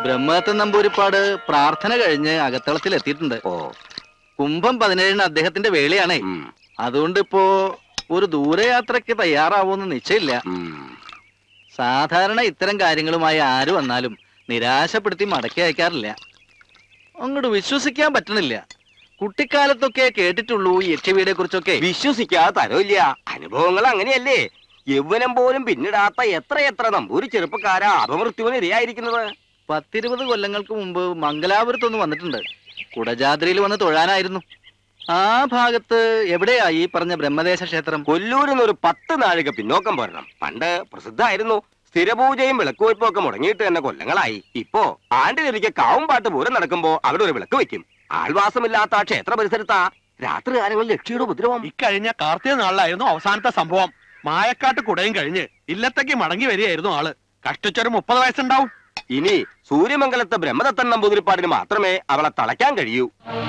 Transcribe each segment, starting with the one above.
ബ്രഹ്മദത്തൻ നമ്പൂരിപ്പാട് പ്രാർത്ഥന കഴിഞ്ഞ് അകത്തളത്തിൽ എത്തിയിട്ടുണ്ട് ഓ കുംഭം പതിനേഴിന് അദ്ദേഹത്തിന്റെ വേളയാണേ ഉം, അതുകൊണ്ട് ഇപ്പോ ഒരു ദൂരയാത്രയ്ക്ക് തയ്യാറാവുമെന്ന് നിശ്ചയില്ല ഉം. സാധാരണ ഇത്തരം കാര്യങ്ങളുമായി ആര് വന്നാലും നിരാശപ്പെടുത്തി മടക്കി അയക്കാറില്ല അങ്ങോട്ട് വിശ്വസിക്കാൻ പറ്റണില്ല കുട്ടിക്കാലത്തൊക്കെ കേട്ടിട്ടുള്ളൂ ഈ യക്ഷവീടെ കുറിച്ചൊക്കെ വിശ്വസിക്കാതെ തരവില്ല അനുഭവങ്ങൾ അങ്ങനെയല്ലേ യൗവനം പോലും പിന്നിടാത്ത എത്രയെത്ര നമ്പൂരി ചെറുപ്പക്കാരാ അപമൃത്യുവിന് ഇരയായിരിക്കുന്നത് പത്തിരുപത് കൊല്ലങ്ങൾക്ക് മുമ്പ് മംഗലാപുരത്തൊന്ന് വന്നിട്ടുണ്ട് കുടജാദ്രിയിൽ വന്ന് തൊഴാനായിരുന്നു ആ ഭാഗത്ത് എവിടെയാ ഈ പറഞ്ഞ ബ്രഹ്മദേശ ക്ഷേത്രം കൊല്ലൂരിൽ നിന്ന് ഒരു പത്ത് നാഴിക പിന്നോക്കം പോരണം പണ്ട് പ്രസിദ്ധമായിരുന്നു സ്ഥിരപൂജയും വിളക്കുവയ്പും ഒക്കെ മുടങ്ങിയിട്ട് തന്നെ കൊല്ലങ്ങളായി ഇപ്പോ ആണ്ടിലൊരിക്കൽ കാവുംപാട്ട് പൂരം നടക്കുമ്പോ അവിടെ ഒരു വിളക്ക് വെക്കും ആൾവാസമില്ലാത്ത ആ ക്ഷേത്ര പരിസരത്താ രാത്രി കാലങ്ങളിൽ ലക്ഷ്യയുടെ ഉപദ്രവം ഇക്കഴിഞ്ഞ കാർത്തിക നാളിലായിരുന്നു അവസാനത്തെ സംഭവം മായക്കാട്ട് കുടയും കഴിഞ്ഞ് ഇല്ലത്തേക്ക് മടങ്ങി വരികയായിരുന്നു ആള് കഷ്ടിച്ചൊരു മുപ്പത് വയസ്സുണ്ടാവും ഇനി സൂര്യമംഗലത്തെ ബ്രഹ്മദത്തൻ നമ്പൂതിരിപ്പാടിന് മാത്രമേ അവളെ തളയ്ക്കാൻ കഴിയൂ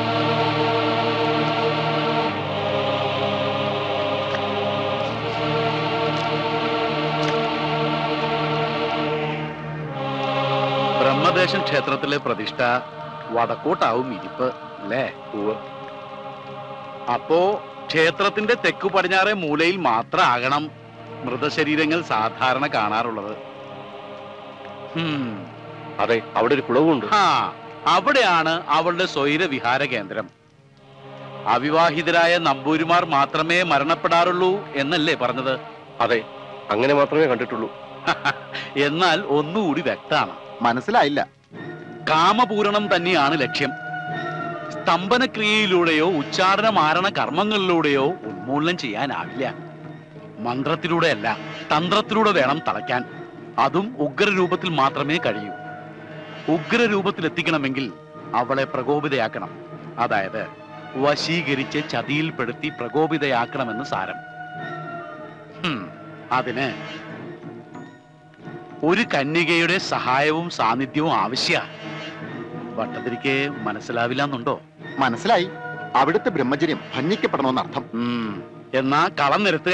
ബ്രഹ്മദേശം ക്ഷേത്രത്തിലെ പ്രതിഷ്ഠ വടക്കോട്ടാവും ഇരിപ്പ് അല്ലേ അപ്പോ ക്ഷേത്രത്തിന്റെ തെക്കു പടിഞ്ഞാറേ മൂലയിൽ മാത്രം ആകണം മൃതശരീരങ്ങൾ സാധാരണ കാണാറുള്ളത് ഹും, അതെ അവിടെ ഒരു കുളവുണ്ട് ഹാ, അവിടെയാണ് അവളുടെ സ്വൈര വിഹാര കേന്ദ്രം അവിവാഹിതരായ നമ്പൂരിമാർ മാത്രമേ മരണപ്പെടാറുള്ളൂ എന്നല്ലേ പറഞ്ഞത് അതെ അങ്ങനെ മാത്രമേ കണ്ടിട്ടുള്ളൂ എന്നാൽ ഒന്നുകൂടി വ്യക്തമാണ് മനസ്സിലായില്ല കാമപൂരണം തന്നെയാണ് ലക്ഷ്യം സ്തംഭനക്രിയയിലൂടെയോ ഉച്ചാരണ മാരണ കർമ്മങ്ങളിലൂടെയോ ഉന്മൂലനം ചെയ്യാനാവില്ല മന്ത്രത്തിലൂടെയല്ല തന്ത്രത്തിലൂടെ വേണം തളയ്ക്കാൻ അതും ഉഗ്രരൂപത്തിൽ മാത്രമേ കഴിയൂ ഉഗ്രരൂപത്തിൽ എത്തിക്കണമെങ്കിൽ അവളെ പ്രകോപിതയാക്കണം അതായത് വശീകരിച്ച് ചതിയിൽപ്പെടുത്തി പ്രകോപിതയാക്കണമെന്ന് സാരം ഹും, അതിന് ഒരു കന്യകയുടെ സഹായവും സാന്നിധ്യവും ആവശ്യ ഭട്ടതിരിക്ക് മനസ്സിലാവില്ല എന്നുണ്ടോ മനസ്സിലായി അവിടുത്തെ ബ്രഹ്മചര്യം ഭഞ്ജിക്കപ്പെടണമെന്നർത്ഥം ഉം. എന്നാ കളം നിരത്തുക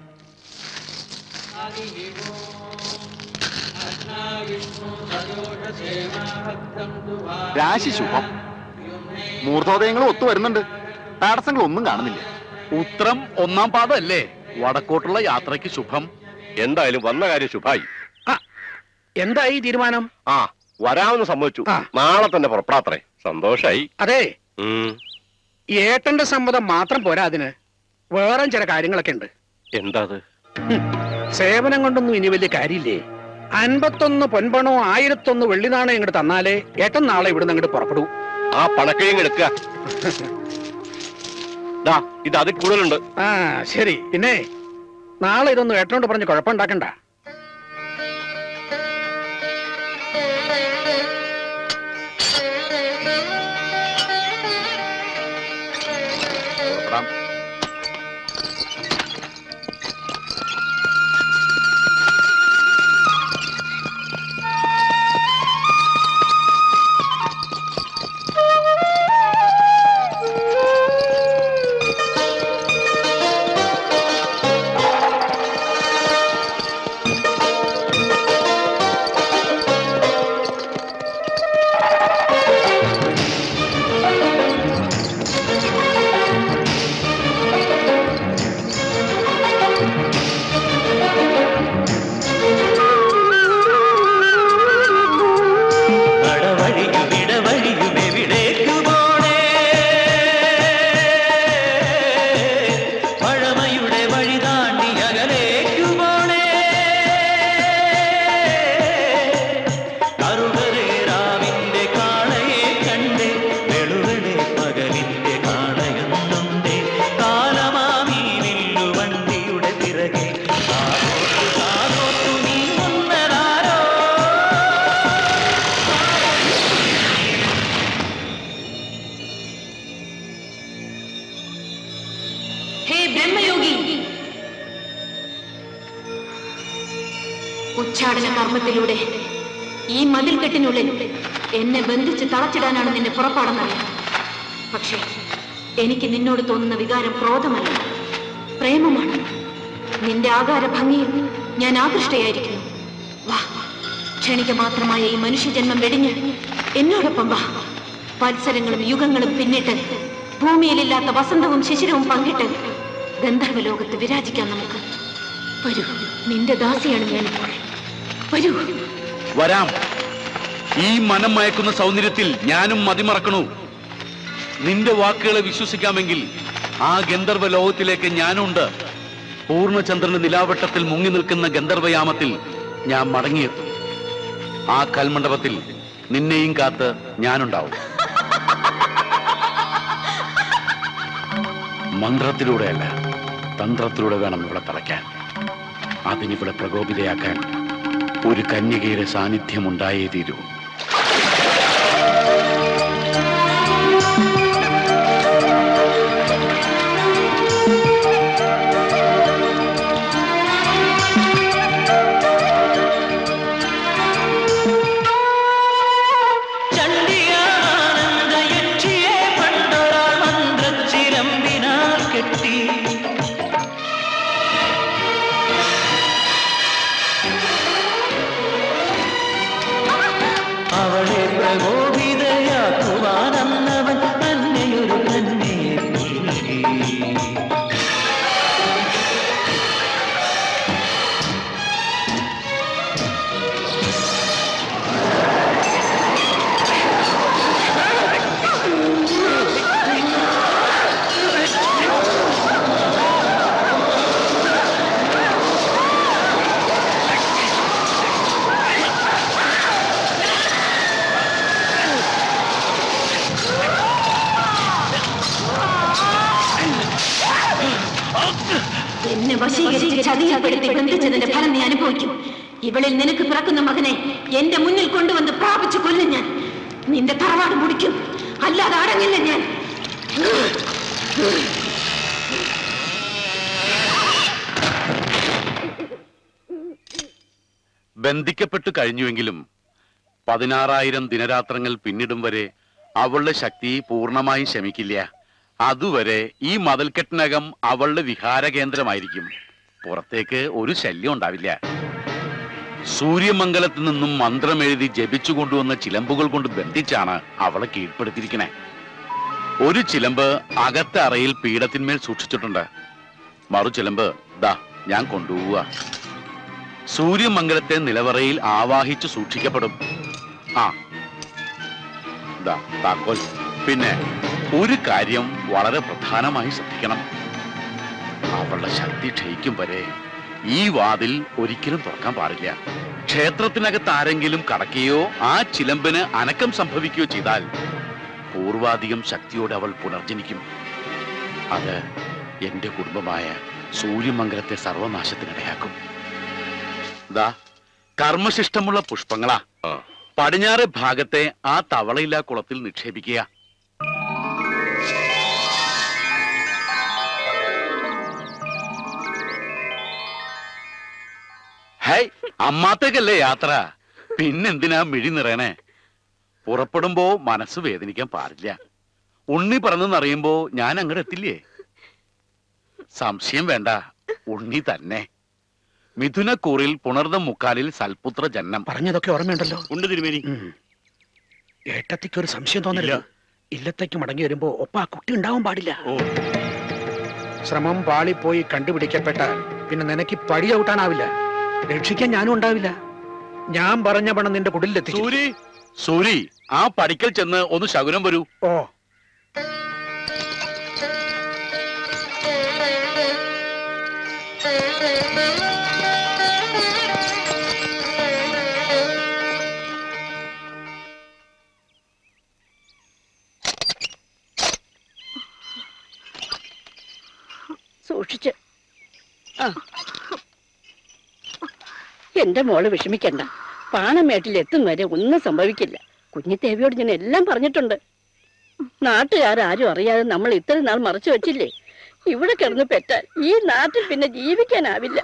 രാശി ശുഭം മൂർധോദയങ്ങളും ഒത്തു വരുന്നുണ്ട് തടസ്സങ്ങൾ ഒന്നും കാണുന്നില്ല ഉത്രം ഒന്നാം പാദമല്ലേ വടക്കോട്ടുള്ള യാത്രയ്ക്ക് ശുഭം എന്തായാലും വന്ന കാര്യം ശുഭായി എന്തായി തീരുമാനം ആ വരാമെന്ന് സമ്മതിച്ചു ആ. നാളെ തന്നെ പുറപ്പെടാത്രേ സന്തോഷായി അതെ ഉം. ഏട്ടന്റെ സമ്മതം മാത്രം പോരാ അതിന് വേറെ ചില കാര്യങ്ങളൊക്കെ ഉണ്ട് എന്താ അത് സേവനം കൊണ്ടൊന്നും ഇനി വലിയ കാര്യമില്ലേ അൻപത്തൊന്ന് പൊൻപണോ ആയിരത്തൊന്ന് വെള്ളി നാണയം ഇങ്ങോട്ട് തന്നാലേ ഏട്ടൻ നാളെ ഇവിടുന്ന് അങ്ങോട്ട് പുറപ്പെടൂ ആ പണക്കിഴങ്ങ് എടുക്കുക ദാ ഇത് അതിൽ കൂടുതലുണ്ട് ആ ശരി പിന്നെ നാളെ ഇതൊന്നും ഏട്ടനോട് പറഞ്ഞ് കുഴപ്പമുണ്ടാക്കണ്ട പുറപ്പെടാം പഴമയുടെ വഴി താണ്ടി അകലേക്കു പോണേ കറുകരേറാവിന്റെ കാളയെ കണ്ടേ വെളുവെളെ പകലിന്റെ കാളയെന്നുണ്ടേ കാലമാമീ വില്ലു വണ്ടിയുടെ പിറകെ കാതോർത്തു കാതോർത്തു നീങ്ങുന്നതാരോ ഹേ ബ്രഹ്മയോഗി ഉച്ചാടന കർമ്മത്തിലൂടെ ഈ മതിൽക്കെട്ടിനുള്ളിൽ എന്നെ ബന്ധിച്ച് തളച്ചിടാനാണ് നിന്റെ പുറപ്പാടെന്നറിയാം പക്ഷേ എനിക്ക് നിന്നോട് തോന്നുന്ന വികാരം ക്രോധമല്ല പ്രേമമാണ് നിന്റെ ആകാര ഭംഗിയിൽ ഞാൻ ആകൃഷ്ടയായിരിക്കുന്നു വാ ക്ഷണിക മാത്രമായ ഈ മനുഷ്യജന്മം വെടിഞ്ഞ് എന്നോടൊപ്പം വാ വത്സരങ്ങളും യുഗങ്ങളും പിന്നിട്ട് ഭൂമിയിലില്ലാത്ത വസന്തവും ശിശിരവും പങ്കിട്ട് ഗന്ധർവ ലോകത്ത് വിരാജിക്കാം നമുക്ക് വരൂ നിന്റെ ദാസിയാണ് ഞാനിപ്പോൾ വരൂ വരാം ഈ മനം മയക്കുന്ന സൗന്ദര്യത്തിൽ ഞാനും മതിമറക്കണു നിന്റെ വാക്കുകളെ വിശ്വസിക്കാമെങ്കിൽ ആ ഗന്ധർവ ലോകത്തിലേക്ക് ഞാനുണ്ട് പൂർണ്ണചന്ദ്രന്റെ നിലാവട്ടത്തിൽ മുങ്ങി നിൽക്കുന്ന ഗന്ധർവയാമത്തിൽ ഞാൻ മടങ്ങിയെത്തും ആ കൽമണ്ഡപത്തിൽ നിന്നെയും കാത്ത് ഞാനുണ്ടാവും മന്ത്രത്തിലൂടെയല്ല തന്ത്രത്തിലൂടെ വേണം ഇവിടെ തളയ്ക്കാൻ അതിനിവിടെ പ്രകോപിതയാക്കാൻ ഒരു കന്യകയുടെ സാന്നിധ്യം ഉണ്ടായേ തീരൂ ചണ്ഡിയാനന്ദയക്ഷിയെ പണ്ടൊരാൾ മന്ത്രച്ചിലമ്പിനാൽ കെട്ടി അവളെ പ്രകോപിതയാക്കുവാനന്നവൻ തന്നെയൊരു കന്യയെ പുൽകി എന്നെ വശീകരിച്ച് ചതിയപ്പെടുത്തി ബന്ധിച്ചതിന്റെ ഫലം നീ അനുഭവിക്കും ഇവളിൽ നിനക്ക് പിറക്കുന്ന മകനെ എന്റെ മുന്നിൽ കൊണ്ടുവന്ന് പ്രാപിച്ചു കൊല്ലും ഞാൻ നിന്റെ തറവാട് മുടിക്കും അല്ലാതെ അടങ്ങില്ല ഞാൻ ബന്ധിക്കപ്പെട്ടു കഴിഞ്ഞുവെങ്കിലും പതിനാറായിരം ദിനരാത്രങ്ങൾ പിന്നിടും വരെ അവളുടെ ശക്തി പൂർണ്ണമായും ശമിക്കില്ല അതുവരെ ഈ മതിൽക്കെട്ടിനകം അവളുടെ വിഹാര കേന്ദ്രമായിരിക്കും പുറത്തേക്ക് ഒരു ശല്യം ഉണ്ടാവില്ല സൂര്യമംഗലത്ത് നിന്നും മന്ത്രം എഴുതി ജപിച്ചു കൊണ്ടുവന്ന ചിലമ്പുകൾ കൊണ്ട് ബന്ധിച്ചാണ് അവളെ കീഴ്പ്പെടുത്തിയിരിക്കണേ ഒരു ചിലമ്പ് അകത്തെ അറയിൽ പീഠത്തിന്മേൽ സൂക്ഷിച്ചിട്ടുണ്ട് മറു ചിലമ്പ് ദാ ഞാൻ കൊണ്ടുപോവുക സൂര്യമംഗലത്തെ നിലവറയിൽ ആവാഹിച്ചു സൂക്ഷിക്കപ്പെടും ആ ദാ താക്കോൽ പിന്നെ ഒരു കാര്യം വളരെ പ്രധാനമായി ശ്രദ്ധിക്കണം അവളുടെ ശക്തി ക്ഷയിക്കും വരെ ഈ വാതിൽ ഒരിക്കലും തുറക്കാൻ പാടില്ല ക്ഷേത്രത്തിനകത്ത് ആരെങ്കിലും കടക്കുകയോ ആ ചിലമ്പിന് അനക്കം സംഭവിക്കുകയോ ചെയ്താൽ പൂർവാധികം ശക്തിയോടെ അവൾ പുനർജനിക്കും അത് എന്റെ കുടുംബമായ സൂര്യമംഗലത്തെ സർവനാശത്തിനിടയാക്കും ദാ കർമ്മശിഷ്ടമുള്ള പുഷ്പങ്ങളാ ആ. പടിഞ്ഞാറ് ഭാഗത്തെ ആ തവളയില്ലാ കുളത്തിൽ നിക്ഷേപിക്കുക ഹൈ അമ്മാത്തേക്കല്ലേ യാത്ര പിന്നെന്തിനാ മിഴി നിറയണേ പുറപ്പെടുമ്പോ മനസ്സ് വേദനിക്കാൻ പാടില്ല ഉണ്ണി പറഞ്ഞെന്നറിയുമ്പോ ഞാൻ അങ്ങോട്ട് എത്തില്ലേ സംശയം വേണ്ട ഉണ്ണി തന്നെ മിഥുനക്കൂറിൽ പുണർദം മുക്കാലിൽ സൽപുത്ര ജന്നം പറഞ്ഞതൊക്കെ ഓർമ്മയുണ്ടല്ലോ ഉണ്ട് തിരുമേനി ഉം. ഏട്ടത്തിക്ക് ഒരു സംശയം തോന്നില്ല ഇല്ലത്തേക്ക് മടങ്ങി വരുമ്പോ ഒപ്പ ആ കുട്ടി ഉണ്ടാവാൻ പാടില്ല ഓ. ശ്രമം പാളിപ്പോയി കണ്ടുപിടിക്കപ്പെട്ടാൽ പിന്നെ നിനക്ക് പടി ചവിട്ടാനാവില്ല രക്ഷിക്കാൻ ഞാനും ഉണ്ടാവില്ല ഞാൻ പറഞ്ഞ പണം നിന്റെ കുടിലെത്തിച്ചു സൂരി സൂരി ആ പടിക്കൽ ചെന്ന് ഒന്ന് ശകുനം വരൂ ഓ സൂക്ഷിച്ച് ആ എന്റെ മോള് വിഷമിക്കണ്ട പാണമേട്ടിൽ എത്തും വരെ ഒന്നും സംഭവിക്കില്ല കുഞ്ഞിത്തേവിയോട് ഞാൻ എല്ലാം പറഞ്ഞിട്ടുണ്ട് നാട്ടുകാരും അറിയാതെ നമ്മൾ ഇത്രയും നാൾ മറച്ചു വെച്ചില്ലേ ഇവിടെ കിടന്ന് പെറ്റാൽ ഈ നാട്ടിൽ പിന്നെ ജീവിക്കാനാവില്ല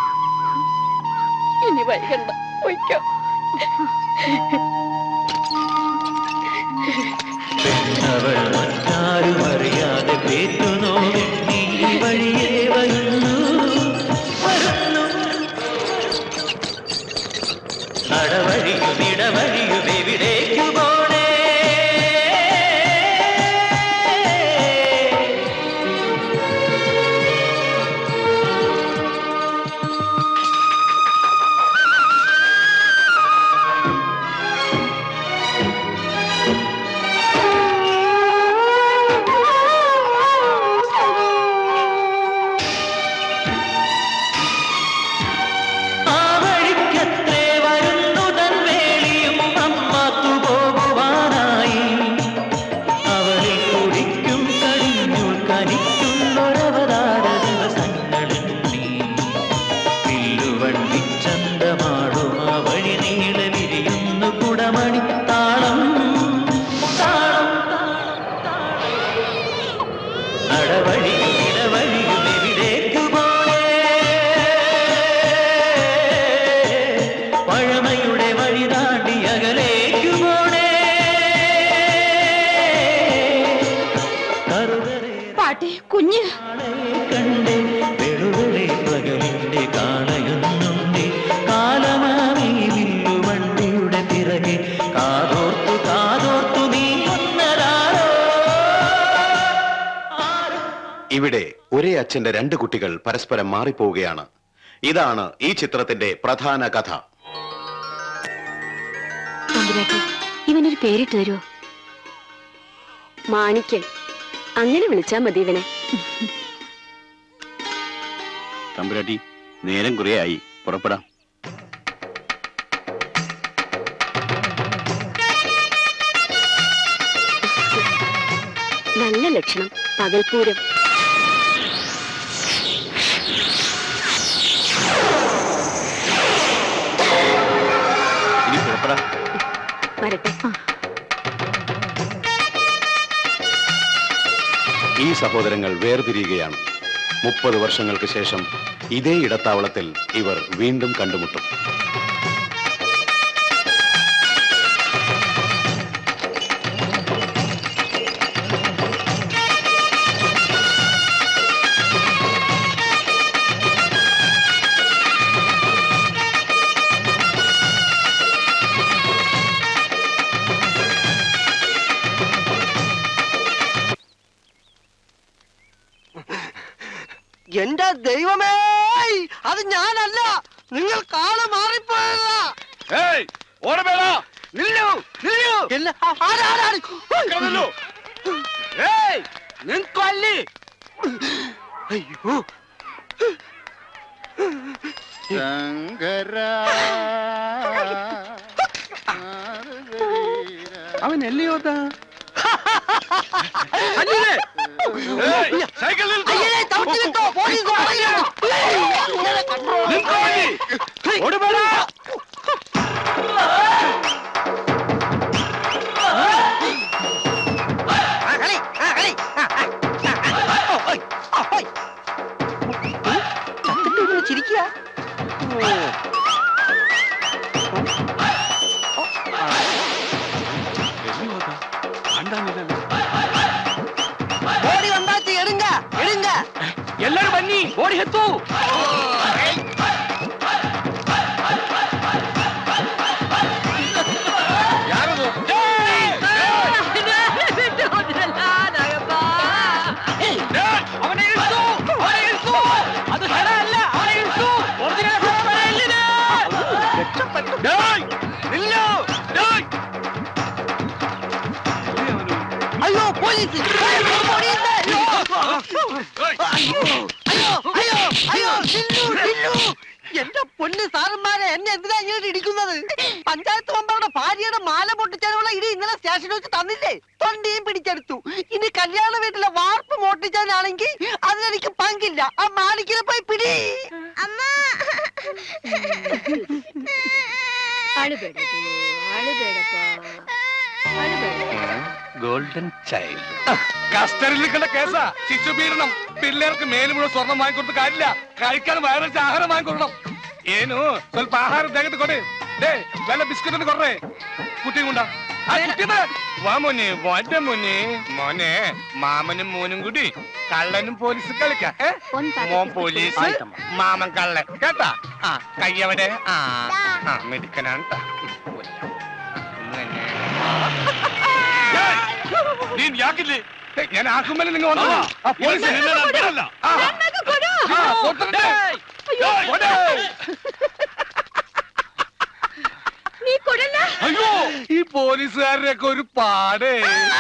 ഇനി വൈകണ്ട പൊയ്ക്കോ അവൾ മറ്റാരും അറിയാതെ പേറ്റുന്നോ നീ വഴിയേ വരുന്നു വരുന്നു നടവഴി ഒരച്ഛന്റെ രണ്ട് കുട്ടികൾ പരസ്പരം മാറിപ്പോവുകയാണ് ഇതാണ് ഈ ചിത്രത്തിന്റെ പ്രധാന കഥ തമ്പുരാട്ടി ഇവനൊരു പേരിട്ട് തരുമോ മാണിക്കൻ അങ്ങനെ വിളിച്ചാ മതി ഇവനെ തമ്പുരാട്ടി നേരം കുറേയായി പുറപ്പെടാം നല്ല ലക്ഷണം പകൽപൂരം ഇനി പുറപ്പെടാം വരട്ടെ ഈ സഹോദരങ്ങൾ വേർതിരിയുകയാണ് മുപ്പത് വർഷങ്ങൾക്ക് ശേഷം ഇതേ ഇടത്താവളത്തിൽ ഇവർ വീണ്ടും കണ്ടുമുട്ടും എന്റെ ദൈവമേ അത് ഞാനല്ല നിങ്ങൾ കാള് മാറിപ്പോയതാ ഏയ് ഓടവേടാ നില്ലു നില്ലു എല്ലാ ആരാരാണ് നില്ലു. ഏയ് നിങ്ങല്ലേ അയ്യോ അവൻ എല്ലയോതാ സൈക്കിളിൽ അയ്യേ തവിട്ട് കിട്ടോ പോലീസ് പറയുന്നു. ഇങ്ങനെ കണ്ടോ? ഓടുവേടാ ആ, കളി, ആ, കളി. ആ, ആ, ആ, ആ, ഓ, ഓയ്, ആ, ഓയ്. ചത്തിട്ട് ഇങ്ങനെ ചിരിക്കുക ஓடி வந்தாச்சு எடுங்க எடுங்க ಎಲ್ಲರೂ ಬನ್ನಿ ಓಡಿ ಹೆತ್ತು ಯಾರದು ಅವನೇ ಇಳಿಸು ಅವನೇ ಇಳಿಸು ಅದು ಹೆಣ ಅಲ್ಲ ಅವನೇ ಇಳಿಸು ಒರಿಜಿನಲ್ ಹೆಣ ಎಲ್ಲಿದೆ ಡೇಯ್ ನಿಲ್ಲು ಡೇಯ್ ஐயோ போலீஸ் போலீஸ் ஐயோ ஐயோ ஐயோ ஐயோ சில்லു சிല്ലു എന്റെ പൊന്ന് സാറന്മാരെ എന്നെ എന്തിനാ ഇങ്ങനെ ഇടിക്കുന്നത് പഞ്ചായത്ത് മെമ്പറുടെ ഭാര്യയുടെ മാല പൊട്ടിച്ചാലുള്ള ഇടി ഇന്നലെ സ്റ്റേഷനിൽ വെച്ച് തന്നില്ലേ തൊണ്ടിയും പിടിച്ചെടുത്തു ഇനി കല്യാണ വീട്ടിലെ വാർപ്പ് മോട്ടിച്ചാനാണെങ്കിൽ അതിനെനിക്ക് പങ്കില്ല ആ മാലിക്കിനെ പോയി പിടി അമ്മ അഴുപേടൂ അഴുപേടപ്പാ ഗോൾഡൻ ചൈൽഡ് കസ്റ്റഡിയിൽ നിൽക്കുന്ന കേസാ ശിശുപീഡനം പിള്ളേർക്ക് മേലും മുഴുവൻ സ്വർണം വാങ്ങിക്കൊടുത്ത് കാര്യമില്ല കഴിക്കാൻ വയറച്ച് ആഹാരം വാങ്ങിക്കൊടുക്കണം ಏನು ಸ್ವಲ್ಪ ಆಹಾರ ತೆಗೆದುಕೊಡಿ ಡೇ ಬೆಲ್ಲ ಬಿಸ್ಕೆಟ್ ഒന്ന് ಕೊಡ್ರೆ കുട്ടിയും കൊണ്ടാ ആ കുട്ടിയുടെ വാ മോനെ വാറ്റ മോനെ മോനെ മാമനും മോനും കൂടി കള്ളനും പോലീസ് കളിക്കാം ഏ? മോൻ പോലീസ് മാമൻ കള്ളൻ കേട്ടാ ആ കയ്യവിടെ ആ ആ മെഡിക്കനാണ് ട്ടാ. ഇങ്ങനെ. ഏയ്! ನೀನ್ ಯಾಕಿಲ್ಲಿ ಏ, ഞാൻ ആക്കുമ്പോൾ നിങ്ങൾ വന്നോ ആ പോലീസ് നിന്നെ ഞാൻ ಬಿಡಲ್ಲ. ആ. ആ, ಕೊಡ್ತಾರೆ. ಏಯ್, ಕೊಡೆ. അയ്യോ ഈ പോലീസുകാരനൊക്കെ ഒരു പാടേ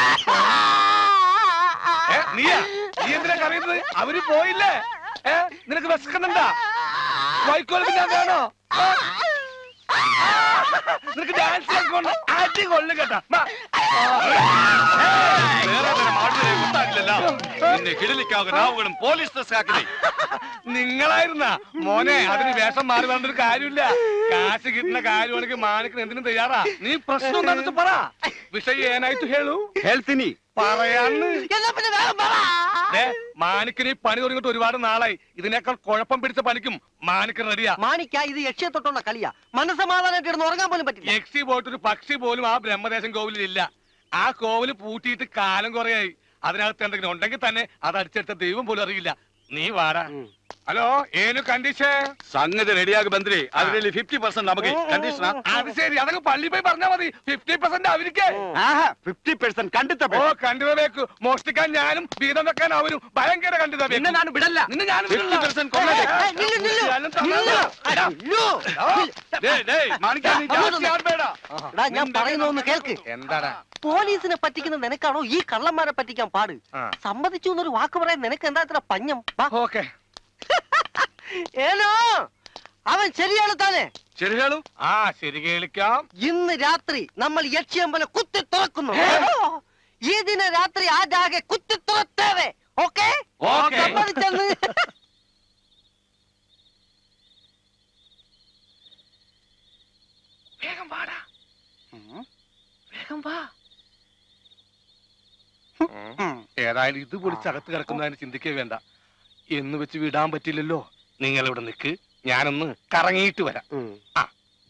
ഏ, നീയാ നീ എന്തിനാ കറിയുന്നത് അവര് പോയില്ലേ ഏ നിനക്ക് വിശക്കുന്നുണ്ടാ വൈക്കോൽ പിന്നെ വേണോ ആ? നിനക്ക് ഡാൻസ് കളിക്കൊണ്ട് അടി കൊള്ളും കേട്ടാ വാ. നിങ്ങളായിരുന്ന മോനെ അതിന് വേഷം മാറി പറഞ്ഞൊരു കാര്യമില്ല കാശ് കിട്ടുന്ന കാര്യമാണെങ്കിൽ മാണിക്കിന് എന്തിനും തയ്യാറാ നീ പ്രശ്നം എന്താണെന്ന് വെച്ചാ പറ വിഷയം ഏനായിട്ട് ಹೇಳು ಹೇಳ್ತೀನಿ പറയാന്ന് എന്നാ പിന്നെ വേഗം പറ ദേ, മാണിക്കിന് ഈ പണി തുടങ്ങിയിട്ട് ഒരുപാട് നാളായി ഇതിനേക്കാൾ കുഴപ്പം പിടിച്ച പണിക്കും മാണിക്ക് റെഡിയാ മാണിക്ക ഇത് യക്ഷിയെ തൊട്ടുള്ള കളിയാ മനസ്സമാധാനമായിട്ട് കിടന്ന് ഉറങ്ങാൻ പോലും പറ്റില്ല യക്ഷി പോയിട്ട് ഒരു പക്ഷി പോലും ആ ബ്രഹ്മദേശം കോവിലില്ല ആ കോവില് പൂട്ടിയിട്ട് കാലം കുറയായി അതിനകത്ത് എന്തെങ്കിലും ഉണ്ടെങ്കിൽ തന്നെ അത് അടിച്ചെടുത്ത ദൈവം പോലും അറിയില്ല നീ വാടാ ഹലോ ഏനു കണ്ടീഷൻ സംഗതി റെഡിയാകും മന്ത്രി അതിൽ ഫിഫ്റ്റി പെർസെന്റ് നമുക്ക് കണ്ടീഷനാ അത് ശരി അതൊക്കെ പള്ളി പോയി പറഞ്ഞാ മതി ഫിഫ്റ്റി പെർസെന്റ് അവർക്ക് ഫിഫ്റ്റി പെർസെന്റ് കണ്ടിട്ട ഓ കണ്ടിതവേക്ക് മോഷ്ടിക്കാൻ ഞാനും വീതം വെക്കാൻ അവരും ഭയങ്കര കണ്ടിതവേ നിന്നെ ഞാൻ വിടല്ല. നിന്നെ ഞാൻ 50% കൊന്നേരെ. എടാ ഞാൻ പറയുന്നൊന്ന് കേൾക്ക് എന്താടാ പോലീസിനെ പറ്റിക്കുന്ന നിനക്കാണോ ഈ കള്ളന്മാരെ പറ്റിക്കാൻ പാട് ആ. സമ്മതിച്ചു എന്നൊരു വാക്ക് പറയാൻ നിനക്ക് എന്താ ഇത്ര പഞ്ഞം ഓക്കെ ഏനോ അവൻ ശരിയാണ് താനെ ശരി ആ ശരി കേളിക്കാം ഇന്ന് രാത്രി നമ്മൾ യക്ഷിയമ്പലം കുത്തി തുറക്കുന്നു ഈ ദിന രാത്രി ആ ജാഗെ കുത്തി തുറത്തേവേ ഓക്കെ ഓക്കേ. സമ്മതിച്ചെന്ന് വേഗം വാടാ വേഗം വാ ഏതായാലും ഇത് പൊളിച്ചകത്ത് കിടക്കുന്നതിന് ചിന്തിക്കേ വേണ്ട എന്ന് വെച്ച് വിടാൻ പറ്റില്ലല്ലോ നിങ്ങൾ ഇവിടെ നിൽക്ക് ഞാനൊന്ന് കറങ്ങിയിട്ട് വരാം ആ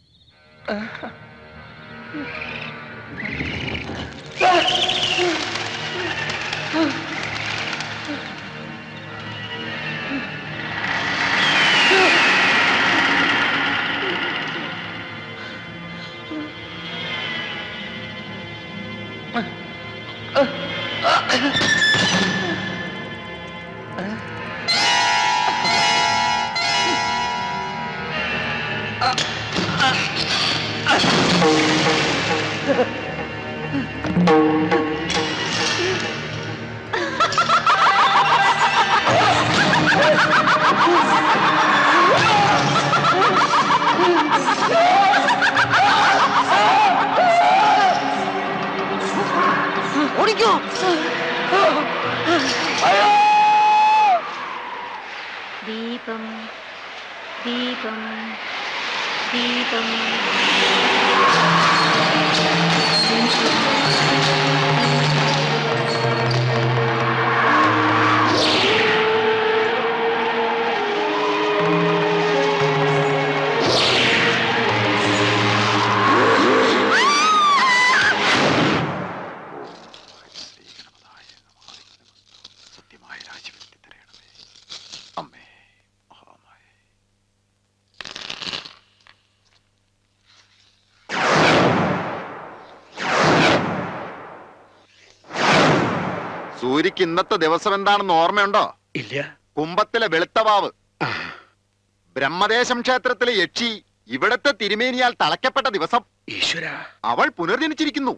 ഓടിക്കോ ദീപം ദീപം ദീപം സൂര്യക്ക് ഇന്നത്തെ ദിവസം എന്താണെന്ന് ഓർമ്മയുണ്ടോ ഇല്ല കുംഭത്തിലെ വെളുത്തവാവ് ബ്രഹ്മദേശം ക്ഷേത്രത്തിലെ യക്ഷി ഇവിടത്തെ തിരുമേനിയാൽ തളയ്ക്കപ്പെട്ട ദിവസം ഈശ്വര അവൾ പുനർജനിച്ചിരിക്കുന്നു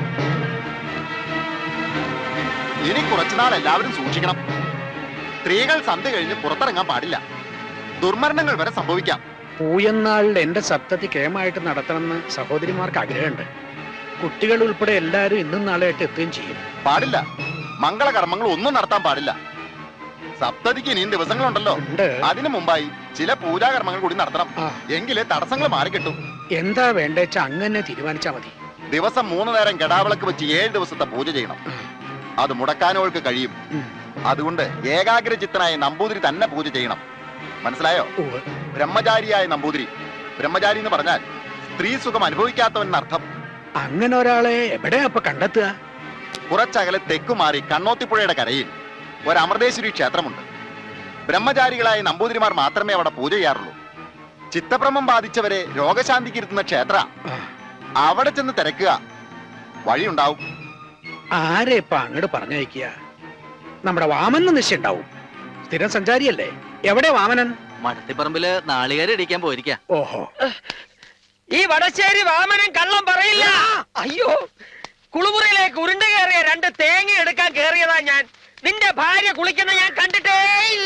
ഇനി കുറച്ചുനാൾ എല്ലാവരും സൂക്ഷിക്കണം സ്ത്രീകൾ സന്ധ്യ കഴിഞ്ഞ് പുറത്തിറങ്ങാൻ പാടില്ല ദുർമരണങ്ങൾ വരെ സംഭവിക്കാം പൂയന്നാളിൽ എന്റെ സപ്തതി കേമായിട്ട് നടത്തണമെന്ന് സഹോദരിമാർക്ക് ആഗ്രഹമുണ്ട് കുട്ടികൾ ഉൾപ്പെടെ എല്ലാവരും ഇന്നും നാളെയായിട്ട് എത്തുകയും ചെയ്യും പാടില്ല മംഗളകർമ്മങ്ങൾ ഒന്നും നടത്താൻ പാടില്ല സപ്തതിക്ക് ഇനിയും ദിവസങ്ങളുണ്ടല്ലോ അതിനു മുമ്പായി ചില പൂജാകർമ്മങ്ങൾ കൂടി നടത്തണം എങ്കിലേ തടസ്സങ്ങൾ മാറിക്കിട്ടും എന്താ വേണ്ടേച്ച അങ്ങനെ തീരുമാനിച്ചാ മതി ദിവസം മൂന്ന് നേരം കെടാവിളക്ക് വെച്ച് ഏഴ് ദിവസത്തെ പൂജ ചെയ്യണം അത് മുടക്കാനവൾക്ക് കഴിയും അതുകൊണ്ട് ഏകാഗ്രചിത്തനായ നമ്പൂതിരി തന്നെ പൂജ ചെയ്യണം മനസ്സിലായോ ബ്രഹ്മചാരിയായ നമ്പൂതിരി ബ്രഹ്മചാരി എന്ന് പറഞ്ഞാൽ സ്ത്രീ സുഖം അനുഭവിക്കാത്തവൻ എന്നർത്ഥം അങ്ങനെ ഒരാളെ എവിടെയാ അപ്പൊ കണ്ടെത്തുക കുറച്ചകലെ തെക്കുമാറി കണ്ണോത്തിപ്പുഴയുടെ കരയിൽ ഒരു അമൃതേശ്വരി ക്ഷേത്രമുണ്ട് ബ്രഹ്മചാരികളായ നമ്പൂതിരിമാർ മാത്രമേ അവിടെ പൂജ ചെയ്യാറുള്ളൂ ചിത്തഭ്രമം ബാധിച്ചവരെ രോഗശാന്തിക്ക് ഇരുത്തുന്ന ക്ഷേത്ര അവിടെ ചെന്ന് തിരക്കുക വഴിയുണ്ടാവും ആരെ ഇപ്പൊ അങ്ങോട്ട് പറഞ്ഞയക്കുക നമ്മുടെ വാമൻ നിശ്ചയുണ്ടാവും സ്ഥിരം സഞ്ചാരിയല്ലേ എവിടെ വാമനൻ മടത്തിപ്പറമ്പില് നാളികേരം ഇടിക്കാൻ പോയിരിക്കാ ഓഹോ ഈ വടശ്ശേരി വാമനൻ കള്ളം പറയില്ല അയ്യോ കുളിമുറിയിലേക്ക് ഉരുണ്ട് കയറിയ രണ്ട് തേങ്ങ എടുക്കാൻ കേറിയതാ ഞാൻ നിന്റെ ഭാര്യ കുളിക്കുന്ന ഞാൻ കണ്ടിട്ടേ ഇല്ല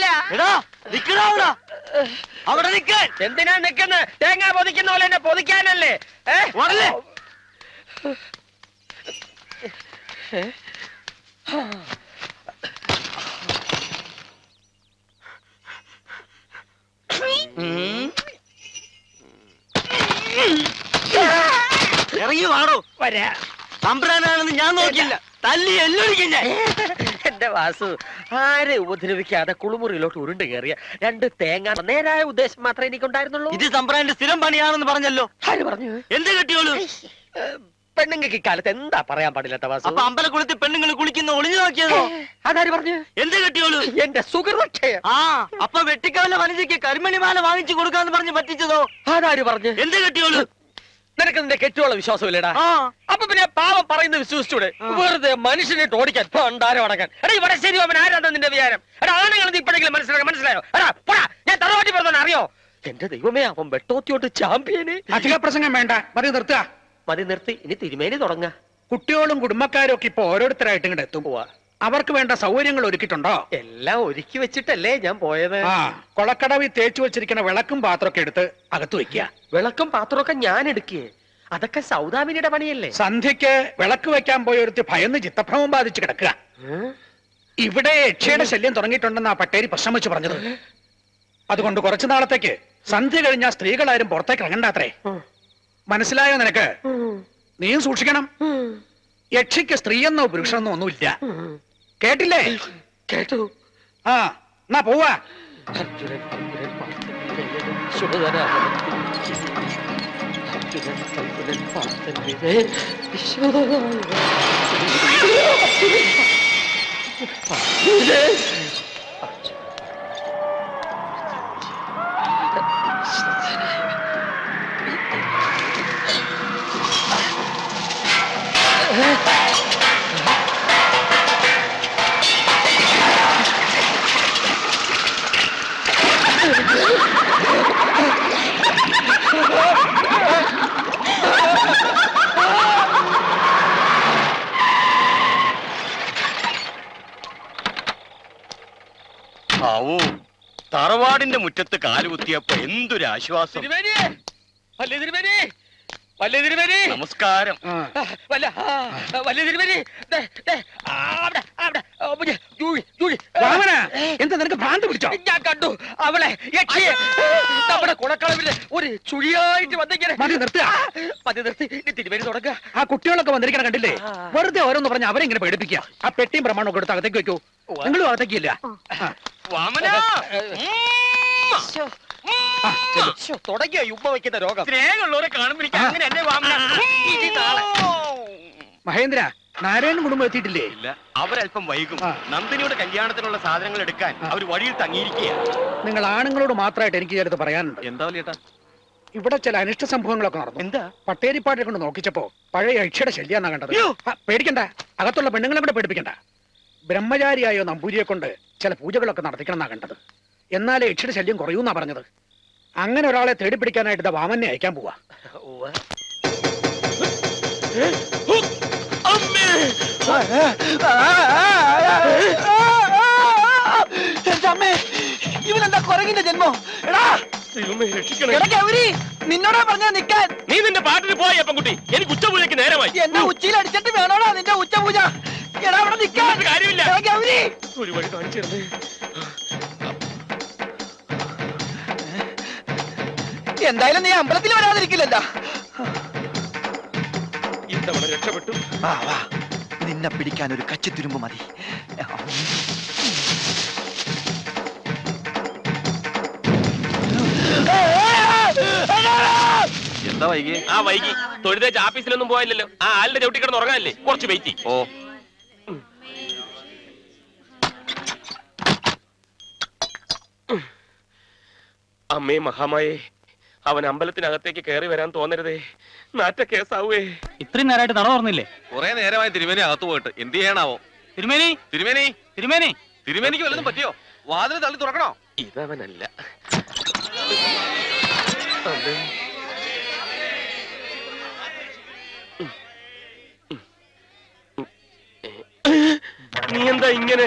അവിടെ നിൽക്കാൻ എന്തിനാ നിൽക്കുന്നത് തേങ്ങ പൊതിക്കുന്ന പോലെ എന്നെ പൊതിക്കാനല്ലേ ഏ? ഏ? ഇറങ്ങി വാടോ വരാ തമ്പ്രാനാണെന്ന് ഞാൻ നോക്കിയില്ല തല്ലി എല്ലൊരിക്കും ഞാൻ എന്റെ വാസു ആരെ ഉപദ്രവിക്കാതെ കുളിമുറിയിലോട്ട് ഉരുണ്ട് കയറിയ രണ്ട് തേങ്ങ നേരായ ഉദ്ദേശം മാത്രമേ എനിക്കുണ്ടായിരുന്നുള്ളൂ ഇത് തമ്പ്രാന്റെ സ്ഥിരം പണിയാണെന്ന് പറഞ്ഞല്ലോ ആര് പറഞ്ഞു എന്ത് കെട്ടിയോളൂ പെണ്ണുങ്ങൾക്ക് ഇക്കാലത്ത് എന്താ പറയാൻ പാടില്ലാത്ത വാസു അപ്പൊ അമ്പലക്കുളത്തിൽ പെണ്ണുങ്ങൾ കുളിക്കുന്ന ഒളിഞ്ഞു നോക്കിയതോ അതാര് പറഞ്ഞു എന്ത് കെട്ടിയോളൂ എന്റെ സുഹൃത്തേ ആ അപ്പൊ വെട്ടിക്കാവിലെ വനിതയ്ക്ക് കരിമണി മാല വാങ്ങിച്ചു കൊടുക്കാന്ന് പറഞ്ഞ് പറ്റിച്ചതോ അതാര് പറഞ്ഞു എന്ത് കെട്ടിയോളൂ നിനക്ക് നിന്റെ കെട്ടിയുള്ള വിശ്വാസമില്ലടാ ആ അപ്പൊ പിന്നെ പാവം പറയുന്നത് വിശ്വസിച്ചൂടെ വെറുതെ മനുഷ്യനെ ഓടിക്കാൻ പണ്ടാരം അടക്കാൻ എടാ ഇവിടെ ശരി അവൻ ആരാധന നിന്റെ വിചാരം എടാ ആണുങ്ങൾ നീ ഇപ്പോഴെങ്കിലും മനസ്സിലാക്കാൻ മനസ്സിലായോ എടാ പോടാ ഞാൻ തറവാട്ടി പറഞ്ഞ അറിയോ എന്റെ ദൈവമേ അവൻ വെട്ടോത്തിയോട്ട് ചാമ്പ്യന് അധിക പ്രസംഗം വേണ്ട മതി നിർത്തുക മതി നിർത്തി ഇനി തിരുമേനി തുടങ്ങ കുട്ടികളും കുടുംബക്കാരും ഒക്കെ ഇപ്പൊ ഓരോരുത്തരായിട്ട് ഇങ്ങോട്ട് എത്തും അവർക്ക് വേണ്ട സൗകര്യങ്ങൾ ഒരുക്കിയിട്ടുണ്ടോ എല്ലാം ഒരുക്കി വെച്ചിട്ടല്ലേ ഞാൻ പോയത് ആ കൊളക്കടവിൽ തേച്ചു വെച്ചിരിക്കുന്ന വിളക്കും പാത്രമൊക്കെ എടുത്ത് അകത്ത് വെക്കുക വിളക്കും പാത്രമൊക്കെ ഞാൻ എടുക്കേ അതൊക്കെ സൗദാമിനിയുടെ പണിയല്ലേ സന്ധ്യക്ക് വിളക്ക് വെക്കാൻ പോയ ഒരുത്തി ഭയന്ന് ചിത്തഭ്രമം ബാധിച്ച് കിടക്കുക ഇവിടെ യക്ഷയുടെ ശല്യം തുടങ്ങിയിട്ടുണ്ടെന്ന് ആ പട്ടേരി പ്രശ്നം വെച്ച് പറഞ്ഞത് അതുകൊണ്ട് കുറച്ചു നാളത്തേക്ക് സന്ധ്യ കഴിഞ്ഞാൽ സ്ത്രീകളാരും പുറത്തേക്ക് ഇറങ്ങണ്ടാത്രേ മനസ്സിലായോ നിനക്ക് നീയും സൂക്ഷിക്കണം യക്ഷിക്ക് സ്ത്രീയെന്നോ പുരുഷനെന്നോ ഒന്നുമില്ല കേട്ടില്ലേ കേട്ടു ആ എന്നാ പോവാ അർജുനൻ അർജുനൻ പാർത്ഥൻ ശുഭധന അർജുനൻ അർജുനൻ പാർത്ഥൻ വിശ്വധന ആവൂ തറവാടിന്റെ മുറ്റത്ത് കാലുകുത്തിയപ്പോ എന്തൊരു ആശ്വാസം തിരുമേനി വല്യ തിരുമേനി വല്യ തിരുമേനി നമസ്കാരം വല്ല ആ, വല്യ തിരുമേനി ദേ, ദേ, ആ, അവിടെ അവിടെ ഓ, പിന്നെ, ജൂഴി, ജൂഴി. വാമന എന്താ നിനക്ക് ഭ്രാന്ത് പിടിച്ചോ ഞാൻ കണ്ടു അവളെ യക്ഷിയെ നമ്മുടെ കുളക്കളവില് ഒരു ചുഴിയായിട്ട് വന്നിങ്ങനെ മതി നിർത്തുക. മതി നിർത്തി ഇനി തിരുമേനി തുടങ്ങുക ആ കുട്ടികളൊക്കെ വന്നിരിക്കണ കണ്ടില്ലേ വെറുതെ ഓരോന്ന് പറഞ്ഞ് അവരെ ഇങ്ങനെ പേടിപ്പിക്കുക ആ പെട്ടിയും പ്രമാണവും ഒക്കെ എടുത്ത് അകത്തേക്ക് വെക്കൂ നിങ്ങളും അകത്തേക്കില്ല വാമന ശ്ശോ, തുടങ്ങിയോ ഈ ഉമ്മ വെക്കുന്ന രോഗം സ്നേഹമുള്ളവരെ കാണുമ്പോ എനിക്ക് അങ്ങനെ അല്ലേ വാമന ഇനി നാളെ മഹേന്ദ്ര നാരായണൻ കുടുംബം എത്തിയിട്ടില്ലേ ഇല്ല അവരല്പം വൈകും നന്ദിനിയുടെ കല്യാണത്തിനുള്ള സാധനങ്ങൾ എടുക്കാൻ അവർ വഴിയിൽ തങ്ങിയിരിക്കുകയാണ് നിങ്ങൾ ആണുങ്ങളോട് മാത്രമായിട്ട് എനിക്ക് ചിലത് പറയാനുണ്ട് എന്താ ചേട്ടാ ഇവിടെ ചില അനിഷ്ട സംഭവങ്ങളൊക്കെ നടന്നു എന്താ പട്ടേരിപ്പാട്ടെ കൊണ്ട് നോക്കിച്ചപ്പോ പഴയ യക്ഷയുടെ ശല്യാന്നാ കണ്ടത് ആ, പേടിക്കണ്ട അകത്തുള്ള പെണ്ണുങ്ങളെ കൂടെ പേടിപ്പിക്കണ്ട ബ്രഹ്മചാരിയായോ നമ്പൂരിയെ കൊണ്ട് ചില പൂജകളൊക്കെ നടത്തിക്കണം എന്നാ കണ്ടത് എന്നാലേ യക്ഷയുടെ ശല്യം കുറയൂന്നാ പറഞ്ഞത് അങ്ങനെ ഒരാളെ തേടി പിടിക്കാനായിട്ട് ദാ വാമനെ അയക്കാൻ പോവാ അമ്മേ ഇവനെന്താ കുരങ്ങിന്റെ ജന്മോ എടാ എടാ ഗൗരി നിന്നോടാ പറഞ്ഞ നിക്കാൻ നീ നിന്റെ പാട്ടിന് പോയി അപ്പൻകുട്ടി എനിക്ക് ഉച്ചപൂജയ്ക്ക് നേരമായി എന്നെ ഉച്ചയിൽ അടിച്ചിട്ട് വേണോടാ നിന്റെ ഉച്ചപൂജ എടാ അവിടെ നിക്കാൻ കാര്യമില്ല എടാ ഗൗരി ഒരു വഴി കാണിച്ചിരുന്നേ എന്തായാലും നീ അമ്പലത്തിൽ വരാതിരിക്കില്ലല്ലോ ഇത്തവണ രക്ഷപ്പെട്ടു വാ വാ നിന്നെ പിടിക്കാൻ ഒരു കച്ചിത്തുരുമ്പ് മതി എന്താ വൈകി ആ വൈകി തൊഴുതേച്ച് ആഫീസിലൊന്നും പോയില്ലല്ലോ ആ ആലിന്റെ ചവിട്ടി കിടന്ന് ഉറങ്ങാനല്ലേ കുറച്ച് വെയിറ്റ് ഓ അമ്മേ മഹാമായേ അവൻ അമ്പലത്തിനകത്തേക്ക് കയറി വരാൻ തോന്നരുതേ നാറ്റ കേസാവേ ഇത്രയും നേരമായിട്ട് നട തുറന്നില്ലേ കുറെ നേരമായി തിരുമേനി അകത്ത് പോയിട്ട് എന്ത് ചെയ്യണാവോ തിരുമേനി തിരുമേനി തിരുമേനി തിരുമേനിക്ക് വല്ലതും പറ്റിയോ വാതിൽ തള്ളി തുറക്കണോ ഇതവനല്ല അതെ. നീ എന്താ ഇങ്ങനെ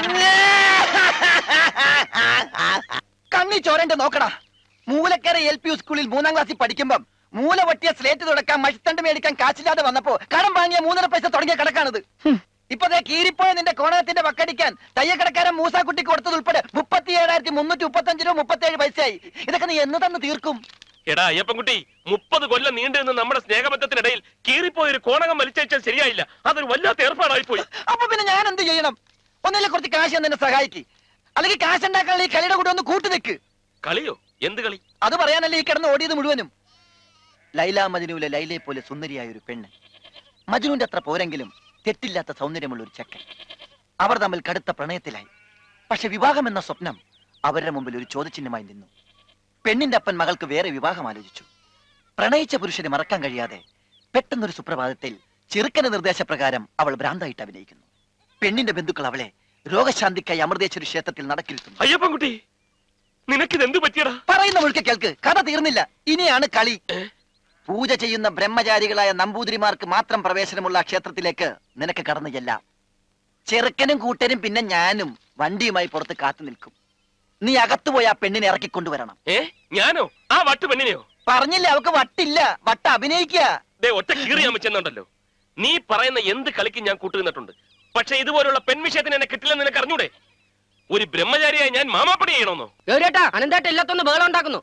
കണ്ണി ചോരന്റെ നോക്കടാ മൂലക്കര എൽ പി സ്കൂളിൽ മൂന്നാം ക്ലാസ്സിൽ പഠിക്കുമ്പം മൂല വട്ടിയ സ്ലേറ്റ് തുടക്കാൻ മഷിത്തണ്ട് മേടിക്കാൻ കാശില്ലാതെ വന്നപ്പോ കടം വാങ്ങിയ മൂന്നര പൈസ തുടങ്ങിയ കടക്കാണിത് ഇപ്പൊ ദേ കീറിപ്പോയ നിന്റെ കോണകത്തിന്റെ വക്കടിക്കാൻ തയ്യക്കടക്കാരൻ മൂസാക്കുട്ടി കൊടുത്തത് ഉൾപ്പെടെ മുപ്പത്തി ഏഴായിരത്തി മുന്നൂറ്റി മുപ്പത്തഞ്ച് രൂപ മുപ്പത്തേഴ് പൈസയായി ഇതൊക്കെ നീ എന്ന് തന്ന് തീർക്കും എടാ അയ്യപ്പൻകുട്ടി മുപ്പത് കൊല്ലം നീണ്ടു നിന്ന് നമ്മുടെ സ്നേഹബന്ധത്തിനിടയിൽ കീറിപ്പോയ ഒരു കോണകം വലിച്ചയച്ചാൽ ശരിയായില്ല അതൊരു വല്ലാത്ത ഏർപ്പാടായി പോയി അപ്പൊ പിന്നെ ഞാൻ എന്ത് ചെയ്യണം ഒന്നിലെ കുറച്ച് കാശ് എന്ന് എന്നെ സഹായിക്ക് അല്ലെങ്കിൽ കാശ് ഉണ്ടാക്കാനുള്ള ഈ കളിയുടെ കൂടെ ഒന്ന് കൂട്ടു നിൽക്ക് കളിയോ എന്ത് കളി അത് പറയാനല്ലേ ഈ കിടന്ന് ഓടിയത് മുഴുവനും ലൈല മദിനുവിലെ ലൈലയെ പോലെ സുന്ദരിയായ ഒരു പെണ്ണ് മജ്നുവിന്റെ അത്ര പോരെങ്കിലും തെറ്റില്ലാത്ത സൗന്ദര്യമുള്ള ഒരു ചെക്കൻ അവർ തമ്മിൽ കടുത്ത പ്രണയത്തിലായി പക്ഷെ വിവാഹം എന്ന സ്വപ്നം അവരുടെ മുമ്പിൽ ഒരു ചോദ്യചിഹ്നമായി നിന്നു പെണ്ണിന്റെ അപ്പൻ മകൾക്ക് വേറെ വിവാഹം ആലോചിച്ചു പ്രണയിച്ച പുരുഷനെ മറക്കാൻ കഴിയാതെ പെട്ടെന്നൊരു സുപ്രഭാതത്തിൽ ചെറുക്കന്റെ നിർദ്ദേശപ്രകാരം അവൾ ഭ്രാന്തായിട്ട് അഭിനയിക്കുന്നു പെണ്ണിന്റെ ബന്ധുക്കൾ അവളെ രോഗശാന്തിക്കായി അമൃതേശ്വരി ക്ഷേത്രത്തിൽ നടക്കിരുത്തുന്നു അയ്യപ്പൻകുട്ടി നിനക്കിത് എന്ത് പറ്റിയടാ പറയുന്ന മുഴുക്കെ കേൾക്ക് കഥ തീർന്നില്ല ഇനിയാണ് കളി പൂജ ചെയ്യുന്ന ബ്രഹ്മചാരികളായ നമ്പൂതിരിമാർക്ക് മാത്രം പ്രവേശനമുള്ള ആ ക്ഷേത്രത്തിലേക്ക് നിനക്ക് കടന്നു ചെല്ലാം ചെറുക്കനും കൂട്ടരും പിന്നെ ഞാനും വണ്ടിയുമായി പുറത്ത് കാത്തു നിൽക്കും നീ അകത്തുപോയി ആ പെണ്ണിനെ ഇറക്കിക്കൊണ്ടുവരണം ഏ ഞാനോ ആ വട്ട് പെണ്ണിനെയോ പറഞ്ഞില്ല അവക്ക് വട്ടില്ല വട്ട അഭിനയിക്കുക ദേ ഒറ്റ കീറി ഞാൻ വെച്ചെന്നുണ്ടല്ലോ നീ പറയുന്ന എന്ത് കളിക്കും ഞാൻ കൂട്ടുനിന്നിട്ടുണ്ട് പക്ഷെ ഇതുപോലുള്ള പെൺവിഷയത്തിന് എന്നെ കിട്ടില്ലെന്ന് നിനക്ക് അറിഞ്ഞൂടെ ഒരു ബ്രഹ്മചാരിയായി ഞാൻ മാമാപ്പണി ചെയ്യണമെന്നോ ഗൗരേട്ടാ അനന്തേട്ട എല്ലാത്തൊന്ന് ബഹളം ഉണ്ടാക്കുന്നു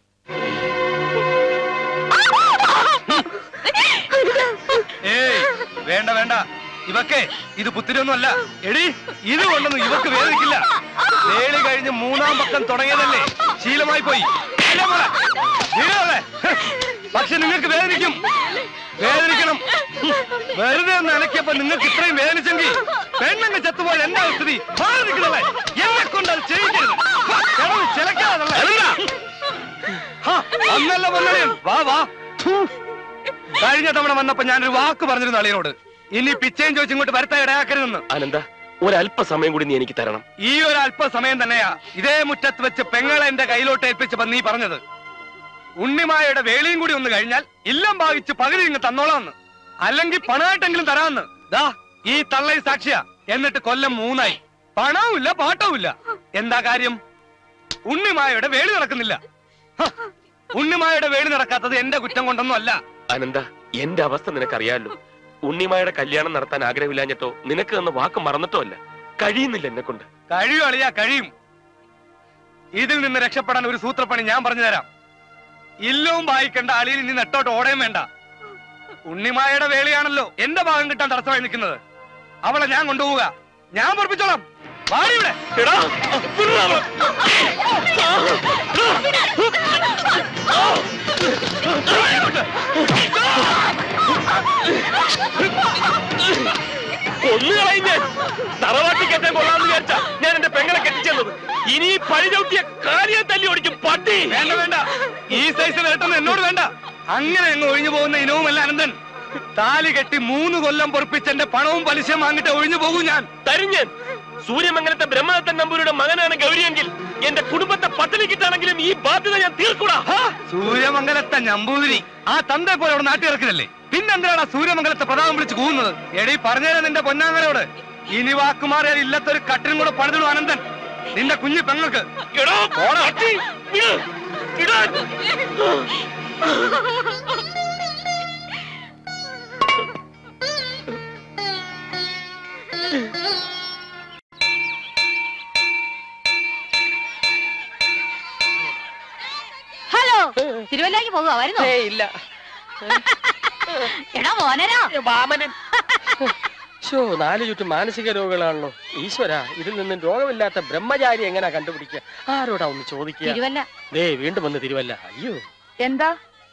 ഏയ് വേണ്ട വേണ്ട ഇവക്കെ ഇത് പുത്തിരൊന്നുമല്ല എടി ഇത് കൊണ്ടൊന്നും ഇവക്ക് വേദനിക്കില്ല വേളി കഴിഞ്ഞ് മൂന്നാം പക്കം തുടങ്ങിയതല്ലേ ശീലമായി പോയി അല്ലേ മോളെ? ശീലമല്ലേ? പക്ഷെ നിങ്ങൾക്ക് വേദനിക്കും വേദനിക്കണം വെറുതെ ഒന്ന് അനക്കിയപ്പോ നിങ്ങൾക്ക് ഇത്രയും വേദനിച്ചെങ്കിൽ പെണ്ണങ്ങ് ചത്തുപോയ എന്താ സ്ഥിതി മാറി നിൽക്കണല്ലേ എന്നെ കൊണ്ട് അത് ചെയ്യിക്കരുത് കിടന്ന് ചിലക്കാതല്ലേ അന്നല്ല പൊന്നണിയൻ വാ വാ ഥു. കഴിഞ്ഞ തവണ വന്നപ്പോ ഞാനൊരു വാക്ക് പറഞ്ഞിരുന്നു അളിയനോട് ഇനി പിച്ചയും ചോദിച്ച് ഇങ്ങോട്ട് വരുത്താൻ ഇടയാക്കരുതെന്ന് അനന്ത ഒരല്പസമയം കൂടി നീ എനിക്ക് തരണം ഈ ഒരു അല്പസമയം തന്നെയാ ഇതേ മുറ്റത്ത് വെച്ച് പെങ്ങളെ എന്റെ കയ്യിലോട്ട് ഏൽപ്പിച്ചപ്പോ നീ പറഞ്ഞത് ഉണ്ണിമായയുടെ വേളിയും കൂടി ഒന്ന് കഴിഞ്ഞാൽ ഇല്ലം ഭാഗിച്ച് പകുതി ഇങ്ങ് തന്നോളാന്ന് അല്ലെങ്കിൽ പണമായിട്ടെങ്കിലും തരാമെന്ന് ദാ ഈ തള്ളയി സാക്ഷിയാ എന്നിട്ട് കൊല്ലം മൂന്നായി പണവുമില്ല പാട്ടവുമില്ല എന്താ കാര്യം ഉണ്ണിമായയുടെ വേളി നടക്കുന്നില്ല ഹ, ഉണ്ണിമായയുടെ വേളി നടക്കാത്തത് എന്റെ കുറ്റം കൊണ്ടൊന്നും അല്ല അനന്ത എന്റെ അവസ്ഥ നിനക്കറിയാലോ ഉണ്ണിമായുടെ കല്യാണം നടത്താൻ ആഗ്രഹമില്ലാഞ്ഞിട്ടോ നിനക്ക് തന്ന വാക്ക് മറന്നിട്ടോ അല്ല കഴിയുന്നില്ല എന്നെ കൊണ്ട് കഴിയും അളിയാ കഴിയും ഇതിൽ നിന്ന് രക്ഷപ്പെടാൻ ഒരു സൂത്രപ്പണി ഞാൻ പറഞ്ഞു തരാം ഇല്ലവും വായിക്കണ്ട അളിയിൽ ഇനി നെട്ടോട്ട് ഓടയും വേണ്ട ഉണ്ണിമായയുടെ വേളിയാണല്ലോ എന്റെ ഭാഗം കിട്ടാൻ തടസ്സമായി നിൽക്കുന്നത് അവളെ ഞാൻ കൊണ്ടുപോവുക ഞാൻ പൊറപ്പിച്ചോളാം വാടി ഇവിടെ എടാ കൊന്നുകളയും ഞാൻ തറവാട്ടി കെട്ടാൻ കൊള്ളാന്ന് വിചാരിച്ച ഞാൻ എന്റെ പെങ്ങളെ കെട്ടിച്ചെന്നത് ഇനി ഈ പഴി ചവിട്ടിയ കാര്യം തല്ലി ഓടിക്കും പട്ടി വേണ്ട വേണ്ട ഈ സൈസ് നേട്ടം എന്നോട് വേണ്ട അങ്ങനെ അങ്ങ് ഒഴിഞ്ഞു പോകുന്ന ഇനവുമല്ല അനന്തൻ താലി കെട്ടി മൂന്ന് കൊല്ലം പൊറപ്പിച്ച് എന്റെ പണവും പലിശയും വാങ്ങിട്ട് ഒഴിഞ്ഞു പോകും ഞാൻ തരും ഞാൻ സൂര്യമംഗലത്തെ ബ്രഹ്മദത്തൻ നമ്പൂരിയുടെ മകനാണ് ഗൗരിയെങ്കിൽ എന്റെ കുടുംബത്തെ പട്ടിണിക്കിട്ടാണെങ്കിലും ഈ ബാധ്യത ഞാൻ തീർക്കൂടാ സൂര്യമംഗലത്തെ നമ്പൂതിരി ആ തന്തെ പോലെ അവിടെ നാട്ടി ഇറക്കില്ലല്ലേ പിന്നെന്തിനാണ് ആ സൂര്യമംഗലത്തെ പ്രതാപം വിളിച്ച് കൂവുന്നത് എടീ പറഞ്ഞേരാ നിന്റെ പൊന്നാങ്ങളോട് ഇനി വാക്കുമാറിയാൽ ഇല്ലത്തൊരു കട്ടിനും കൂടെ പണിതിടും അനന്തൻ നിന്റെ കുഞ്ഞു പെങ്ങൾക്ക് എടോ പട്ടി, വിട്, വിടാൻ. ഹലോ തിരുവല്ലേക്ക് പോകുക വരുന്നോ ഇല്ല എടാ മോനരാ വാമനൻ ഷോ നാല് ചുറ്റും മാനസിക രോഗികളാണല്ലോ ഈശ്വര ഇതിൽ നിന്നും രോഗമില്ലാത്ത ബ്രഹ്മചാരി എങ്ങനെയാ കണ്ടുപിടിക്കുക ആരോടാ ഒന്ന് ചോദിക്കുക തിരുവല്ല ദേ വീണ്ടും വന്ന് തിരുവല്ല അയ്യോ എന്താ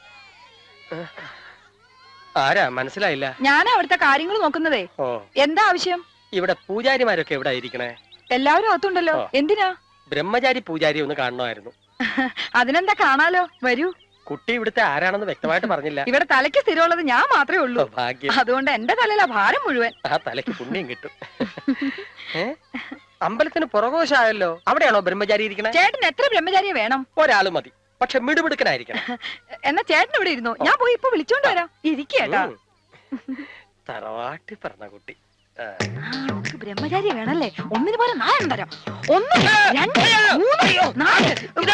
ആരാ മനസ്സിലായില്ല ഞാൻ അവിടുത്തെ കാര്യങ്ങൾ നോക്കുന്നതേ ഓ എന്താ ആവശ്യം ഇവിടെ പൂജാരിമാരൊക്കെ എവിടെ ഇരിക്കണേ എല്ലാവരും അകത്തുണ്ടല്ലോ ഓ. എന്തിനാ ബ്രഹ്മചാരി പൂജാരി ഒന്ന് കാണണമായിരുന്നു അതിനെന്താ കാണാലോ വരൂ കുട്ടി ഇവിടുത്തെ ആരാണെന്ന് വ്യക്തമായിട്ട് പറഞ്ഞില്ല ഇവിടെ തലയ്ക്ക് സ്ഥിരമുള്ളത് ഞാൻ മാത്രമേ ഉള്ളൂ ഓ, ഭാഗ്യം അതുകൊണ്ട് എന്റെ തലയിലാ ഭാരം മുഴുവൻ ആ തലയ്ക്ക് പുണ്യം കിട്ടും ഏ അമ്പലത്തിന് പുറകോശായല്ലോ അവിടെയാണോ ബ്രഹ്മചാരി ഇരിക്കണേ ചേട്ടൻ എത്ര ബ്രഹ്മചാരിയെ വേണം ഒരാള് മതി പക്ഷെ മിടുമിടുക്കനായിരിക്കണം എന്നാ ചേട്ടൻ ഇവിടെ ഇരുന്നു ഞാൻ പോയി ഇപ്പൊ വിളിച്ചോണ്ട് വരാം ഇരിക്കേട്ടാ ഉം. തറവാട്ടി പറഞ്ഞ കുട്ടി ആ. നമുക്ക് ബ്രഹ്മചാരി വേണല്ലേ ഒന്നിന് പോലെ നാലെണ്ണം തരാം ഒന്ന് രണ്ട് മൂന്ന് നാല്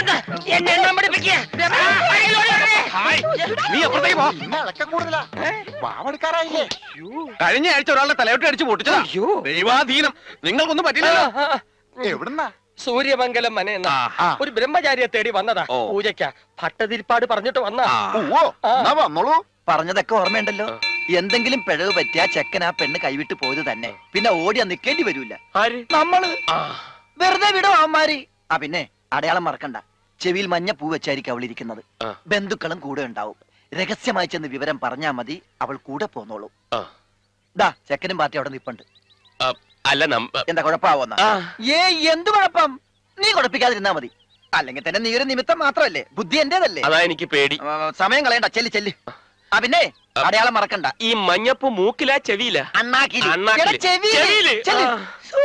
നീ അപ്പുറത്തേക്ക് പോ ഇളക്കം കൂടുതലാ വാവെടുക്കാറായില്ലേ കഴിഞ്ഞ ആഴ്ച ഒരാളുടെ തലയോട്ട് അടിച്ച് പൊട്ടിച്ചതാ ദൈവാധീനം നിങ്ങൾക്കൊന്നും പറ്റില്ലല്ലോ എവിടുന്നാ സൂര്യമംഗലം മന എന്ന ഒരു ബ്രഹ്മചാരിയെ തേടി വന്നതാ പൂജയ്ക്ക ഭട്ടതിരിപ്പാട് പറഞ്ഞിട്ട് വന്നാ ഓ എന്നാ വന്നോളൂ പറഞ്ഞതൊക്കെ ഓർമ്മയുണ്ടല്ലോ എന്തെങ്കിലും പിഴവ് പറ്റിയ ചെക്കൻ ആ പെണ്ണ് കൈവിട്ട് പോയത് തന്നെ പിന്നെ ഓടിയാ നിക്കേണ്ടി വരൂല ആര് നമ്മള് വെറുതെ വിടും അവന്മാര് ആ പിന്നെ അടയാളം മറക്കണ്ട ചെവിയിൽ മഞ്ഞ പൂ വെച്ചായിരിക്കും അവൾ ഇരിക്കുന്നത് ബന്ധുക്കളും കൂടെ ഉണ്ടാവും രഹസ്യമായി ചെന്ന് വിവരം പറഞ്ഞാ മതി അവൾ കൂടെ പോന്നോളൂ ദാ ചെക്കനും പാർട്ടി അവിടെ നിപ്പുണ്ട് അല്ല നമ്മ എന്താ കുഴപ്പമാവുന്ന ആ. ഏ എന്ത് കുഴപ്പം നീ കുഴപ്പിക്കാതിരുന്നാ മതി അല്ലെങ്കിൽ തന്നെ നീ ഒരു നിമിത്തം മാത്രമല്ലേ ബുദ്ധി എന്റേതല്ലേ അതാ എനിക്ക് പേടി ആ, സമയം കളയണ്ട ചെല്ലി ചെല്ലി ആ പിന്നെ അടയാളം മറക്കണ്ട ഈ മഞ്ഞപ്പൂ മൂക്കിലാ ചെവിയില അണ്ണാക്കില്. അണ്ണാക്കില്. എടാ, ചെവിയില്. ചെവിയില്. ചെല്ലി. ആ.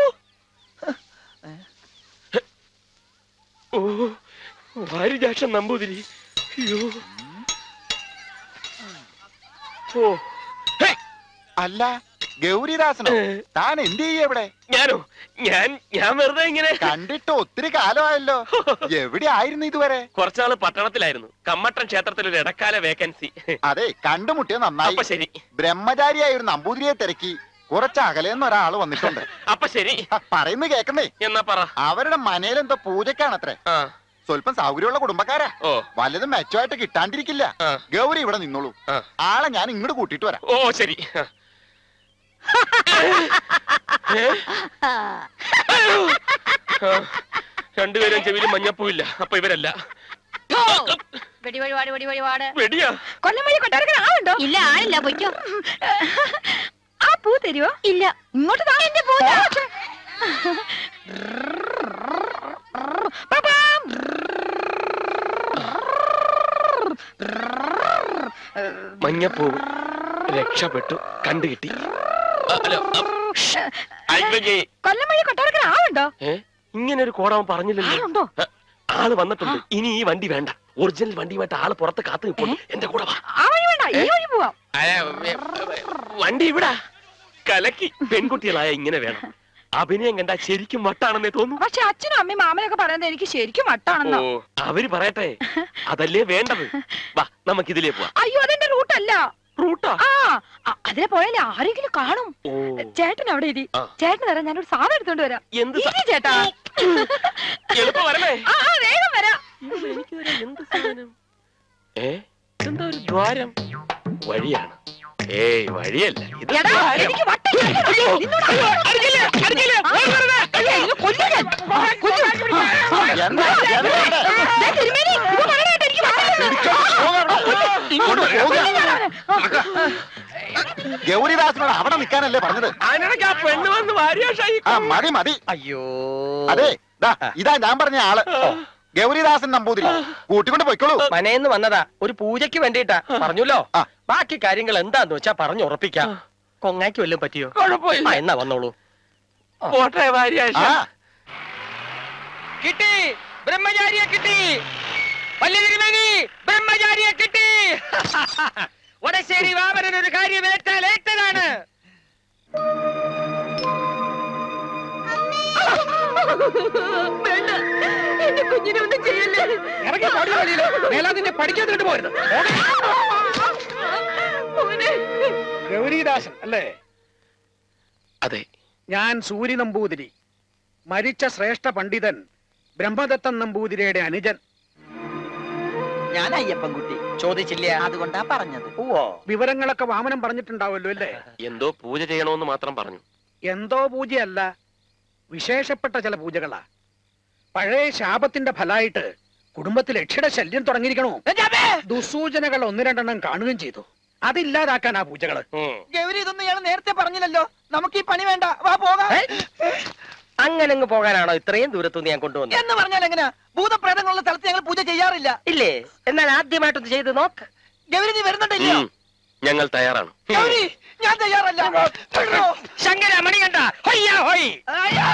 ഓ വാരിജാക്ഷൻ നമ്പൂതിരി അയ്യോ ഓ അല്ല ഗൗരിദാസനോ താൻ എന്ത് ചെയ്യ ഇവിടെ ഞാനോ ഞാൻ ഞാൻ വെറുതെ ഇങ്ങനെ കണ്ടിട്ട് ഒത്തിരി കാലമായല്ലോ എവിടെ ആയിരുന്നു ഇതുവരെ കുറച്ചാള് പട്ടണത്തിലായിരുന്നു കമ്മട്ടൻ ക്ഷേത്രത്തിൽ ഒരു ഇടക്കാല വേക്കൻസി അതെ കണ്ടുമുട്ടിയ നന്നായി അപ്പൊ ശരി ബ്രഹ്മചാരിയായ ഒരു നമ്പൂതിരിയെ തിരക്കി കുറച്ച് അകലെന്ന് ഒരാള് വന്നിട്ടുണ്ട് അപ്പൊ ശരി പറയുന്നു കേക്കുന്നേ എന്നാ പറ അവരുടെ മനയിലെന്തോ പൂജക്കാണത്രേ ആ സ്വല്പം സൗകര്യമുള്ള കുടുംബക്കാരാ ഓ വല്ലതും മെച്ചമായിട്ട് കിട്ടാണ്ടിരിക്കില്ല ആ. ഗൗരി ഇവിടെ നിന്നോളൂ ആ. ആളെ ഞാൻ ഇങ്ങോട്ട് കൂട്ടിയിട്ട് വരാം ഓ ശരി ആ. ഏ? ആ, രണ്ടുപേരും ചെവിയിൽ മഞ്ഞപ്പൂ ഇല്ല അപ്പൊ ഇവരല്ല വെടി വഴിപാട് വെടി വഴിപാട് വെടിയാ കൊല്ലം വഴി കൊട്ടാരക്കര ആളുണ്ടോ ഇല്ല ആളില്ല പൊയ്ക്കോ ആ പൂ തരുവോ ഇല്ല ഇങ്ങോട്ട് താ എന്റെ പൂ മഞ്ഞപ്പൂ രക്ഷപ്പെട്ടു കണ്ടുകിട്ടി ആ, അല്ല, ആ, ഷ്, അയ്യേ. കൊല്ലം വഴി കൊട്ടാരക്കര ആളുണ്ടോ ഏ ഇങ്ങനെ ഒരു കോടാവൻ പറഞ്ഞില്ലല്ലോ ആളുണ്ടോ ആ, ആള് വന്നിട്ടുണ്ട് ഇനി ഈ വണ്ടി വേണ്ട ഒറിജിനൽ വണ്ടിയുമായിട്ട് ആള് പുറത്ത് കാത്തു നിൽക്കുന്നു എന്റെ കൂടെ വാ ആ വഴി വേണ്ട ഈ വഴി പോവാം അല്ല, ഏ, ഏ, വണ്ടി ഇവിടാ കലക്കി പെൺകുട്ടികളായ ഇങ്ങനെ വേണം അഭിനയം കണ്ടാ ശരിക്കും വട്ടാണെന്നേ തോന്നുന്നു പക്ഷെ അച്ഛനും അമ്മയും മാമനൊക്കെ പറയുന്നത് എനിക്ക് ശരിക്കും ഓ വട്ടാണെന്നോ അവര് പറയട്ടെ അതല്ലേ വേണ്ടത് വാ നമുക്ക് ഇതിലേ പോവാം അയ്യോ അതെന്റെ റൂട്ടല്ല റൂട്ടാ ആ അ- അതിലെ പോയാലേ ആരെങ്കിലും കാണും ഓ ചേട്ടൻ അവിടെ ഇരി ആ. ചേട്ടൻ തരാം ഞാനൊരു സാധനം എടുത്തോണ്ട് വരാം എന്ത് സാ- ഇരി ചേട്ടാ എളുപ്പം വരണേ ആ ആ, വേഗം വരാം എനിക്ക് തരാം എന്ത് സാധനം ഏ എന്താ ഒരു ദ്വാരം വഴിയാണ് ഏയ് വഴിയല്ല ഇത് എടാ ദ്വാരം. എനിക്ക് വട്ടം കേൾക്കണം. നിന്നോട് ആ, അയ്യോ, ഇത് കൊല്ലും ഞാൻ. കൊല്ലും. എന്താ എന്താ ദേ, തിരുമേനി, ഇത് പറയണേട്ടോ, എനിക്ക് വട്ടം കേൾക്കണം. ഇങ്ങോട്ട് പോവുക. ആ. ഗൗരിദാസനോട് അവിടെ നിൽക്കാനല്ലേ പറഞ്ഞത് അതിനിടയ്ക്ക് ആ പെണ്ണ് വന്ന് വാരിയാഷായി ആ മതി മതി അയ്യോ അതെ ദാ, ഇതാ ഞാൻ പറഞ്ഞ ആള് ഗൗരിദാസൻ നമ്പൂതിരി കൂട്ടിക്കൊണ്ട് പോയിക്കോളൂ മനേന്ന് വന്നതാ ഒരു പൂജയ്ക്ക് വേണ്ടിട്ടാ പറഞ്ഞല്ലോ ആ. ബാക്കി കാര്യങ്ങൾ എന്താന്ന് വെച്ചാ പറഞ്ഞു ഉറപ്പിക്കാം കൊങ്ങാക്കി വല്ലതും പറ്റിയോ കുഴപ്പമില്ല ആ, എന്നാ വന്നോളൂ പോട്ടെ വാരിയാഷ ആ കിട്ടി ബ്രഹ്മചാരിയെ കിട്ടി വല്യ തിരുമേനി ബ്രഹ്മചാരിയെ കിട്ടി വടശ്ശേരി വാമനൻ ഒരു കാര്യം ഏറ്റാൽ ഏറ്റതാണ് വേണ്ട എന്റെ കുഞ്ഞിനെ ഒന്നും ചെയ്യല്ലേ ഇറങ്ങി പാടി വഴിയില് മേലാതിന്റെ പഠിക്കാതിട്ട് പോരുത് മോനെ ഗൗരീദാസൻ അല്ലേ അതെ ഞാൻ സൂര്യ നമ്പൂതിരി മരിച്ച ശ്രേഷ്ഠ പണ്ഡിതൻ ബ്രഹ്മദത്തൻ നമ്പൂതിരിയുടെ അനുജൻ ഞാൻ അയ്യപ്പൻകുട്ടി ചോദിച്ചില്ല അതുകൊണ്ടാ പറഞ്ഞത് ഓ വിവരങ്ങളൊക്കെ വാമനം പറഞ്ഞിട്ടുണ്ടാവുമല്ലോ അല്ലേ എന്തോ പൂജ ചെയ്യണമെന്ന് മാത്രം പറഞ്ഞു എന്തോ പൂജയല്ല വിശേഷപ്പെട്ട ചില പൂജകളാ പഴയ ശാപത്തിന്റെ ഫലമായിട്ട് കുടുംബത്തിൽ യക്ഷിയുടെ ശല്യം തുടങ്ങിയിരിക്കണോ ദുസൂചനകൾ ഒന്ന് രണ്ടെണ്ണം കാണുകയും ചെയ്തു അതില്ലാതാക്കാൻ ആ പൂജകള് ഉം. ഗൗരി ഇതൊന്നും ഇയാൾ നേരത്തെ പറഞ്ഞില്ലല്ലോ നമുക്ക് ഈ പണി വേണ്ട വാ പോകാം അങ്ങനെ അങ്ങ് പോകാനാണോ ഇത്രയും ദൂരത്തുനിന്ന് ഞാൻ കൊണ്ടുവന്നത് എന്ന് പറഞ്ഞാൽ എങ്ങനെയാ ഭൂതപ്രേതങ്ങളുള്ള സ്ഥലത്ത് ഞങ്ങൾ പൂജ ചെയ്യാറില്ല ഇല്ലേ എന്നാൽ ആദ്യമായിട്ടൊന്ന് ചെയ്ത് നോക്ക് ഗൗരി നീ വരുന്നുണ്ടല്ലോ ഉം. ഞങ്ങൾ തയ്യാറാണ് ഗൗരി ഞാൻ തയ്യാറല്ല വിടോ. ശങ്കര മണി കണ്ട ഹൊയ്യാ ഹൊയ് അയ്യോ.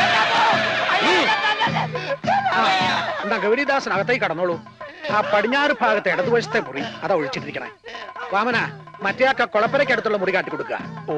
എന്താ ഗൗരിദാസൻ അകത്തേക്ക് കടന്നോളൂ ആ പടിഞ്ഞാറ് ഭാഗത്തെ ഇടതുവശത്തെ മുറി അതാ ഒഴിച്ചിട്ടിരിക്കണേ വാമന മറ്റേ ആ കൊളപ്പരയ്ക്ക് അടുത്തുള്ള മുറി കാട്ടി കൊടുക്കുക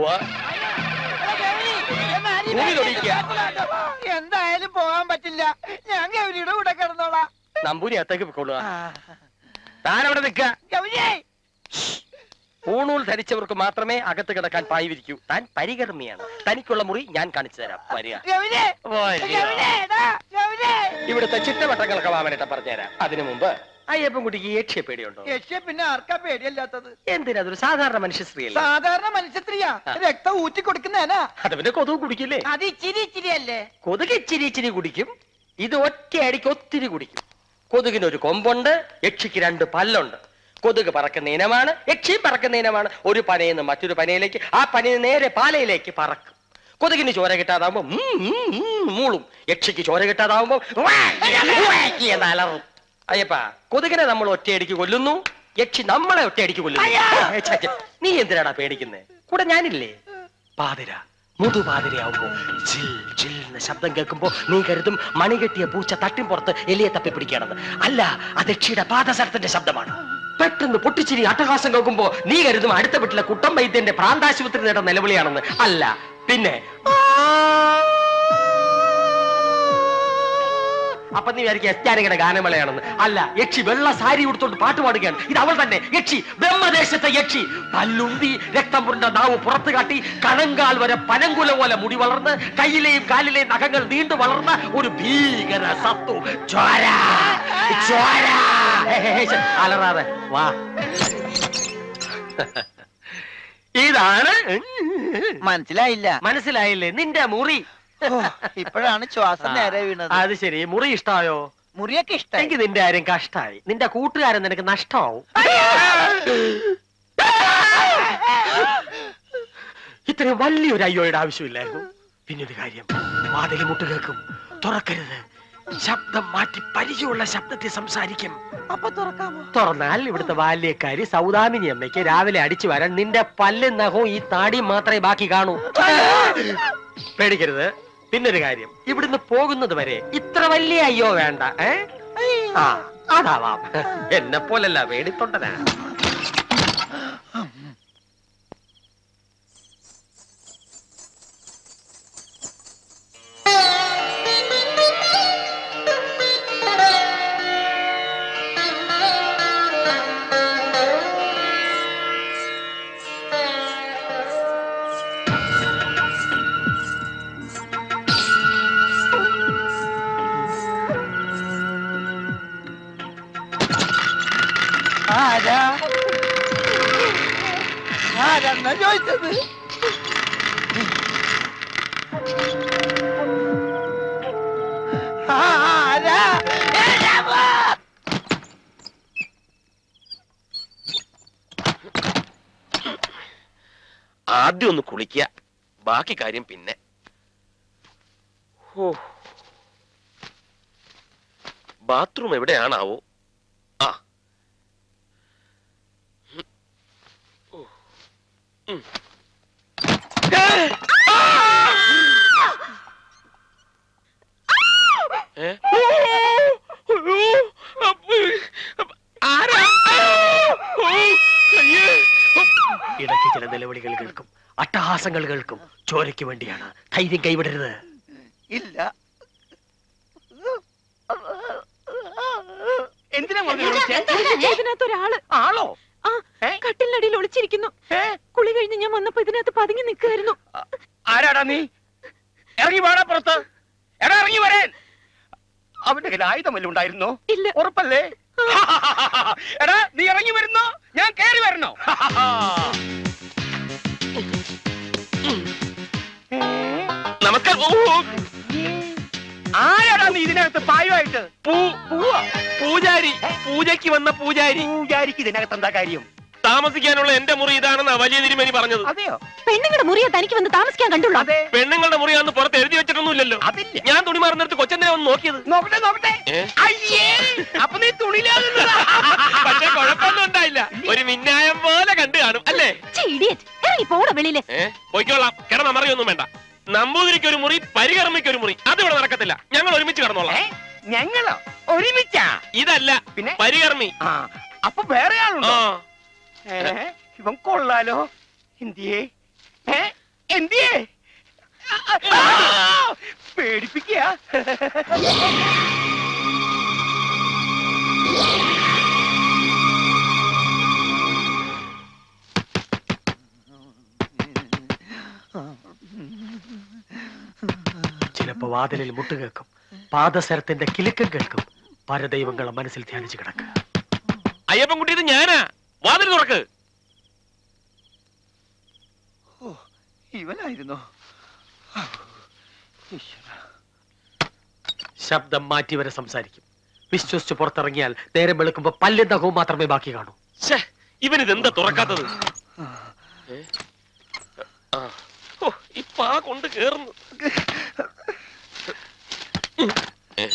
ഭൂമി തൊടിയിക്കുക. എന്തായാലും പോകാൻ പറ്റില്ല ഞാൻ ഗൗരിയുടെ കൂടെ കിടന്നോളാം നമ്പൂരി അത്തേക്ക് പോയിക്കൊള്ളുക താൻ അവിടെ നിൽക്കുക ഗൗരിയേ പൂണൂൽ ധരിച്ചവർക്ക് മാത്രമേ അകത്ത് കിടക്കാൻ പായി വിരിക്കൂ താൻ പരികർമ്മിയാണ് തനിക്കുള്ള മുറി ഞാൻ കാണിച്ചു തരാം വരിക ഗൗരിയേ വരിക. ഗൗരിയേ എടാ, ഗൗരിയേ ഇവിടുത്തെ ചിട്ടവട്ടങ്ങളൊക്കെ വാമനിട്ട് പറഞ്ഞുതരാം അതിനു മുമ്പ് അയ്യപ്പൻകുട്ടിക്ക് യക്ഷിയ പേടിയുണ്ടോ യക്ഷ്യ പിന്നെ ആർക്കാ പേടിയല്ലാത്തത് എന്തിനാ അതൊരു സാധാരണ മനുഷ്യ സ്ത്രീയല്ല സാധാരണ മനുഷ്യത്രിയാ രക്തം ഊറ്റി കൊടുക്കുന്നേനാ അത് പിന്നെ കൊതുക് കുടിക്കില്ലേ അത് ഇച്ചിരി ഇച്ചിരി അല്ലേ കൊതുക് ഇച്ചിരി ഇച്ചിരി കുടിക്കും ഇത് ഒറ്റയടിക്ക് ഒത്തിരി കുടിക്കും കൊതുകിന് ഒരു കൊമ്പുണ്ട് യക്ഷിക്ക് രണ്ട് പല്ലുണ്ട് കൊതുക് പറക്കുന്ന ഇനമാണ് യക്ഷി പറക്കുന്ന ഇനമാണ് ഒരു പനയിൽ നിന്ന് മറ്റൊരു പനയിലേക്ക് ആ പനയിൽ നേരെ പാലയിലേക്ക് പറക്കും കൊതുകിന് ചോര കിട്ടാതാവുമ്പോ ഉം, ഉം, ഉം മൂളും യക്ഷിക്ക് ചോര കിട്ടാതാവുമ്പോ എന്ന് അലറും അയ്യപ്പ കൊതുകിനെ നമ്മൾ ഒറ്റയടിക്ക് കൊല്ലുന്നു യക്ഷി നമ്മളെ ഒറ്റയടിക്ക് കൊല്ലുന്നു ഏ, ഛെ, ഛെ. നീ എന്തിനാടാ പേടിക്കുന്നേ കൂടെ ഞാനില്ലേ പാതിര മുതുപാതിരയാവുമ്പോ ജിൽ ജിൽ എന്ന ശബ്ദം കേൾക്കുമ്പോ നീ കരുതും മണി കെട്ടിയ പൂച്ച തട്ടിൻപുറത്ത് എലിയെ തപ്പി പിടിക്കണമെന്ന് അല്ല അത് യക്ഷിയുടെ പാദസരത്തിന്റെ ശബ്ദമാണ് പെട്ടെന്ന് പൊട്ടിച്ചിരി അട്ടഹാസം കേൾക്കുമ്പോ നീ കരുതും അടുത്ത വീട്ടിലെ കുട്ടം വൈദ്യന്റെ പ്രാന്താശുപത്രി നേടുന്ന നിലവിളിയാണെന്ന് അല്ല പിന്നെ അപ്പൊ നീ വിചാരിക്കുക എസ് ജാനകിയുടെ ഗാനമേളയാണെന്ന് അല്ല യക്ഷി വെള്ള സാരി ഉടുത്തോണ്ട് പാട്ട് പാടുകയാണ് ഇത് അവൾ തന്നെ യക്ഷി ബ്രഹ്മദേശത്തെ യക്ഷി പല്ലുന്തി രക്തം പുരണ്ട നാവ് പുറത്തു കാട്ടി കണങ്കാൽ വരെ പനങ്കുല പോലെ മുടി വളർന്ന് കയ്യിലെയും കാലിലെയും നഖങ്ങൾ നീണ്ടു വളർന്ന ഒരു ഭീകര സത്തു ചോര ചോര ഹേ, ഹേ, ഹേ, ശ്ശെ, അലറാതെ വാ ഇതാണ് മനസ്സിലായില്ല മനസ്സിലായില്ലേ നിന്റെ മുറി ഇപ്പോഴാണ് ശ്വാസം നേരെ വീണത് അത് ശരി മുറി ഇഷ്ടായോ മുറിയൊക്കെ ഇഷ്ടമായി എനിക്ക് നിന്റെ കാര്യം കഷ്ടായി നിന്റെ കൂട്ടുകാരൻ നിനക്ക് നഷ്ടമാവും ഇത്രയും വലിയൊരു അയ്യോയുടെ ആവശ്യമില്ലായിരുന്നു പിന്നൊരു കാര്യം വാതിൽ മുട്ട് കേൾക്കും തുറക്കരുത് ശബ്ദം മാറ്റി പരിചയമുള്ള ശബ്ദത്തിൽ സംസാരിക്കും അപ്പൊ തുറക്കാമോ തുറന്നാൽ ഇവിടുത്തെ ബാല്യക്കാരി സൗദാമിനി അമ്മയ്ക്ക് രാവിലെ അടിച്ചു വരാൻ നിന്റെ പല്ലും നഖവും ഈ താടിയും മാത്രമേ ബാക്കി കാണൂ പേടിക്കരുത് പിന്നൊരു കാര്യം ഇവിടുന്ന് പോകുന്നത് വരെ ഇത്ര വലിയ അയ്യോ വേണ്ട ഏ ആ അതാവാം എന്നെ പോലല്ല പേടിത്തൊണ്ടനാ ആരാ ആരാന്നാ ചോദിച്ചത് ആ, ആരാ ഏടാ പോ. ആദ്യം ഒന്ന് കുളിക്കുക ബാക്കി കാര്യം പിന്നെ ഓ ബാത്റൂം എവിടെയാണാവോ ആ ഉം. ഓ. ഉം. ഏ? ആരാ? ഓ, അയ്യേ. ഇടയ്ക്ക് ചില നിലവിളികൾ കേൾക്കും അട്ടഹാസങ്ങൾ കേൾക്കും ചോരയ്ക്ക് വേണ്ടിയാണ് ധൈര്യം കൈവിടരുത് ഇല്ല എന്തിനാ ഇതിനകത്ത് ഒരാള് ആളോ ആ കട്ടിലിനടിയിൽ ഒളിച്ചിരിക്കുന്നു കുളി കഴിഞ്ഞ് ഞാൻ വന്നപ്പോ ഇതിനകത്ത് പതുങ്ങി നിൽക്കുമായിരുന്നു ആരാടാ നീ ഇറങ്ങി വാടാ പുറത്ത് എടാ ഇറങ്ങി വരാൻ അവന്റെ കയ്യിൽ ആയുധം വല്ലതും ഉണ്ടായിരുന്നോ ഇല്ല ഉറപ്പല്ലേ എടാ നീ ഇറങ്ങി വരുന്നോ ഞാൻ കയറി വരണോ നമസ്കാരം ഓ, ആരാടാ നീ ഇതിനകത്ത് പായുമായിട്ട് പൂ പൂവാ പൂജാരി പൂജയ്ക്ക് വന്ന പൂജാരി പൂജാരിക്ക് ഇതിനകത്ത് എന്താ കാര്യം താമസിക്കാനുള്ള എന്റെ മുറി ഇതാണെന്നാ വലിയ തിരുമേനി പറഞ്ഞത് അതെയോ പെണ്ണുങ്ങളുടെ മുറിയെ തനിക്ക് വന്ന് താമസിക്കാൻ കണ്ടുള്ളൂ അതെ പെണ്ണുങ്ങളുടെ മുറിയാന്ന് പുറത്ത് എഴുതി വെച്ചിട്ടൊന്നുമില്ലല്ലോ അതില്ല ഞാൻ തുണി മാറുന്നിടത്ത് കൊച്ചനെ ഒന്ന് നോക്കിയത് നോക്കട്ടെ നോക്കട്ടെ ഏ? അയ്യേ അപ്പൊ നീ തുണിയിലാകുന്നതാ പക്ഷെ കുഴപ്പമൊന്നും ഉണ്ടായില്ല ഒരു മിന്നായം പോലെ കണ്ടു കാണും അല്ലേ ഇഡിയറ്റ് ഇറങ്ങി പോട വെളിയില് ഏ പോയിക്കോളാം കിടന്നമറിയൊന്നും വേണ്ട നമ്പൂതിരിക്ക് ഒരു മുറി പരികർമ്മയ്ക്ക് ഒരു മുറി അത് ഇവിടെ നടക്കത്തില്ല ഞങ്ങൾ ഒരുമിച്ച് കിടന്നോളാം ഏ? ഞങ്ങളോ ഒരുമിച്ചാ ഇതല്ല പിന്നെ പരികർമ്മി ആ അപ്പൊ വേറെ ആ ആളുണ്ടോ ഏ, ഇവൻ കൊള്ളാലോ എന്തിയേ ഏ എന്തിയേ ആ, പേടിപ്പിക്കുക ചിലപ്പോ വാതിലിൽ മുട്ട് കേൾക്കും പാദസരത്തിന്റെ കിലുക്കം കേൾക്കും പരദൈവങ്ങളെ മനസ്സിൽ ധ്യാനിച്ചു കിടക്കുക അയ്യപ്പൻകുട്ടി ഇത് ഞാനാ വാതിൽ തുറക്ക് ഇവനായിരുന്നോ ശബ്ദം മാറ്റി വരെ സംസാരിക്കും വിശ്വസിച്ച് പുറത്തിറങ്ങിയാൽ നേരം വെളുക്കുമ്പോ പല്ലും നഖവും മാത്രമേ ബാക്കി കാണൂ ശ്ശേ, ഇവനിതെന്താ തുറക്കാത്തത് ഏ? ആ. ഓ, ഈ പാ കൊണ്ട് കേറുന്നു ഏ?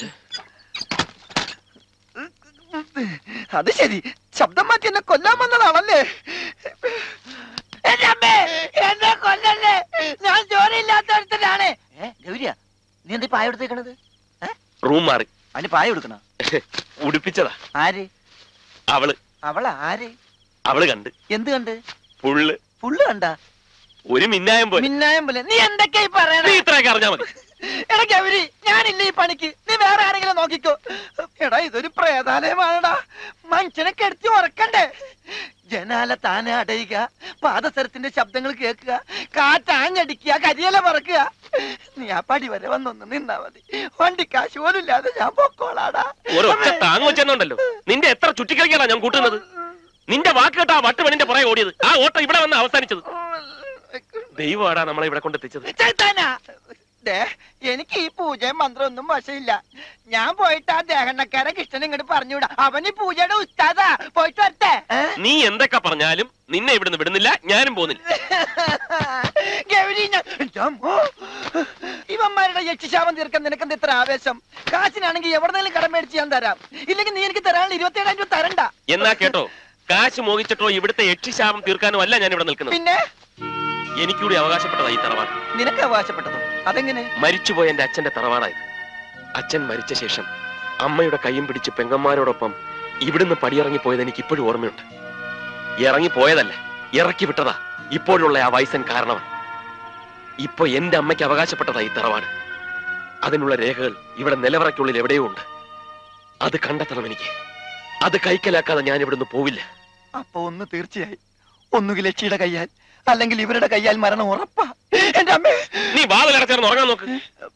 അത് ശരി ശബ്ദം മാറ്റി എന്നെ കൊല്ലാൻ വന്നതാണല്ലേ എന്റെ അമ്മേ എന്നെ കൊല്ലല്ലേ ഞാൻ ജോലിയില്ലാത്തടത്തിലാണ് ഏ ഗൗരിയ നീ എന്താ പായ എടുത്തേക്കണത് റൂം മാറി അതിന് പായ എടുക്കണ ഉടുപ്പിച്ചതാ ആര് അവള് അവള ആര് അവള് കണ്ട് എന്ത് കണ്ട് പുള്ള് പുള്ളു കണ്ട ഒരു മിന്നായം പോലെ മിന്നായം പോലെ നീ എന്തൊക്കെയായി പറയണേ നീ ഇത്രയൊക്കെ അറിഞ്ഞാ മതി എടാ ഗൗരി ഞാനില്ല ഈ പണിക്ക് നീ വേറെ ആരെങ്കിലും നോക്കിക്കോ എടാ ഇതൊരു പ്രേതാലയമാണെടാ മനുഷ്യനെ കെടുത്തി ഉറക്കണ്ടേ ജനാല താനെ അടയുക പാദസരത്തിന്റെ ശബ്ദങ്ങൾ കേൾക്കുക കാറ്റാഞ്ഞടിക്കുക കരിയല പറക്കുക നീ ആ പടി വരെ വന്നൊന്ന് നിന്നാ മതി വണ്ടി കാശ് പോലും ഇല്ലാതെ ഞാൻ പൊക്കോളാടാ ഒരൊറ്റ താങ്ങ് വെച്ചെന്നുണ്ടല്ലോ നിന്റെ എത്ര ചുറ്റിക്കളിക്കാനാ ഞാൻ കൂട്ടുന്നത് നിന്റെ വാക്ക് കേട്ടാ വട്ടുപണിന്റെ പുറകെ ഓടിയത് ആ ഓട്ടം ഇവിടെ വന്ന് അവസാനിച്ചത് ദൈവമാടാ നമ്മളെ ഇവിടെ കൊണ്ടെത്തിച്ചത് ചൈത്താനാ ദേ, എനിക്ക് ഈ പൂജയും മന്ത്രമൊന്നും വശമില്ല ഞാൻ പോയിട്ട് ആ ദേഹണ്ണക്കാരെ കൃഷ്ണൻ ഇങ്ങോട്ട് പറഞ്ഞുവിടാ അവൻ ഈ പൂജയുടെ ഉസ്താദാ പോയിട്ട് വരട്ടെ ഏ? നീ എന്തൊക്കെ പറഞ്ഞാലും നിന്നെ ഇവിടുന്ന് വിടുന്നില്ല ഞാനും പോകുന്നില്ല ഗൗരി ഞാൻ എൻ്റെ അമ്മോ. ഇവന്മാരുടെ യക്ഷിശാപം തീർക്കാൻ നിനക്കെന്ത് ഇത്ര ആവേശം കാശിനാണെങ്കിൽ എവിടെന്നെങ്കിലും കടം മേടിച്ച് ഞാൻ തരാം ഇല്ലെങ്കിൽ നീ എനിക്ക് തരാനുള്ള ഇരുപത്തിയേഴായിരം രൂപ തരണ്ട എന്നാ കേട്ടോ കാശ് മോഹിച്ചിട്ടോ ഇവിടുത്തെ യക്ഷിശാപം തീർക്കാനോ അല്ല ഞാൻ ഇവിടെ നിൽക്കുന്നത് പിന്നെ എനിക്കൂടി അവകാശപ്പെട്ടതാ ഈ തറവാട് നിനക്ക് അവകാശപ്പെട്ടതോ അതെങ്ങനെ മരിച്ചുപോയ എന്റെ അച്ഛന്റെ തറവാടായത് അച്ഛൻ മരിച്ച ശേഷം അമ്മയുടെ കൈയും പിടിച്ച് പെങ്ങന്മാരോടൊപ്പം ഇവിടുന്ന് പടിയിറങ്ങി പോയത് എനിക്ക് ഇപ്പോഴും ഓർമ്മയുണ്ട് ഇറങ്ങി പോയതല്ല ഇറക്കി വിട്ടതാ ഇപ്പോഴുള്ള ആ വയസ്സൻ കാരണവൻ ഇപ്പൊ എന്റെ അമ്മയ്ക്ക് അവകാശപ്പെട്ടതാ ഈ തറവാട് അതിനുള്ള രേഖകൾ ഇവിടെ നിലവറയ്ക്കുള്ളിൽ എവിടെയോ ഉണ്ട് അത് കണ്ടെത്തണം എനിക്ക് അത് കൈക്കലാക്കാതെ ഞാൻ ഇവിടുന്ന് പോവില്ല അപ്പൊ ഒന്ന് തീർച്ചയായി ഒന്നുകിൽ ലക്ഷിയുടെ കയ്യാൽ അല്ലെങ്കിൽ ഇവരുടെ കയ്യാൽ മരണം ഉറപ്പാ എന്റെ അമ്മേ നീ വാതിലടച്ചേർന്ന് ഉറങ്ങാൻ നോക്ക്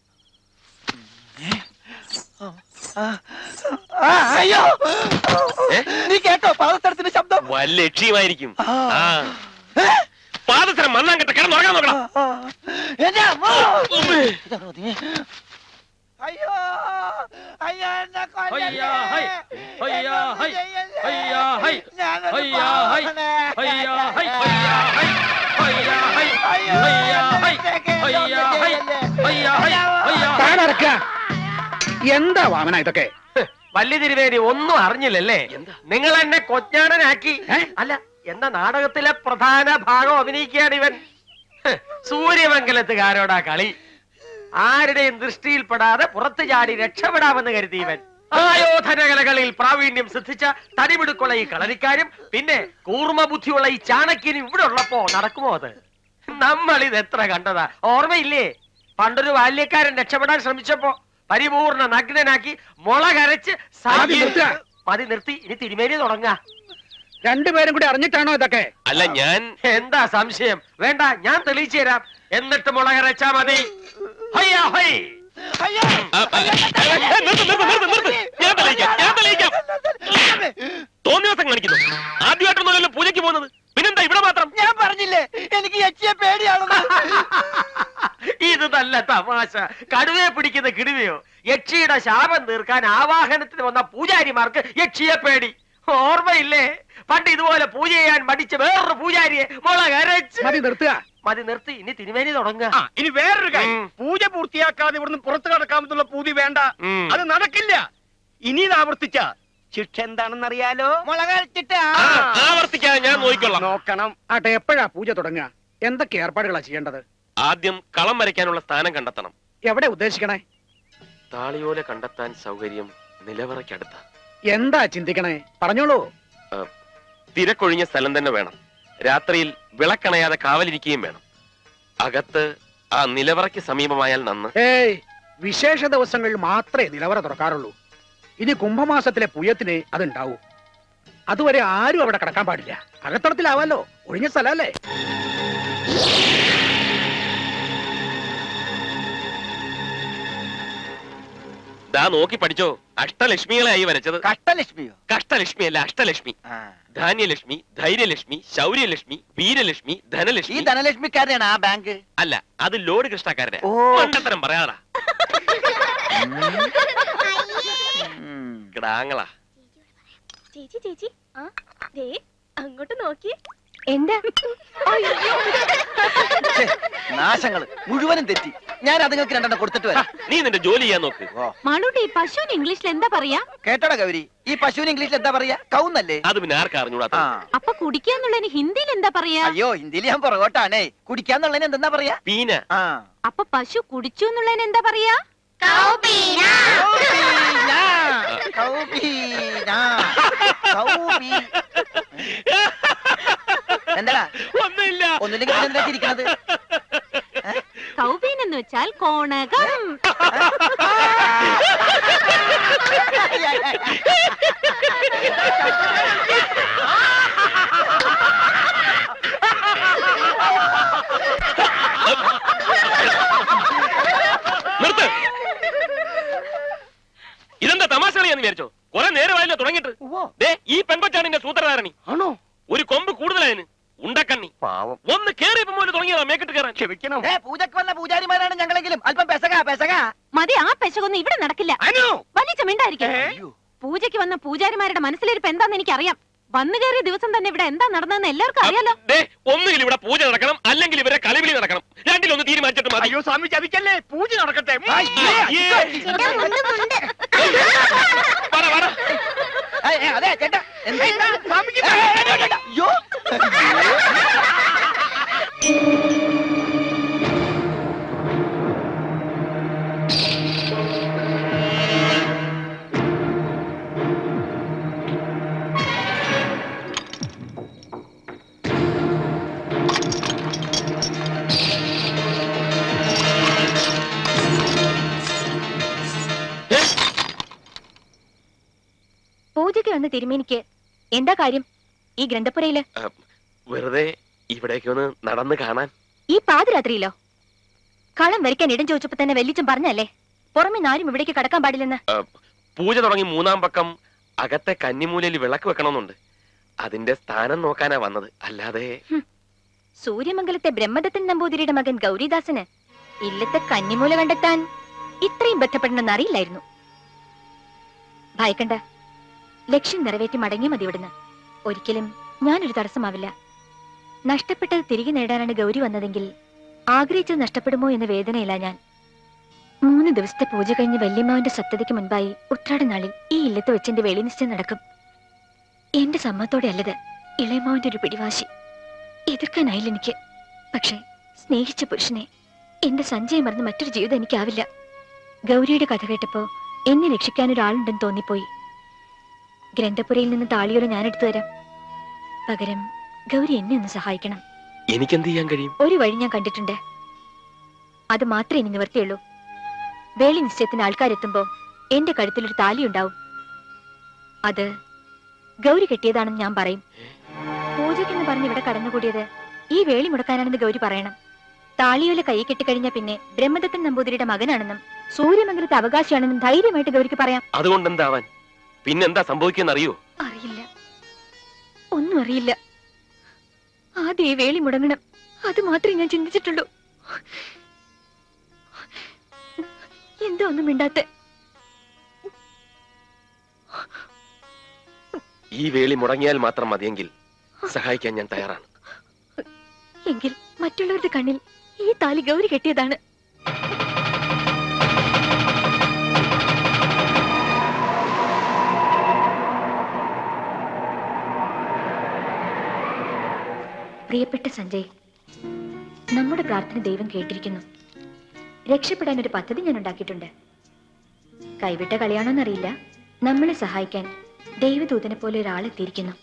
ആ, ആ, അയ്യോ നീ കേട്ടോ പാദസ്ഥലത്തിന്റെ ശബ്ദം വല്ല ലക്ഷ്യമായിരിക്കും ആ പാദസരം മണ്ണാൻ കെട്ട കിടന്നുറങ്ങാൻ നോക്കണം എന്റെ അമ്മ ഇതാണോ നീ? അയ്യോ അയ്യോ എന്നെ കൊല്ലല്ലേ. ഹയ്യാ, ഹൈ. ചെയ്യല്ലേ. ഹയ്യാ, ഹൈ. ഞാനൊരു ഹയ്യാ, ഹൈ. പാവമാണേ. ഹയ്യാ, ഹൈ. ഹയ്യാ, ഹൈ. ഹയ്യാ, ഹൈ. അയ്യോ, ഹയ്യാ, ഹൈ. എന്നെ ഹയ്യാ, ഹൈ. ഹയ്യാ, ഹൈ. ഹയ്യാ, ഹൈ. താനടക്ക എന്താ വാമന ഇതൊക്കെ വല്യ തിരുവേരി ഒന്നും അറിഞ്ഞില്ലല്ലേ നിങ്ങൾ എന്നെ കൊജ്ഞാടനാക്കി അല്ല എന്ന നാടകത്തിലെ പ്രധാന ഭാഗം അഭിനയിക്കുകയാണ് ഇവൻ ഹ്, സൂര്യമംഗലത്തുകാരോടാ കളി ആരുടെയും ദൃഷ്ടിയിൽപ്പെടാതെ പുറത്തു ചാടി രക്ഷപ്പെടാമെന്ന് കരുതി ഇവൻ ആയോധനകലകളിൽ പ്രാവീണ്യം സിദ്ധിച്ച തടിമിടുക്കുള്ള ഈ കളരിക്കാരും പിന്നെ കൂർമ്മ ബുദ്ധിയുള്ള ഈ ചാണക്യനും ഇവിടെ ഉള്ളപ്പോ നടക്കുമോ അത് നമ്മൾ ഇത് എത്ര കണ്ടതാ ഓർമ്മയില്ലേ പണ്ടൊരു ബാല്യക്കാരൻ രക്ഷപ്പെടാൻ ശ്രമിച്ചപ്പോ പരിപൂർണ നഗ്നനാക്കി മുള കരച്ച് മതി നിർത്തുക. മതി നിർത്തി ഇനി തിരുമേനി തുടങ്ങാ രണ്ടുപേരും കൂടി അറിഞ്ഞിട്ടാണോ ഇതൊക്കെ അല്ല ഞാൻ എന്താ സംശയം വേണ്ട ഞാൻ തെളിയിച്ചു തരാം എന്നിട്ട് മുള കരച്ചാ മതി ഹയ്യാ, ഹൈ. ഞാൻ തെളിയിക്കാം ഞാൻ തെളിയിക്കാം തോന്നിയ ദിവസം കാണിക്കുന്നു ആദ്യമായിട്ടൊന്നുമല്ലല്ലോ പൂജയ്ക്ക് പോകുന്നത് പിന്നെന്താ ഇവിടെ മാത്രം ഞാൻ പറഞ്ഞില്ലേ എനിക്ക് യക്ഷിയെ പേടിയാണെന്ന് ഇത് നല്ല തമാശ കടുവയെ പിടിക്കുന്ന കിടുവയോ യക്ഷിയുടെ ശാപം തീർക്കാൻ ആവാഹനത്തിന് വന്ന പൂജാരിമാർക്ക് യക്ഷിയെ പേടി ഓർമ്മയില്ലേ പണ്ട് ഇതുപോലെ പൂജ ചെയ്യാൻ മടിച്ച വേറൊരു പൂജാരിയെ മുള കരച്ച് മതി നിർത്തുക മതി നിർത്തി ഇനി തിരുമേനി തുടങ്ങുക ഇനി വേറൊരു കാര്യം പൂജ പൂർത്തിയാക്കാതെ ഇവിടുന്ന് പുറത്തു കടക്കാമെന്നുള്ള പൂതി വേണ്ട ഉം. അത് നടക്കില്ല ഇനി ഇത് ആവർത്തിച്ച ശിക്ഷ എന്താണെന്ന് അറിയാലോ മുളകരച്ചിട്ട് ആ, ആവർത്തിക്കാതെ ഞാൻ നോക്കിക്കൊള്ളാം നോക്കണം ആട്ടെ എപ്പോഴാ പൂജ തുടങ്ങുക എന്തൊക്കെ ഏർപ്പാടുകളാ ചെയ്യേണ്ടത് ആദ്യം കളം വരയ്ക്കാനുള്ള സ്ഥാനം കണ്ടെത്തണം എവിടെ ഉദ്ദേശിക്കണേ താളിയോല കണ്ടെത്താൻ സൗകര്യം നിലവറയ്ക്കടുത്ത എന്താ ചിന്തിക്കണേ പറഞ്ഞോളൂ തിരക്കൊഴിഞ്ഞ സ്ഥലം തന്നെ വേണം രാത്രിയിൽ വിളക്കണയാതെ കാവലിരിക്കുകയും വേണം അകത്ത് ആ നിലവറയ്ക്ക് സമീപമായാൽ നന്ന് ഏയ് വിശേഷ ദിവസങ്ങളിൽ മാത്രമേ നിലവറ തുറക്കാറുള്ളൂ ഇനി കുംഭമാസത്തിലെ പുയത്തിന് അതുണ്ടാവൂ അതുവരെ ആരും അവിടെ കിടക്കാൻ പാടില്ല അകത്തളത്തിലാവാലോ ഒഴിഞ്ഞ സ്ഥലല്ലേ ദാ നോക്കി പഠിച്ചോ അഷ്ടലക്ഷ്മികളായി വരച്ചത് കഷ്ടലക്ഷ്മിയോ കഷ്ടലക്ഷ്മി അല്ല അഷ്ടലക്ഷ്മി ധാന്യലക്ഷ്മി ധൈര്യലക്ഷ്മി ശൗര്യലക്ഷ്മി വീരലക്ഷ്മി ഈ ധനലക്ഷ്മി ധനലക്ഷ്മിക്കാരെയാണ് ആ ബാങ്ക് അല്ല അത് ലോഡ് കൃഷ്ണക്കാരനെ ഓ. മണ്ടത്തരം പറയാതാ കിടാങ്ങളാ ചേച്ചി ചേച്ചി ആ ദേ നോക്കി എന്താ നാശങ്ങള് മുഴുവനും തെറ്റി ഞാൻ അതുങ്ങൾക്ക് രണ്ടെണ്ണം കൊടുത്തിട്ട് വരാം നീ നിന്റെ ജോലി ചെയ്യാൻ നോക്ക് മാളൂട്ടി പശുവിന് ഇംഗ്ലീഷിൽ എന്താ പറയാ കേട്ടോടാ ഗൗരി ഈ പശുവിന് ഇംഗ്ലീഷിൽ എന്താ പറയാ കൗന്നല്ലേ അത് പിന്നെ ആർക്കാ അറിഞ്ഞൂടാ അപ്പൊ കുടിക്കുക എന്നുള്ളതിന് ഹിന്ദിയിൽ എന്താ പറയാ അയ്യോ ഹിന്ദിയിൽ ഞാൻ പുറകോട്ടാണേ കുടിക്കാന്നുള്ളതിന് എന്താ പറയാ പീന ആ അപ്പൊ പശു കുടിച്ചു എന്നുള്ളതിന് എന്താ പറയാ എന്താടാ ഒന്നുമില്ല ഒന്നുമില്ലെങ്കിൽ പിന്നെ എന്താ ചിരിക്കണത് കൗബീൻ എന്ന് വെച്ചാൽ കോണകം നിർത്ത് ഇതെന്താ തമാശ കളിയാന്ന് വിചാരിച്ചോ കുറെ നേരമായല്ലോ തുടങ്ങിയിട്ട് ദേ ഈ പെൺകൊച്ചാണ് എന്റെ സൂത്രധാരണി ആണോ ഒരു കൊമ്പ് കൂടുതലായതിന് ഉണ്ടക്കണ്ണി പാവം ഒന്ന് കേറിയപ്പോ മുതൽ തുടങ്ങിയതാ മേക്കിട്ട് കയറാൻ ക്ഷമിക്കണം ഏ പൂജക്ക് വന്ന പൂജാരിമാരാണ് ഞങ്ങളെങ്കിലും അല്പം പെസക പെസക മതി ആ പെശകൊന്നും ഇവിടെ നടക്കില്ല വലിയ ചെമിണ്ടായിരിക്കും പൂജയ്ക്ക് വന്ന പൂജാരിമാരുടെ മനസ്സിലിരിപ്പ് എന്താന്ന് എനിക്കറിയാം വന്നു കയറിയ ദിവസം തന്നെ ഇവിടെ എന്താ നടന്നതെന്ന് എല്ലാവർക്കും അറിയാലോ ദേ ഒന്നുകിൽ ഇവിടെ പൂജ നടക്കണം അല്ലെങ്കിൽ ഇവരെ കളിവിളി നടക്കണം രണ്ടിലൊന്ന് തീരുമാനിച്ചിട്ട് മതി അയ്യോ സ്വാമി ചതിക്കല്ലേ പൂജ നടക്കട്ടെ പറ പറ ഏ, ഏ, അതെ ചേട്ടാ എന്താ അയ്യോ പൂജയ്ക്ക് വന്ന തിരുമേനിക്ക് എന്താ കാര്യം ഈ ഗ്രന്ഥപുരയില് വെറുതെ ഇവിടേക്ക് ഒന്ന് നടന്ന് കാണാൻ ഈ പാതിരാത്രിയിലോ കളം വരയ്ക്കാൻ ഇടം ചോദിച്ചപ്പോ തന്നെ വെല്ലിച്ചും പറഞ്ഞല്ലേ പുറമെ ആരും ഇവിടേക്ക് കടക്കാൻ പാടില്ലെന്ന് ആ, പൂജ തുടങ്ങി മൂന്നാം പക്കം അകത്തെ കന്നിമൂലയിൽ വിളക്ക് വെക്കണമെന്നുണ്ട് അതിന്റെ സ്ഥാനം നോക്കാനാ വന്നത് അല്ലാതെ സൂര്യമംഗലത്തെ ബ്രഹ്മദത്തൻ നമ്പൂതിരിയുടെ മകൻ ഗൗരിദാസന് ഇല്ലത്തെ കന്നിമൂല കണ്ടെത്താൻ ഇത്രയും ബന്ധപ്പെടണമെന്ന് അറിയില്ലായിരുന്നു ഭയക്കണ്ട ലക്ഷ്യം നിറവേറ്റി മടങ്ങി മതി ഇവിടുന്ന് ഒരിക്കലും ഞാനൊരു തടസ്സമാവില്ല നഷ്ടപ്പെട്ടത് തിരികെ നേടാനാണ് ഗൗരി വന്നതെങ്കിൽ ആഗ്രഹിച്ചത് നഷ്ടപ്പെടുമോ എന്ന വേദനയില്ല ഞാൻ മൂന്ന് ദിവസത്തെ പൂജ കഴിഞ്ഞ് വല്യമ്മാവിന്റെ സത്യതയ്ക്ക് മുൻപായി ഉത്രാട നാളിൽ ഈ ഇല്ലത്ത് വെച്ച് എന്റെ വേളി നിശ്ചയം നടക്കും എന്റെ സമ്മതത്തോടെ അല്ലത് ഇളയമാവിന്റെ ഒരു പിടിവാശി എതിർക്കാനായില്ല എനിക്ക് പക്ഷേ സ്നേഹിച്ച പുരുഷനെ എന്റെ സഞ്ജയം മറന്ന് മറ്റൊരു ജീവിതം എനിക്കാവില്ല ഗൗരിയുടെ കഥ കേട്ടപ്പോ എന്നെ രക്ഷിക്കാൻ ഒരാളുണ്ടെന്ന് തോന്നിപ്പോയി ഗ്രന്ഥപുരയിൽ നിന്ന് താളിയോടെ ഞാൻ എടുത്തു തരാം പകരം ഗൗരി എന്നെ ഒന്ന് സഹായിക്കണം എനിക്കെന്ത് ചെയ്യാൻ കഴിയും ഒരു വഴി ഞാൻ കണ്ടിട്ടുണ്ട് അത് മാത്രമേ ഇനി നിവർത്തിയുള്ളൂ വേളി നിശ്ചയത്തിന് ആൾക്കാരെത്തുമ്പോ എന്റെ കഴുത്തിലൊരു താലി ഉണ്ടാവും അത് ഗൗരി കെട്ടിയതാണെന്ന് ഞാൻ പറയും പൂജയ്ക്കെന്ന് പറഞ്ഞ് ഇവിടെ കടന്നുകൂടിയത് ഈ വേളി മുടക്കാനാണെന്ന് ഗൗരി പറയണം താളിയോല കൈ കെട്ടിക്കഴിഞ്ഞ പിന്നെ ബ്രഹ്മദത്തൻ നമ്പൂതിരിയുടെ മകനാണെന്നും സൂര്യമംഗലത്തെ അവകാശിയാണെന്നും ധൈര്യമായിട്ട് ഗൗരിക്ക് പറയാം അതുകൊണ്ട് എന്താവാൻ പിന്നെന്താ സംഭവിക്കുന്ന അറിയോ അറിയില്ല ഒന്നും അറിയില്ല ആദ്യം ഈ വേളി മുടങ്ങണം അത് മാത്രമേ ഞാൻ ചിന്തിച്ചിട്ടുള്ളൂ എന്താ ഒന്നും മിണ്ടാത്ത ഈ വേളി മുടങ്ങിയാൽ മാത്രം മതിയെങ്കിൽ സഹായിക്കാൻ ഞാൻ തയ്യാറാണ് എങ്കിൽ മറ്റുള്ളവരുടെ കണ്ണിൽ ഈ താലി ഗൗരി കെട്ടിയതാണ് പ്രിയപ്പെട്ട സഞ്ജയ് നമ്മുടെ പ്രാർത്ഥന ദൈവം കേട്ടിരിക്കുന്നു രക്ഷപ്പെടാൻ ഒരു പദ്ധതി ഞാൻ ഉണ്ടാക്കിയിട്ടുണ്ട് കൈവിട്ട കളിയാണോന്നറിയില്ല നമ്മളെ സഹായിക്കാൻ ദൈവദൂതനെ പോലെ ഒരാളെത്തിയിരിക്കുന്നു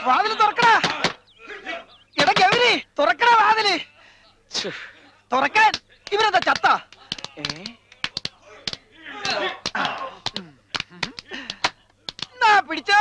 വാതില് തുറക്കടാ എടാ ഗൗരി തുറക്കടാ വാതില് തുറക്കാൻ ഇവരെന്താ ചത്ത എന്നാ പിടിച്ചോ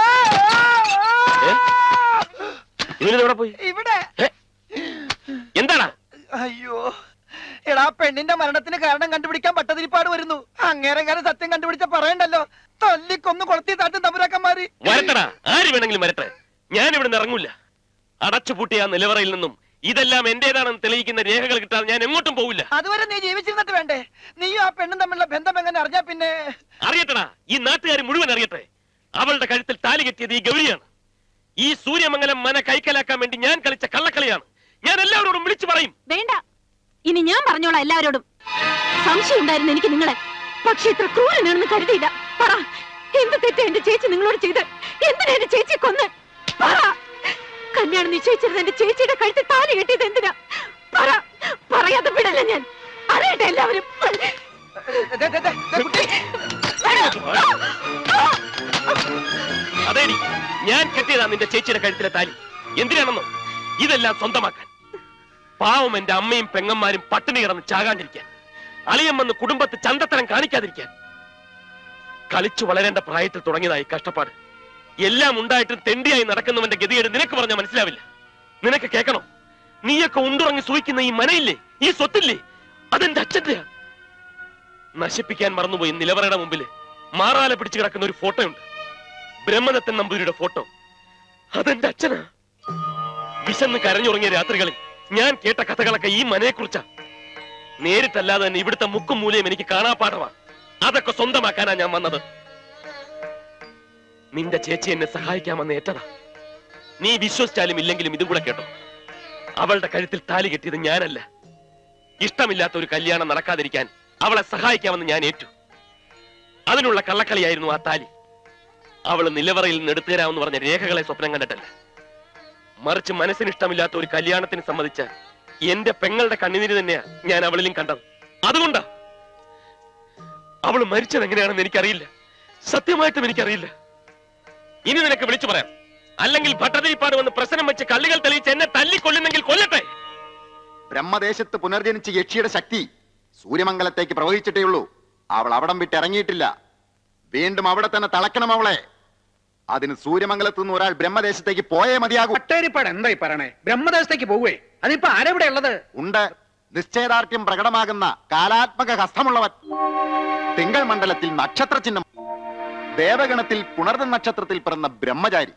ഇവനെവിടെ പോയി ഇവിടെ എന്താണ് അയ്യോ എടാ പെണ്ണിന്റെ മരണത്തിന് കാരണം കണ്ടുപിടിക്കാൻ പട്ടതിരിപ്പാട് വരുന്നു അങ്ങേരെങ്ങാനും സത്യം കണ്ടുപിടിച്ച പറയണ്ടല്ലോ തല്ലിക്കൊന്നു കൊളത്തി താട്ടും തമ്പുരാക്കന്മാര് വരട്ടടാ ആര് വേണമെങ്കിലും വരട്ടെ ഞാൻ ഇവിടെ ഇറങ്ങൂല അടച്ചുപൂട്ടിയ ആ നിലവറയിൽ നിന്നും ഇതെല്ലാം എന്റേതാണെന്ന് തെളിയിക്കുന്ന രേഖകൾ കിട്ടാതെ ഞാൻ എങ്ങോട്ടും പോവില്ല അതുവരെ നീ ജീവിച്ചിരുന്നിട്ട് വേണ്ടേ നീയും ആ പെണ്ണും തമ്മിലുള്ള ബന്ധം എങ്ങനെ അറിഞ്ഞാ പിന്നെ അറിയട്ടടാ ഈ നാട്ടുകാർ മുഴുവൻ അറിയട്ടെ അവളുടെ കഴുത്തിൽ താലി കെട്ടിയത് ഈ ഗൗരിയാണ് ഈ സൂര്യമംഗലം മന കൈക്കലാക്കാൻ വേണ്ടി ഞാൻ കളിച്ച കള്ളക്കളിയാണ് ഞാൻ എല്ലാവരോടും വിളിച്ചു പറയും വേണ്ട ഇനി ഞാൻ പറഞ്ഞോളാം എല്ലാവരോടും സംശയം ഉണ്ടായിരുന്നു എനിക്ക് നിങ്ങളെ പക്ഷെ ഇത്ര ക്രൂരനാണെന്ന് കരുതിയില്ല പറ എന്ത് തെറ്റ് എന്റെ ചേച്ചി നിങ്ങളോട് ചെയ്ത് എന്തിനാ എന്റെ ചേച്ചി കൊന്ന് പറ കല്യാണം നിശ്ചയിച്ചിരുന്ന എന്റെ ചേച്ചിയുടെ കഴുത്തിൽ താലി കെട്ടിയത് എന്തിനാ പറ പറയാതെ വിടല്ല ഞാൻ അറിയട്ടെ എല്ലാവരും അതേടി ഞാൻ കെട്ടിയതാ നിന്റെ ചേച്ചിയുടെ കഴുത്തിലെ താലി എന്തിനാണെന്നോ ഇതെല്ലാം സ്വന്തമാക്കാൻ പാവം എന്റെ അമ്മയും പെങ്ങന്മാരും പട്ടിണി കിടന്ന് ചാകാണ്ടിരിക്കാൻ അളിയം വന്ന് കുടുംബത്ത് ചന്തത്തരം കാണിക്കാതിരിക്കാൻ കളിച്ചു വളരേണ്ട പ്രായത്തിൽ തുടങ്ങിയതായി കഷ്ടപ്പാട് എല്ലാം ഉണ്ടായിട്ടും തെണ്ടിയായി നടക്കുന്നവന്റെ ഗതികേട് നിനക്ക് പറഞ്ഞാൽ മനസ്സിലാവില്ല നിനക്ക് കേൾക്കണോ നീയൊക്കെ ഉണ്ടുറങ്ങി സൂഹിക്കുന്ന ഈ മനയില്ലേ ഈ സ്വത്തില്ലേ അതെന്റെ അച്ഛന്റെ നശിപ്പിക്കാൻ മറന്നുപോയി നിലവറയുടെ മുമ്പിൽ മാറാല പിടിച്ചു കിടക്കുന്ന ഒരു ഫോട്ടോയുണ്ട് ബ്രഹ്മദത്തൻ നമ്പൂരിയുടെ ഫോട്ടോ അതെന്റെ അച്ഛനാ വിശന്ന് കരഞ്ഞുറങ്ങിയ രാത്രികളിൽ ഞാൻ കേട്ട കഥകളൊക്കെ ഈ മനയെക്കുറിച്ചാ നേരിട്ടല്ലാതെ തന്നെ ഇവിടുത്തെ മുക്കും മൂലയും എനിക്ക് കാണാപ്പാഠമാ അതൊക്കെ സ്വന്തമാക്കാനാ ഞാൻ വന്നത് നിന്റെ ചേച്ചി എന്നെ സഹായിക്കാമെന്ന് ഏറ്റതാ നീ വിശ്വസിച്ചാലും ഇല്ലെങ്കിലും ഇതും കൂടെ കേട്ടോ അവളുടെ കഴുത്തിൽ താലി കെട്ടിയത് ഞാനല്ല ഇഷ്ടമില്ലാത്ത ഒരു കല്യാണം നടക്കാതിരിക്കാൻ അവളെ സഹായിക്കാമെന്ന് ഞാൻ ഏറ്റു അതിനുള്ള കള്ളക്കളിയായിരുന്നു ആ താലി അവള് നിലവറയിൽ നിന്ന് എടുത്തു തരാമെന്ന് പറഞ്ഞ രേഖകളെ സ്വപ്നം കണ്ടിട്ടല്ല മറിച്ച് മനസ്സിന് ഇഷ്ടമില്ലാത്ത ഒരു കല്യാണത്തിന് സംബന്ധിച്ച എന്റെ പെങ്ങളുടെ കണ്ണുനീര് തന്നെയാ ഞാൻ അവളിലും കണ്ടത് അതുകൊണ്ടാ അവള് മരിച്ചത് എങ്ങനെയാണെന്ന് എനിക്കറിയില്ല സത്യമായിട്ടും എനിക്കറിയില്ല ഇനി നിനക്ക് വിളിച്ചു പറയാം അല്ലെങ്കിൽ ഭട്ടതിരിപ്പാട് വന്ന് പ്രശ്നം വെച്ച് കള്ളികൾ തെളിയിച്ച് എന്നെ തല്ലിക്കൊല്ലുന്നെങ്കിൽ കൊല്ലട്ടെ ബ്രഹ്മദേശത്ത് പുനർജനിച്ച യക്ഷിയുടെ ശക്തി സൂര്യമംഗലത്തേക്ക് പ്രവഹിച്ചിട്ടേയുള്ളൂ അവൾ അവിടം വിട്ട് ഇറങ്ങിയിട്ടില്ല വീണ്ടും അവിടെ തന്നെ തളയ്ക്കണം അവളെ അതിന് സൂര്യമംഗലത്ത് നിന്ന് ഒരാൾ ബ്രഹ്മദേശത്തേക്ക് പോയേ മതിയാകൂ പട്ടേരിപ്പാട് എന്തായി പറയണേ ബ്രഹ്മദേശത്തേക്ക് പോവേ അതിപ്പോ ആരെവിടെ ഉള്ളത് ഉണ്ട് നിശ്ചയദാർഢ്യം പ്രകടമാകുന്ന കാലാത്മക ഹസ്തമുള്ളവൻ തിങ്കൾ മണ്ഡലത്തിൽ നക്ഷത്ര ചിഹ്നം ദേവഗണത്തിൽ പുണർന്ന നക്ഷത്രത്തിൽ പിറന്ന ബ്രഹ്മചാരി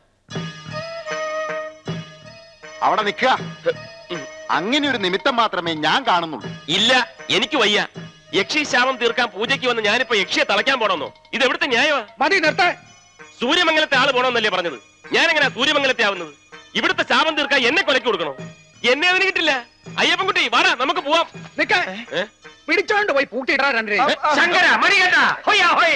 അവിടെ നിൽക്കുക അങ്ങനെ ഒരു നിമിത്തം മാത്രമേ ഞാൻ കാണുന്നുള്ളൂ ഇല്ല എനിക്ക് വയ്യ യക്ഷി ശാപം തീർക്കാൻ പൂജയ്ക്ക് വന്ന് ഞാനിപ്പോ യക്ഷിയെ തളയ്ക്കാൻ പോണെന്നോ ഇത് എവിടുത്തെ ന്യായമാ മതി നിർത്ത സൂര്യമംഗലത്തെ ആള് പോണമെന്നല്ലേ പറഞ്ഞത് ഞാൻ എങ്ങനെയാ സൂര്യമംഗലത്തെ ആവുന്നത് ഇവിടുത്തെ ശാപം തീർക്കാൻ എന്നെ കൊലക്ക് കൊടുക്കണോ എന്നെ അതിന് കിട്ടില്ല അയ്യപ്പൻകുട്ടി വാടാ നമുക്ക് പോവാം നിക്ക പിടിച്ചോണ്ട് പോയി പൂട്ടിയിടാ രണ്ടേ ശങ്കര മണി കേട്ട ഹൊയ്യാ ഹൊയ്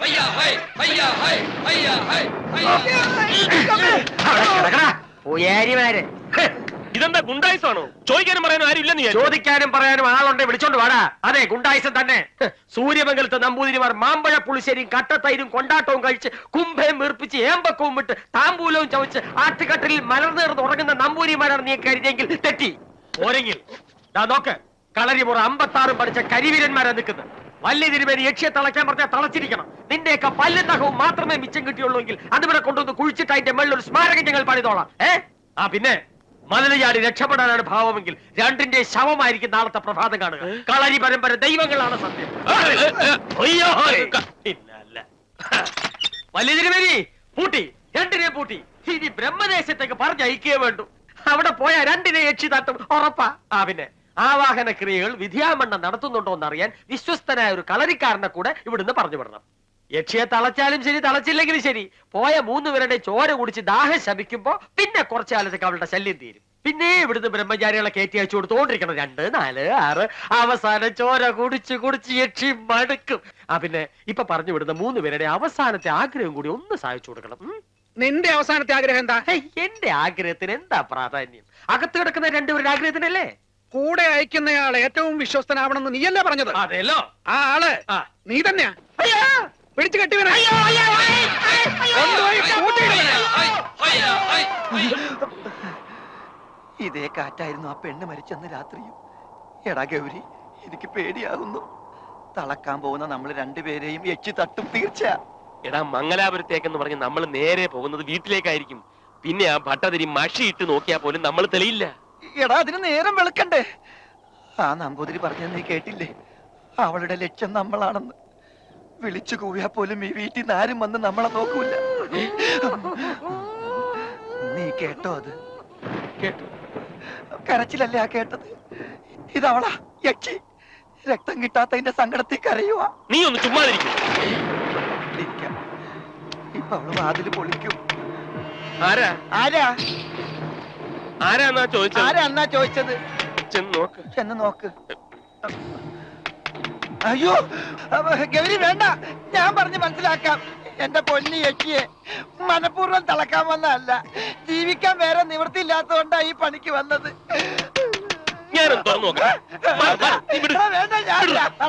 പൂയാരിമാര് ഇതെന്താ ഗുണ്ടായിസാണോ ചോദിക്കാനും പറയാനും ആരും ഇല്ലെന്ന് വിചാരിച്ചോ? ചോദിക്കാനും പറയാനും ആളുണ്ടെ വിളിച്ചോണ്ട് വാടാ അതെ ഗുണ്ടായിസം തന്നെ ഹ്, സൂര്യമംഗലത്തെ നമ്പൂതിരിമാർ മാമ്പഴ പുളിശ്ശേരിയും കട്ടത്തൈരും കൊണ്ടാട്ടവും കഴിച്ച് കുംഭയും വീർപ്പിച്ച് ഏമ്പക്കവും വിട്ട് താമ്പൂലവും ചവച്ച് ആറ്റുകട്ടലിൽ മലർന്നേർന്ന് ഉറങ്ങുന്ന നമ്പൂരിമാരാണ് നീ കരുതിയെങ്കിൽ തെറ്റി പോരെങ്കിൽ ദാ നോക്ക് കളരിമുറ അമ്പത്താറും പഠിച്ച കരിവീരന്മാരാ നിൽക്കുന്നത് വലിയ തിരുമേനി യക്ഷിയെ തളയ്ക്കാൻ പറഞ്ഞാൽ തളച്ചിരിക്കണം നിന്റെയൊക്കെ പല്ലും നഖവും മാത്രമേ മിച്ചം കിട്ടിയുള്ളൂ എങ്കിൽ അതിവിടെ കൊണ്ടുവന്ന് കുഴിച്ചിട്ട് അതിന്റെ മേളിൽ ഒരു സ്മാരകം ഞങ്ങൾ പണിതോളാം ഏ ആ പിന്നെ മതില് ചാടി രക്ഷപ്പെടാനാണ് ഭാവമെങ്കിൽ രണ്ടിന്റെ ശവമായിരിക്കും നാളത്തെ പ്രഭാതം കാണുക കളരി പരമ്പര ദൈവങ്ങളാണ് സത്യം അയ്യോ പിന്നല്ല വലിയ തിരുമേനി പൂട്ടി രണ്ടിനെ പൂട്ടി ഇനി ബ്രഹ്മദേശത്തേക്ക് പറഞ്ഞയക്കേ വേണ്ടു അവിടെ പോയ രണ്ടിനെ യക്ഷി തട്ടും ഉറപ്പാ ആ പിന്നെ ആവാഹന ക്രിയകൾ വിധിയാമണ്ണം നടത്തുന്നുണ്ടോ എന്നറിയാൻ വിശ്വസ്തനായ ഒരു കളരിക്കാരനെ കൂടെ ഇവിടുന്ന് പറഞ്ഞു വിടണം യക്ഷിയെ തളച്ചാലും ശരി തളച്ചില്ലെങ്കിലും ശരി പോയ മൂന്ന് പേരുടെ ചോര കുടിച്ച് ദാഹം ശമിക്കുമ്പോ പിന്നെ കുറച്ചു കാലത്തേക്ക് അവളുടെ ശല്യം തീരും പിന്നെ ഇവിടുന്ന് ബ്രഹ്മചാരികളെ കയറ്റി അയച്ചു കൊടുത്തോണ്ടിരിക്കണം രണ്ട് നാല് ആറ് അവസാനം ചോര കുടിച്ച് കുടിച്ച് യക്ഷി മടുക്കും ആ പിന്നെ ഇപ്പൊ പറഞ്ഞു വിടുന്ന മൂന്ന് പേരുടെ അവസാനത്തെ ആഗ്രഹം കൂടി ഒന്ന് സഹായിച്ചു കൊടുക്കണം ഉം? നിന്റെ അവസാനത്തെ ആഗ്രഹം എന്താ ഹേയ്, എന്റെ ആഗ്രഹത്തിന് എന്താ പ്രാധാന്യം അകത്ത് കിടക്കുന്ന രണ്ടുപേരുടെ ആഗ്രഹത്തിനല്ലേ കൂടെ അയക്കുന്നയാൾ ഏറ്റവും വിശ്വസ്തനാവണമെന്ന് നീയല്ലേ പറഞ്ഞത് അതെല്ലോ ആ ആള് നീ തന്നെയാ പിടിച്ചു കെട്ടിവനെ കൊണ്ടുപോയി കൂട്ടിയിടവനെ. ഇതേ കാറ്റായിരുന്നു ആ പെണ്ണ് മരിച്ചെന്ന് രാത്രിയും എടാ ഗൗരി എനിക്ക് പേടിയാകുന്നു തളക്കാൻ പോകുന്ന നമ്മൾ രണ്ടുപേരെയും എച്ചി തട്ടും തീർച്ച എടാ മംഗലാപുരത്തേക്കെന്ന് പറഞ്ഞ് നമ്മൾ നേരെ പോകുന്നത് വീട്ടിലേക്കായിരിക്കും പിന്നെ ആ ഭട്ടതിരി മഷിയിട്ട് നോക്കിയാൽ പോലും നമ്മൾ തെളിയില്ല എടാ അതിന് നേരം വെളുക്കണ്ടേ ആ നമ്പൂതിരി പറഞ്ഞത് നീ കേട്ടില്ലേ അവളുടെ ലക്ഷ്യം നമ്മളാണെന്ന് വിളിച്ചു കൂവിയാ പോലും ഈ വീട്ടിൽ നിന്ന് ആരും വന്ന് നമ്മളെ നോക്കൂല നീ കേട്ടോ അത് കേട്ടു കരച്ചിലല്ലേ ആ കേട്ടത് ഇതവളാ യക്ഷി രക്തം കിട്ടാത്തതിന്റെ സങ്കടത്തിൽ കരയുവാ നീ ഒന്ന് ചുമ്മാതിരിക്കും ഇരിക്കാം. ഇപ്പൊ അവള് വാതില് പൊളിക്കും ആരാ ആരാ ആരാന്നാ ചോദിച്ചത് ആരാ എന്നാ ചോദിച്ചത് ചെന്ന് നോക്ക് ചെന്ന് നോക്ക് അയ്യോ അവ, ഗൗരി വേണ്ട ഞാൻ പറഞ്ഞ് മനസ്സിലാക്കാം എന്റെ പൊന്നി യക്ഷിയെ മനഃപൂർവ്വം തളക്കാൻ വന്നതല്ല ജീവിക്കാൻ വേറെ നിവൃത്തിയില്ലാത്തതുകൊണ്ടാ ഈ പണിക്ക് വന്നത് ഞാനൊന്ന് തുറന്നു നോക്കാം ആ, വേണ്ട ഞാൻ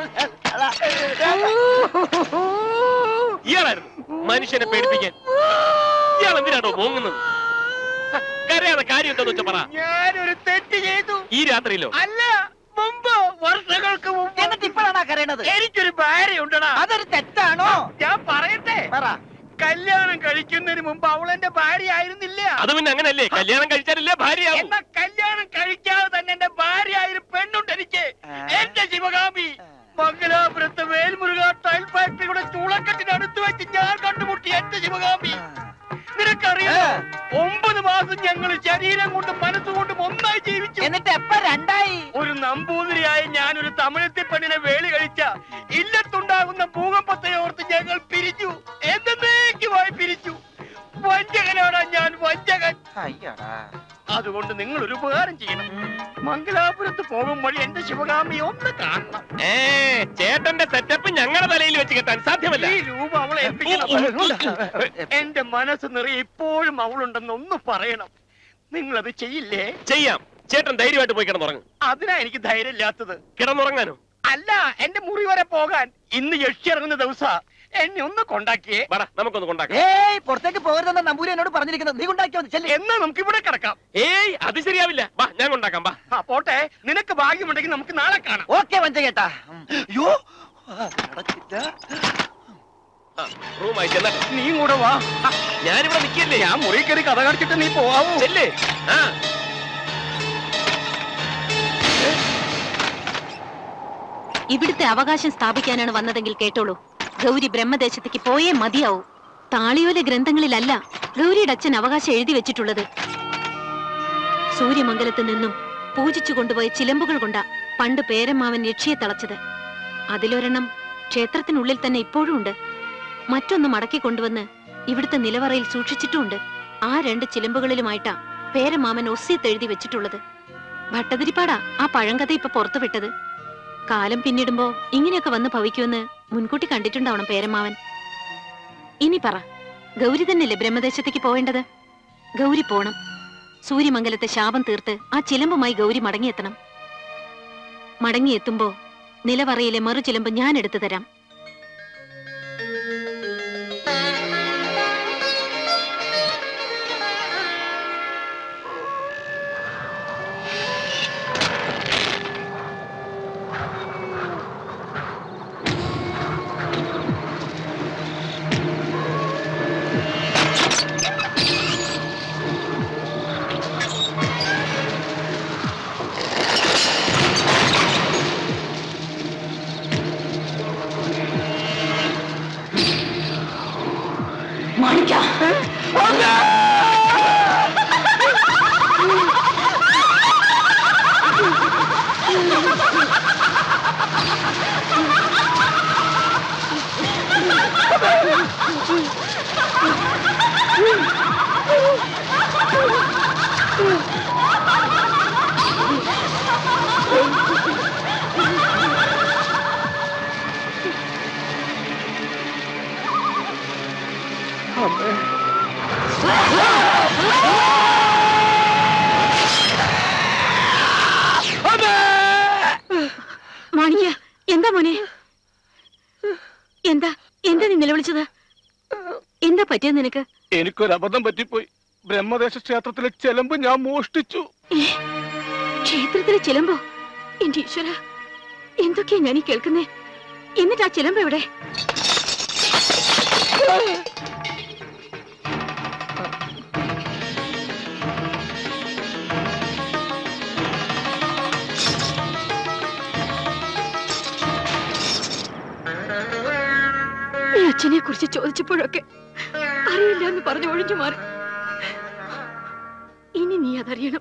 ഇയാളായിരുന്നു മനുഷ്യനെ പേടിപ്പിക്കാൻ ഇയാൾ എന്തിനാണോ മോങ്ങുന്നത് ഹ, കരയാതെ കാര്യം എന്താന്ന് വെച്ചാ പറ ഞാനൊരു തെറ്റ് ചെയ്തു ഈ രാത്രിയിലോ അല്ല മുമ്പ് വർഷങ്ങൾക്ക് മുമ്പ് എന്നിട്ട് ഇപ്പോഴാണ് കരയണത് എനിക്കൊരു ഭാര്യ ഉണ്ടടാ അതൊരു തെറ്റാണോ ഞാൻ പറയട്ടെ പറ കല്യാണം കഴിക്കുന്നതിന് മുമ്പ് അവൾ എന്റെ ഭാര്യ ആയിരുന്നില്ല അത് പിന്നെ അങ്ങനല്ലേ കല്യാണം കഴിച്ചാലല്ലേ ഭാര്യയാവും എന്നാ കല്യാണം കഴിക്കാതെ തന്നെ എന്റെ ഭാര്യ ആയൊരു പെണ്ണുണ്ട് എനിക്ക് എന്റെ ശിവകാമി മംഗലാപുരത്ത് വേൽമുരുക ടൈൽ ഫാക്ടറിയുടെ ചൂളക്കെട്ടിനടുത്ത് വെച്ച് ഞാൻ കണ്ടുമുട്ടി എന്റെ ശിവകാമി നിനക്കറിയാം ഒമ്പത് മാസം ഞങ്ങൾ ശരീരം കൊണ്ടും മനസ്സുകൊണ്ടും ഒന്നായി ജീവിച്ചു എന്നിട്ട് എപ്പ രണ്ടായി ഒരു നമ്പൂതിരിയായ ഞാൻ ഒരു തമിഴത്തി പെണ്ണിനെ വേളി കഴിച്ച ഇല്ലത്തുണ്ടാകുന്ന ഭൂകമ്പത്തെ ഓർത്ത് ഞങ്ങൾ പിരിഞ്ഞു എന്നേക്കുമായി പിരിച്ചു വഞ്ചകനാണ് ഞാൻ വഞ്ചകൻ അതുകൊണ്ട് നിങ്ങൾ ഒരു ഉപകാരം ചെയ്യണം മംഗലാപുരത്ത് പോകും വഴി എന്റെ ശിവകാമി ഒന്ന് കാണണം ഏ ചേട്ടന്റെ സെറ്റപ്പ് ഞങ്ങളുടെ തലയിൽ വെച്ച് കെട്ടാൻ സാധ്യമല്ല ഈ രൂപ അവളെ ഏൽപ്പിക്കണം എന്റെ മനസ്സ് നിറയെ ഇപ്പോഴും അവളുണ്ടെന്ന് ഒന്ന് പറയണം നിങ്ങൾ അത് ചെയ്യില്ലേ ചെയ്യാം ചേട്ടൻ ധൈര്യമായിട്ട് പോയി കിടന്നുറങ്ങും അതിനാ എനിക്ക് ധൈര്യമില്ലാത്തത് കിടന്നുറങ്ങാനോ അല്ല എന്റെ മുറി വരെ പോകാൻ ഇന്ന് യക്ഷി ഇറങ്ങുന്ന ദിവസ എന്നെ ഒന്ന് കൊണ്ടാക്കിയേ പറ നമുക്കൊന്ന് കൊണ്ടാക്കാം ഏയ് പുറത്തേക്ക് പോകരുതെന്ന നമ്പൂരി എന്നോട് പറഞ്ഞിരിക്കുന്നത് നീ കൊണ്ടാക്കിയാ മതി ചെല്ലി എന്നാ നമുക്ക് ഇവിടെ കിടക്കാം ഏയ് അത് ശരിയാവില്ല വാ ഞാൻ കൊണ്ടാക്കാം വാ ആ പോട്ടെ നിനക്ക് ഭാഗ്യമുണ്ടെങ്കിൽ നമുക്ക് നാളെ കാണാം ഓക്കെ വഞ്ചകേട്ടാ അയ്യോ അടച്ചില്ല റൂമായി ചെല്ലട്ടെ നീ കൂടെ വാ ഞാനിവിടെ നിൽക്കില്ലേ ഞാൻ മുറി കയറി കഥ കാണിച്ചിട്ട് നീ പോവാവൂ ചെല്ലേ ആ ഇവിടുത്തെ അവകാശം സ്ഥാപിക്കാനാണ് വന്നതെങ്കിൽ കേട്ടോളൂ ഗൗരി ബ്രഹ്മദേശത്തേക്ക് പോയേ മതിയാവൂ താളിയോല ഗ്രന്ഥങ്ങളിലല്ല ഗൗരിയുടെ അച്ഛൻ അവകാശം എഴുതി വെച്ചിട്ടുള്ളത് സൂര്യമംഗലത്ത് നിന്നും പൂജിച്ചു കൊണ്ടുപോയ ചിലമ്പുകൾ കൊണ്ടാ പണ്ട് പേരമ്മാവൻ യക്ഷിയെ തളച്ചത് അതിലൊരെണ്ണം ക്ഷേത്രത്തിനുള്ളിൽ തന്നെ ഇപ്പോഴും ഉണ്ട് മറ്റൊന്ന് മടക്കി കൊണ്ടുവന്ന് ഇവിടുത്തെ നിലവറയിൽ സൂക്ഷിച്ചിട്ടുമുണ്ട് ആ രണ്ട് ചിലമ്പുകളിലുമായിട്ടാ പേരമാമൻ ഒസ്യത്ത് എഴുതി വെച്ചിട്ടുള്ളത് ഭട്ടതിരിപ്പാടാ ആ പഴങ്കഥ ഇപ്പൊ പുറത്തുവിട്ടത് കാലം പിന്നിടുമ്പോ ഇങ്ങനെയൊക്കെ വന്ന് ഭവിക്കുമെന്ന് മുൻകൂട്ടി കണ്ടിട്ടുണ്ടാവണം പേരമാവൻ ഇനി പറ ഗൗരി തന്നെയല്ലേ ബ്രഹ്മദേശത്തേക്ക് പോവേണ്ടത് ഗൗരി പോണം സൂര്യമംഗലത്തെ ശാപം തീർത്ത് ആ ചിലമ്പുമായി ഗൗരി മടങ്ങിയെത്തണം മടങ്ങിയെത്തുമ്പോ നിലവറയിലെ മറു ചിലമ്പ് ഞാൻ എടുത്തു തരാം മാണിക്ക മാണിക്ക എന്താ മോനെ എന്താ എന്താ നീ നിലവിളിച്ചത് എന്താ പറ്റിയത് നിനക്ക് എനിക്കൊരു അബദ്ധം പറ്റിപ്പോയി ബ്രഹ്മദേശ ക്ഷേത്രത്തിലെ ചെലമ്പ് ഞാൻ മോഷ്ടിച്ചു ക്ഷേത്രത്തിലെ ചിലമ്പോ എന്റെ ഈശ്വര എന്തൊക്കെയാ ഞാൻ ഈ കേൾക്കുന്നേ എന്നിട്ട് ആ ചിലമ്പ് എവിടെ നീ അച്ഛനെ കുറിച്ച് ചോദിച്ചപ്പോഴൊക്കെ അറിയില്ല എന്ന് പറഞ്ഞു ഒഴിഞ്ഞു മാറി ഇനി നീ അതറിയണം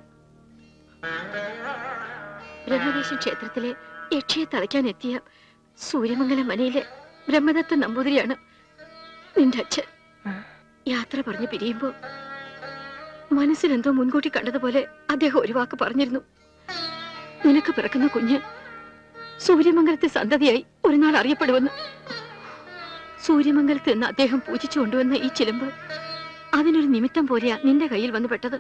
ബ്രഹ്മദേശം ക്ഷേത്രത്തിലെ യക്ഷിയെ തളയ്ക്കാൻ എത്തിയ സൂര്യമംഗലം മനയിലെ ബ്രഹ്മദത്ത നമ്പൂതിരിയാണ് നിന്റെ അച്ഛൻ യാത്ര പറഞ്ഞ് പിരിയുമ്പോ മനസ്സിലെന്തോ മുൻകൂട്ടി കണ്ടതുപോലെ അദ്ദേഹം ഒരു വാക്ക് പറഞ്ഞിരുന്നു നിനക്ക് പിറക്കുന്ന കുഞ്ഞ് സൂര്യമംഗലത്തെ സന്തതിയായി ഒരു നാൾ അറിയപ്പെടുമെന്ന് സൂര്യമംഗലത്ത് നിന്ന് അദ്ദേഹം പൂജിച്ചു കൊണ്ടുവന്ന ഈ ചിലമ്പ് അതിനൊരു നിമിത്തം പോലെയാ നിന്റെ കയ്യിൽ വന്ന് പെട്ടത്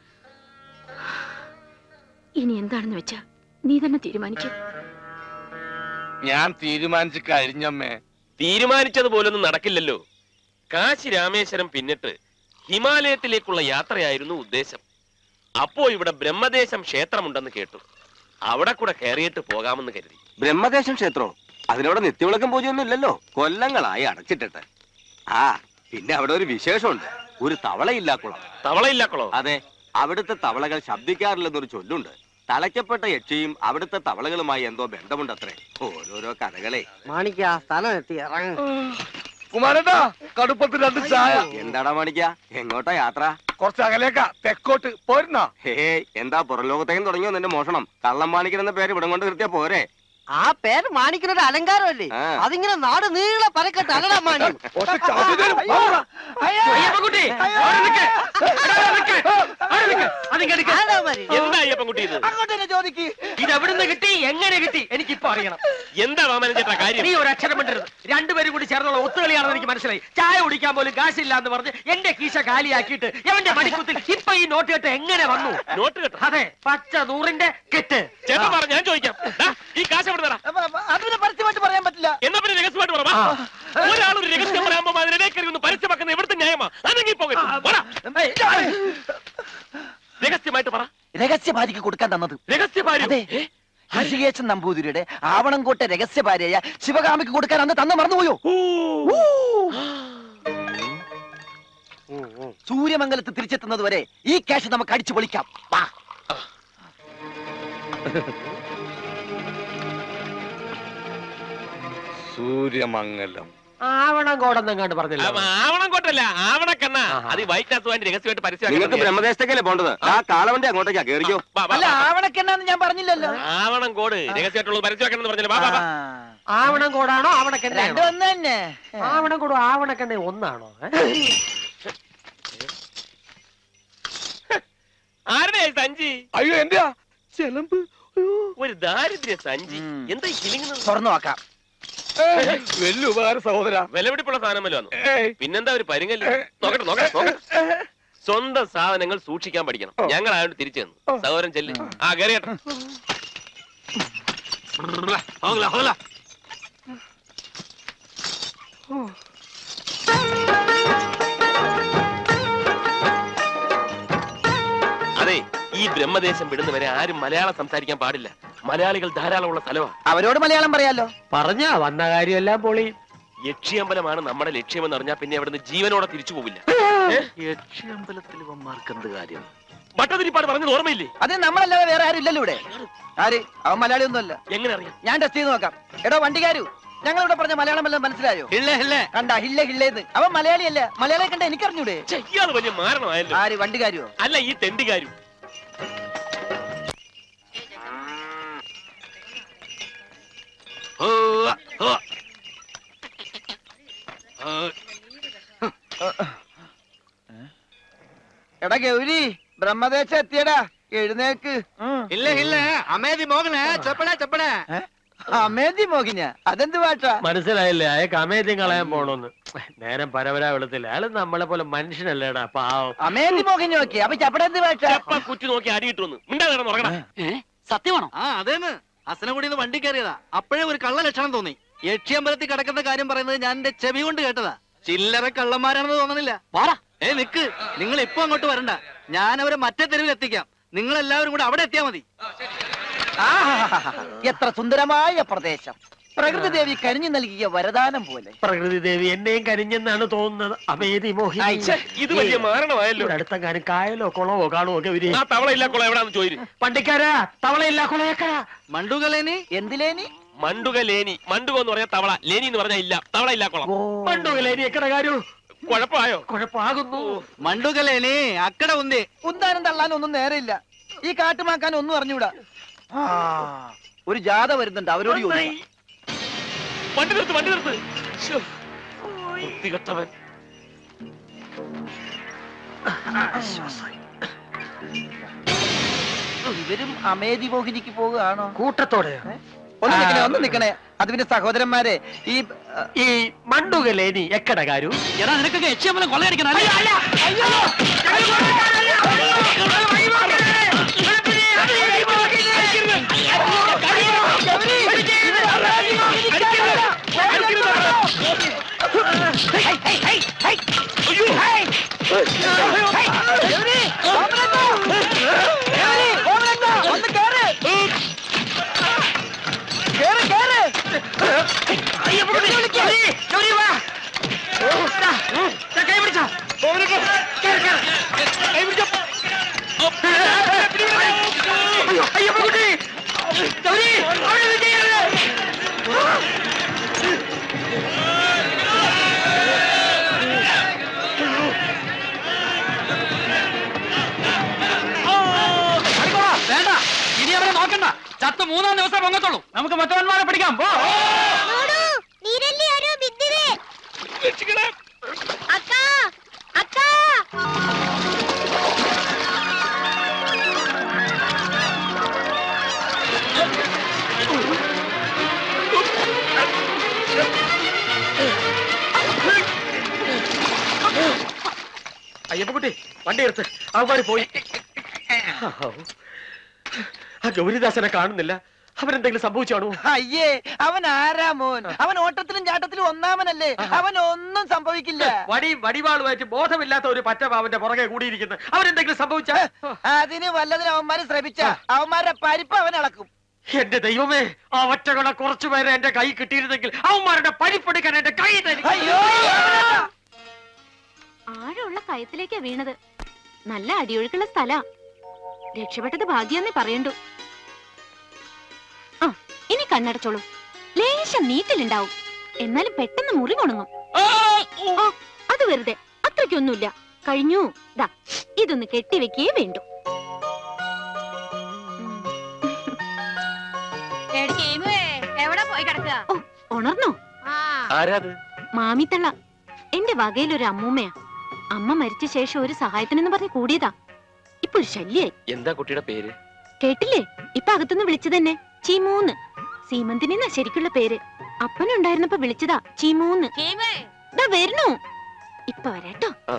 ഇനി എന്താണെന്ന് വെച്ചാ നീ തന്നെ തീരുമാനിക്കും ഞാൻ തീരുമാനിച്ചു കഴിഞ്ഞമ്മേ തീരുമാനിച്ചത് പോലൊന്നും നടക്കില്ലല്ലോ കാശി രാമേശ്വരം പിന്നിട്ട് ഹിമാലയത്തിലേക്കുള്ള യാത്രയായിരുന്നു ഉദ്ദേശം അപ്പോ ഇവിടെ ബ്രഹ്മദേശം ക്ഷേത്രമുണ്ടെന്ന് കേട്ടു അവിടെ കൂടെ കയറിയിട്ട് പോകാമെന്ന് കരുതി ബ്രഹ്മദേശം ക്ഷേത്രോ അതിനവിടെ നിത്യവിളക്കം പൂജയൊന്നും ഇല്ലല്ലോ കൊല്ലങ്ങളായി അടച്ചിട്ടിട്ട് ആ പിന്നെ അവിടെ ഒരു വിശേഷമുണ്ട് ഒരു തവളയില്ലാ കുളം തവളയില്ലാ കുളം അതെ അവിടുത്തെ തവളകൾ ശബ്ദിക്കാറില്ലെന്നൊരു ചൊല്ലുണ്ട് തളയ്ക്കപ്പെട്ട യക്ഷിയും അവിടുത്തെ തവളകളുമായി എന്തോ ബന്ധമുണ്ടത്രേ ഓരോരോ കഥകളെ മാണിക്ക സ്ഥലം എത്തി ഇറങ്ങ കുമാരേട്ടാ കടുപ്പത്തിൽ രണ്ട് ചായ എന്താടാ മാണിക്ക എങ്ങോട്ടാ യാത്ര കുറച്ച് അകലേക്കാ തെക്കോട്ട് പോരുന്നോ ഹേ എന്താ പുറലോകത്തേക്കും തുടങ്ങിയോ നിന്റെ മോഷണം കള്ളം മാണിക്കൻ എന്ന പേര് ഇവിടം കൊണ്ട് നിർത്തിയാ പോരെ ആ പേര് മാണിക്കൊരു അലങ്കാരമല്ലേ ആ. അതിങ്ങനെ നാട് നീളെ പരക്കട്ടെ അല്ലടാ മാണി അയ്യപ്പൻകുട്ടി, അവിടെ നിക്ക്. എടാ, അവിടെ നിക്ക്. അവിടെ നിക്ക്. അതിങ്ങ് എടുക്ക്. എന്താ അയ്യപ്പൻകുട്ടി ഇത് അങ്ങോട്ട് ചോദിക്ക് ഇത് എവിടുന്ന് കിട്ടി എങ്ങനെ കിട്ടി എനിക്കിപ്പോ അറിയണം എന്താ വാമനൻ ചേട്ടാ കാര്യം നീ ഒരു അക്ഷരം മിണ്ടരുത് രണ്ടുപേരും കൂടി ചേർന്നുള്ള ഒത്തുകളിയാണെന്ന് എനിക്ക് മനസ്സിലായി ചായ കുടിക്കാൻ പോലും കാശില്ല എന്ന് പറഞ്ഞ് എന്റെ കീശ കാലിയാക്കിയിട്ട് എവന്റെ മണിക്കുത്തിൽ ഇപ്പൊ ഈ നോട്ട് കെട്ട് എങ്ങനെ വന്നു നോട്ട് കെട്ട് അതെ പച്ച നൂറിന്റെ കെട്ട് ചേട്ടാ പറ ഞാൻ ചോദിക്കാം ദാ, ഈ കാശ് എവിടെ തരാ അതിന് പരസ്യമായിട്ട് പറയാൻ പറ്റില്ല എന്നാ പിന്നെ രഹസ്യമായിട്ട് പറ വാ. ഒരാളൊരു രഹസ്യം പറയാമ്പോ അതിനിടയിൽ ഒന്ന് പരസ്യമാക്കുന്ന എവിടുത്തെ ന്യായമാ അതെങ്കിൽ പോകരുത് പറ. രഹസ്യമായിട്ട് പറ രഹസ്യഭാര്യക്ക് കൊടുക്കാൻ തന്നത് രഹസ്യഭാര്യ അതെ ഹരികേശൻ നമ്പൂതിരിയുടെ ആവണംകോട്ടെ രഹസ്യഭാര്യയായ ശിവകാമിക്ക് കൊടുക്കാൻ അന്ന് തന്നു മറന്നുപോയോ ഊ. സൂര്യമംഗലത്ത് തിരിച്ചെത്തുന്നത് വരെ ഈ ക്യാഷ് നമുക്ക് അടിച്ചു പൊളിക്കാം വാ. സൂര്യമംഗലം ആവണം കോടെന്നെങ്ങാണ്ട് പറഞ്ഞല്ലോ ആവണം കോട്ടല്ല ആവണക്കണ്ണ അത് ഈ വൈറ്റ് ഹൗസ് വാൻ രഹസ്യമായിട്ട് നിങ്ങൾക്ക് പരസ്യമാക്കി ബ്രഹ്മദേശത്തേക്കല്ലേ പോണ്ടത് ആ കാളവണ്ടി അങ്ങോട്ടേക്കാ കേറിക്കോ അല്ല ആവണക്കെന്നാന്ന് ഞാൻ പറഞ്ഞില്ലല്ലോ ആവണം കോട് രഹസ്യമായിട്ടുള്ളത് പരസ്യമാക്കണം പറഞ്ഞല്ലോ വാ, വാ, വാ. ആവണം കോടാണോ ആവണക്കെണ്ണ രണ്ടും ഒന്ന് തന്നെ ആവണം കൂടും ആവണക്കെണ്ണ ഒന്നാണോ ആരുടെ ഈ സഞ്ചി അയ്യോ എന്റെയാ ചെലമ്പ് ഒരു ദാരിദ്ര്യ സഞ്ചി എന്താ ഈ കിളിങ്ങുന്നത് തുറന്നു നോക്കാം വലിയ ഉപകാര സഹോദര വിലപിടിപ്പുള്ള സാധനമല്ലോ വന്നു പിന്നെന്താ ഒരു പരുങ്ങല് നോക്കട്ടെ നോക്കട്ടെ നോക്കട്ടെ സ്വന്തം സാധനങ്ങൾ സൂക്ഷിക്കാൻ പഠിക്കണം ഞങ്ങൾ ആയോണ്ട് തിരിച്ചു തന്നു സഹോദരൻ ചെല്ല് ആ കയറിയട്ടെ ഹോഗല ഹോഗല അതെ ഈ ബ്രഹ്മദേശം വിടുന്നവരെ ആരും മലയാളം സംസാരിക്കാൻ പാടില്ല മലയാളികൾ ധാരാളമുള്ള സ്ഥലമാണ് അവരോട് മലയാളം പറയാലോ പറഞ്ഞാ വന്ന കാര്യമെല്ലാം പൊളി യക്ഷിയമ്പലമാണ് നമ്മുടെ ലക്ഷ്യമെന്ന് അറിഞ്ഞാൽ പിന്നെ അവിടുന്ന് ജീവനോടെ തിരിച്ചു പോവില്ല യക്ഷിയമ്പലത്തിൽ ഇവന്മാർക്ക് എന്ത് കാര്യം ഭട്ടതിരിപ്പാട് പറഞ്ഞത് ഓർമ്മയില്ലേ അത് നമ്മളല്ലാതെ വേറെ ആരും ഇല്ലല്ലോ ഇവിടെ ആര് അവൻ മലയാളി ഒന്നുമല്ല എങ്ങനെ അറിയാം ഞാൻ ടെസ്റ്റ് ചെയ്ത് നോക്കാം എടോ വണ്ടിക്കാരു ഞങ്ങൾ ഇവിടെ പറഞ്ഞ മലയാളം വല്ലതും മനസ്സിലായോ കണ്ട ഹില്ല ഹില്ലേന്ന് അവൻ മലയാളിയല്ല മലയാളിയെ കണ്ട എനിക്കറിഞ്ഞൂടെ ഇയാള് വലിയ മാരണമായല്ലോ ആര് വണ്ടിക്കാരുവോ അല്ല ഈ തെണ്ടിക്കാരും എടാ ഗൗരി ബ്രഹ്മദേശം എത്തിയടാ എഴുന്നേക്ക് ഇല്ല ഇല്ല അമേതി മോകനെ ചെപ്പടേ ചെപ്പടേ അമേന്തി മോഹിന അതെന്ത് പാട്ടാ മനസ്സിലായില്ലേ അയാൾക്ക് അമേദ്യം കളയാൻ പോണോന്ന് നേരം പരപരാ വെളുത്തില്ല അയാള് നമ്മളെ പോലെ മനുഷ്യനല്ലേടാ പാവം അമേന്തി മോഹിനി നോക്കി അപ്പൊ ചപ്പട എന്ത് പാട്ടാ കുറ്റി നോക്കി അടിയിട്ട് വന്നു മിണ്ടാ കിടന്ന് ഉറങ്ങണം സത്യമാണോ ആ അതേന്ന് അസനകുടിന്ന് വണ്ടി കയറിയതാ അപ്പോഴേ ഒരു കള്ള ലക്ഷണം തോന്നി യക്ഷിയമ്പലത്തിൽ കിടക്കുന്ന കാര്യം പറയുന്നത് ഞാൻ എന്റെ ചെവി കൊണ്ട് കേട്ടതാ ചില്ലറ കള്ളന്മാരാണെന്ന് തോന്നുന്നില്ല വാടാ ഏ നിക്ക് നിങ്ങൾ ഇപ്പൊ അങ്ങോട്ട് വരണ്ട ഞാൻ അവരെ മറ്റേ തെരുവിൽ എത്തിക്കാം നിങ്ങൾ എല്ലാവരും കൂടെ അവിടെ എത്തിയാ മതി ആഹാഹാഹാ. എത്ര സുന്ദരമായ പ്രദേശം പ്രകൃതി ദേവി കനിഞ്ഞു നൽകിയ വരദാനം പോലെ പ്രകൃതി ദേവി എന്നെയും കരിഞ്ഞെന്നാണ് തോന്നുന്നത് അമേതി മോഹിനി ഐ, ഇത് വലിയ മാരണമായല്ലോ. അടുത്ത കാര്യം കായലോ കുളമോ കാണുമോ ഒക്കെ വരി ആ തവളയില്ല കുളം എവിടാന്ന് ചോദിച്ചു പണ്ടിക്കാരാ തവളയില്ല കുളയക്കര മണ്ടുകലേനി എന്തിലേനി മണ്ടുക ലേനി മണ്ടുക എന്ന് പറഞ്ഞ തവള ലേനി എന്ന് പറഞ്ഞാൽ ഇല്ല തവള ഇല്ല കുളം പണ്ടുകലേനി എക്കട കാര്യം കുഴപ്പമായോ കുഴപ്പമാകുന്നു മണ്ടുകലേനി അക്കട ഉന്തി ഉന്താനം തള്ളാൻ ഒന്നും നേരെയില്ല ഈ കാട്ടുമാക്കാൻ ഒന്നും അറിഞ്ഞൂടാ ആ, ഒരു ജാഥ വരുന്നുണ്ട് അവരോട് ചോദിക്കാം. വണ്ടി നിർത്ത് വണ്ടി നിർത്ത് ശ്ശോ, വൃത്തികെട്ടവൻ ഇവരും അമേധി മോഹിനിക്ക് പോവുകയാണോ കൂട്ടത്തോടെ ഒന്ന് നിക്കണേ ഒന്ന് നിക്കണേ അത് പിന്നെ സഹോദരന്മാരെ ഈ ഈ മണ്ടുകലേനി എക്കട കാര്യം എടാ നിനക്കൊക്കെ എച്ചമ്പലം കൊള്ളയടിക്കണം വേണ്ട ഇനി അവരെ നോക്കണ്ട ചത്ത് മൂന്നാം ദിവസം പൊങ്ങത്തുള്ളൂ നമുക്ക് മറ്റവന്മാരെ പിടിക്കാം പോ അയ്യപ്പക്കുട്ടി വണ്ടി എടുത്ത് അവന്മാര് പോയി ആ ഗൗരിദാസനെ കാണുന്നില്ല അവരെന്തെങ്കിലും സംഭവിച്ചാണോ അയ്യേ അവൻ ആരാ മോൻ അവൻ ഓട്ടത്തിലും ചാട്ടത്തിലും ഒന്നാമനല്ലേ അവൻ ഒന്നും സംഭവിക്കില്ല വടി വടിവാളുമായിട്ട് ബോധമില്ലാത്ത ഒരു പറ്റപാവന്റെ പുറകെ കൂടിയിരിക്കുന്നത് അവരെന്തെങ്കിലും സംഭവിച്ചാ അതിന് വല്ലതിനും അവന്മാര് ശ്രമിച്ച അവന്മാരുടെ പരിപ്പ് അവൻ അളക്കും എന്റെ ദൈവമേ ആ ഒറ്റകള കുറച്ചു പേരെ എന്റെ കൈ കിട്ടിയിരുന്നെങ്കിൽ അവന്മാരുടെ പരിപ്പെടുക്കാൻ എന്റെ കൈ തരും അയ്യോ ആഴമുള്ള കയത്തിലേക്കാ വീണത് നല്ല അടിയൊഴുക്കുള്ള സ്ഥലാ രക്ഷപ്പെട്ടത് ഭാഗ്യാന്നേ പറയണ്ടു ആ ഇനി കണ്ണടച്ചോളൂ ലേശം നീറ്റലുണ്ടാവും എന്നാലും പെട്ടെന്ന് മുറി ഉണങ്ങും ആ, അത് വെറുതെ അത്രയ്ക്കൊന്നുമില്ല കഴിഞ്ഞു ദാ ഇതൊന്ന് കെട്ടിവെക്കേ വേണ്ടു എവിടെ പോയി കിടക്കുക ഓ ഉണർന്നോ ആരാത് മാമിത്തള്ള എന്റെ വകയിലൊരു അമ്മൂമ്മയാ അമ്മ മരിച്ച ശേഷം ഒരു സഹായത്തിനെന്ന് പറഞ്ഞ് കൂടിയതാ ഇപ്പൊ ഒരു ശല്യായി എന്താ കുട്ടിയുടെ പേര് കേട്ടില്ലേ ഇപ്പൊ അകത്തുനിന്ന് വിളിച്ചതന്നെ ചീമൂന്ന് സീമന്തിനെന്നാ ശരിക്കുള്ള പേര് അപ്പനുണ്ടായിരുന്നപ്പോ വിളിച്ചതാ ചീമൂന്ന് ദാ വരുന്നു ഇപ്പൊ വരാട്ടോ ആ.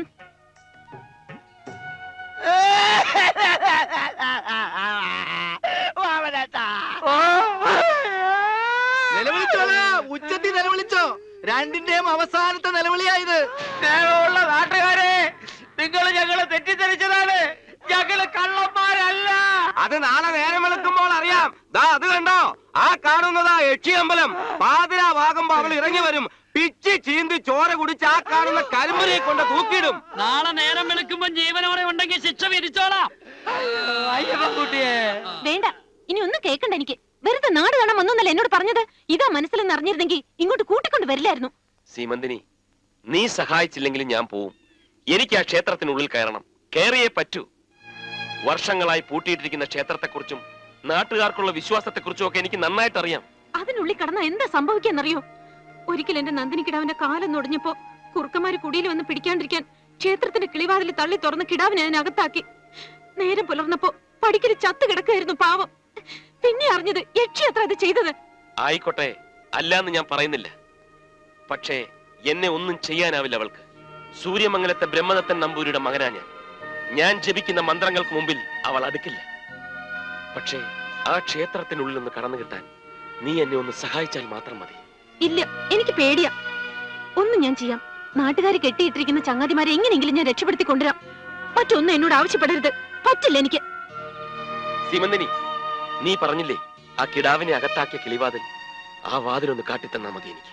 നിലവിളിച്ചോളാ ഉച്ചത്തി നിലവിളിച്ചോ രണ്ടിന്റെയും അവസാനത്തെ നിലവിളിയായത് സ്നേഹമുള്ള നാട്ടുകാരെ നിങ്ങൾ ഞങ്ങളെ തെറ്റിദ്ധരിച്ചതാണ് ഞങ്ങള് കള്ളന്മാരല്ല അത് നാളെ നേരം വെളുക്കുമ്പോൾ അറിയാം ദാ അത് കണ്ടോ ആ കാണുന്നതാ യക്ഷി അമ്പലം പാതിരാവാകുമ്പോ അവൾ ഇറങ്ങി വരും പിച്ചി ചീന്തി ചോര കുടിച്ച് ആ കാണുന്ന കരിമ്പനെ കൊണ്ട് തൂക്കിയിടും നാളെ നേരം വെളുക്കുമ്പോ ജീവനോടെ ഉണ്ടെങ്കിൽ ശിക്ഷ വിധിച്ചോളാം അയ്യപ്പൻകുട്ടിയെ വേണ്ട ഇനി ഒന്നും കേക്കണ്ട എനിക്ക് വെറുതെ നാട് കാണാൻ വന്നൊന്നല്ല എന്നോട് പറഞ്ഞത് ഇതാ മനസ്സിലെന്ന് അറിഞ്ഞിരുന്നെങ്കിൽ ഇങ്ങോട്ട് കൂട്ടിക്കൊണ്ട് വരില്ലായിരുന്നു സീമന്തിനി നീ സഹായിച്ചില്ലെങ്കിലും ഞാൻ പോവും എനിക്ക് ആ ക്ഷേത്രത്തിനുള്ളിൽ കയറണം കയറിയേ പറ്റൂ വർഷങ്ങളായി പൂട്ടിയിട്ടിരിക്കുന്ന ക്ഷേത്രത്തെക്കുറിച്ചും നാട്ടുകാർക്കുള്ള വിശ്വാസത്തെക്കുറിച്ചും ഒക്കെ എനിക്ക് നന്നായിട്ട് അറിയാം അതിനുള്ളിൽ കടന്ന എന്താ സംഭവിക്കാന്നറിയോ ഒരിക്കൽ എന്റെ നന്ദിനി കിടാവിന്റെ കാലം നൊടിഞ്ഞപ്പോ കുറുക്കന്മാര് കുടിയിൽ വന്ന് പിടിക്കാണ്ടിരിക്കാൻ ക്ഷേത്രത്തിന്റെ കിളിവാതിൽ തള്ളി തുറന്ന് കിടാവിനെ അതിനകത്താക്കി നേരം പുലർന്നപ്പോ പടിക്കല് ചത്തു കിടക്കായിരുന്നു പാവം പിന്നെ അറിഞ്ഞത് യക്ഷി അത്ര അത് ചെയ്തത് ആയിക്കോട്ടെ അല്ലാന്ന് ഞാൻ പറയുന്നില്ല പക്ഷേ എന്നെ ഒന്നും ചെയ്യാനാവില്ല അവൾക്ക് സൂര്യമംഗലത്തെ ബ്രഹ്മദത്തൻ നമ്പൂരിയുടെ മകനാ ഞാൻ ഞാൻ ജപിക്കുന്ന മന്ത്രങ്ങൾക്ക് മുമ്പിൽ അവൾ അടുക്കില്ല പക്ഷേ ആ ക്ഷേത്രത്തിനുള്ളിൽ നിന്ന് കടന്നു കിട്ടാൻ നീ എന്നെ ഒന്ന് സഹായിച്ചാൽ മാത്രം മതി ഇല്ല എനിക്ക് പേടിയാ ഒന്നും ഞാൻ ചെയ്യാം നാട്ടുകാർ കെട്ടിയിട്ടിരിക്കുന്ന ചങ്ങാതിമാരെ എങ്ങനെയെങ്കിലും ഞാൻ രക്ഷപ്പെടുത്തി കൊണ്ടുവരാം മറ്റൊന്നും എന്നോട് ആവശ്യപ്പെടരുത് പറ്റില്ല എനിക്ക് സീമന്തിനി നീ പറഞ്ഞില്ലേ ആ കിടാവിനെ അകത്താക്കിയ കിളിവാതിൽ ആ വാതിലൊന്ന് കാട്ടിത്തന്നാ മതി എനിക്ക്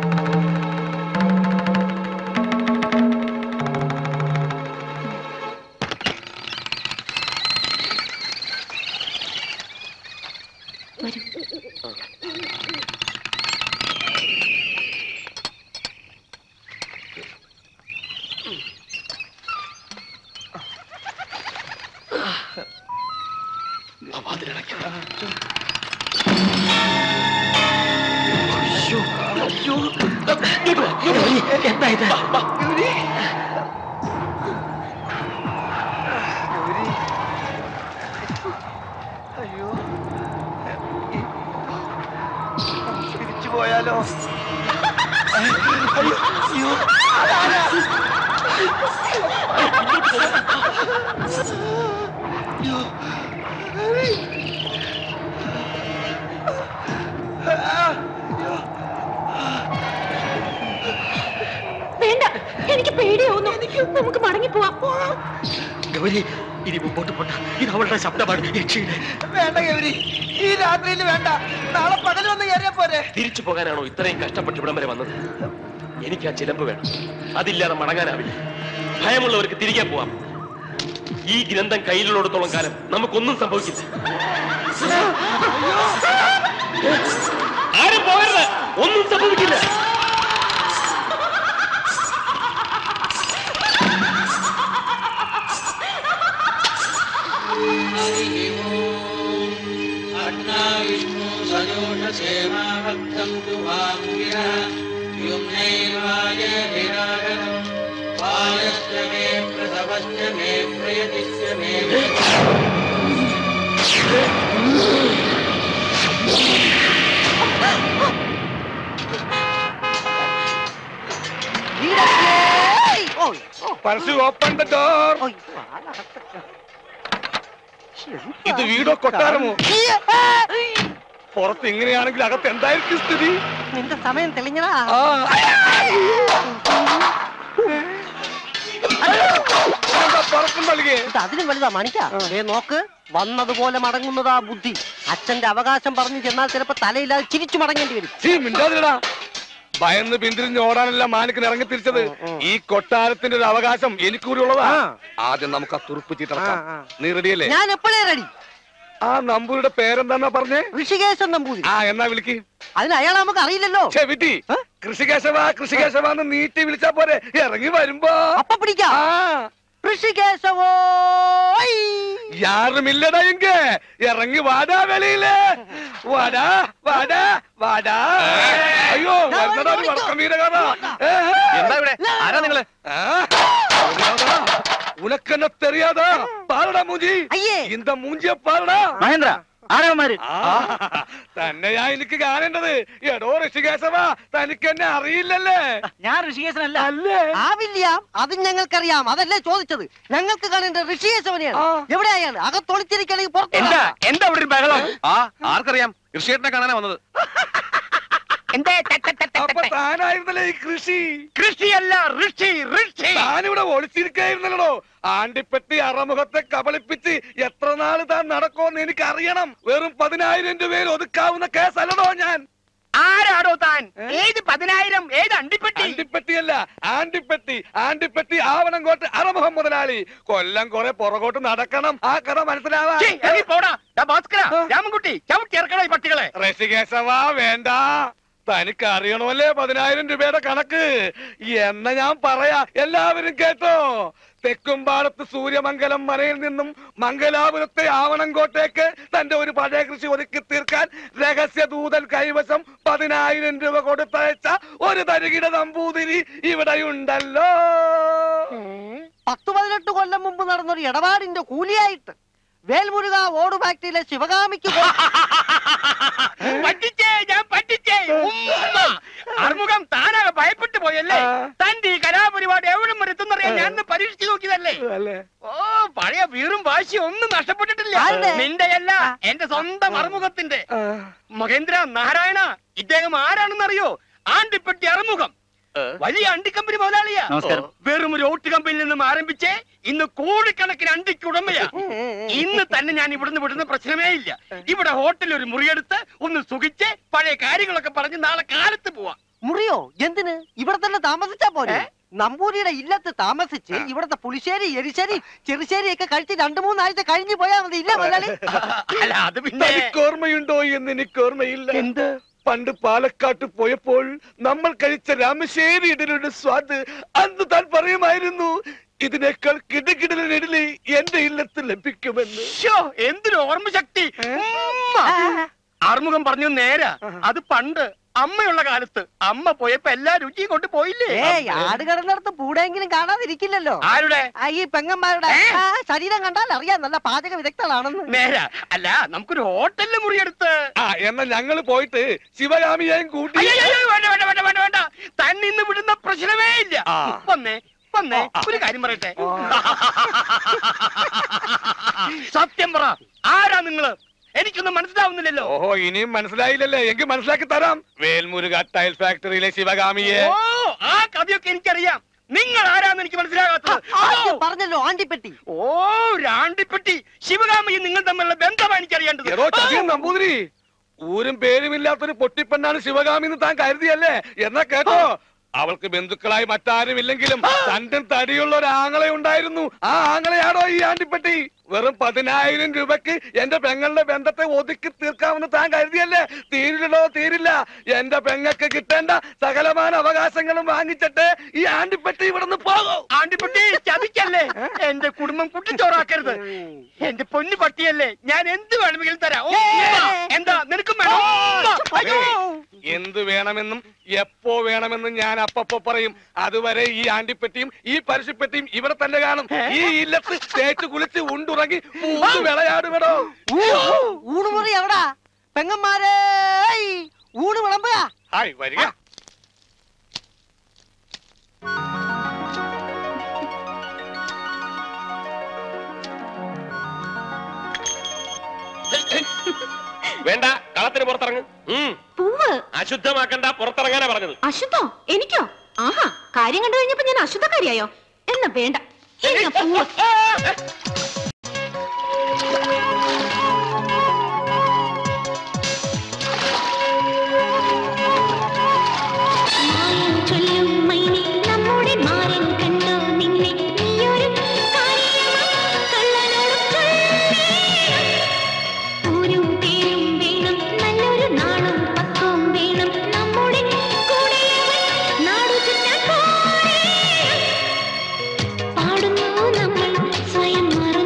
വരൂ ആ വാതിലടയ്ക്കണം എന്താ ഇത് അയ്യോ തിരിച്ചു പോയാലോ അയ്യോ അയ്യോ അതാരാ? അയ്യോ വേണ്ട എനിക്ക് പേടിയാവുന്നു നമുക്ക് മടങ്ങി പോവാം ഗൗരി ഇനി മുമ്പോട്ട് പോണ്ട ഇത് അവളുടെ ശബ്ദമാണ് യക്ഷിയുടെ വേണ്ട ഗൗരി ഈ രാത്രിയിൽ വേണ്ട നാളെ പകൽ വന്ന് കയറിയാ പോരെ തിരിച്ചു പോകാനാണോ ഇത്രയും കഷ്ടപ്പെട്ട് ഇവിടം വരെ വന്നത് എനിക്ക് ആ ചിലമ്പ് വേണം അതില്ലാതെ മടങ്ങാനാവില്ല ഭയമുള്ളവർക്ക് തിരികെ പോവാം ഈ ഗ്രന്ഥം കയ്യിലുള്ളിടത്തോളം കാലം നമുക്കൊന്നും സംഭവിക്കില്ല ആരും പോകരുത് ഒന്നും സംഭവിക്കില്ല विष्णु सजोषसेवाभक्तं तु वाङ्गिरः युम्नैर्वाय विरागणम् वायश्च मे प्रसवश्च मे प्रयतिश्च मे പരസ്യ ഓപ്പൺ ദ ഡോർ ഇത് വീടോ കൊട്ടാരമോ പുറത്ത് ഇങ്ങനെയാണെങ്കിൽ അകത്ത് എന്തായിരിക്കും സ്ഥിതി നിന്റെ സമയം തെളിഞ്ഞടാ ആ. ഇതെന്താ പുറത്തും നൽകിയേ ഇത് അതിനും വലുതാ മണിക്ക ദേ നോക്ക് വന്നതുപോലെ മടങ്ങുന്നതാ ബുദ്ധി അച്ഛന്റെ അവകാശം പറഞ്ഞു ചെന്നാൽ ചിലപ്പോ തലയില്ലാതെ ചിരിച്ചു മടങ്ങേണ്ടി വരും ചീ, മിണ്ടാതിരിടാ. ഭയന്ന് പിന്തിരിഞ്ഞ് ഓടാനല്ല മാനിക്കൻ ഇറങ്ങി തിരിച്ചത് ഈ കൊട്ടാരത്തിന്റെ ഒരു അവകാശം എനിക്ക് കൂടി ഉള്ളതാ ആദ്യം നമുക്ക് ആ തുറുപ്പ് ചീട്ടടക്കാം നീ റെഡിയല്ലേ ഞാൻ എപ്പോഴേ റെഡി ആ നമ്പൂരുടെ പേരെന്താന്നാ പറഞ്ഞേ ഋഷികേശൻ നമ്പൂതിരി ആ എന്നാ വിളിക്ക് അതിന് അയാൾ നമുക്ക് അറിയില്ലല്ലോ ഛെ, വിട്ടി കൃഷികേശവ കൃഷികേശവ എന്ന് നീട്ടി വിളിച്ചാ പോരെ ഇറങ്ങി വരുമ്പോ അപ്പൊ പിടിക്കാം ഋഷികേശവോ യാറുമില്ലടാ എങ്ക ഇറങ്ങി വാടാ വെളിയില് വാടാ വാടാ വാടാ അയ്യോ വരുന്നടാ നീ വടക്കമീരകാരാ എന്താ ഇവിടെ ആരാ നിങ്ങള് ഉനക്കെന്നെ തെറിയാതാ പാറടാ മൂഞ്ചി ഇന്ത മൂഞ്ചിയ പാറടാ മഹേന്ദ്ര ആരാമാര് തന്നെയാ എനിക്ക് കാണേണ്ടത് എടോ ഋഷികേശവ തനിക്ക് എന്നെ അറിയില്ലല്ലേ ഞാൻ ഋഷികേശനല്ല അല്ലേ ആവില്ല അതും ഞങ്ങൾക്കറിയാം അതല്ലേ ചോദിച്ചത് ഞങ്ങൾക്ക് കാണേണ്ട ഋഷികേശവനെയാണ് എവിടെ അയാൾ അകത്തൊളിച്ചിരിക്കണെങ്കിൽ പുറത്ത് എന്താ എന്താ ഇവിടെ ഒരു ബഹളം ആ ആർക്കറിയാം കൃഷിയേട്ടനെ കാണാനാ വന്നത് അപ്പൊ താനായിരുന്നല്ലേ ഈ കൃഷി കൃഷിയല്ല ഋഷി ഋഷി താനിവിടെ ഒളിച്ചിരിക്കായിരുന്നല്ലോ ആണ്ടിപ്പെട്ടി അറമുഖത്തെ കബളിപ്പിച്ച് എത്ര നാള് താൻ നടക്കുമെന്ന് എനിക്ക് അറിയണം വെറും പതിനായിരം രൂപയിൽ ഒതുക്കാവുന്ന കേസല്ലടോ ഞാൻ ആരാടോ താൻ ഏത് പതിനായിരം ഏത് അണ്ടിപ്പെട്ടി അണ്ടിപ്പെട്ടിയല്ല ആണ്ടിപ്പെട്ടി ആണ്ടിപ്പെട്ടി ആവണങ്കോട്ട് അറമുഖം മുതലാളി കൊല്ലം കുറെ പുറകോട്ട് നടക്കണം ആ കഥ മനസ്സിലാവാ ഛീ, ഇറങ്ങി പോടാ ദാ ഭാസ്കര രാമൻകുട്ടി ചവിട്ടി ഇറക്കണ ഈ പട്ടികളെ ഋഷികേശവാ വേണ്ട തനിക്ക് അറിയണമല്ലേ പതിനായിരം രൂപയുടെ കണക്ക് എന്ന ഞാൻ പറയാ എല്ലാവരും കേട്ടോ തെക്കുംപാടത്ത് സൂര്യമംഗലം മനയിൽ നിന്നും മംഗലാപുരത്തെ ആവണങ്കോട്ടേക്ക് തന്റെ ഒരു പഴയ കൃഷി ഒതുക്കി തീർക്കാൻ രഹസ്യ ദൂതൻ കൈവശം പതിനായിരം രൂപ കൊടുത്തയച്ച ഒരു തരികിട നമ്പൂതിരി ഇവിടെയുണ്ടല്ലോ പത്ത് പതിനെട്ട് കൊല്ലം മുമ്പ് നടന്നൊരു ഇടപാടിന്റെ കൂലിയായിട്ട് വേൽമുരുക ഓട് ഫാക്ടറിയിലെ ശിവകാമിക്ക് കൊ- പറ്റിച്ചേ ഞാൻ പറ്റിച്ചേ ഉമ്മ. അറുമുഖം താനാകെ ഭയപ്പെട്ടു പോയല്ലേ തന്റെ ഈ കലാപരിപാടി എവിടം വരെ എത്തുന്നറിയാൻ ഞാൻ ഒന്ന് പരീക്ഷിച്ചു നോക്കിയതല്ലേ ഓ പഴയ വീറും വാശിയും ഒന്നും നഷ്ടപ്പെട്ടിട്ടില്ല ആരുടെ? നിന്റെയല്ല എന്റെ സ്വന്തം അറുമുഖത്തിന്റെ മഹേന്ദ്ര നാരായണ ഇദ്ദേഹം ആരാണെന്നറിയോ ആണ്ടിപ്പെട്ടി അറുമുഖം വലിയ അണ്ടിക്കമ്പനി മുതലാളിയാ നമസ്കാരം. വെറും ഒരു ഓട്ട് കമ്പനിയിൽ നിന്നും ആരംഭിച്ച് ഇന്ന് കോടിക്കണക്കിന് അണ്ടിക്ക് ഉടമയാ ഇന്ന് തന്നെ ഞാൻ ഇവിടുന്ന് വിടുന്ന പ്രശ്നമേ ഇല്ല ഇവിടെ ഹോട്ടലിൽ ഒരു മുറിയെടുത്ത് ഒന്ന് സുഖിച്ച് പഴയ കാര്യങ്ങളൊക്കെ പറഞ്ഞ് നാളെ കാലത്ത് പോവാ മുറിയോ എന്തിന് ഇവിടെ തന്നെ താമസിച്ചാ പോലെ നമ്പൂരിയുടെ ഇല്ലത്ത് താമസിച്ച് ഇവിടത്തെ പുളിശ്ശേരി എരിശ്ശേരി ചെറുശ്ശേരി ഒക്കെ കഴിച്ച് രണ്ടു മൂന്നാഴ്ച കഴിഞ്ഞു പോയാ മതി ഇല്ല മുതലാളി അല്ല അത് പിന്നെ ഓർമ്മയുണ്ടോ എന്ന് എനിക്ക് ഓർമ്മയില്ല എന്ത് പണ്ട് പാലക്കാട്ട് പോയപ്പോൾ നമ്മൾ കഴിച്ച രാമശ്ശേരി ഇഡലിയുടെ സ്വാദ് അന്ന് താൻ പറയുമായിരുന്നു ഇതിനേക്കാൾ കിടകിടലിനിടലി എന്റെ ഇല്ലത്ത് ലഭിക്കുമെന്ന് ശ്ശോ, എന്തൊരു ഓർമ്മശക്തി ഉമ്മ. ആറുമുഖം പറഞ്ഞു നേരാ അത് പണ്ട് അമ്മയുള്ള കാലത്ത് അമ്മ പോയപ്പോ എല്ലാ രുചിയും കൊണ്ട് പോയില്ലേ ഏയ് ആട് കിടന്നിടത്ത് പൂടെങ്കിലും കാണാതിരിക്കില്ലല്ലോ ആരുടെ ആ, ഈ പെങ്ങന്മാരുടെ ആ, ശരീരം കണ്ടാൽ അറിയാം നല്ല പാചക വിദഗ്ധളാണെന്ന് നേരാ അല്ല നമുക്കൊരു ഹോട്ടലിൽ മുറിയെടുത്ത് ആ എന്നാ ഞങ്ങൾ പോയിട്ട് ശിവകാമിയെയും കൂട്ടി അയ്യോ, അയ്യോ, വേണ്ട വേണ്ട വേണ്ട വേണ്ട വേണ്ട തന്നെ ഇന്ന് വിടുന്ന പ്രശ്നമേ ഇല്ല വന്നേ വന്നേ ഒരു കാര്യം പറയട്ടെ സത്യം പറ ആരാ നിങ്ങള് എനിക്കൊന്നും മനസ്സിലാവുന്നില്ലല്ലോ ഓഹോ ഇനിയും മനസ്സിലായില്ലല്ലേ എങ്കിൽ മനസ്സിലാക്കി തരാം വേൽമുരുക ടൈൽ ഫാക്ടറിയിലെ ശിവകാമിയെ ഓ ആ കഥയൊക്കെ എനിക്കറിയാം നിങ്ങൾ ആരാന്ന് എനിക്ക് മനസ്സിലാകാത്തത് ആദ്യം പറഞ്ഞല്ലോ ആണ്ടിപ്പെട്ടി ഓ രാണ്ടിപ്പെട്ടി ശിവകാമിയും നിങ്ങൾ തമ്മിലുള്ള ബന്ധമാണ് എനിക്കറിയേണ്ടത് എടോ ചതിയൻ നമ്പൂതിരി ഊരും പേരുമില്ലാത്തൊരു പൊട്ടിപ്പെണ്ണാണ് ശിവകാമി എന്ന് താൻ കരുതിയല്ലേ എന്നാ കേട്ടോ അവൾക്ക് ബന്ധുക്കളായി മറ്റാരും ഇല്ലെങ്കിലും തണ്ടും തടിയുള്ള ഒരു ആങ്ങളെ ഉണ്ടായിരുന്നു ആ ആങ്ങളെയാണോ ഈ ആണ്ടിപ്പെട്ടി വെറും പതിനായിരം രൂപക്ക് എന്റെ പെങ്ങളുടെ ബന്ധത്തെ ഒതുക്കി തീർക്കാമെന്ന് താൻ കരുതിയല്ലേ തീരില്ലടോ തീരില്ല എന്റെ പെങ്ങൾക്ക് കിട്ടേണ്ട സകലമാന അവകാശങ്ങളും വാങ്ങിച്ചിട്ട് ഈ ആണ്ടിപ്പെട്ടി ഇവിടുന്ന് പോകും ആണ്ടിപ്പെട്ടി ചതിക്കല്ലേ എന്റെ കുടുംബം കുട്ടിച്ചോറാക്കരുത് എന്റെ പൊന്നു പട്ടിയല്ലേ ഞാൻ എന്ത് വേണമെങ്കിലും തരാം ഓ, എന്താ നിനക്കും വേണം ഉമ്മ. അയ്യോ. എന്ത് വേണമെന്നും എപ്പോ വേണമെന്നും ഞാൻ അപ്പപ്പോ പറയും അതുവരെ ഈ ആണ്ടിപ്പെട്ടിയും ഈ പരശുപ്പെട്ടിയും ഇവിടെ തന്നെ കാണും ഈ ഇല്ലത്ത് തേച്ച് കുളിച്ച് ഉണ്ടുറങ്ങി മൂന്ന് വിളയാടുമെടോ ഊണുമുറി എവിടാ പെങ്ങന്മാരെ ഊണ് വിളമ്പുക ഹായ് വരിക വേണ്ട കളത്തിന് പുറത്തിറങ്ങ് ഉം. പൂവ് അശുദ്ധമാക്കണ്ട പുറത്തിറങ്ങാനാ പറഞ്ഞത് അശുദ്ധോ എനിക്കോ ആഹാ കാര്യം കണ്ടു കഴിഞ്ഞപ്പോ ഞാൻ അശുദ്ധക്കാരിയായോ എന്നാ വേണ്ട എന്നാ പൂവ് ചൊല്ലും മൈനെ നമ്മുടെ മാരൻ കണ്ടോ നിന്നെ നീയൊരു ൂരും പേരും വേണം നല്ലൊരു നാളും പക്കവും വേണം നമ്മുടെ കൂടെയവൻ നാടു ചുറ്റാൻ പാടുന്നു നമ്മൾ സ്വയം മറ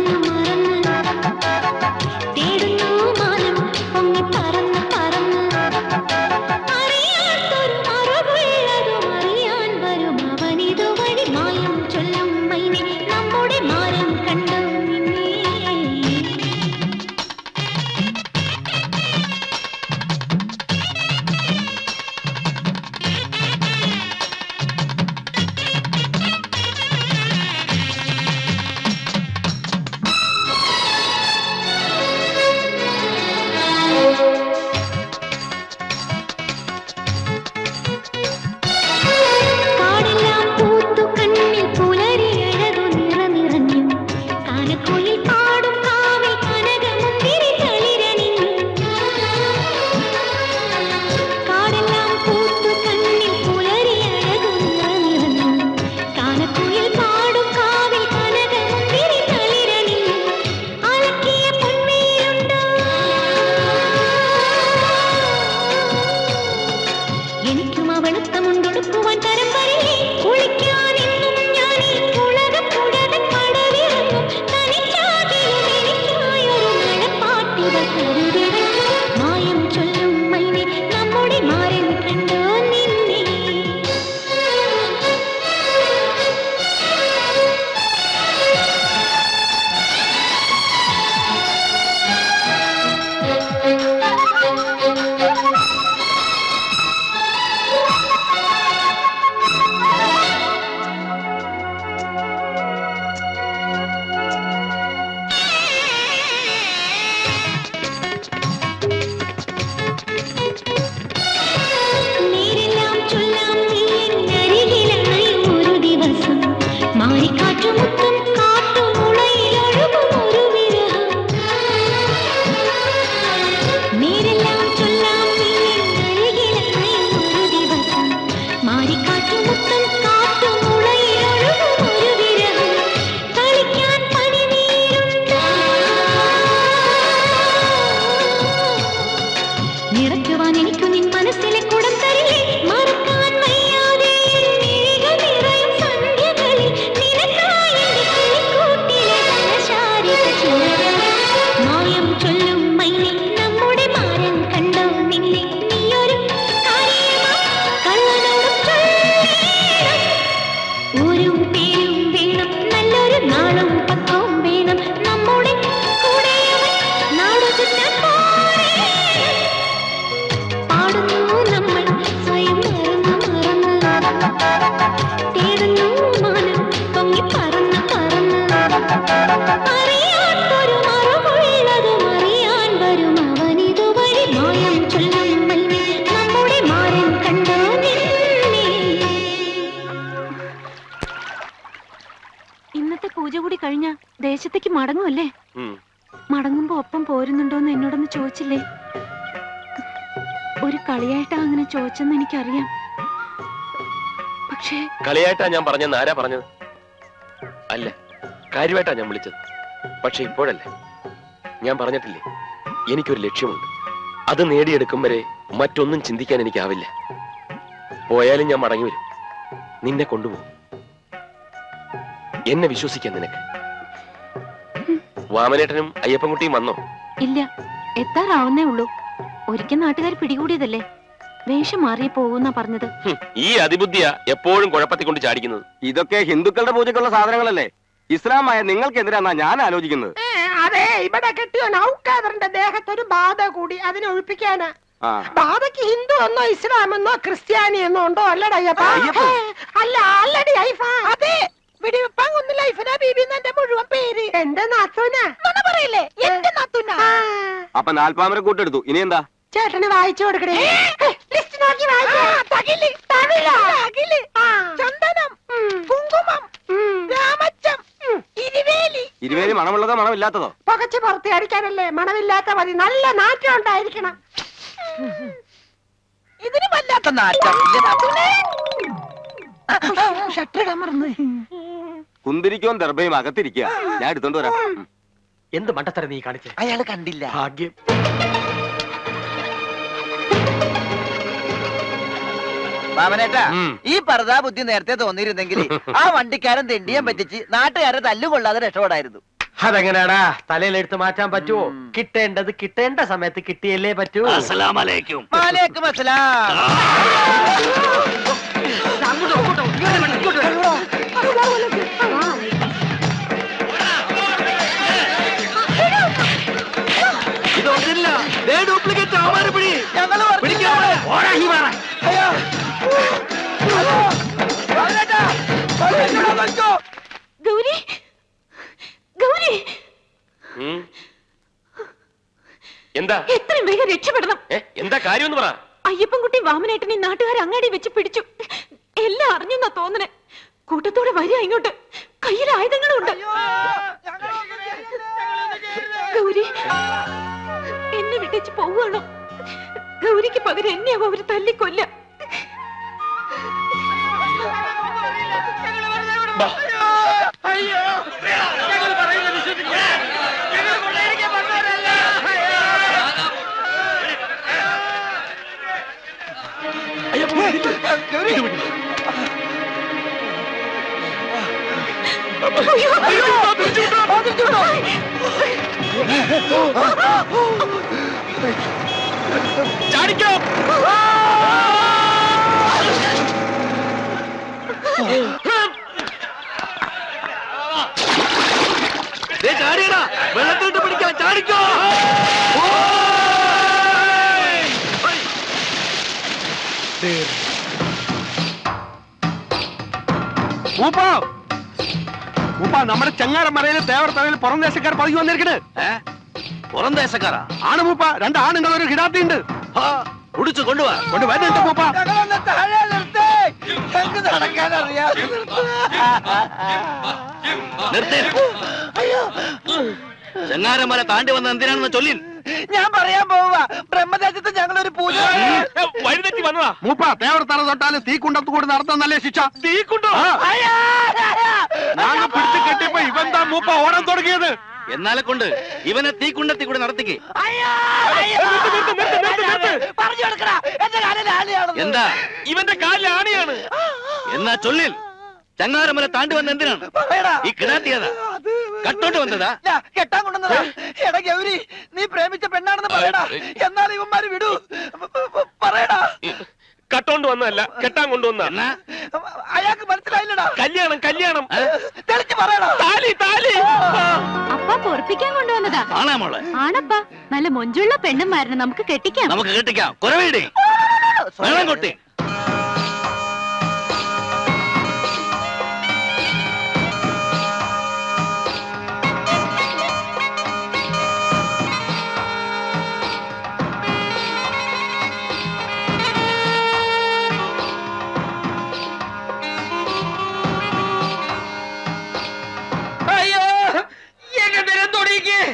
ഉം. മടങ്ങുമ്പോ ഒപ്പം പോരുന്നുണ്ടോന്ന് എന്നോടൊന്ന് ചോദിച്ചില്ലേ ഒരു കളിയായിട്ടാ അങ്ങനെ ചോദിച്ചെന്ന് എനിക്കറിയാം പക്ഷേ കളിയായിട്ടാ ഞാൻ പറഞ്ഞെന്ന് ആരാ പറഞ്ഞത് അല്ല കാര്യമായിട്ടാ ഞാൻ വിളിച്ചത് പക്ഷെ ഇപ്പോഴല്ല ഞാൻ പറഞ്ഞിട്ടില്ലേ എനിക്കൊരു ലക്ഷ്യമുണ്ട് അത് നേടിയെടുക്കും വരെ മറ്റൊന്നും ചിന്തിക്കാൻ എനിക്കാവില്ല പോയാലും ഞാൻ മടങ്ങി വരും നിന്നെ കൊണ്ടുപോകും എന്നെ വിശ്വസിക്കാൻ നിനക്ക് വാമനേട്ടനും അയ്യപ്പൻകുട്ടിയും വന്നോ ഇല്ല എത്താറാവുന്നേ ഉള്ളൂ ഒരിക്കൽ നാട്ടുകാർ പിടികൂടിയതല്ലേ വേഷം മാറിയേ പോകൂന്നാ പറഞ്ഞത് ഹും, ഈ അതിബുദ്ധിയാ എപ്പോഴും കുഴപ്പത്തിൽ കൊണ്ട് ചാടിക്കുന്നത് ഇതൊക്കെ ഹിന്ദുക്കളുടെ പൂജക്കുള്ള സാധനങ്ങളല്ലേ ഇസ്ലാമായ നിങ്ങൾക്കെതിരാന്നാ ഞാൻ ആലോചിക്കുന്നത് ഏ, അതെ ഇവിടെ കെട്ടിയോ നൗക്കാദറിന്റെ ദേഹത്തൊരു ബാധ കൂടി അതിനെ ഒഴിപ്പിക്കാനാ ആ ബാധയ്ക്ക് ഹിന്ദു എന്നോ ഇസ്ലാം എന്നോ ക്രിസ്ത്യാനി എന്നോ ഉണ്ടോ അല്ലടാ അയ്യപ്പ അയ്യപ്പൻ? ഏ, അല്ല അല്ലടി ഐഫ അതെ വെടിവെപ്പാങ്കുന്ന് ലൈഫിന ബീബി എന്റെ മുഴുവൻ പേര് എന്റെ നാത്തൂന പറയില്ലേ എന്റെ നാത്തൂന അപ്പൊ നാൽപ്പാമര കൂട്ടെടുത്തു ഇനി എന്താ ചേട്ടന് വായിച്ചു കൊടുക്കണേ ലിസ്റ്റ് നോക്കി വായിച്ചു തകില് ചന്ദനം കുങ്കുമം രാമച്ചം ഇരുവേലി ഇരുവേലി മണമുള്ളതോ മണമില്ലാത്തതോ പുകച്ച് പുറത്ത് അടിക്കാനല്ലേ മണമില്ലാത്ത മതി നല്ല നാറ്റം ഉണ്ടായിരിക്കണം ഇതിന് വല്ലാത്ത നാറ്റം ഷട്ടിടാൻ മറന്നു കുന്തിരിക്കവും ദർഭയും അകത്തിരിക്കുക ഞാൻ എടുത്തോണ്ട് വരാം ഉം. എന്ത് മണ്ടത്തരം നീ കാണിച്ചേ അയാള് കണ്ടില്ല ഭാഗ്യം മാമനേട്ടാ ഈ പരതാ ബുദ്ധി നേരത്തെ തോന്നിയിരുന്നെങ്കിൽ ആ വണ്ടിക്കാരൻ തെണ്ടിയാൻ പറ്റിച്ച് നാട്ടുകാരെ തല്ലുകൊള്ളാതെ രക്ഷപ്പെടായിരുന്നു അതെങ്ങനെയാടാ തലയിലെടുത്ത് മാറ്റാൻ പറ്റുമോ കിട്ടേണ്ടത് കിട്ടേണ്ട സമയത്ത് കിട്ടിയല്ലേ പറ്റൂ അസ്സലാമലൈക്കും മാലേക്കും അസ്സലാം ഇതൊന്നില്ല ഡ്യൂപ്ലിക്കേറ്റ് അവന്മാരെ പിടി ഞങ്ങള് അയ്യോ ഗൗരി ഗൗരി ഉം. എന്താ എത്രയും വേഗം രക്ഷപ്പെടണം ഏ എന്താ കാര്യമെന്ന് പറ അയ്യപ്പൻകുട്ടി വാമനേട്ടനെ നാട്ടുകാർ അങ്ങാടി വെച്ച് പിടിച്ചു എല്ലാം അറിഞ്ഞെന്നാ തോന്നണേ കൂട്ടത്തോടെ വരിക ഇങ്ങോട്ട് കയ്യിൽ ആയുധങ്ങളും ഉണ്ട് ഗൗരി എന്നെ വിട്ടേച്ച് പോവുകയാണോ ഗൗരിക്ക് പകരം എന്നെയാവും അവര് തല്ലിക്കൊല്ല ചാടിക്കോ ചാടിയടാ വെള്ളത്തോട്ട് പിടിക്കാൻ ചാടിക്കോ മൂപ്പാ മൂപ്പാ നമ്മുടെ ചങ്ങാരമറയില് തേവർ തലയിൽ പുറം ദേശക്കാർ പതുങ്ങി വന്നിരിക്കണ് പുറം ദേശക്കാരാ ആണ് മൂപ്പ രണ്ട് ആണുങ്ങൾ ഒരു കിടാത്തിണ്ട് കുടിച്ചു കൊണ്ടുവാ കൊണ്ട് വരുന്നുണ്ട് മൂപ്പ ഞങ്ങളൊന്ന് താഴെ നിർത്തേ ഞങ്ങൾക്ക് നടക്കാൻ അറിയാതെ നിർത്തേ ചെങ്ങാരന്മാരെ താണ്ടി വന്ന എന്തിനാണെന്ന് ചൊല്ലിൻ ഞാൻ പറയാൻ പോവുക ബ്രഹ്മദേശത്ത് ഞങ്ങൾ ഒരു പൂജ വഴിതെറ്റി വന്നതാ മൂപ്പ തേവർ തല തൊട്ടാല് തീക്കുണ്ടത്ത് കൂടി നടത്തുന്നല്ലേ ശിക്ഷ തീക്കുണ്ടോ ഞാൻ പിടിച്ച് കെട്ടിയപ്പോ ഇവന്താ മൂപ്പ ഓടാൻ തുടങ്ങിയത് എന്നാലെ കൊണ്ട് ഇവനെ തീക്കുണ്ടത്തി കൂടെ നടത്തിക്കേ പറഞ്ഞു കൊടുക്കടാ എന്റെ കാലിൽ ആനയാണ് എന്താ ഇവന്റെ കാലിൽ ആണിയാണ് എന്നാ ചൊല്ലിൽ ചങ്ങാരമല താണ്ടി വന്ന എന്തിനാണ് ഈ കിടാത്തിയതാ കട്ടോട്ട് വന്നതാ ഇല്ല, കെട്ടാൻ കൊണ്ടുവന്നതാ എടാ ഗൗരി നീ പ്രേമിച്ച പെണ്ണാണെന്ന് പറയടാ എന്നാൽ ഇവന്മാര് വിടൂ പറയടാ കട്ടോണ്ട് വന്നതല്ല കെട്ടാൻ കൊണ്ടുവന്ന അയാൾക്ക് മനസ്സിലായില്ലടാ കല്യാണം കല്യാണം തെളിച്ച് പറയടാ താലി താലി അപ്പ പൊറപ്പിക്കാൻ കൊണ്ടുവന്നതാ ആണാ മോളെ ആണപ്പാ നല്ല മൊഞ്ചുള്ള പെണ്ണന്മാരനെ നമുക്ക് കെട്ടിക്കാം നമുക്ക് കെട്ടിക്കാം കുറവേടി വേണം കൊട്ടി അയ്യോ എന്നെ നിരം തൊടിയിക്ക്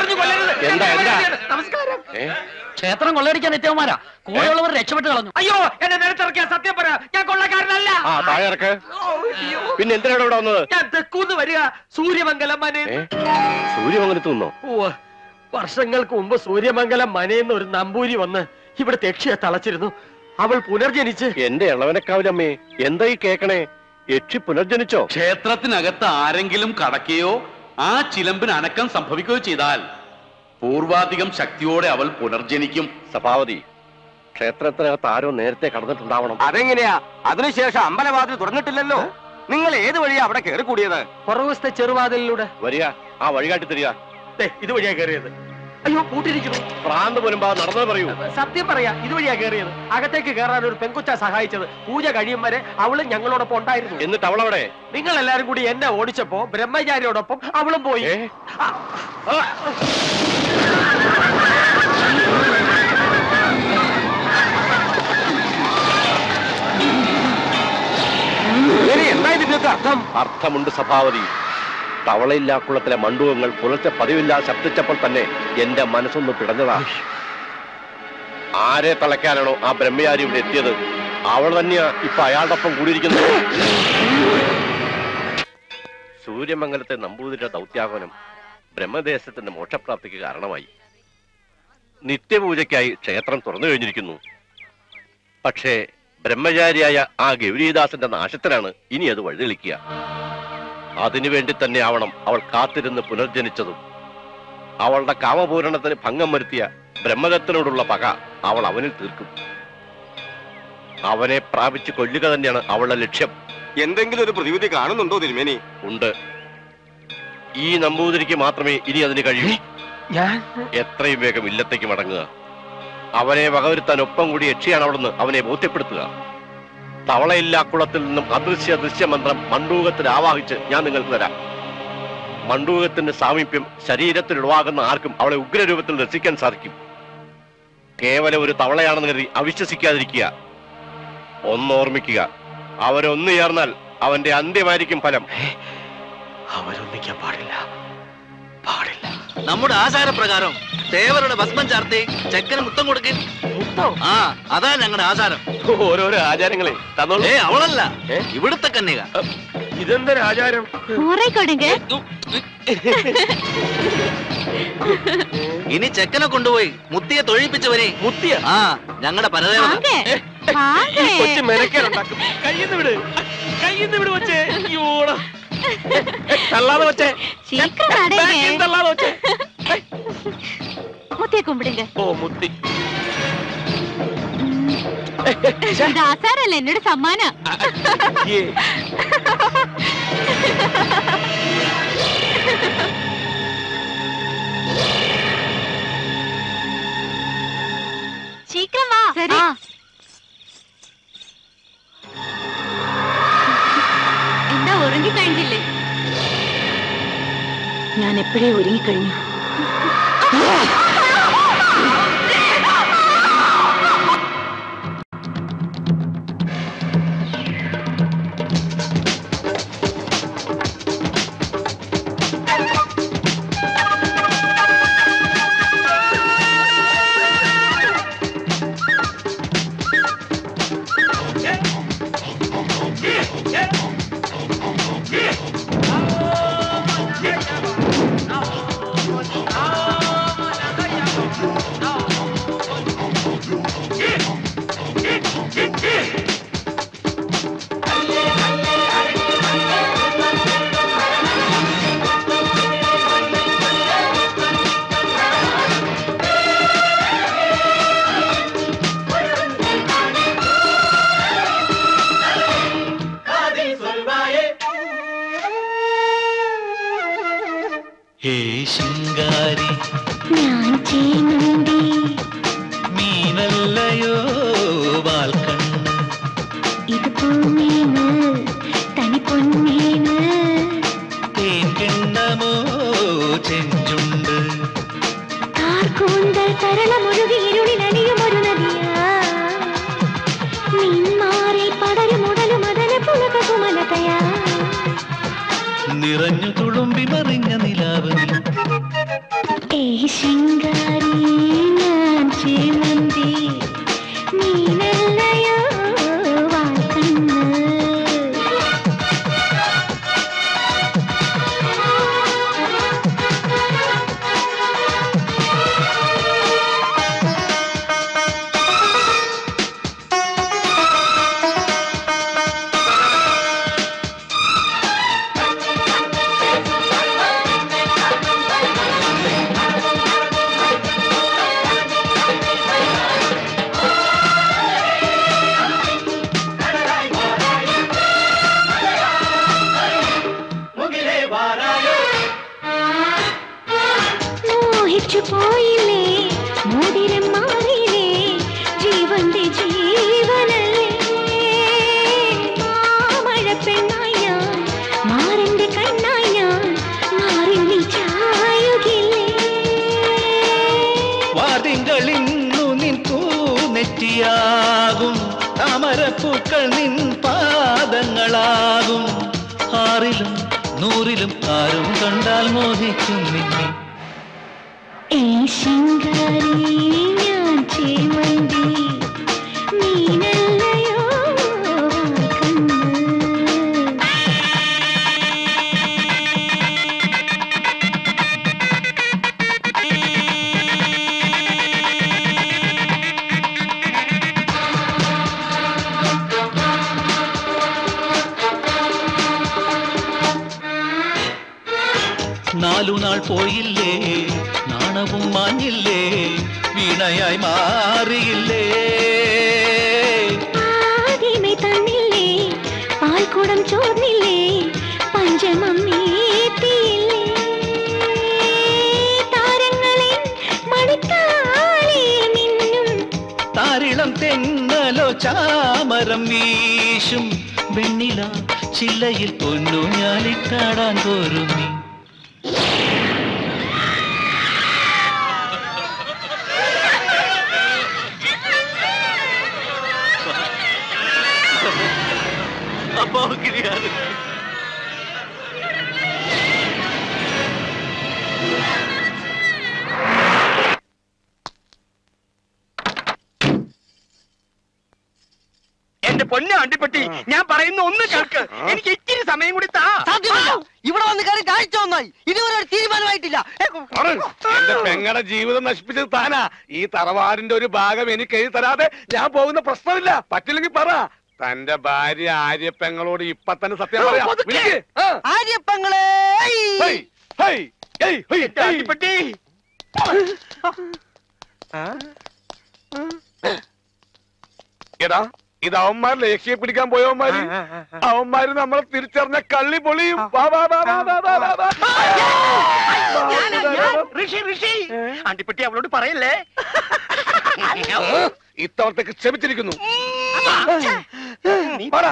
പറഞ്ഞു കൊല്ലരുത് എന്താ, എന്താ? നമസ്കാരം ക്ഷേത്രം കൊള്ളയടിക്കാൻ എത്തിയവന്മാരാ കൂടെയുള്ളവർ രക്ഷപ്പെട്ട് കളഞ്ഞു അയ്യോ എന്നെ നിലത്തിറക്കിയ സത്യം പറ ഞാൻ കൊള്ളക്കാരനല്ല ആ താഴെ ഇറക്ക് പിന്നെ എന്തിനാണ് ഇവിടെ വന്നത് ഞാൻ തെക്കൂന്ന് വരിക സൂര്യമംഗലം മനെ സൂര്യമംഗലത്ത് നിന്നോ ഉവ്വ്. വർഷങ്ങൾക്ക് മുമ്പ് സൂര്യമംഗലം മനയെന്ന് ഒരു നമ്പൂരി വന്ന് ഇവിടെ തെക്ഷിയെ തളച്ചിരുന്നു അവൾ പുനർജനിച്ച് എന്റെ ഇളവനക്കാവിലമ്മേ എന്താ ഈ കേക്കണേ യക്ഷി പുനർജനിച്ചോ ക്ഷേത്രത്തിനകത്ത് ആരെങ്കിലും കടക്കുകയോ ആ ചിലമ്പിന് അനക്കം സംഭവിക്കുകയോ ചെയ്താൽ പൂർവാധികം ശക്തിയോടെ അവൾ പുനർജനിക്കും സഭാവതി ക്ഷേത്രത്തിനകത്ത് ആരോ നേരത്തെ കടന്നിട്ടുണ്ടാവണം അതെങ്ങനെയാ അതിനുശേഷം അമ്പലവാതിൽ തുറന്നിട്ടില്ലല്ലോ നിങ്ങൾ ഏത് വഴിയാ അവിടെ കയറി കൂടിയത് പുറകുവശത്തെ ചെറുവാതിലിലൂടെ വരിക ആ വഴികാട്ടി തരിക ദേ, ഇതുവഴിയാ കയറിയത് അയ്യോ പൂട്ടിരിക്കുന്നു പ്രാന്ത് മുൻപാ നടന്നത് പറയൂ സത്യം പറയാ ഇതുവഴിയാ കയറിയത് അകത്തേക്ക് കയറാൻ ഒരു പെങ്കൊച്ച സഹായിച്ചത് പൂജ കഴിയും വരെ അവള് ഞങ്ങളോടൊപ്പം ഉണ്ടായിരുന്നു എന്നിട്ട് അവളവിടെ നിങ്ങൾ എല്ലാരും കൂടി എന്നെ ഓടിച്ചപ്പോ ബ്രഹ്മചാരിയോടൊപ്പം അവളും പോയി ആ, ആ, എന്താ ഇതിന്റെയൊക്കെ അർത്ഥം അർത്ഥമുണ്ട് സഭാവതി തവളയില്ലാക്കുളത്തിലെ മണ്ഡൂകങ്ങൾ പുലർച്ചെ പതിവില്ലാ ശബ്ദിച്ചപ്പോൾ തന്നെ എന്റെ മനസ്സൊന്ന് പിടഞ്ഞതാ ആരെ തളയ്ക്കാനാണോ ആ ബ്രഹ്മചാരി ഇവിടെ എത്തിയത് അവൾ തന്നെയാ ഇപ്പൊ അയാളുടെ ഒപ്പം കൂടിയിരിക്കുന്നത് സൂര്യമംഗലത്തെ നമ്പൂതിരിയുടെ ദൗത്യാഹനം ബ്രഹ്മദേശത്തിന്റെ മോക്ഷപ്രാപ്തിക്ക് കാരണമായി നിത്യപൂജയ്ക്കായി ക്ഷേത്രം തുറന്നു കഴിഞ്ഞിരിക്കുന്നു പക്ഷേ ബ്രഹ്മചാരിയായ ആ ഗൗരീദാസന്റെ നാശത്തിനാണ് ഇനി അത് വഴിതെളിക്കുക അതിനുവേണ്ടി തന്നെ ആവണം അവൾ കാത്തിരുന്ന് പുനർജനിച്ചതും അവളുടെ കാമപൂരണത്തിന് ഭംഗം വരുത്തിയ ബ്രഹ്മദത്തിനോടുള്ള പക അവൾ അവനിൽ തീർക്കും അവനെ പ്രാപിച്ച് കൊല്ലുക തന്നെയാണ് അവളുടെ ലക്ഷ്യം എന്തെങ്കിലും ഒരു പ്രതിവിധി കാണുന്നുണ്ടോ തിരുമേനി ഉണ്ട് ഈ നമ്പൂതിരിക്ക് മാത്രമേ ഇനി അതിന് കഴിയൂ ഞാൻ എത്രയും വേഗം ഇല്ലത്തേക്ക് മടങ്ങുക അവനെ വകവരുത്താൻ ഒപ്പം കൂടി യക്ഷിയാണ് അവിടുന്ന് അവനെ ബോധ്യപ്പെടുത്തുക തവളയില്ലാ കുളത്തിൽ നിന്നും അദൃശ്യ ദൃശ്യമന്ത്രം മണ്ഡൂകത്തിൽ ആവാഹിച്ച് ഞാൻ നിങ്ങൾക്ക് തരാം മണ്ഡൂകത്തിന്റെ സാമീപ്യം ശരീരത്തിൽ ഉളവാകുന്ന ആർക്കും അവളെ ഉഗ്രരൂപത്തിൽ രസിക്കാൻ സാധിക്കും കേവലം ഒരു തവളയാണെന്ന് കരുതി അവിശ്വസിക്കാതിരിക്കുക ഒന്നോർമ്മിക്കുക അവരൊന്നു ചേർന്നാൽ അവന്റെ അന്ത്യമായിരിക്കും ഫലം അവരൊന്നിക്കാൻ പാടില്ല നമ്മുടെ ആചാരപ്രകാരം തേവരുടെ ഭസ്മം ചാർത്തി ചെക്കന് മുത്തം കൊടുക്കും ആ അതാ ഞങ്ങളുടെ ആചാരം ഓരോരോ ആചാരങ്ങളെ തന്നോളൂ ഏ അവളല്ല ഇവിടുത്തെ കന്യക ഇതെന്തൊരു ആചാരം ഇനി ചെക്കനെ കൊണ്ടുപോയി മുത്തിയെ തൊഴിപ്പിച്ചവനെ മുത്തിയ ആ ഞങ്ങളുടെ പരദേവത കൊച്ചു മെനക്കേടുണ്ടാക്കും കയ്യിന്ന് വിട് കയ്യിന്ന് വിട് കൊച്ചേ അയ്യോടാ തള്ളാതെ കൊച്ചേ ബാക്കിൽ തള്ളാതെ കൊച്ചേ முத்திய கும்பிடுங்க ഓ മുത്തി இந்த ஆசாரம் என்னோட சம்மானம் ഏ சீக்கிரம் வா சரி എന്താ ഉറങ്ങിക്കഴിഞ്ഞില്ലേ ഞാൻ എപ്പോഴേ ഒരുങ്ങിക്കഴിഞ്ഞു ഹേ ശിങ്കാരി ഞാൻ ചെയ്യുന്നുണ്ടേ മീനല്ലയോ വാൽക്കണ്ണ് ഇത് പൊന്നീന് തനി പൊന്നീന് തേൻ കിണ്ണമോ ചെഞ്ചുണ്ട് കാർക്കൂന്തൽ തരളമൊഴുകി ഇരുളിൽ അലിയും ഒരു നദിയാ നിന്മാറിൽ പടരും ഉടലും അതല പുലക കുമലതയാ നിറഞ്ഞു തുളുമ്പി മറിഞ്ഞ നിലാവ് നീ ഏ ശിങ്കാരി ഞാൻ ചേമന്തി നീനല്ലയോ വാൽക്കണ്ണ് മോഹിച്ചു പോയില്ലേ മോതിരം മാറിയില്ലേ ജീവന്റെ ജീവനല്ലേ മാമഴ പെണ്ണായി ഞാൻ മാറിന്റെ കണ്ണായി ഞാൻ മാറി നീ ചായുകില്ലേ വാതിങ്കളിന്നു നിൻ പൂനെറ്റിയാകും താമരപ്പൂക്കൾ നിൻ പാദങ്ങളാകും ആറിലും നൂറിലും ആരും കണ്ടാൽ മോഹിക്കും നിന്നെ ഏ ശിങ്കാരി ഞാൻ ചേമന്തി നീനല്ലയോ കണ്ണ് നാലു നാൾ പോയില്ലേ നാണവും മാഞ്ഞില്ലേ വീണയായി മാറിയില്ലേ ആദ്യമേ തന്നില്ലേ പാൽക്കുടം ചോർന്നില്ലേ പഞ്ചമം നീട്ടിയില്ലേ താരങ്ങളിൽ മണിത്താലേ മിന്നും താരിളം തെന്നലോ ചാമരം വീശും വെണ്ണില ചില്ലയിൽ പൊന്നു ഞാലിട്ടാടാൻ പോരും നീ അപ്പോ കിരിയാണ് എന്റെ പൊന്നെ അണ്ടിപ്പെട്ടി ഞാൻ പറയുന്ന ഒന്ന് കേൾക്ക് എനിക്ക് ഇച്ചിരി സമയം കൂടി താ സാധ്യമല്ല ഇവിടെ വന്ന് കയറി ആഴ്ച ഒന്നായി ഇതുവരെ ഒരു തീരുമാനമായിട്ടില്ല എന്റെ പെങ്ങടെ ജീവിതം നശിപ്പിച്ചത് താനാ ഈ തറവാടിന്റെ ഒരു ഭാഗം എനിക്ക് എഴുതി തരാതെ ഞാൻ പോകുന്ന പ്രശ്നമില്ല പറ്റില്ലെങ്കിൽ പറ തന്റെ ഭാര്യ ആര്യപ്പെങ്ങളോട് ഇപ്പൊ തന്നെ സത്യം പറയാം വിളിക്ക്. ആ. ആര്യപ്പങ്ങളെ ഹേയ്, ഹേയ്, ഹേയ്, ഹേയ്, ഹേയ്. അണ്ടിപ്പെട്ടി എടാ ഇത് അവന്മാരിലെ യക്ഷിയെ പിടിക്കാൻ പോയവന്മാര് അവന്മാര് നമ്മളെ തിരിച്ചറിഞ്ഞ കള്ളി പൊളിയും വാ, വാ, വാ, വാ, വാ, വാ, വാ, വാ. ഞാനാ, ഞാൻ. ഋഷി ഋഷി അണ്ടിപ്പെട്ടി അവളോട് പറയല്ലേ ഇത്തവണത്തേക്ക് ക്ഷമിച്ചിരിക്കുന്നു നീ പറ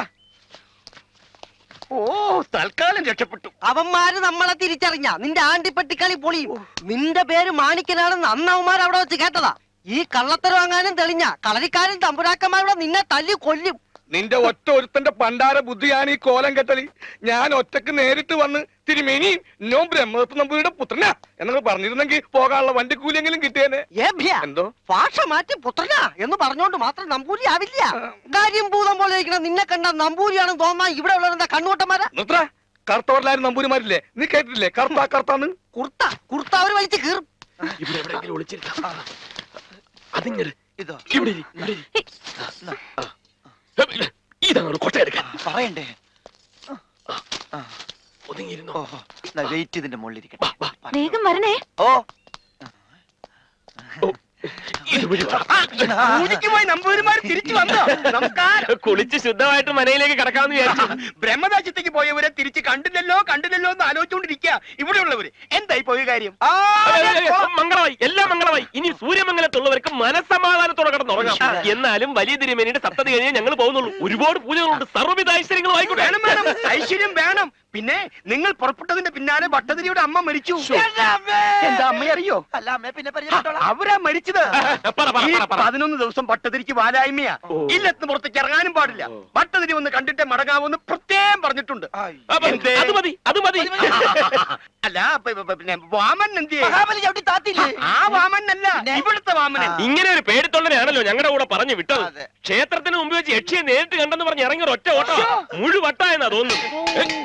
ഓ തൽക്കാലം രക്ഷപ്പെട്ടു അവന്മാര് നമ്മളെ തിരിച്ചറിഞ്ഞ നിന്റെ ആണ്ടിപ്പട്ടിക്കളി പൊളിയും നിന്റെ പേര് മാണിക്കനാണെന്ന് അന്ന് അവന്മാർ അവിടെ വെച്ച് കേട്ടതാ ഈ കള്ളത്തരം വാങ്ങാനും തെളിഞ്ഞ കളരിക്കാരും തമ്പുരാക്കന്മാരുടെ നിന്നെ തല്ലി കൊല്ലും നിന്റെ ഒറ്റ ഒരുത്തന്റെ പണ്ടാര ബുദ്ധിയാണ് ഈ കോലം കെട്ടലി ഞാൻ ഒറ്റക്ക് നേരിട്ട് വന്ന് തിരുമേനി നോ ബ്രഹ്മദത്ത് നമ്പൂരിയുടെ പുത്രനാ എന്നൊക്കെ പറഞ്ഞിരുന്നെങ്കിൽ പോകാനുള്ള വണ്ടിക്കൂലിയെങ്കിലും കിട്ടിയേനെ ഏഭ്യ എന്തോ ഭാഷ മാറ്റി പുത്രനാ എന്ന് പറഞ്ഞോണ്ട് മാത്രം നമ്പൂരി ആവില്ല കാര്യം ഭൂതം പോലെ ഇരിക്കണം നിന്നെ കണ്ട നമ്പൂരിയാണെന്ന് തോന്നാൻ ഇവിടെ ഉള്ളവരെന്താ കണ്ണുകൊട്ടന്മാരാ നിർത്തറ കറുത്തവരിലാരും നമ്പൂരിമാരില്ലേ നീ കേട്ടിട്ടില്ലേ കറുത്ത കറുത്താന്ന് കുർത്ത കുർത്ത അവര് വലിച്ച് കീറും ഇവിടെ എവിടെയെങ്കിലും ഒളിച്ചിരിക്കാം അതിങ്ങനെ ഇതോ ഇവിടെ ഇരി, ഇവിടെ ഇരി. ആ. ഇതാണ് കൊട്ടയെടുക്കാൻ പറയണ്ടേ ഒതുങ്ങിയിരുന്നോ വെയിറ്റ് ഇതിന്റെ മുകളിൽ ഇരിക്കട്ടെ വേഗം വരണേ ഓ ഇതുവഴി വാ. പൂജയ്ക്ക് പോയി നമ്പൂതിരിമാർ തിരിച്ചു വന്നോ നമസ്കാരം കുളിച്ച് ശുദ്ധമായിട്ട് മനയിലേക്ക് കിടക്കാമെന്ന് വിചാരിച്ചു ബ്രഹ്മദാസ്യത്തേക്ക് പോയവരെ തിരിച്ച് കണ്ടില്ലല്ലോ കണ്ടില്ലല്ലോ എന്ന് ആലോചിച്ചുകൊണ്ടിരിക്കുക ഇവിടെയുള്ളവര് എന്തായി പോയ കാര്യം ആ, മംഗളമായി എല്ലാം മംഗളമായി ഇനി സൂര്യമംഗലത്തുള്ളവർക്ക് മനസ്സമാധാനത്തോടെ കിടന്നുറങ്ങാം എന്നാലും വലിയ തിരുമേനിയുടെ സപ്തതി കഴിഞ്ഞേ ഞങ്ങൾ പോകുന്നുള്ളൂ ഒരുപാട് പൂജകളുണ്ട് സർവ്വവിധ ഐശ്വര്യങ്ങളും ആയിക്കോട്ടെ വേണം വേണം ഐശ്വര്യം വേണം പിന്നെ നിങ്ങൾ പുറപ്പെട്ടതിന്റെ പിന്നാലെ ഭട്ടതിരിയുടെ അമ്മ മരിച്ചു എന്താ അമ്മയെ അറിയോ അല്ല അമ്മേ പിന്നെ പരിചയപ്പെട്ടോളാം അവരാ മരിച്ചത് ഈ പതിനൊന്ന് ദിവസം ഭട്ടതിരിക്ക് വാലായ്മയാ ഇല്ലത്തിന് പുറത്തേക്ക് ഇറങ്ങാനും പാടില്ല ഭട്ടതിരി വന്ന് കണ്ടിട്ടേ മടങ്ങാവൂന്ന് പ്രത്യേകം പറഞ്ഞിട്ടുണ്ട് എന്തേ? അത് മതി അത് മതി അല്ല പ- പ- പിന്നെ വാമൻ എന്തിയെ മഹാബലി ചവിട്ടി താത്തില്ലേ ആ വാമൻ അല്ല ഇവിടുത്തെ വാമനൻ ഇങ്ങനെ ഒരു പേടിത്തൊള്ളനെയാണല്ലോ ഞങ്ങളുടെ കൂടെ പറഞ്ഞു വിട്ടത് ക്ഷേത്രത്തിന് മുമ്പ് വെച്ച് യക്ഷിയെ നേരിട്ട് കണ്ടെന്ന് പറഞ്ഞ് ഇറങ്ങിയ ഒറ്റ ഓട്ടോ മുഴുവട്ടായെന്നാ തോന്നുന്നു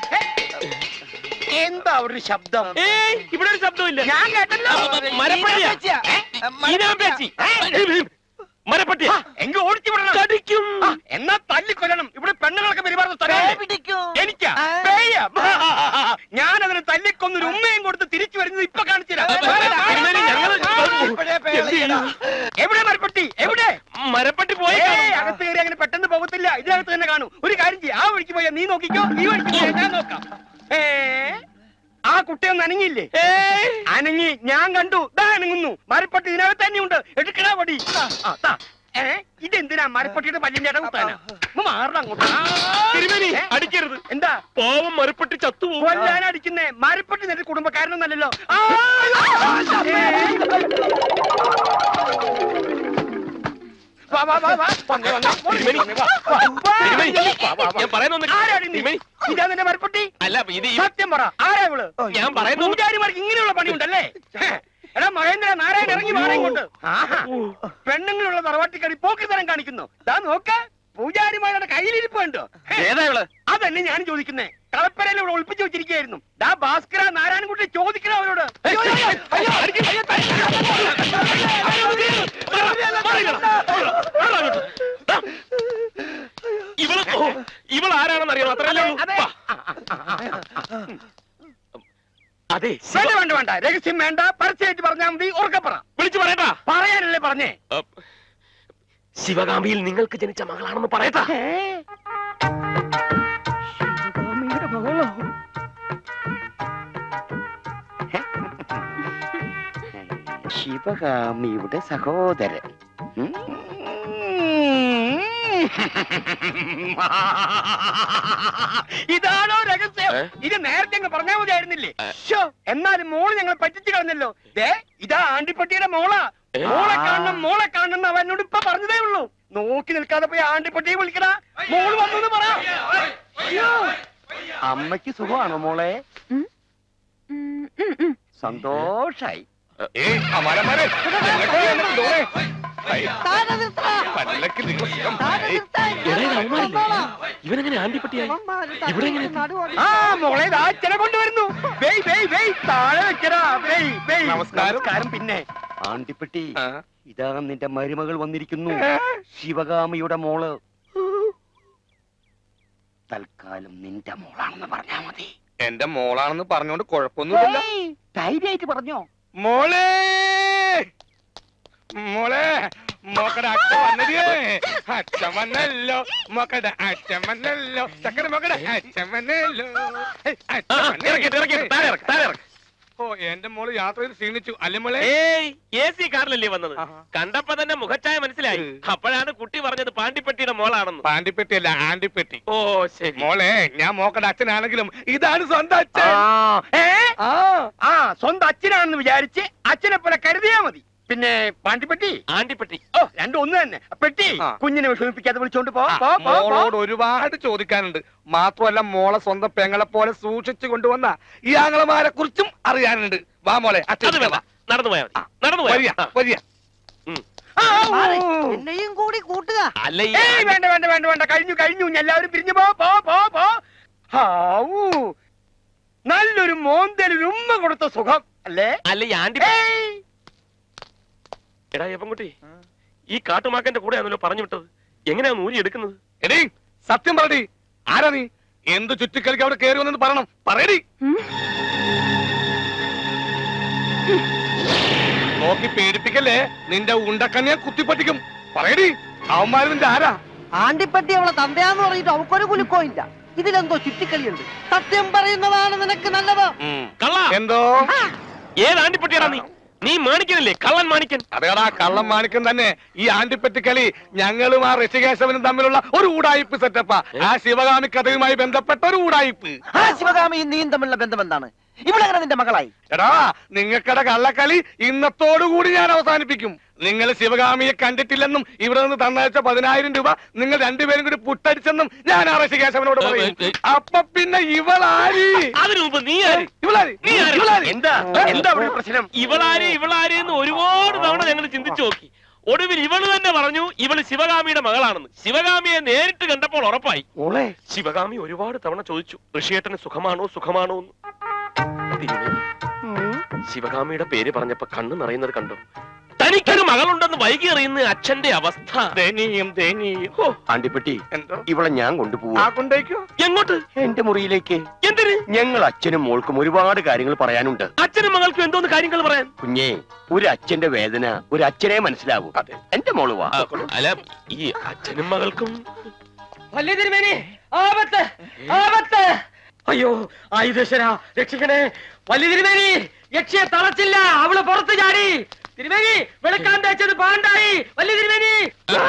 എന്താ ഒരു ശബ്ദം ഏയ് ഇവിടെ ഒരു ശബ്ദമില്ല ഞാൻ കേട്ടല്ലോ മരപ്പട്ടിയാ ഈനാമ്പേച്ചി മരപ്പട്ടി എങ്കിൽ ഓടിച്ചു വിടണം കടിക്കും ആ, എന്നാ തല്ലിക്കൊല്ലണം ഇവിടെ പെണ്ണുങ്ങളൊക്കെ പെരുമാറുന്ന പേ സ്ഥലമല്ലേ? പിടിക്കും എനിക്കാ പേയാ? ഞാൻ അതിന് തല്ലിക്കൊന്നൊരു ഉമ്മയും കൊടുത്ത് തിരിച്ചു വരുന്നത് ഇപ്പൊ കാണിച്ചു തരാം. തിരുമേനി, ഞങ്ങള് ഇപ്പഴേ പേ എന്ത് ചെയ്യും? എവിടെ മരപ്പെട്ടി എവിടെ മരപ്പട്ടി പോയി ഏയ്, അകത്ത് കയറി അങ്ങനെ പെട്ടെന്ന് പോകത്തില്ല ഇതിനകത്ത് തന്നെ കാണൂ ഒരു കാര്യം ചെയ്യ ആ വഴിക്ക് പോയാ നീ നോക്കിക്കോ ഈ വഴിക്ക് പോയാ ഞാൻ നോക്കാം ഏ ആ കുട്ടിയൊന്നും അനങ്ങിയില്ലേ അനങ്ങി ഞാൻ കണ്ടു ദാ അനങ്ങുന്നു മരപ്പട്ടി ഇതിനകത്ത് തന്നെയുണ്ട് എടുക്കണ പടി ആ, ദാ. ഏ ഇതെന്തിനാ മരപ്പട്ടിയുടെ പല്ലിന്റെ ഇടം കുത്താനാ ഒന്ന് മാറണം അങ്ങോട്ട് ആ. തിരുമേനി ഏ? അടിക്കരുത് എന്താ പാവം മരപ്പട്ടി ചത്തുപോകും കൊല്ലാൻ അടിക്കുന്നേ മരപ്പട്ടി നിന്റെ കുടുംബക്കാരനൊന്നല്ലല്ലോ ആ, ഏ. വാ, വാ, വാ, വാ. വന്നേ, വന്നേ. തിരുമേനി, വാ, വാ, വാ. തിരുമേനി, വാ, വാ, വാ. ഞാൻ പറയുന്നൊന്ന് ആരാടി നീ? തിരുമേനി. ഇതാ നിന്റെ മരപ്പട്ടി അല്ല ഇത് ഈ സത്യം പറ ആരാ ഇവള് ഞാൻ പറയുന്നു പൂജാരിമാർക്ക് ഇങ്ങനെയുള്ള പണിയുണ്ടല്ലേ ഹേ, എടാ മഹേന്ദ്ര നാരായണൻ ഇറങ്ങി മാറി കൊണ്ട് പെണ്ണുങ്ങളുള്ള തറവാട്ടിക്കടി പോക്കിത്തരം കാണിക്കുന്നു ദാ നോക്ക പൂജാരിമാരുടെ കയ്യിലിരിപ്പ് കണ്ടോ ഹേ, ഏതാ ഇവള് അതന്നെ ഞാൻ ചോദിക്കുന്നേ കളപ്പരയിൽ ഇവിടെ ഒളിപ്പിച്ചു വെച്ചിരിക്കുകയായിരുന്നു ദാ ഭാസ്കര നാരായണൻകുട്ടി ചോദിക്കണം അവരോട് അയ്യോ, അയ്യോ, അയ്യോ, അയ്യോ, അയ്യോ, ഇവള് ഇവൾ ആരാണെന്ന് അറിയണം അത്രയല്ലേ ഉള്ളൂ. അതെ. വാ. അതെ ശിവ- വേണ്ട വേണ്ട വേണ്ട രഹസ്യം വേണ്ട പരസ്യമായിട്ട് പറഞ്ഞാൽ മതി ഉറക്കെ പറ വിളിച്ചു പറയട്ടാ പറയാനല്ലേ പറഞ്ഞേ അപ്പ് ശിവകാമിയിൽ നിങ്ങൾക്ക് ജനിച്ച മകളാണെന്ന് പറയട്ടാ ശിവകാമിയുടെ സഹോദരൻ ഇതാണോ രഹസ്യം ഏ? ഇത് നേരത്തെ അങ്ങ് പറഞ്ഞാൽ മതിയായിരുന്നില്ലേ ഏ. ശ്ശോ, എന്നാലും മോള് ഞങ്ങൾ പറ്റിച്ചു കളഞ്ഞല്ലോ ദേ ഇതാ ആണ്ടിപ്പട്ടിയുടെ മോളാ ഏ? മോളെ കാണണം മോളെ കാണണം എന്ന് അവൻ എന്നോട് ഇപ്പൊ പറഞ്ഞതേ ഉള്ളൂ നോക്കി നിൽക്കാതെ പോയി ആണ്ടിപ്പട്ടിയെ വിളിക്കണ മോള് വന്നു പറ അയ്യോ. അമ്മയ്ക്ക് സുഖമാണോ മോളെ സന്തോഷായി താഴെ നിർത്തടാ. പല്ലക്ക് നിങ്ങൾ സുഖം. താഴെ നിർത്താൻ. എടേ, ഇത് അവന്മാരല്ലേ? ഇവനെങ്ങനെ ആണ്ടിപ്പട്ടിയായി അവന്മാര് ഇവിടെ എങ്ങനെ എത്തി? നടുവൊടി. ആ മോളെ ദാ അച്ഛനെ കൊണ്ടുവരുന്നു വെയ് വെയ് വെയ് താഴെ വെക്കടാ വെയ് വെയ് നമസ്കാരം. നമസ്കാരം പിന്നെ ആണ്ടിപ്പെട്ടി ആ. ഇതാ നിന്റെ മരുമകൾ വന്നിരിക്കുന്നു ശിവകാമിയുടെ മോള് തൽക്കാലം നിന്റെ മോളാണെന്ന് പറഞ്ഞാ മതി എന്റെ മോളാണെന്ന് പറഞ്ഞോണ്ട് കുഴപ്പമൊന്നുമില്ല ഏയ്, ധൈര്യായിട്ട് പറഞ്ഞോ മോളെ മോളെ മോക്കടെ അച്ഛൻ വന്നതേ അച്ഛൻ വന്നല്ലോ മോക്കടെ അച്ഛൻ വന്നല്ലോ ചക്കര മോക്കടെ അച്ഛൻ വന്നല്ലോ ഏയ്, ആ, അച്ഛൻ വന്നേ. ഇറക്കിയിട്ട്, ഇറക്കിയിട്ട്, താഴെ ഇറക്ക്, താഴെ ഇറക്ക്. ഓ എന്റെ മോള് യാത്ര ചെയ്ത് ക്ഷീണിച്ചു അല്ലേ മോളെ ഏയ് എ സി കാറിലല്ലേ വന്നത് ആഹാ. കണ്ടപ്പോ തന്നെ മുഖച്ചായ മനസ്സിലായി ഉം. അപ്പോഴാണ് കുട്ടി പറഞ്ഞത് പാണ്ടിപ്പെട്ടിയുടെ മോളാണെന്ന് പാണ്ടിപ്പെട്ടി അല്ല ആണ്ടിപ്പെട്ടി ഓ ശരി മോളെ ഞാൻ മോക്കടെ അച്ഛനാണെങ്കിലും ഇതാണ് സ്വന്തം അച്ഛൻ ഏ? ആ സ്വന്തം അച്ഛനാണെന്ന് വിചാരിച്ച് അച്ഛനെ പോലെ കരുതിയാ മതി പിന്നെ പാണ്ടിപ്പെട്ടി ആണ്ടിപ്പെട്ടി ഓ രണ്ടും ഒന്ന് തന്നെ പെട്ടി ആ. കുഞ്ഞിനെ വിഷമിപ്പിക്കാതെ വിളിച്ചോണ്ട് പോ ആ, പോ, പോ, പോ. മോളോട് ഒരുപാട് ചോദിക്കാനുണ്ട് മാത്രമല്ല മോളെ സ്വന്തം പെങ്ങളെ പോലെ സൂക്ഷിച്ചു കൊണ്ടുവന്ന ഈ ആങ്ങളമാരെ കുറിച്ചും അറിയാനുണ്ട് വാ മോളെ അത് അച്ഛൻ വേണ്ട നടന്നു പോയാ മതി നടന്നു വരിക പോയാ വരിക ആ, മാറി. ഊ. എന്നെയും കൂടി കൂട്ടുക അല്ല ഈ ഏയ് വേണ്ട വേണ്ട വേണ്ട വേണ്ട കഴിഞ്ഞു കഴിഞ്ഞു ഇനി എല്ലാവരും പിരിഞ്ഞു പോ പോ പോ പോ ഹാവൂ നല്ലൊരു മോന്തലൊരു ഉമ്മ കൊടുത്ത സുഖം അല്ലേ അല്ല ഈ ആണ്ടി ഏയ് എടാ യപ്പൻകുട്ടി ഈ കാട്ടുമാക്കന്റെ കൂടെയാണല്ലോ പറഞ്ഞു വിട്ടത് എങ്ങനെയാ നൂരി എടുക്കുന്നത് എടീ സത്യം പറടി ആരാ നീ എന്ത് ചുറ്റിക്കളിക്ക് അവിടെ കയറി വന്നെന്ന് പറയണം പറയടി നോക്കി പേടിപ്പിക്കല്ലേ നിന്റെ ഉണ്ടക്കണ്ണിയെ കുത്തിപ്പറ്റിക്കും പറയടി അവന്മാര് നിന്റെ ആരാ ആണ്ടിപ്പറ്റി അവളെ തന്തയാന്ന് പറഞ്ഞിട്ട് അവക്കൊരു കുലുക്കോ ഇല്ല ഇതിലെന്തോ ചുറ്റിക്കളിയുണ്ട് സത്യം പറയുന്നതാണ് നിനക്ക് നല്ലത് കള്ള എന്തോ ഏത് ആണ്ടിപ്പെട്ടിയാടാ നീ നീ മാണിക്കനല്ലേ കള്ളൻ മാണിക്കൻ അതേടാ കള്ളം മാണിക്കം തന്നെ ഈ ആണ്ടിപ്പറ്റിക്കളി ഞങ്ങളും ആ ഋഷികേശവനും തമ്മിലുള്ള ഒരു ഊടായിപ്പ് സെറ്റപ്പാ ആ ശിവകാമി കഥയുമായി ബന്ധപ്പെട്ട ഒരു ഊടായിപ്പ് ആ ശിവകാമിയും നീയും തമ്മിലുള്ള ബന്ധം എന്താണ് ഇവളെങ്ങനെ നിന്റെ മകളായി എടാ നിങ്ങൾക്കടെ കള്ളക്കളി ഇന്നത്തോടുകൂടി ഞാൻ അവസാനിപ്പിക്കും നിങ്ങൾ ശിവകാമിയെ കണ്ടിട്ടില്ലെന്നും ഇവിടെ നിന്ന് തന്നയച്ച പതിനായിരം രൂപ നിങ്ങൾ രണ്ടുപേരും കൂടി പുട്ടടിച്ചെന്നും ഞാൻ ആ ഋഷികേശവനോട് പറയും അപ്പൊ പിന്നെ ഇവളാരി അതിനു മുമ്പ് നീ ആര് ഇവളാരി നീ ആര്? ഇവളാരി എന്താ എന്താ ഇവിടെ പ്രശ്നം ഇവളാര് ഇവളാര് എന്ന് ഒരുപാട് തവണ ഞങ്ങൾ ചിന്തിച്ചു നോക്കി ഒടുവിൽ ഇവള് തന്നെ പറഞ്ഞു ഇവള് ശിവകാമിയുടെ മകളാണെന്ന് ശിവകാമിയെ നേരിട്ട് കണ്ടപ്പോൾ ഉറപ്പായി ശിവകാമി ഒരുപാട് തവണ ചോദിച്ചു ഋഷിയേട്ടന് സുഖമാണോ സുഖമാണോ എന്ന് തിരുമേനി, ശിവകാമിയുടെ പേര് പറഞ്ഞപ്പോ കണ്ണു നിറയുന്നത് കണ്ടു തനിക്കൊരു മകളുണ്ടെന്ന് വൈകി അറിയുന്ന അച്ഛന്റെ അവസ്ഥ ദയനീയം ദയനീയം ഓ, ആണ്ടിപ്പെട്ടി എന്തോ ഇവളെ ഞാൻ ആ കൊണ്ടുപോവാ കൊണ്ടേക്കോ എങ്ങോട്ട് എന്റെ മുറിയിലേക്ക് എന്തിന് ഞങ്ങൾ അച്ഛനും മോൾക്കും ഒരുപാട് കാര്യങ്ങൾ പറയാനുണ്ട് അച്ഛനും മകൾക്കും എന്തോന്ന് കാര്യങ്ങൾ പറയാൻ കുഞ്ഞേ ഒരു അച്ഛന്റെ വേദന ഒരു അച്ഛനെ മനസ്സിലാവൂ എന്റെ മോള് വാ ആ, അല്ല ഈ അച്ഛനും മകൾക്കും വലിയ തിരുമേനി ആപത്ത് ആപത്ത് അയ്യോ ആയുധേശ്വര രക്ഷിക്കണേ വലിയ തിരുമേനി യക്ഷിയെ തളച്ചില്ല അവള് പുറത്ത് ചാടി തിരുമേനി വെളുക്കാൻ തേച്ചത് പാണ്ടായി വലിയ തിരുമേനി ആ!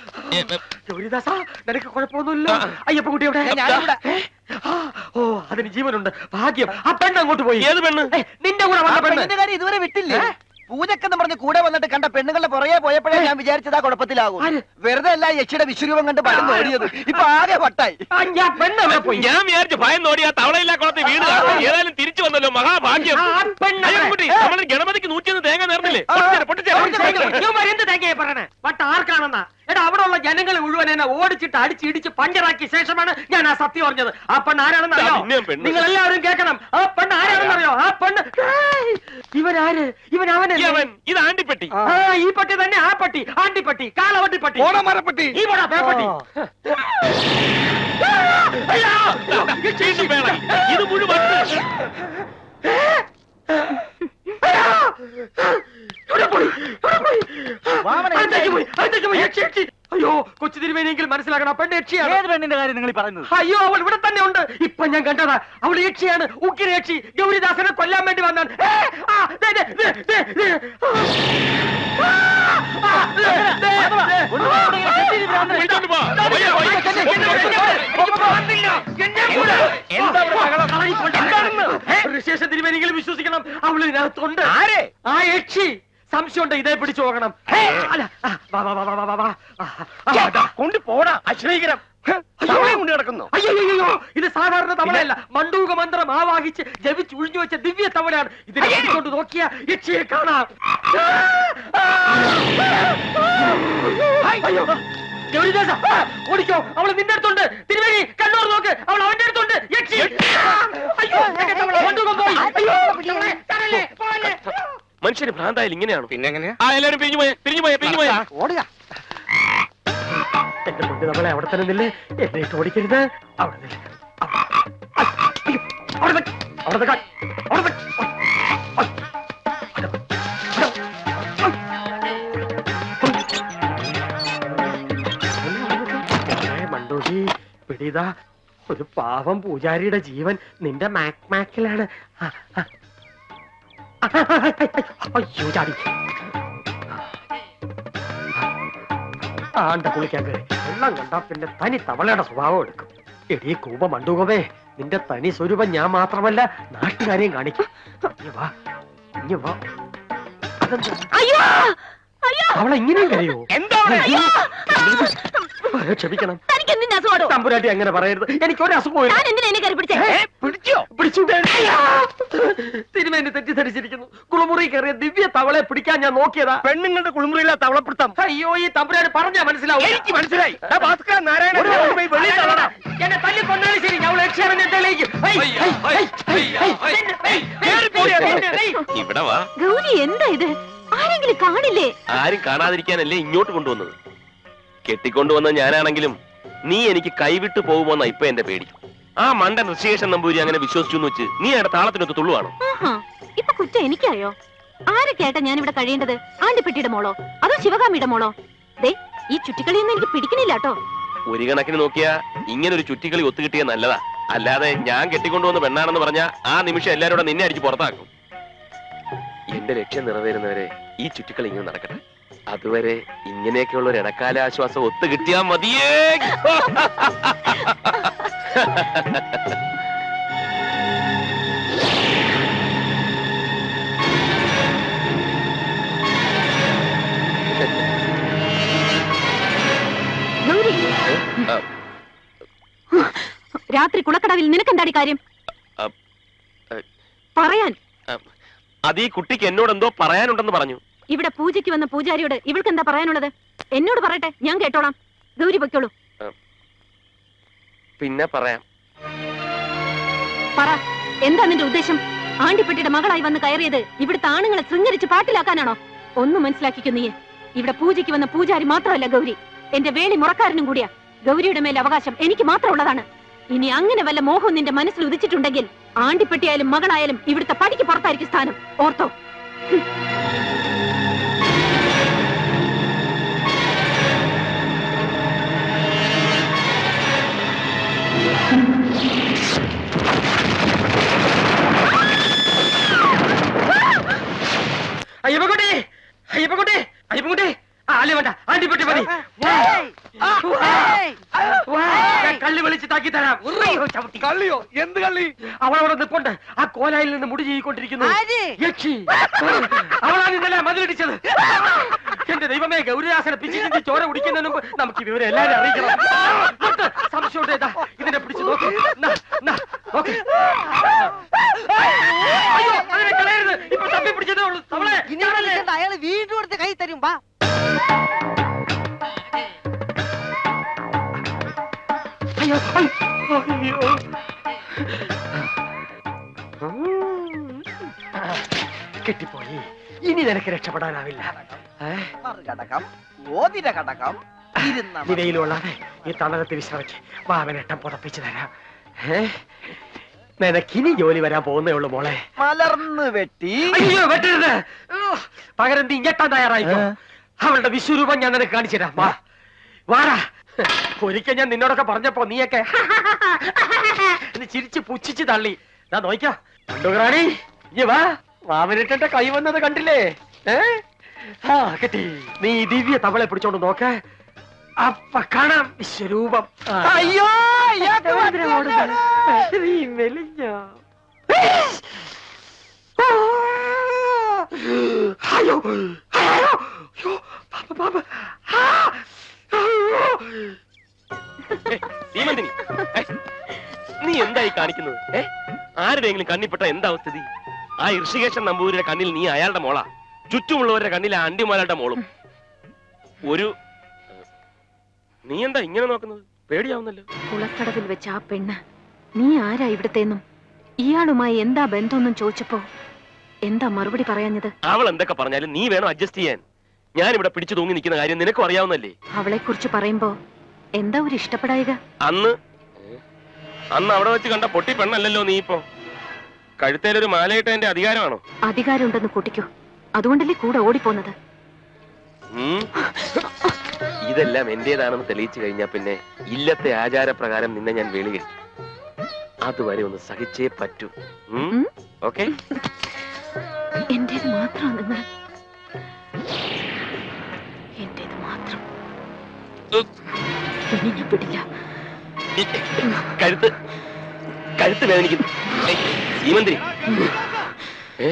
ഗൗരിദാസ നിനക്ക് കുഴപ്പമൊന്നുമില്ല അയ്യപ്പ കുട്ടി എവിടെ ഏ? ആ, ഓ അതിന് ജീവനുണ്ട് ഭാഗ്യം ആ പെണ്ണ് അങ്ങോട്ട് പോയി ഏത് പെണ്ണ് ഏ, നിന്റെ കൂടെ ആ വന്ന പെണ്ണ് പെണ്ണിന്റെ കാര്യം ഇതുവരെ വിട്ടില്ലേ പൂജക്കെന്ന് പറഞ്ഞ് കൂടെ വന്നിട്ട് കണ്ട പെണ്ണുങ്ങളുടെ പുറകെ പോയപ്പോഴേ ഞാൻ വിചാരിച്ചതാ കുഴപ്പത്തിലാകും വെറുതെ അല്ല യക്ഷിയുടെ വിശ്വരൂപം കണ്ട് പടം ഓടിയത് ഇപ്പൊ ആകെ വട്ടായി ആ, ഞാൻ പെണ്ണ് എവിടെ പോയി ഞാൻ വിചാരിച്ചു ഭയം നോടിയാ തവളയില്ല കുളത്തെ വീട് കാണും. ഏതായാലും തിരിച്ചു വന്നല്ലോ മഹാഭാഗ്യം ആ പെണ്ണ് അയ്യോ, എവിടെ? കുട്ടി, നമ്മള് ഗണപതിക്ക് നൂറ്റിയൊന്ന് തേങ്ങ നേർന്നില്ലേ പൊട്ടിച്ചേരെ, പൊട്ടിച്ചേരെ, പൊട്ടിച്ചേരെ. ഇവന്മാര് എന്ത് തേങ്ങയെ പറയണേ വട്ട ആർക്കാണെന്നാ എടാ അവിടെ ഉള്ള ജനങ്ങൾ മുഴുവൻ എന്നെ ഓടിച്ചിട്ട് അടിച്ചിടിച്ച് പഞ്ചറാക്കിയ ശേഷമാണ് ഞാൻ ആ സത്യം അറിഞ്ഞത് ആ പെണ്ണ് ആരാണെന്ന് അറിയോ ആ, പിന്നെയും പെണ്ണ്. നിങ്ങൾ എല്ലാവരും കേൾക്കണം ആ പെണ്ണ് ആരാണെന്ന് അറിയോ ആ പെണ്ണ് ഏയ്! ഇവനാര് ഇവൻ അവനല്ലേ അവൻ ഇത് ആണ്ടിപ്പെട്ടി ആ ഈ പട്ടി തന്നെ ആ പട്ടി ആണ്ടിപ്പട്ടി കാലവട്ടിപ്പട്ടി ഓണ മരപ്പെട്ടി ഈ പടാ പേപ്പട്ടി അയ്യോ! വീണ്ടും വേള. ഇത് മുഴുവൻ എവിടെ പോയി? എവിടെ പോയി? അകത്തേക്ക് പോയി, അകത്തേക്ക് പോയി, യക്ഷി, യക്ഷി. അയ്യോ കൊച്ചു തിരുമേനിയെങ്കിൽ മനസ്സിലാക്കണം ആ പെണ്ണ് യക്ഷിയാണ് ഏത് പെണ്ണിന്റെ കാര്യം നിങ്ങൾ പറയുന്നത് അയ്യോ അവൾ ഇവിടെ തന്നെ ഉണ്ട് ഇപ്പൊ ഞാൻ കണ്ടതാ അവൾ യക്ഷിയാണ് ഉക്കിര യക്ഷി ഗൗരിദാസനെ കൊല്ലാൻ വേണ്ടി വന്നാണ് ഏ, ആ, ദേ, ദേ, ദേ, ദേ, ദേ. ആ, ആ, ദേ, ദേ, ദേ. വിളിച്ചോണ്ട് പോ. പോയി, പോയി. എനിക്ക് പോകാനില്ല. എന്നെ കൂടെ. എന്താ ഇവിടെ ബഹളം? കളയിക്കൊണ്ട് എന്താണെന്ന്? ഏ, ഋഷിയേശ തിരുമേനിയെങ്കിലും വിശ്വസിക്കണം അവൾ ഇതിനകത്തുണ്ട് ആരെ? ആ യക്ഷി സംശയമുണ്ട് ഇതേ പിടിച്ചു പോകണം ഏ, അല്ല ആ, വാ വാ വാ വാ വാ വാ ആ, ആ, ആ, കൊണ്ട് പോടാ അശ്രീകരം തവളയും കൊണ്ട് കിടക്കുന്നു അയ്യോ ഇത് സാധാരണ തവളയല്ല മണ്ടൂക മന്ത്രം ആവാഹിച്ച് ജപിച്ച് ഒഴിഞ്ഞു വെച്ച ദിവ്യ തവളയാണ് ഇതിനെ കൊണ്ട് നോക്കിയ യക്ഷിയെ കാണാം അയ്യോ ഗൗരിദാസ ആ, ഓടിക്കോ അവള് നിന്റെ അടുത്തുണ്ട് തിരുവേണി കണ്ണൂർ നോക്ക് അവൾ അവന്റെ അടുത്തുണ്ട് യക്ഷി അയ്യോ എന്റെ തവള മണ്ടൂകം പോയി അയ്യോ തവളെ, തവളെ, പോകല്ലേ. മനുഷ്യന് ഭ്രാന്തായാലും ഇങ്ങനെയാണോ പിന്നെ എങ്ങനെയാ ആ എല്ലാരും പിരിഞ്ഞു പോയേ പിരിഞ്ഞു പോയേ പിരിഞ്ഞു പോയേ ഓടുക എന്റെ മുന്നിൽ നമ്മളെ അവിടെ തന്നെ നില്ലേ എന്നെ ഇട്ട് ഓടിക്കരുത് അവിടെ നില്ല്. അവിടെ- അയ്യോ, അവിടെ നിക്ക്. അവിടെ നിൽക്കാൻ അവിടെ നിക്ക്. ഏ, മണ്ടൂരി പിടിതാ ഒരു പാവം പൂജാരിയുടെ ജീവൻ നിന്റെ മാക് മാക്കിലാണ് ആ, ആ. അയ്യോ ചാടി ആണ്ട കുളിക്കാൻ കയറി വെള്ളം കണ്ടാ പിന്നെ തനി തവളയുടെ സ്വഭാവം എടുക്കും എടീ കൂപ മണ്ടൂകമേ നിന്റെ തനി സ്വരൂപം ഞാൻ മാത്രമല്ല നാട്ടുകാരെയും കാണിക്കും ഇഞ്ഞി വാ ഇഞ്ഞി വാ അതെന്താ അയ്യോ അയ്യോ അവളെ ഇങ്ങനെയും കരയോ എന്താ അയ്യോ ക്ഷമിക്കണം തനിക്ക് എന്തിനാ അസുഖമാണോ തമ്പുരാട്ടി അങ്ങനെ പറയരുത് എനിക്ക് ഒരു അസുഖവും ഞാൻ എന്തിനാ എന്നെ കയറി പിടിച്ചേ പിടിച്ചോ പിടിച്ചു തിരുമേനി തെറ്റിദ്ധരിച്ചിരിക്കുന്നു കുളിമുറി കയറിയ ദിവ്യ തവളെ പിടിക്കാൻ ഞാൻ നോക്കിയതാ പെണ്ണുങ്ങളുടെ കുളിമുറിയിലെ തവളപ്പിടുത്തം അയ്യോ ഈ തമ്പുരാന് പറഞ്ഞാ മനസ്സിലാവും എനിക്ക് മനസ്സിലായി ദാ ഭാസ്കര നാരായണ ഒരു ഞാൻ പോയി വെളിയിൽ തള്ളടാ. എന്നെ തല്ലി കൊന്നാലും ശരി ഞാൻ ലക്ഷ്യമെന്നെ തെളിയിക്കും ഹൈ, ഹൈ, ഹൈ, ഹൈ, ഹൈ, നിന്നെ, ഹൈ, കേറി പോടി, നിന്നെ, ഹൈ. ഇവിടെ വാ ഗൗരി എന്താ ഇത് ആരെങ്കിലും കാണില്ലേ ആരും കാണാതിരിക്കാനല്ലേ ഇങ്ങോട്ട് കൊണ്ടുവന്നത് കെട്ടിക്കൊണ്ടുവന്ന ഞാനാണെങ്കിലും നീ എനിക്ക് കൈവിട്ട് പോകുമോന്നാ ഇപ്പൊ എന്റെ പേടി ആ മണ്ടൻ ഋഷികേശൻ നമ്പൂരി അങ്ങനെ വിശ്വസിച്ചു എന്ന് വെച്ച് നീ അയാളുടെ താളത്തിനൊത്ത് തുള്ളുവാണോ ആഹാ ഇപ്പൊ കുറ്റം എനിക്കായോ ആരെ കേട്ടാ ഞാൻ ഇവിടെ കഴിയേണ്ടത് ആണ്ടിപ്പെട്ടിയുടെ മോളോ അതോ ശിവകാമിയുടെ മോളോ ദേ ഈ ചുറ്റിക്കളിയൊന്നും എനിക്ക് പിടിക്കണില്ല കേട്ടോ ഒരു കണക്കിന് നോക്കിയാ ഇങ്ങനെ ഒരു ചുറ്റിക്കളി ഒത്തുകിട്ടിയ നല്ലതാ അല്ലാതെ ഞാൻ കെട്ടിക്കൊണ്ടുവന്ന പെണ്ണാണെന്ന് പറഞ്ഞാ ആ നിമിഷം എല്ലാവരും കൂടെ നിന്നെ അടിച്ച് പുറത്താക്കും നിന്റെ ലക്ഷ്യം നിറവേറുന്നവരെ ഈ ചുറ്റിക്കളി ഇങ്ങനെ നടക്കട്ടെ അതുവരെ ഇങ്ങനെയൊക്കെയുള്ള ഒരു ഇടക്കാല ആശ്വാസം ഒത്തു കിട്ടിയാ മതിയേ ഗൗരി രാത്രി കുളക്കടവിൽ നിനക്കെന്താടി കാര്യം അ, അ, പറയാൻ അത് ഈ കുട്ടിക്ക് എന്നോട് എന്തോ പറയാനുണ്ടെന്ന് പറഞ്ഞു ഇവിടെ പൂജയ്ക്ക് വന്ന പൂജാരിയോട് ഇവൾക്ക് എന്താ പറയാനുള്ളത് എന്നോട് പറയട്ടെ ഞാൻ കേട്ടോളാം ഗൗരി പൊയ്ക്കോളൂ പിന്നെ പറയാം പറ എന്താ നിന്റെ ഉദ്ദേശം ആണ്ടിപ്പെട്ടിയുടെ മകളായി വന്ന് കയറിയത് ഇവിടുത്തെ ആണുങ്ങളെ ശൃംഗരിച്ച് പാട്ടിലാക്കാനാണോ ഒന്നും മനസ്സിലാക്കിക്കോ നീ ഇവിടെ പൂജയ്ക്ക് വന്ന പൂജാരി മാത്രമല്ല ഗൗരി എന്റെ വേളി മുറക്കാരനും കൂടിയാ ഗൗരിയുടെ മേൽ അവകാശം എനിക്ക് മാത്രമുള്ളതാണ് ഇനി അങ്ങനെ വല്ല മോഹവും നിന്റെ മനസ്സിൽ ഉദിച്ചിട്ടുണ്ടെങ്കിൽ ആണ്ടിപ്പെട്ടിയായാലും മകളായാലും ഇവിടുത്തെ പടിക്ക് പുറത്തായിരിക്കും സ്ഥാനം ഓർത്തോ അയ്യപ്പൻകുട്ടി അയ്യപ്പൻകുട്ടി അയ്യപ്പൻകുട്ടി ആ അല്ലേ വേണ്ട ആണ്ടിപ്പെട്ടി മതി ഞാൻ കള്ളി വിളിച്ച് താക്കി തരാം ഉറിയോ ചവിട്ടി കള്ളിയോ എന്ത് കള്ളി അവളവിടെ നിൽപ്പുണ്ട് ആ കോലായിൽ നിന്ന് മുടി ചെയ്യിക്കൊണ്ടിരിക്കുന്നു യക്ഷി അവളാണ് ഇന്നലെ മതിലിടിച്ചത് എന്റെ ദൈവമേ ഗൗരിദാസനെ പിച്ചിന്റെ ചോര കുടിക്കുന്നതിന് മുമ്പ് നമുക്ക് ഈ വിവരം എല്ലാവരും അറിയിക്കണം നോക്ക്, സംശയമുണ്ട് ഇതാ, ഇതിനെ പിടിച്ച് നോക്ക് നാ, നാ, നോക്ക്. അയ്യോ അതിനെ കളയരുത് ഇപ്പൊ തപ്പി പിടിച്ചതേ ഉള്ളൂ തവളെ ഇനി വിളിക്കണ്ട, അയാള് വീണ്ടും എടുത്ത് കൈ തരും വാ അയ്യോ അയ്യോ കെട്ടിപ്പോയി ഇനി നിനക്ക് രക്ഷപ്പെടാനാവില്ല ഘടകം ഓതിര ഘടകം നിലയിലുള്ളതെ ഈ തണലത്ത് വിശ്രമിച്ച് വാവനട്ടം പുതപ്പിച്ചു തരാം ഏ? നിനക്കിനി ജോലി വരാൻ പോകുന്നേ ഉള്ളൂ മോളെ മലർന്ന് വെട്ടി അയ്യോ വെട്ടരുത് ഉഹ്. പകരം നീ ഞെട്ടാൻ തയ്യാറായിക്കോ അവളുടെ വിശ്വരൂപം ഞാൻ നിനക്ക് കാണിച്ചു തരാം വാ വാടാ ഒരിക്കൽ ഞാൻ നിന്നോടൊക്കെ പറഞ്ഞപ്പോ നീയൊക്കെ എന്ന് ചിരിച്ച് പുച്ഛിച്ച് തള്ളി ഞാൻ നോക്കിക്കോ കണ്ടുറാണി ഇനി വാ മാമനിട്ടെ കൈ വന്നത് കണ്ടില്ലേ ഏ ആ കിട്ടി നീ ഈ ദിവ്യ തവളെ പിടിച്ചോണ്ട് നോക്ക് അപ്പ കാണാം വിശ്വരൂപം ആ. അയ്യോ ഇയാൾക്ക് എന്തിനാ ഓടുന്നത്? നീ മെലിഞ്ഞ അയ്യോ അയ്യോ അയ്യോ പാപ്പ പാപ്പ ആ! അയ്യോ ഏ, സീമന്തിനി ഏ, നീ എന്തായി കാണിക്കുന്നത് ഏ ആരുടെയെങ്കിലും കണ്ണിപ്പെട്ട എന്താ സ്ഥിതി ആ ഋഷികേശൻ നമ്പൂതിരിയുടെ കണ്ണിൽ നീ അയാളുടെ മോളാ ചുറ്റുമുള്ളവരുടെ കണ്ണിൽ ആ അണ്ടിമാലയുടെ മോളും ഒരു നീ എന്താ ഇങ്ങനെ നോക്കുന്നത് പേടിയാവുന്നല്ലോ കുളക്കടവിൽ വെച്ച ആ പെണ്ണ് നീ ആരാ ഇവിടത്തേന്നും ഇയാളുമായി എന്താ ബന്ധമൊന്നും ചോദിച്ചപ്പോ എന്താ മറുപടി പറയാഞ്ഞത് അവൾ എന്തൊക്കെ പറഞ്ഞാലും നീ വേണം അഡ്ജസ്റ്റ് ചെയ്യാൻ ഞാൻ ഇവിടെ പിടിച്ചു തൂങ്ങി നിൽക്കുന്ന കാര്യം നിനക്കും അറിയാവുന്നല്ലേ അവളെ കുറിച്ച് പറയുമ്പോ എന്താ ഒരു ഇഷ്ടപ്പെടായിക അന്ന് അന്ന് അവിടെ വെച്ച് കണ്ട പൊട്ടി പെണ്ണല്ലല്ലോ നീ ഇപ്പോ കഴുത്തേലൊരു മാലയിട്ടതിന്റെ അധികാരമാണോ അധികാരമുണ്ടെന്ന് കൂട്ടിക്കോ അതുകൊണ്ടല്ലേ കൂടെ ഓടിപ്പോന്നത് ഉം. ഇതെല്ലാം എന്റേതാണെന്ന് തെളിയിച്ചു കഴിഞ്ഞാ പിന്നെ ഇല്ലത്തെ ആചാരപ്രകാരം നിന്നെ ഞാൻ വേളി കഴിക്കും അതുവരെ ഒന്ന് സഹിച്ചേ പറ്റൂ ഓക്കെ എന്റേത് മാത്രമാണ് നിങ്ങൾ എന്റേത് മാത്രം ഇനി ഞാൻ വിടില്ല കഴുത്ത് കഴുത്ത് വേദനിക്കുന്നു ഏയ്, സീമന്തിരി ഏ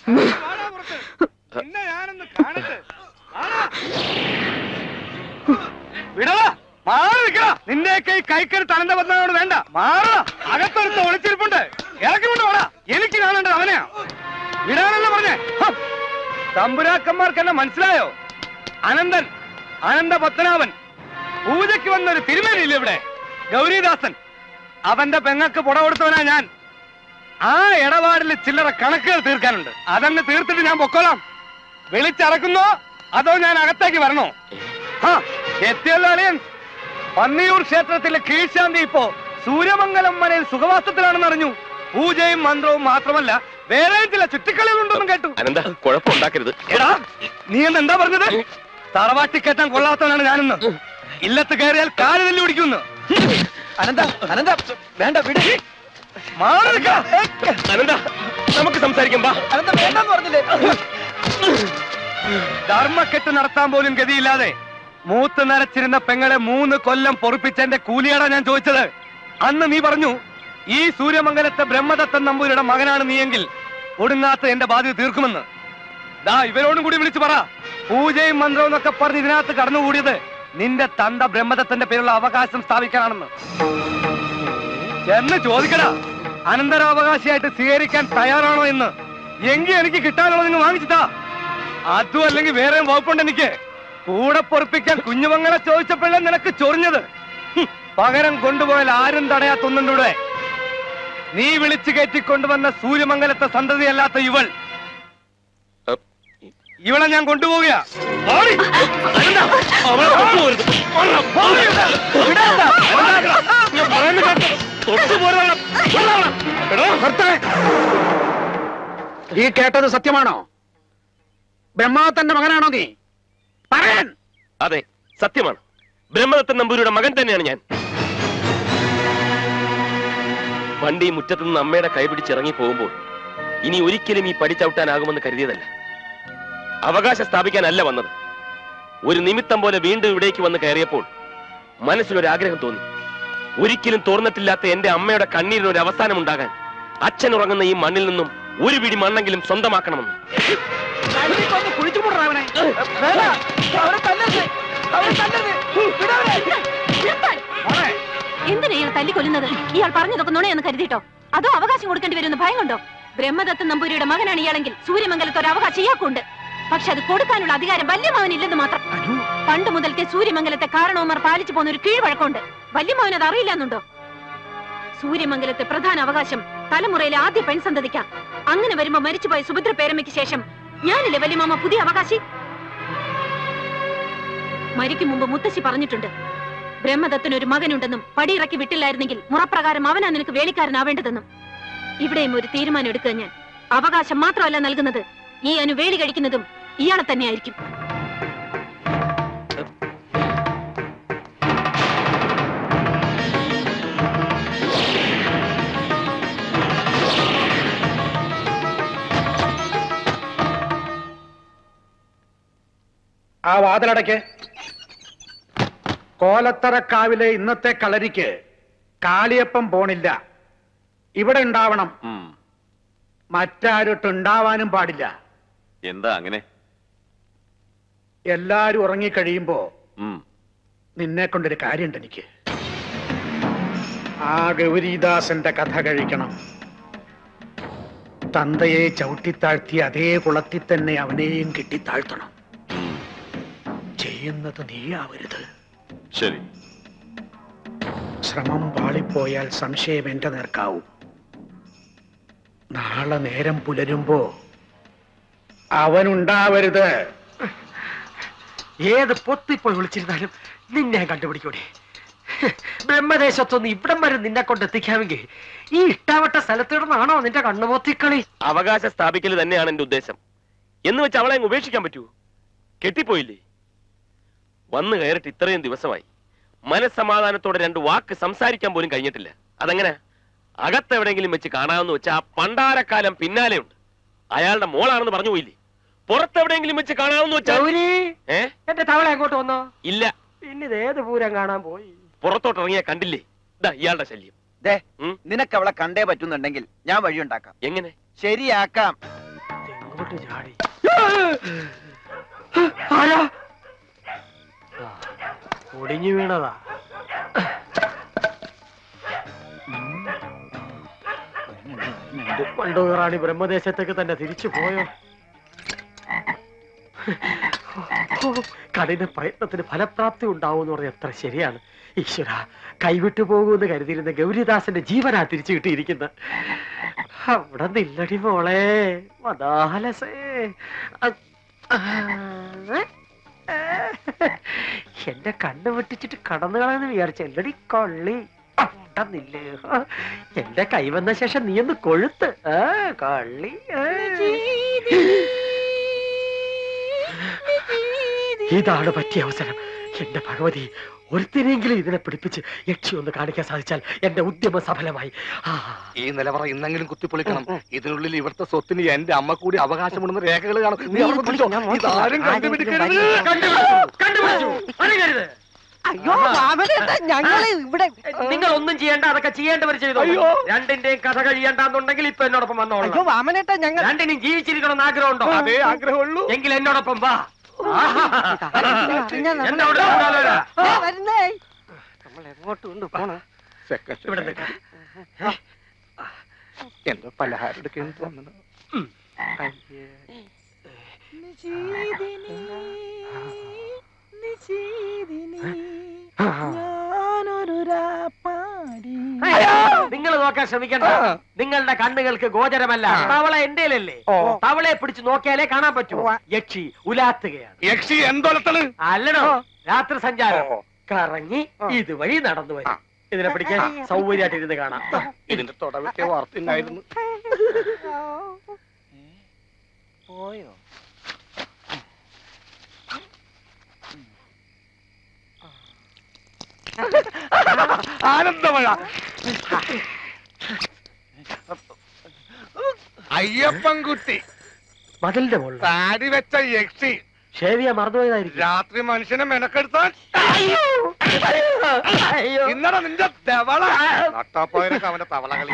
വിടടാ മാറി നിൽക്കടാ നിന്റെയൊക്കെ ഈ കൈക്കൽ തലന്റെ ബന്ധനോട് വേണ്ട മാറടാ അകത്തൊരുത്ത് ഒളിച്ചിരിപ്പുണ്ട് ഇറക്കി കൊണ്ട് പോടാ എനിക്ക് കാണേണ്ടത് അവനെയാ വിടാനല്ലേ പറഞ്ഞേ ഹം. തമ്പുരാക്കന്മാർക്ക് എന്നെ മനസ്സിലായോ അനന്തൻ അനന്ത പത്മനാഭൻ പൂജയ്ക്ക് വന്ന ഒരു തിരുമേനിയില്ല ഇവിടെ ഗൗരീദാസൻ അവന്റെ പെങ്ങക്ക് പുട കൊടുത്തവനാ ഞാൻ ആ ഇടപാടിൽ ചില്ലറ കണക്കുകൾ തീർക്കാനുണ്ട് അതങ്ങ് തീർത്തിട്ട് ഞാൻ പൊക്കോളാം വിളിച്ചിറക്കുന്നോ അതോ ഞാൻ അകത്തേക്ക് വരണോ ഹാ, എത്തിയല്ലോ അളിയൻ പന്നിയൂർ ക്ഷേത്രത്തിലെ കീഴ്ശാന്തി ഇപ്പോ സൂര്യമംഗലം മനയിൽ സുഖവാസത്തിലാണെന്ന് അറിഞ്ഞു പൂജയും മന്ത്രവും മാത്രമല്ല വേറെ ചില ചുറ്റിക്കളികളുണ്ടെന്നും കേട്ടു അനന്ത കുഴപ്പമുണ്ടാക്കരുത് എടാ നീ എന്ന് എന്താ പറഞ്ഞത് തറവാട്ടി കയറ്റാൻ കൊള്ളാത്തവനാണ് ഞാനെന്ന് ഇല്ലത്ത് കയറിയാൽ കാല് തല്ലി പിടിക്കുന്നു അനന്ത അനന്ത വേണ്ട വിട് മാറി നിൽക്ക. അനന്ത നമുക്ക് സംസാരിക്കാം വാ അനന്ത വേണ്ടെന്ന് പറഞ്ഞില്ലേ ധർമ്മക്കെട്ട് നടത്താൻ പോലും ഗതിയില്ലാതെ മൂത്ത് നരച്ചിരുന്ന പെങ്ങളെ മൂന്ന് കൊല്ലം പൊറുപ്പിച്ചെന്റെ കൂലിയാടാ ഞാൻ ചോദിച്ചത് അന്ന് നീ പറഞ്ഞു ഈ സൂര്യമംഗലത്തെ ബ്രഹ്മദത്തൻ നമ്പൂരിയുടെ മകനാണ് നീയെങ്കിൽ ഒടുങ്ങാത്ത എന്റെ ബാധ്യത തീർക്കുമെന്ന് ദാ ഇവരോടും കൂടി വിളിച്ചു പറ പൂജയും മന്ത്രവും എന്നൊക്കെ പറഞ്ഞ് ഇതിനകത്ത് കടന്നുകൂടിയത് നിന്റെ തന്ത ബ്രഹ്മദത്തന്റെ പേരുള്ള അവകാശം സ്ഥാപിക്കാനാണെന്ന് എന്ന് ചോദിക്കടാ അനന്തരാവകാശിയായിട്ട് സ്വീകരിക്കാൻ തയ്യാറാണോ എന്ന് എങ്കിൽ എനിക്ക് കിട്ടാനുള്ളത് നിങ്ങൾ വാങ്ങിച്ചിട്ടാ അതും അല്ലെങ്കിൽ വേറെ വകുപ്പുണ്ട് എനിക്ക് കൂടെ പൊറപ്പിക്കാൻ കുഞ്ഞുമങ്ങളെ ചോദിച്ചപ്പോഴേ നിനക്ക് ചൊറിഞ്ഞത് ഹും, പകരം കൊണ്ടുപോയാൽ ആരും തടയാത്തൊന്നുണ്ട് ഇവിടെ നീ വിളിച്ചു കയറ്റി കൊണ്ടുവന്ന സൂര്യമംഗലത്തെ സന്തതിയല്ലാത്ത ഇവൾ ഇവളെ ഞാൻ കൊണ്ടുപോവുക ഓടി. അതെന്താ? അവളെ കൊണ്ടുപോകരുത്. ഓടണം. ഓടി. വിടണ്ട. എന്താ? ഞാൻ പറയുന്നത് കേട്ടോ. തൊട്ടുപോലെ വേണം. കൊള്ളാവണം. എടോ, ഭർത്താവേ, ഈ കേട്ടത് സത്യമാണോ ബ്രഹ്മാവത്തന്റെ മകനാണോ നീ പറയാൻ അതെ സത്യമാണ് ബ്രഹ്മദത്തൻ നമ്പൂരിയുടെ മകൻ തന്നെയാണ് ഞാൻ വണ്ടി മുറ്റത്തു നിന്ന് അമ്മയുടെ കൈപിടിച്ചിറങ്ങി പോകുമ്പോൾ ഇനി ഒരിക്കലും ഈ പടി ചവിട്ടാനാകുമെന്ന് കരുതിയതല്ല അവകാശം സ്ഥാപിക്കാനല്ല വന്നത് ഒരു നിമിത്തം പോലെ വീണ്ടും ഇവിടേക്ക് വന്ന് കയറിയപ്പോൾ മനസ്സിലൊരു ആഗ്രഹം തോന്നി ഒരിക്കലും തോർന്നിട്ടില്ലാത്ത എന്റെ അമ്മയുടെ കണ്ണീരിന് ഒരു അവസാനം ഉണ്ടാകാൻ അച്ഛൻ ഉറങ്ങുന്ന ഈ മണ്ണിൽ നിന്നും ഒരു പിടി മണ്ണെങ്കിലും സ്വന്തമാക്കണമെന്ന് കുഴിച്ചു അവനെ എന്തിനാ ഇയാൾ തല്ലിക്കൊല്ലുന്നത് ഇയാൾ പറഞ്ഞതൊക്കെ നുണയെന്ന് കരുതിട്ടോ അതോ അവകാശം കൊടുക്കേണ്ടി വരുമെന്ന് ഭയം കൊണ്ടോ ബ്രഹ്മദത്ത നമ്പൂരിയുടെ മകനാണ് ഇയാളെങ്കിൽ സൂര്യമംഗലത്ത് ഒരു അവകാശം ഇയാൾക്കുണ്ട് പക്ഷെ അത് കൊടുക്കാനുള്ള അധികാരം വല്യമാവനില്ലെന്ന് മാത്രം പണ്ട് മുതൽക്കേ സൂര്യമംഗലത്തെ കാരണവന്മാർ പാലിച്ചു പോകുന്ന ഒരു കീഴ്വഴക്കമുണ്ട് വല്യമാവൻ അത് അറിയില്ലെന്നുണ്ടോ സൂര്യമംഗലത്തെ പ്രധാന അവകാശം തലമുറയിലെ ആദ്യ പെൺസന്തതിക്കാം അങ്ങനെ വരുമ്പോ മരിച്ചുപോയ സുഭദ്ര പേരമ്മയ്ക്ക് ശേഷം ഞാനില്ലേ വല്യമാമ പുതിയ അവകാശി മരിക്കും മുമ്പ് മുത്തശ്ശി പറഞ്ഞിട്ടുണ്ട് ബ്രഹ്മദത്തിന് ഒരു മകനുണ്ടെന്നും പടിയിറക്കി വിട്ടില്ലായിരുന്നെങ്കിൽ മുറപ്രകാരം അവനാ നിനക്ക് വേലിക്കാരനാവേണ്ടതെന്നും ഇവിടെയും ഒരു തീരുമാനം എടുക്കുക ഞാൻ അവകാശം മാത്രമല്ല നൽകുന്നത് ഈ അനു വേലി കഴിക്കുന്നതും ഇയാളെ തന്നെയായിരിക്കും ആ വാതിലടയ്ക്ക് കോലത്തറക്കാവിലെ ഇന്നത്തെ കളരിക്ക് കാളിയപ്പം പോണില്ല ഇവിടെ ഉണ്ടാവണം മറ്റാരുട്ടുണ്ടാവാനും പാടില്ല എന്താ അങ്ങനെ എല്ലാരും ഉറങ്ങിക്കഴിയുമ്പോ ഉം. നിന്നെ കൊണ്ടൊരു കാര്യമുണ്ട് എനിക്ക് ആ ഗൗരീദാസന്റെ കഥ കഴിക്കണം തന്തയെ ചവിട്ടിത്താഴ്ത്തി അതേ കുളത്തിൽ തന്നെ അവനെയും കെട്ടിത്താഴ്ത്തണം ചെയ്യുന്നത് നീയാവരുത് ശരി ശ്രമം പാളിപ്പോയാൽ സംശയം എന്റെ നേർക്കാവും നാളെ നേരം പുലരുമ്പോ അവനുണ്ടാവരുത് ഏത് പൊത്തിപ്പോയി വിളിച്ചിരുന്നാലും നിന്നെ കണ്ടുപിടിക്കൂടെ ബ്രഹ്മദേശത്തൊന്ന് ഇവിടം വരെ നിന്നെ കൊണ്ട് എത്തിക്കാമെങ്കിൽ ഈ ഇട്ടാവട്ട സ്ഥലത്തിടുന്നാണോ നിന്റെ കണ്ണുമൊത്തിക്കളി അവകാശം സ്ഥാപിക്കൽ തന്നെയാണ് എന്റെ ഉദ്ദേശം എന്ന് വെച്ച് അവളെ അങ്ങ് ഉപേക്ഷിക്കാൻ പറ്റുമോ കെട്ടിപ്പോയില്ലേ വന്നു കയറിട്ട് ഇത്രയും ദിവസമായി മനസ്സമാധാനത്തോടെ രണ്ട് വാക്ക് സംസാരിക്കാൻ പോലും കഴിഞ്ഞിട്ടില്ല അതെങ്ങനെ അകത്തെവിടെങ്കിലും വെച്ച് കാണാമെന്ന് വെച്ചാൽ ആ പണ്ടാരക്കാലം പിന്നാലെയുണ്ട് അയാളുടെ മോളാണെന്ന് പറഞ്ഞു പോയില്ലേ പുറത്തെവിടെയെങ്കിലും വെച്ച് കാണാമെന്ന് വെച്ചാൽ ഗൗരി ഏ എന്റെ തവള എങ്ങോട്ട് വന്നോ ഇല്ല പിന്നെ ഇത് ഏത് പൂരം കാണാൻ പോയി പുറത്തോട്ട് ഇറങ്ങിയ കണ്ടില്ലേ ഇതാ ഇയാളുടെ ശല്യം ദേ നിനക്ക് അവളെ കണ്ടേ പറ്റുന്നുണ്ടെങ്കിൽ ഞാൻ വഴിയുണ്ടാക്കാം എങ്ങനെ ശരിയാക്കാം എങ്ങോട്ട് ചാടി ആരാ ഒടിഞ്ഞു വീണതാ പണ്ടുറാണി ബ്രഹ്മദേശത്തേക്ക് തന്നെ തിരിച്ചു പോയോ കഠിന പ്രയത്നത്തിന് ഫലപ്രാപ്തി ഉണ്ടാവും എന്ന് പറഞ്ഞ എത്ര ശരിയാണ് ഈശ്വര കൈവിട്ടു പോകുമെന്ന് കരുതിയിരുന്ന ഗൗരിദാസന്റെ ജീവനാ തിരിച്ചു കിട്ടിയിരിക്കുന്നത് അവിടെ നില്ലടി മോളെ മദാലസേ അ- ആ, എന്റെ കണ്ണ് വെട്ടിച്ചിട്ട് കടന്നു കളയെന്ന് വിചാരിച്ച എല്ലടി കൊള്ളി അവിടെ നില്ലേ എന്റെ കൈ വന്ന ശേഷം നീ ഒന്ന് കൊഴുത്ത് ആ കള്ളി ആ. ഇതാണ് പറ്റിയ അവസരം എന്റെ ഭഗവതി ഒരുത്തിനെങ്കിലും ഇതിനെ പിടിപ്പിച്ച് യക്ഷി ഒന്ന് കാണിക്കാൻ സാധിച്ചാൽ എന്റെ ഉദ്യമം സഫലമായി ആ ഈ നിലവറ ഇന്നെങ്കിലും കുത്തിപ്പൊളിക്കണം ഇതിനുള്ളിൽ ഇവിടുത്തെ സ്വത്തിന് എന്റെ അമ്മ കൂടി അവകാശമുണ്ടെന്ന് രേഖകൾ കാണും നീ അവിടെ പിടിച്ചോ. ഇതാരും കണ്ടുപിടിക്കരുത് കണ്ടുപിടിച്ചു അനങ്ങരുത് അയ്യോ വാമനേട്ടാ ഞങ്ങള് ഇവിടെ നിങ്ങൾ ഒന്നും ചെയ്യേണ്ട അതൊക്കെ ചെയ്യേണ്ടവർ ചെയ്തു അയ്യോ. രണ്ടിന്റെയും കഥ കഴിയണ്ടെന്നുണ്ടെങ്കിൽ ഇപ്പൊ എന്നോടൊപ്പം അയ്യോ വന്നോളൂ വാമനേട്ടാ ഞങ്ങൾ രണ്ടിനും ജീവിച്ചിരിക്കണമെന്ന് ആഗ്രഹമുണ്ടോ അതേ ആഗ്രഹമുള്ളൂ എങ്കിൽ എന്നോടൊപ്പം വാ ഞാൻ എന്നോട് കൂടാലോരാ. ദേ വരുന്നേ നമ്മൾ എങ്ങോട്ട് കൊണ്ട് പോണ ഇവിടെ നിൽക്ക്. എന്തോ പലഹാരം എടുക്കാൻ തോന്നുന്നു നിങ്ങൾ നോക്കാൻ ശ്രമിക്കണ്ട നിങ്ങളുടെ കണ്ണുകൾക്ക് ഗോചരമല്ല തവള എന്റേലല്ലേ തവളയെ പിടിച്ച് നോക്കിയാലേ കാണാൻ പറ്റൂ യക്ഷി ഉലാത്തുകയാണ് യക്ഷി എന്തോലത്തണ് അല്ലടോ രാത്രി സഞ്ചാരം കറങ്ങി ഇതുവഴി നടന്നു വരും ഇതിനെ പിടിക്കാൻ സൗകര്യമായിട്ട് ഇരുന്ന് കാണാം ഇതിന്റെ തുടവത്തെ വാർത്തയുണ്ടായിരുന്നു പോയോ ആനന്ദമഴ അയ്യപ്പൻകുട്ടി മതിലിന്റെ മുകളിൽ താടി വെച്ച യക്ഷി ഷേവിയ മറന്നുപോയതായിരിക്കും രാത്രി മനുഷ്യനെ മെനക്കെടുത്താൻ ഇന്നലെ നിന്റെ തവള നട്ടാപ്പോയനൊക്കെ അവന്റെ തവള കളി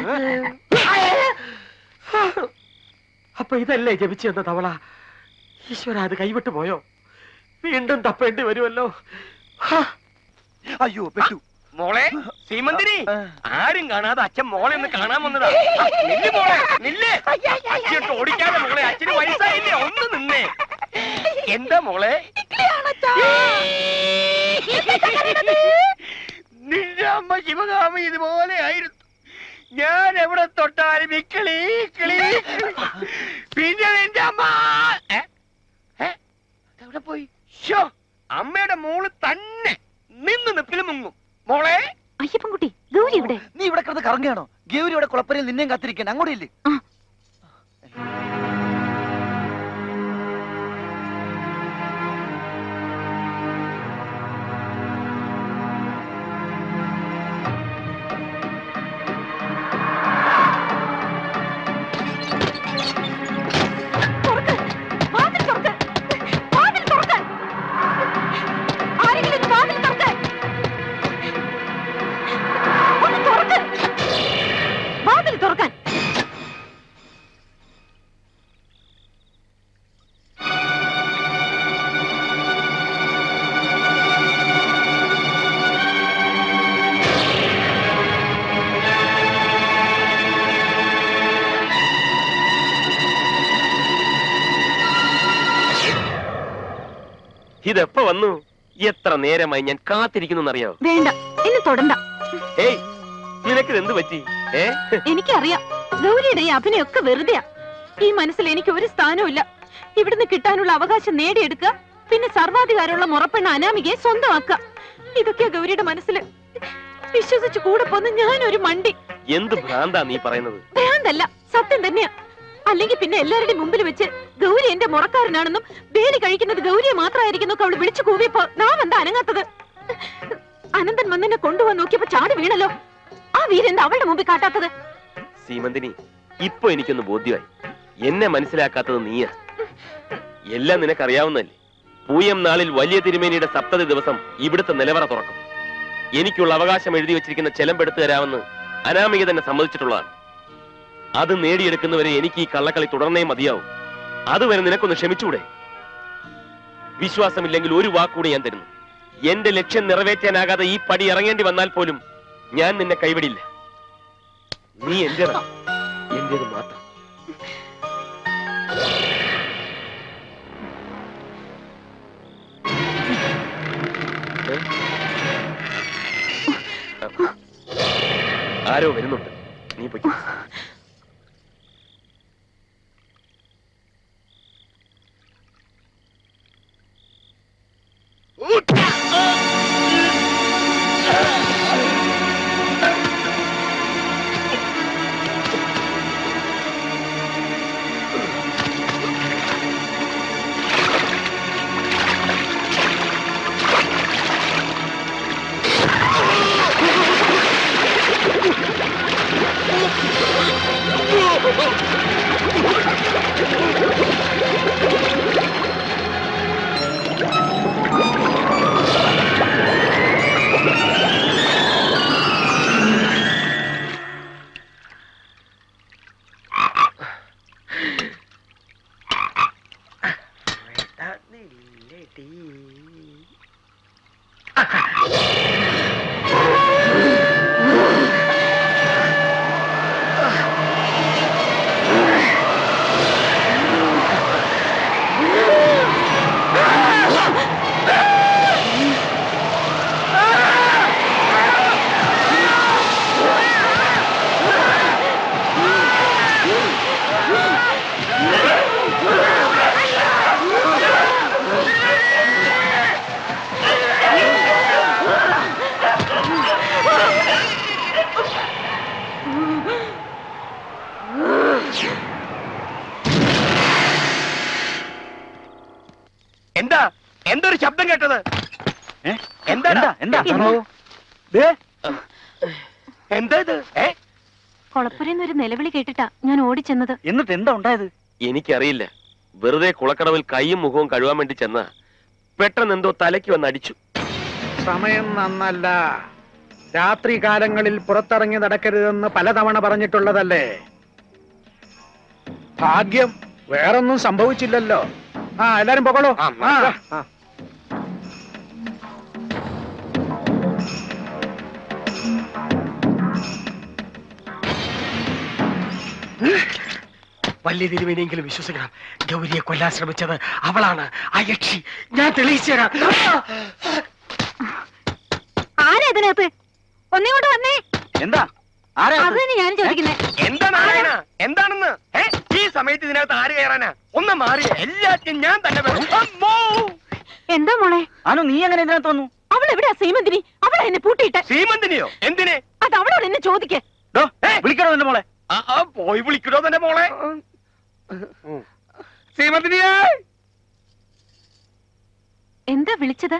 അപ്പൊ ഇതല്ലേ ജപിച്ചു എന്ന തവള ഈശ്വര അത് കൈവിട്ടു പോയോ വീണ്ടും തപ്പേണ്ടി വരുമല്ലോ അയ്യോ പെട്ടു മോളെ സീമന്തിനി ആരും കാണാതെ അച്ഛൻ മോളെ ഒന്ന് കാണാൻ വന്നതാ നില്ല് മോളെ നില്ല് അച്ഛൻ ഓടിക്കാതെ മോളെ അച്ഛന് വയസ്സായില്ലേ ഒന്ന് നിന്നേ എന്താ മോളെ നിന്റെ അമ്മ ശിവകാമി ഇതുപോലെ ആയിരുന്നു ഞാൻ എവിടെ തൊട്ടാലും ഈ കിളി കിളി കിളി. പിന്നെ നിന്റെ അമ്മ ഏ? ഏ? അതെവിടെ പോയി ശോ അമ്മയുടെ മോള് തന്നെ നിന്ന് നിപ്പിൽ മുങ്ങും മോളെ അയ്യപ്പൻകുട്ടി ഗൗരി ഇവിടെ നീ ഇവിടെ കിടന്ന് കറങ്ങുകയാണോ ഗൗരി ഇവിടെ കുളപ്പരയിൽ നിന്നെയും കാത്തിരിക്കാൻ അങ്ങോട്ട് ഇല്ലേ വാതിൽ തുറക്ക് വാതിൽ തുറക്ക് ആരെങ്കിലും ഒരു വാതിൽ തുറക്ക് ഒന്ന് തുറക്ക് വാതിൽ തുറക്കാൻ ഇതെപ്പോ വന്നു എത്ര നേരമായി ഞാൻ കാത്തിരിക്കുന്നു അറിയാവോ വേണ്ട എന്നെ തൊടണ്ട ഏയ് നിനക്കിത് എന്ത് പറ്റി ഏ എനിക്കറിയാം ഗൗരിയുടെ ഈ അഭിനയൊക്കെ വെറുതെയാ ഈ മനസ്സിൽ എനിക്ക് ഒരു സ്ഥാനവും ഇവിടുന്ന് കിട്ടാനുള്ള അവകാശം നേടിയെടുക്കുക പിന്നെ സർവാധികാരമുള്ള മുറപ്പെണ്ണ അനാമികയെ സ്വന്തമാക്കുക ഇതൊക്കെയാ ഗൗരിയുടെ മനസ്സിൽ വിശ്വസിച്ച് കൂടെ പോന്ന ഞാനൊരു മണ്ടി എന്ത് ഭ്രാന്താ നീ പറയുന്നത് ഭ്രാന്തല്ല സത്യം തന്നെയാ അല്ലെങ്കിൽ പിന്നെ എല്ലാവരുടെയും മുമ്പിൽ വെച്ച് ഗൗരി എന്റെ മുറക്കാരനാണെന്നും വേലി കഴിക്കുന്നത് ഗൗരിയെ മാത്രമായിരിക്കുന്നു അവള് വിളിച്ചു കൂവിയപ്പോ നാം എന്താ അനങ്ങാത്തത് അനന്തൻ വന്നെന്നെ കൊണ്ടുപോകാൻ നോക്കിയപ്പോ ചാടി വീണല്ലോ ആ വീരെന്താ അവളുടെ മുമ്പിൽ കാട്ടാത്തത് സീമന്തിനി ഇപ്പൊ എനിക്കൊന്ന് ബോധ്യമായി എന്നെ മനസ്സിലാക്കാത്തത് നീയാ എല്ലാം നിനക്കറിയാവുന്നല്ലേ പൂയം നാളിൽ വലിയ തിരുമേനിയുടെ സപ്തതി ദിവസം ഇവിടുത്തെ നിലവറ തുറക്കും എനിക്കുള്ള അവകാശം എഴുതി വെച്ചിരിക്കുന്ന ചെലമ്പെടുത്തു തരാമെന്ന് അനാമിക തന്നെ സമ്മതിച്ചിട്ടുള്ളതാണ് അത് നേടിയെടുക്കുന്നവരെ എനിക്ക് ഈ കള്ളക്കളി തുടർന്നേ മതിയാവും അതുവരെ നിനക്കൊന്ന് ക്ഷമിച്ചൂടെ വിശ്വാസമില്ലെങ്കിൽ ഒരു വാക്കുകൂടി ഞാൻ തരുന്നു എന്റെ ലക്ഷ്യം നിറവേറ്റാനാകാതെ ഈ പടി ഇറങ്ങേണ്ടി വന്നാൽ പോലും ഞാൻ നിന്നെ കൈവിടില്ല നീ എന്റേതാ എന്റേത് മാത്രം ഏ? ആരോ വരുന്നുണ്ട് നീ പൊയ്ക്കോ ആ എന്താ എന്തൊരു ശബ്ദം കേട്ടത് എന്താ എന്താ എന്താ ഇത് ഏ കൊളപ്പുരന്നൊരു നിലവിളി കേട്ടിട്ടാ ഞാൻ ഓടിച്ചെന്നത് എന്നിട്ട് എന്താ ഉണ്ടായത് എനിക്കറിയില്ല വെറുതെ കുളക്കടവിൽ കൈയും മുഖവും കഴുകാൻ വേണ്ടി ചെന്ന പെട്ടെന്ന് എന്തോ തലയ്ക്ക് വന്ന് അടിച്ചു സമയം നന്നല്ല രാത്രി കാലങ്ങളിൽ പുറത്തിറങ്ങി നടക്കരുതെന്ന് പലതവണ പറഞ്ഞിട്ടുള്ളതല്ലേ ഭാഗ്യം വേറൊന്നും സംഭവിച്ചില്ലല്ലോ ആ എല്ലാരും പൊക്കോളൂ ആ ആ. വലിയ തിരുവേനെങ്കിലും വിശ്വസിക്കണം ഗൗരിയെ കൊല്ലാൻ ശ്രമിച്ചത് അവളാണ് ആ യക്ഷി ഞാൻ തെളിയിച്ചു തരാം ആരാ ഇതിനകത്ത് ഒന്നിങ്ങോട്ട് വന്നേ എന്താ ആരാ അത് തന്നെ ഞാൻ ചോദിക്കുന്നേ എന്താണ് നാരായണ എന്താണെന്ന് ഏ ഈ സമയത്ത് ഇതിനകത്ത് ആര് കയറാനാ ഒന്ന് മാറി എല്ലാറ്റിനും ഞാൻ തന്നെ വരും. അമ്മോ! എന്താ മോളെ അനു നീ എങ്ങനെ ഇതിനകത്ത് വന്നു അവൾ എവിടെയാ സീമന്തിനി അവളെ എന്നെ പൂട്ടിയിട്ട് സീമന്തിനിയോ എന്തിനെ അത് അവളോട് എന്നെ ചോദിക്കേ വിളിക്കണോ എന്റെ മോളെ ആ, ആ, പോയി വിളിക്കണോ തന്നെ മോളെ സീമന്തിനിയേ എന്താ വിളിച്ചത്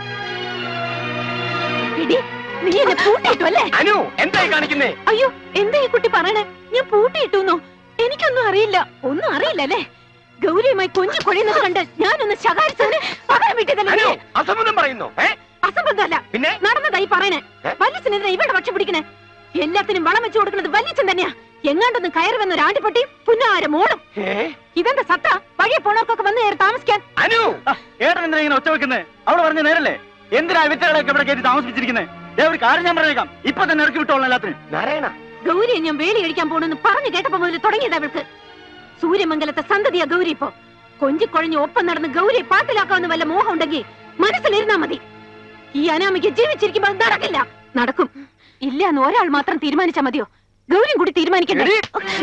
എടി, നീ എന്നെ പൂട്ടിയിട്ടു അല്ലേ അനു എന്തായി കാണിക്കുന്നേ അയ്യോ എന്താ ഈ കുട്ടി പറയണേ ഞാൻ പൂട്ടിയിട്ടുന്നോ എനിക്കൊന്നും അറിയില്ല ഒന്നും അറിയില്ല അല്ലേ ഗൗരിയുമായി കൊഞ്ചു കൊഴിയുന്നത് കണ്ട് ഞാനൊന്ന് ശകാരിച്ചതിന് പകരം വീട്ടിയതല്ലേ അനു നീ? അസംബന്ധം പറയുന്നു ഏ അസംബന്ധമല്ല പിന്നെ നടന്നതായി പറയണേ വല്യച്ഛനെതിരെ ഇവിടെ പക്ഷി പിടിക്കണേ എല്ലാത്തിനും വളം വെച്ചു കൊടുക്കുന്നത് വല്യച്ഛൻ തന്നെയാ എങ്ങാണ്ടൊന്ന് കയറി വന്ന ഒരു ആണ്ടിപ്പട്ടി പുന്നാര മോളും ഇതെന്താ സത്ത വഴിയെ പോണവർക്കൊക്കെ വന്ന് കയറി താമസിക്കാൻ അനു ഏട്ടൻ എന്തിനാ ഇങ്ങനെ ഒച്ച വെക്കുന്നേ അവള് പറഞ്ഞ നേരല്ലേ എന്തിനാ വിത്തകളൊക്കെ ഇവിടെ കയറ്റി താമസിപ്പിച്ചിരിക്കുന്നത് ദേ ഒരു കാര്യം ഞാൻ പറഞ്ഞേക്കാം ഇപ്പൊ തന്നെ ഇറക്കി വിട്ടോളാം എല്ലാത്തിനും നാരായണ ഗൗരിയെ ഞാൻ വേലി കഴിക്കാൻ പോണെന്ന് പറഞ്ഞു കേട്ടപ്പോ മുതൽ തുടങ്ങിയത് അവൾക്ക് സൂര്യമംഗലത്തെ സന്തതിയാ ഗൗരി ഇപ്പോ കൊഞ്ചിക്കൊഴഞ്ഞ് ഒപ്പം നടന്ന് ഗൗരിയെ പാട്ടിലാക്കാവുന്ന വല്ല മോഹം ഉണ്ടെങ്കിൽ മനസ്സിലിരുന്നാ മതി ഈ അനാമിക്ക് ജീവിച്ചിരിക്കുമ്പോ അത് നടക്കില്ല നടക്കും ഇല്ല എന്ന് ഒരാൾ മാത്രം തീരുമാനിച്ചാ മതിയോ ഗൗരിയും കൂടി തീരുമാനിക്കണ്ടേ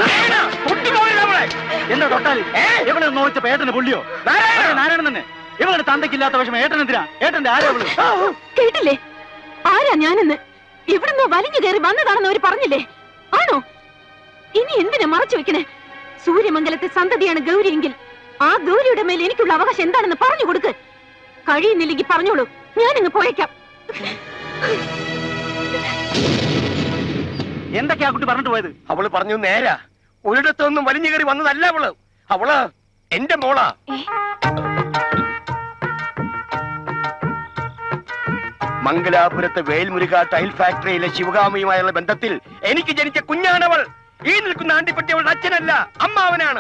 എന്താ തൊട്ടാൽ എവിടെ നോച്ച ഏട്ടന് പുള്ളിയോ അതെ, നാരായണൻ തന്നെ ഇവളുടെ തന്തയ്ക്കില്ലാത്ത വിഷമം ഏട്ടൻ എന്തിനാ ഏട്ടന്റെ ആരോ ഇവള് കേട്ടില്ലേ ആരാ ഞാനെന്ന് ഇവിടുന്ന് വലിഞ്ഞു കയറി വന്നതാണെന്ന് അവര് പറഞ്ഞില്ലേ ആണോ ഇനി എന്തിനാ മറച്ചു വെക്കണേ സൂര്യമംഗലത്തെ സന്തതിയാണ് ഗൗരിയെങ്കിൽ ആ ഗൗരിയുടെ മേൽ എനിക്കുള്ള അവകാശം എന്താണെന്ന് പറഞ്ഞു കൊടുക്ക് കഴിയുന്നില്ലെങ്കിൽ പറഞ്ഞോളൂ ഞാനിങ്ങ് പോയേക്കാം എന്തൊക്കെയാ കുട്ടി പറഞ്ഞിട്ട് പോയത് അവള് പറഞ്ഞു നേരാ ഒരിടത്തൊന്നും വലിഞ്ഞു കയറി വന്നതല്ല അവള് അവള് എന്റെ മോളാ മംഗലാപുരത്തെ വേൽമുരുക ടൈൽ ഫാക്ടറിയിലെ ശിവകാമിയുമായുള്ള ബന്ധത്തിൽ എനിക്ക് ജനിച്ച കുഞ്ഞാണവൾ ഈ നിൽക്കുന്ന ആണ്ടിപ്പറ്റി അവളുടെ അച്ഛനല്ല അമ്മാവനാണ്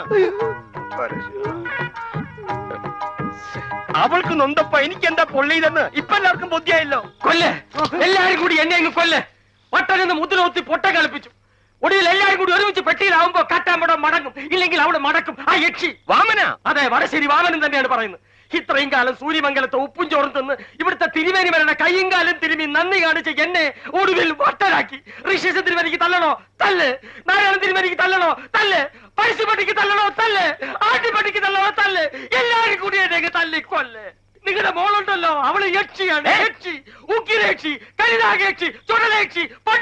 അവൾക്ക് നൊന്തപ്പ എനിക്ക് എന്താ പൊള്ളിയതെന്ന് ഇപ്പൊ എല്ലാവർക്കും ബുദ്ധിയായല്ലോ കൊല്ല് എല്ലാരും കൂടി എന്നെ അങ്ങ് കൊല്ല് ഒട്ടനെന്ന് മുദ്രകുത്തി പൊട്ട കളിപ്പിച്ചു ഒടുവിൽ എല്ലാരും കൂടി ഒരുമിച്ച് പെട്ടിയിലാവുമ്പോ കാട്ടാമ്പടം മടങ്ങും ഇല്ലെങ്കിൽ അവിടെ മടക്കും ആ യക്ഷി വാമന അതെ വടശ്ശേരി വാമനൻ തന്നെയാണ് പറയുന്നത് ഇത്രയും കാലം സൂര്യമംഗലത്തെ ഉപ്പും ചോറും തിന്ന് ഇവിടുത്തെ തിരുമേനി വരണ കയ്യും കാലും തിരുമി നന്ദി കാണിച്ച് എന്നെ ഒടുവിൽ വട്ടരാക്കി ഋഷീശ തിരുമേനിക്ക് തല്ലണോ തല്ല് നാരായണ തിരുമേനിക്ക് തല്ലണോ തല്ല് പഴശ്ശിപ്പട്ടിക്ക് തല്ലണോ തല്ല് ആട്ടിപ്പട്ടിക്ക് തല്ലണോ തല്ല് എല്ലാരും കൂടി എന്നെ തല്ലി കൊല്ല് നിങ്ങളുടെ മോളുണ്ടല്ലോ അവള് യക്ഷിയാണ് യക്ഷി ഉക്കിരേക്ഷി കരിനാഗേക്ഷി ചുടലേക്ഷി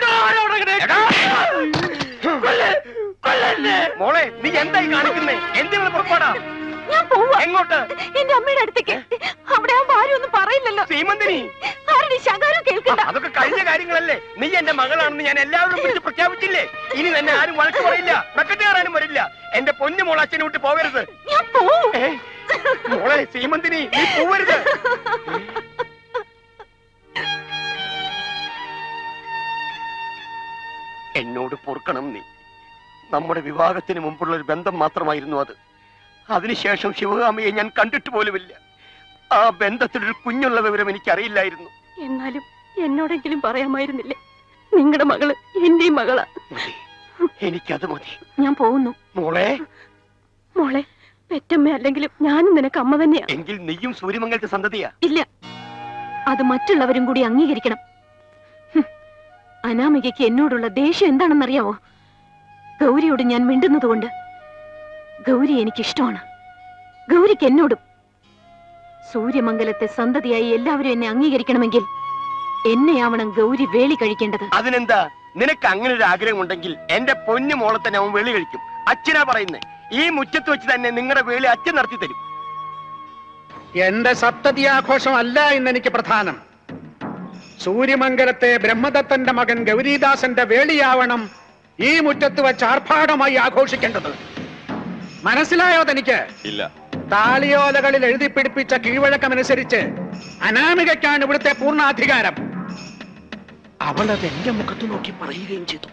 മോളെ നീ എന്തായി കാണിക്കുന്നേ എന്തിനുള്ള പുറപ്പാടാ ഞാൻ പോവാ എങ്ങോട്ട് എന്റെ അമ്മയുടെ അടുത്തേക്ക് അവിടെ ആവുമ്പോ ആരും ഒന്നും പറയില്ലല്ലോ സീമന്തിനി ആരുടെ ശകാരം കേൾക്കണ്ട അതൊക്കെ കഴിഞ്ഞ കാര്യങ്ങളല്ലേ നീ എന്റെ മകളാണെന്ന് ഞാൻ എല്ലാവരും വിളിച്ച് പ്രഖ്യാപിച്ചില്ലേ ഇനി തന്നെ ആരും വഴക്ക് പറയില്ല ബക്കറ്റ് കയറാനും വരില്ല എന്റെ പൊന്നു മോൾ അച്ഛനെ വിട്ട് പോകരുത് ഞാൻ പോവും മോളെ സീമന്തിനി നീ പോവരുത് എന്നോട് പൊറുക്കണം നീ നമ്മുടെ വിവാഹത്തിന് മുമ്പുള്ള ഒരു ബന്ധം മാത്രമായിരുന്നു അത് അതിനുശേഷം ശിവകാമിയെ ഞാൻ കണ്ടിട്ട് പോലുമില്ല ആ ബന്ധത്തിലൊരു കുഞ്ഞുള്ള വിവരം എനിക്കറിയില്ലായിരുന്നു എന്നാലും എന്നോടെങ്കിലും പറയാമായിരുന്നില്ലേ നിങ്ങളുടെ മകള് എന്റെയും മകളാ എനിക്കത് മതി ഞാൻ പോകുന്നു മോളെ മോളെ പെറ്റമ്മ അല്ലെങ്കിലും ഞാനും നിനക്ക് അമ്മ തന്നെയാ എങ്കിൽ നീയും സൂര്യമംഗലത്തെ സന്തതിയാ ഇല്ല അത് മറ്റുള്ളവരും കൂടി അംഗീകരിക്കണം ഹും. അനാമികയ്ക്ക് എന്നോടുള്ള ദേഷ്യം എന്താണെന്നറിയാവോ ഗൗരിയോട് ഞാൻ മിണ്ടുന്നതുകൊണ്ട് ഗൗരി എനിക്കിഷ്ടമാണ് ഗൗരിക്ക് എന്നോടും സൂര്യമംഗലത്തെ സന്തതിയായി എല്ലാവരും എന്നെ അംഗീകരിക്കണമെങ്കിൽ എന്നെയാവണം ഗൗരി വേളി കഴിക്കേണ്ടത് അതിനെന്താ നിനക്ക് അങ്ങനെ ഒരു ആഗ്രഹം ഉണ്ടെങ്കിൽ എന്റെ പൊന്നു മോളെ തന്നെ അവൻ വെളി കഴിക്കും അച്ഛനാ പറയുന്നത് ഈ മുറ്റത്ത് വെച്ച് തന്നെ നിങ്ങളുടെ വേളി അച്ഛൻ നടത്തി തരും എന്റെ സപ്തതി ആഘോഷം അല്ല ഇന്ന് എനിക്ക് പ്രധാനം സൂര്യമംഗലത്തെ ബ്രഹ്മദത്തന്റെ മകൻ ഗൗരീദാസന്റെ വേളിയാവണം ഈ മുറ്റത്ത് വെച്ച് ആർഭാടമായി ആഘോഷിക്കേണ്ടത് മനസ്സിലായോ തനിക്ക് ഇല്ല താളിയോലകളിൽ എഴുതി പിടിപ്പിച്ച കീഴ്വഴക്കമനുസരിച്ച് അനാമികയ്ക്കാണ് ഇവിടുത്തെ പൂർണ്ണാധികാരം അവൾ അത് എന്റെ മുഖത്ത് നോക്കി പറയുകയും ചെയ്തു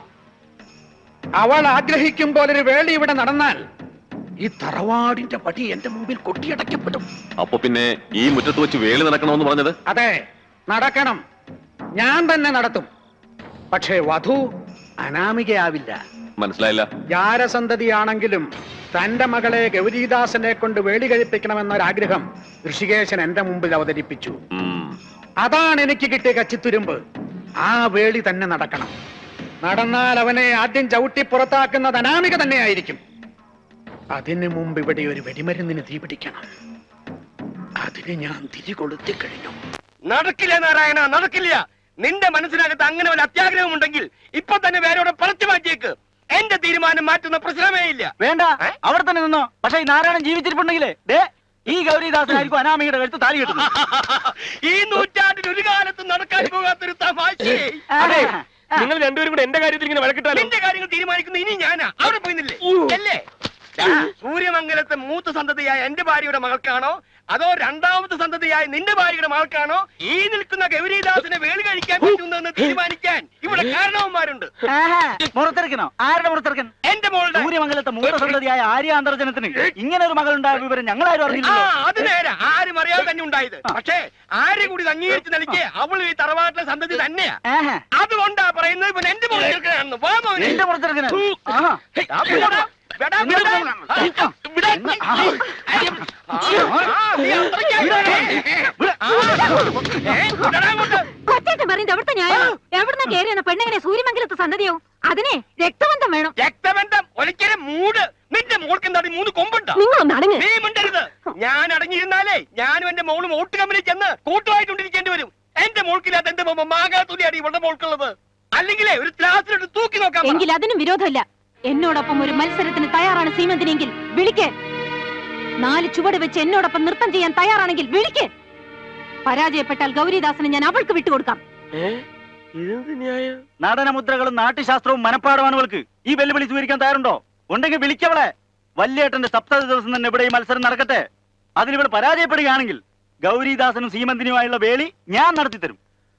അവൾ ആഗ്രഹിക്കും പോലൊരു വേളി ഇവിടെ നടന്നാൽ ഈ തറവാടിന്റെ പടി എന്റെ മുമ്പിൽ കൊട്ടിയടയ്ക്കപ്പെടും അപ്പൊ പിന്നെ ഈ മുറ്റത്ത് വെച്ച് വേളി നടക്കണമെന്ന് പറഞ്ഞത് അതെ നടക്കണം ഞാൻ തന്നെ നടത്തും പക്ഷേ വധു അനാമികയാവില്ല മനസ്സിലായില്ല ജാരസന്തതിയാണെങ്കിലും തന്റെ മകളെ ഗൗരീദാസനെ കൊണ്ട് വേളി കഴിപ്പിക്കണമെന്നൊരാഗ്രഹം ഋഷികേശൻ എന്റെ മുമ്പിൽ അവതരിപ്പിച്ചു അതാണ് എനിക്ക് കിട്ടിയ കച്ചിത്തുരുമ്പ് ആ വേളി തന്നെ നടക്കണം നടന്നാൽ അവനെ ആദ്യം ചവിട്ടി പുറത്താക്കുന്നത് അനാമിക തന്നെയായിരിക്കും അതിനു മുമ്പ് ഇവിടെ ഒരു വെടിമരുന്നിന് തീ പിടിക്കണം അതിന് ഞാൻ തിരി കൊളുത്തി കഴിഞ്ഞു നടക്കില്ല നാരായണ നടക്കില്ല നിന്റെ മനസ്സിനകത്ത് അങ്ങനെ ഒരു അത്യാഗ്രഹം ഉണ്ടെങ്കിൽ ഇപ്പൊ തന്നെ വേരോടെ പറിച്ചു മാറ്റിയേക്ക് എന്റെ തീരുമാനം മാറ്റുന്ന പ്രശ്നമേ ഇല്ല വേണ്ട അവിടെ തന്നെ നിന്നോ പക്ഷെ ഈ നാരായണൻ ജീവിച്ചിരിപ്പുണ്ടെങ്കിലേ ദേ ഈ ഗൗരിദാസനായിരിക്കും അനാമികയുടെ കഴുത്ത് താലി കെട്ടുന്നത് ഈ നൂറ്റാണ്ടിൽ ഒരു കാലത്തും നടക്കാൻ പോകാത്തൊരു തമാശേ അതെ നിങ്ങൾ രണ്ടുപേരും കൂടെ എന്റെ കാര്യത്തിൽ ഇങ്ങനെ വഴക്കിട്ടാലോ നിന്റെ കാര്യങ്ങൾ തീരുമാനിക്കുന്ന ഇനി ഞാനാ അവിടെ പോയിന്നില്ലേ അല്ലേ ദാ, സൂര്യമംഗലത്തെ മൂത്ത സന്തതിയായ എന്റെ ഭാര്യയുടെ മകൾക്കാണോ അതോ രണ്ടാമത്തെ സന്തതിയായ നിന്റെ ഭാര്യയുടെ മകൾക്കാണോ ഈ നിൽക്കുന്ന ഗൗരീദാസിനെ വേളി കഴിക്കാൻ പറ്റുന്നതെന്ന് തീരുമാനിക്കാൻ ഇവിടെ കാരണവന്മാരുണ്ട് മുറത്തെടുക്കണോ ആരുടെ മുറത്തെടുക്കൻ എന്റെ മോളുടെ സൂര്യമംഗലത്തെ മൂത്ത സന്തതിയായ ആര്യാന്തർജനത്തിന് ഇങ്ങനെ ഒരു മകളുണ്ടായ വിവരം ഞങ്ങളാരും ആ അറിഞ്ഞില്ലല്ലോ അത് നേരെ ആരും അറിയാതെ തന്നെ ഉണ്ടായത് പക്ഷേ ആരെ കൂടി ഇത് അംഗീകരിച്ച് നൽകിയ അവൾ ഈ തറവാട്ടിലെ സന്തതി തന്നെയാ അതുകൊണ്ടാ പറയുന്നത് ഇവൻ എന്റെ മുറത്തെടുക്കണമെന്ന് വാ മോനെ. എന്റെ മുറത്തെടുക്കണ ഹേയ്, ആ വിടാ, വിടാ, വിടാ. ആ, വിടാ. ആ, നീ അത്രയ്ക്കാ. കൊച്ചേട്ടൻ പറയുന്നത് എവിടുത്തെ ന്യായം എവിടുന്ന കയറിയെന്ന പെണ്ണെങ്ങനെ സൂര്യമംഗലത്ത് സന്തതിയോ അതിനെ രക്തബന്ധം വേണം രക്തബന്ധം ഒരിക്കലും മൂട് നിന്റെ മോൾക്ക് എന്താ മൂന്ന് കൊമ്പുണ്ടോ നിങ്ങളൊന്ന് അടങ്ങ്. നീ മിണ്ടരുത് ഞാൻ അടങ്ങിയിരുന്നാലേ ഞാനും എന്റെ മോളും ഓട്ട് കമ്പനി ചെന്ന് കൂട്ടുമായിട്ടുണ്ടിരിക്കേണ്ടി വരും എന്റെ മോൾക്കില്ലാത്ത എന്റെ മാകാത്തുലിയാണ് ഇവളുടെ മോൾക്കുള്ളത് അല്ലെങ്കിലേ ഒരു ക്ലാസ്സിലിട്ട് തൂക്കി നോക്കാം എങ്കിൽ അതിനും വിരോധമില്ല എന്നോടൊപ്പം ഒരു മത്സരത്തിന് തയ്യാറാണ് സീമന്തിനെങ്കിൽ വിളിക്ക് നാല് ചുവട് വെച്ച് എന്നോടൊപ്പം നൃത്തം ചെയ്യാൻ തയ്യാറാണെങ്കിൽ വിളിക്ക് പരാജയപ്പെട്ടാൽ ഗൗരിദാസനെ ഞാൻ അവൾക്ക് വിട്ടുകൊടുക്കാം നടനമുദ്രകളും നാട്യശാസ്ത്രവും മനപ്പാടമാണ് ഇവൾക്ക് ഈ വെല്ലുവിളി സ്വീകരിക്കാൻ തയ്യാറുണ്ടോ ഉണ്ടെങ്കിൽ വിളിക്കവളെ വല്യേട്ടന്റെ സപ്തതി ദിവസം തന്നെ ഇവിടെ ഈ മത്സരം നടക്കട്ടെ അതിലിവൾ പരാജയപ്പെടുകയാണെങ്കിൽ ഗൗരിദാസനും സീമന്തിനുമായുള്ള വേളി ഞാൻ നടത്തിത്തരും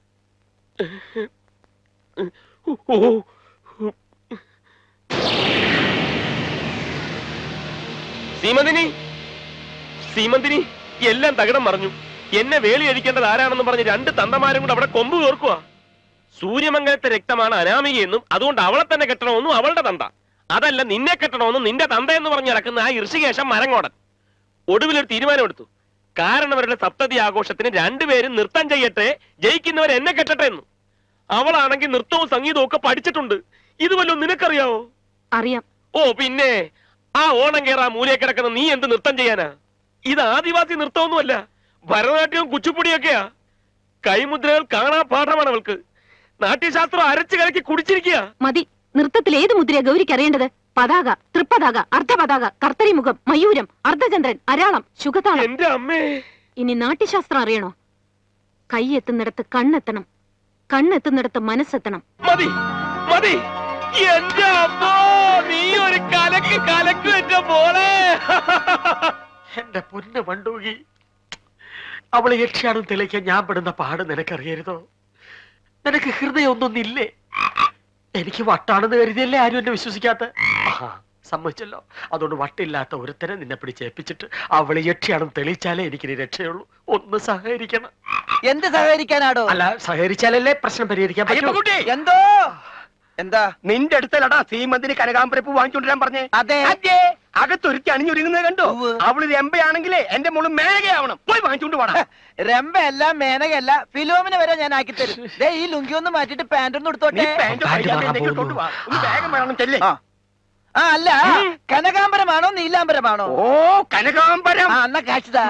സീമന്തിനി സീമന്തിനി എല്ലാം തകിടം മറിഞ്ഞു എന്നെ വേലി അഴിക്കേണ്ടത് ആരാണെന്ന് പറഞ്ഞ് രണ്ട് തന്തമാരും കൂടെ അവിടെ കൊമ്പ് കോർക്കുക സൂര്യമംഗലത്തെ രക്തമാണ് അനാമികയെന്നും അതുകൊണ്ട് അവളെ തന്നെ കെട്ടണമെന്നും അവളുടെ തന്ത അതല്ല നിന്നെ കെട്ടണമെന്നും നിന്റെ തന്ത എന്ന് പറഞ്ഞ് നടക്കുന്ന ആ ഋഷികേശം മരങ്ങോടൻ ഒടുവിലൊരു തീരുമാനമെടുത്തു കാരണവരുടെ സപ്തതി ആഘോഷത്തിന് രണ്ടുപേരും നൃത്തം ചെയ്യട്ടെ ജയിക്കുന്നവർ എന്നെ കെട്ടട്ടെ എന്ന് അവളാണെങ്കിൽ നൃത്തവും സംഗീതവും ഒക്കെ പഠിച്ചിട്ടുണ്ട് ഇത് വല്ലതും നിനക്കറിയാവോ അറിയാം ഓ പിന്നെ ആ ഓണം കേറാ മൂലയെ കിടക്കുന്ന നീ എന്ത് നൃത്തം ചെയ്യാനാ ഇത് ആദിവാസി നൃത്തമൊന്നുമല്ല ഭരതനാട്യവും കുച്ചിപ്പുടിയൊക്കെയാ കൈമുദ്രകൾ കാണാ പാഠമാണ് അവൾക്ക് നാട്യശാസ്ത്രം അരച്ചു കലക്കി കുടിച്ചിരിക്കുക മതി നൃത്തത്തിൽ ഏത് മുദ്രയാ ഗൗരിക്ക് അറിയേണ്ടത് പതാക തൃപ്പതാക അർദ്ധപതാക കർത്തരിമുഖം മയൂരം അർദ്ധചന്ദ്രൻ അരാളം ശുഗതാളം എന്റെ അമ്മേ ഇനി നാട്യശാസ്ത്രം അറിയണോ കൈ എത്തുന്നിടത്ത് കണ്ണെത്തണം കണ്ണെത്തുന്നിടത്ത് മനസ്സെത്തണം മതി മതി എന്റെ അമ്മോ നീ ഒരു കലക്ക് കലക്ക് വെച്ച പോലെ എന്റെ പൊന്ന് വണ്ടൂകി അവളെ യക്ഷാണെന്ന് തെളിയിക്കാൻ ഞാൻ പെടുന്ന പാട് നിനക്കറിയരുതോ നിനക്ക് ഹൃദയം ഒന്നൊന്നില്ലേ എനിക്ക് വട്ടാണെന്ന് കരുതിയല്ലേ ആരും എന്നെ വിശ്വസിക്കാത്ത സമ്മതിച്ചല്ലോ അതുകൊണ്ട് വട്ടില്ലാത്ത ഒരുത്തരെ നിന്നെ പിടിച്ചേൽപ്പിച്ചിട്ട് അവള് യക്ഷിയാണെന്ന് തെളിയിച്ചാലേ എനിക്കിനി രക്ഷയുള്ളൂ ഒന്ന് സഹകരിക്കണം എന്ത് സഹകരിക്കാനാടോ അല്ല സഹകരിച്ചാലല്ലേ പ്രശ്നം പരിഹരിക്കാൻ പറ്റൂ അയ്യപ്പൻകുട്ടി! എന്തോ എന്താ നിന്റെ അടുത്തല്ലടാ സീമന്തിന് കനകാമ്പരപ്പ് വാങ്ങിച്ചോണ്ടിരാൻ പറഞ്ഞേ അതെ അതെ അകത്തൊരുത്തി അണിഞ്ഞൊരുങ്ങുന്നത് കണ്ടോ അവള് രമ്പയാണെങ്കിലേ എന്റെ മോള് മേഘയാവണം പോയി വാങ്ങിച്ചോണ്ട് പോടാ രമ്പയല്ല മേനകയല്ല ഫിലോമിന് വരെ ഞാൻ ആക്കി തരും ദേ ഈ ലുങ്കി ഒന്ന് മാറ്റിട്ട് പാന്റ് ഒന്ന് നീ എടുത്തോട്ടെ പാന്റ് പൈജാമ എന്തെങ്കിലും ഇട്ടോണ്ട് വാ. ഒന്ന് വേഗം വേണം ചെല്ലേ ആ. ആ അല്ല കനകാംബരമാണോ നീലാംബരമാണോ ഓ കനകാമ്പരം ആ എന്നാ കാശിതാ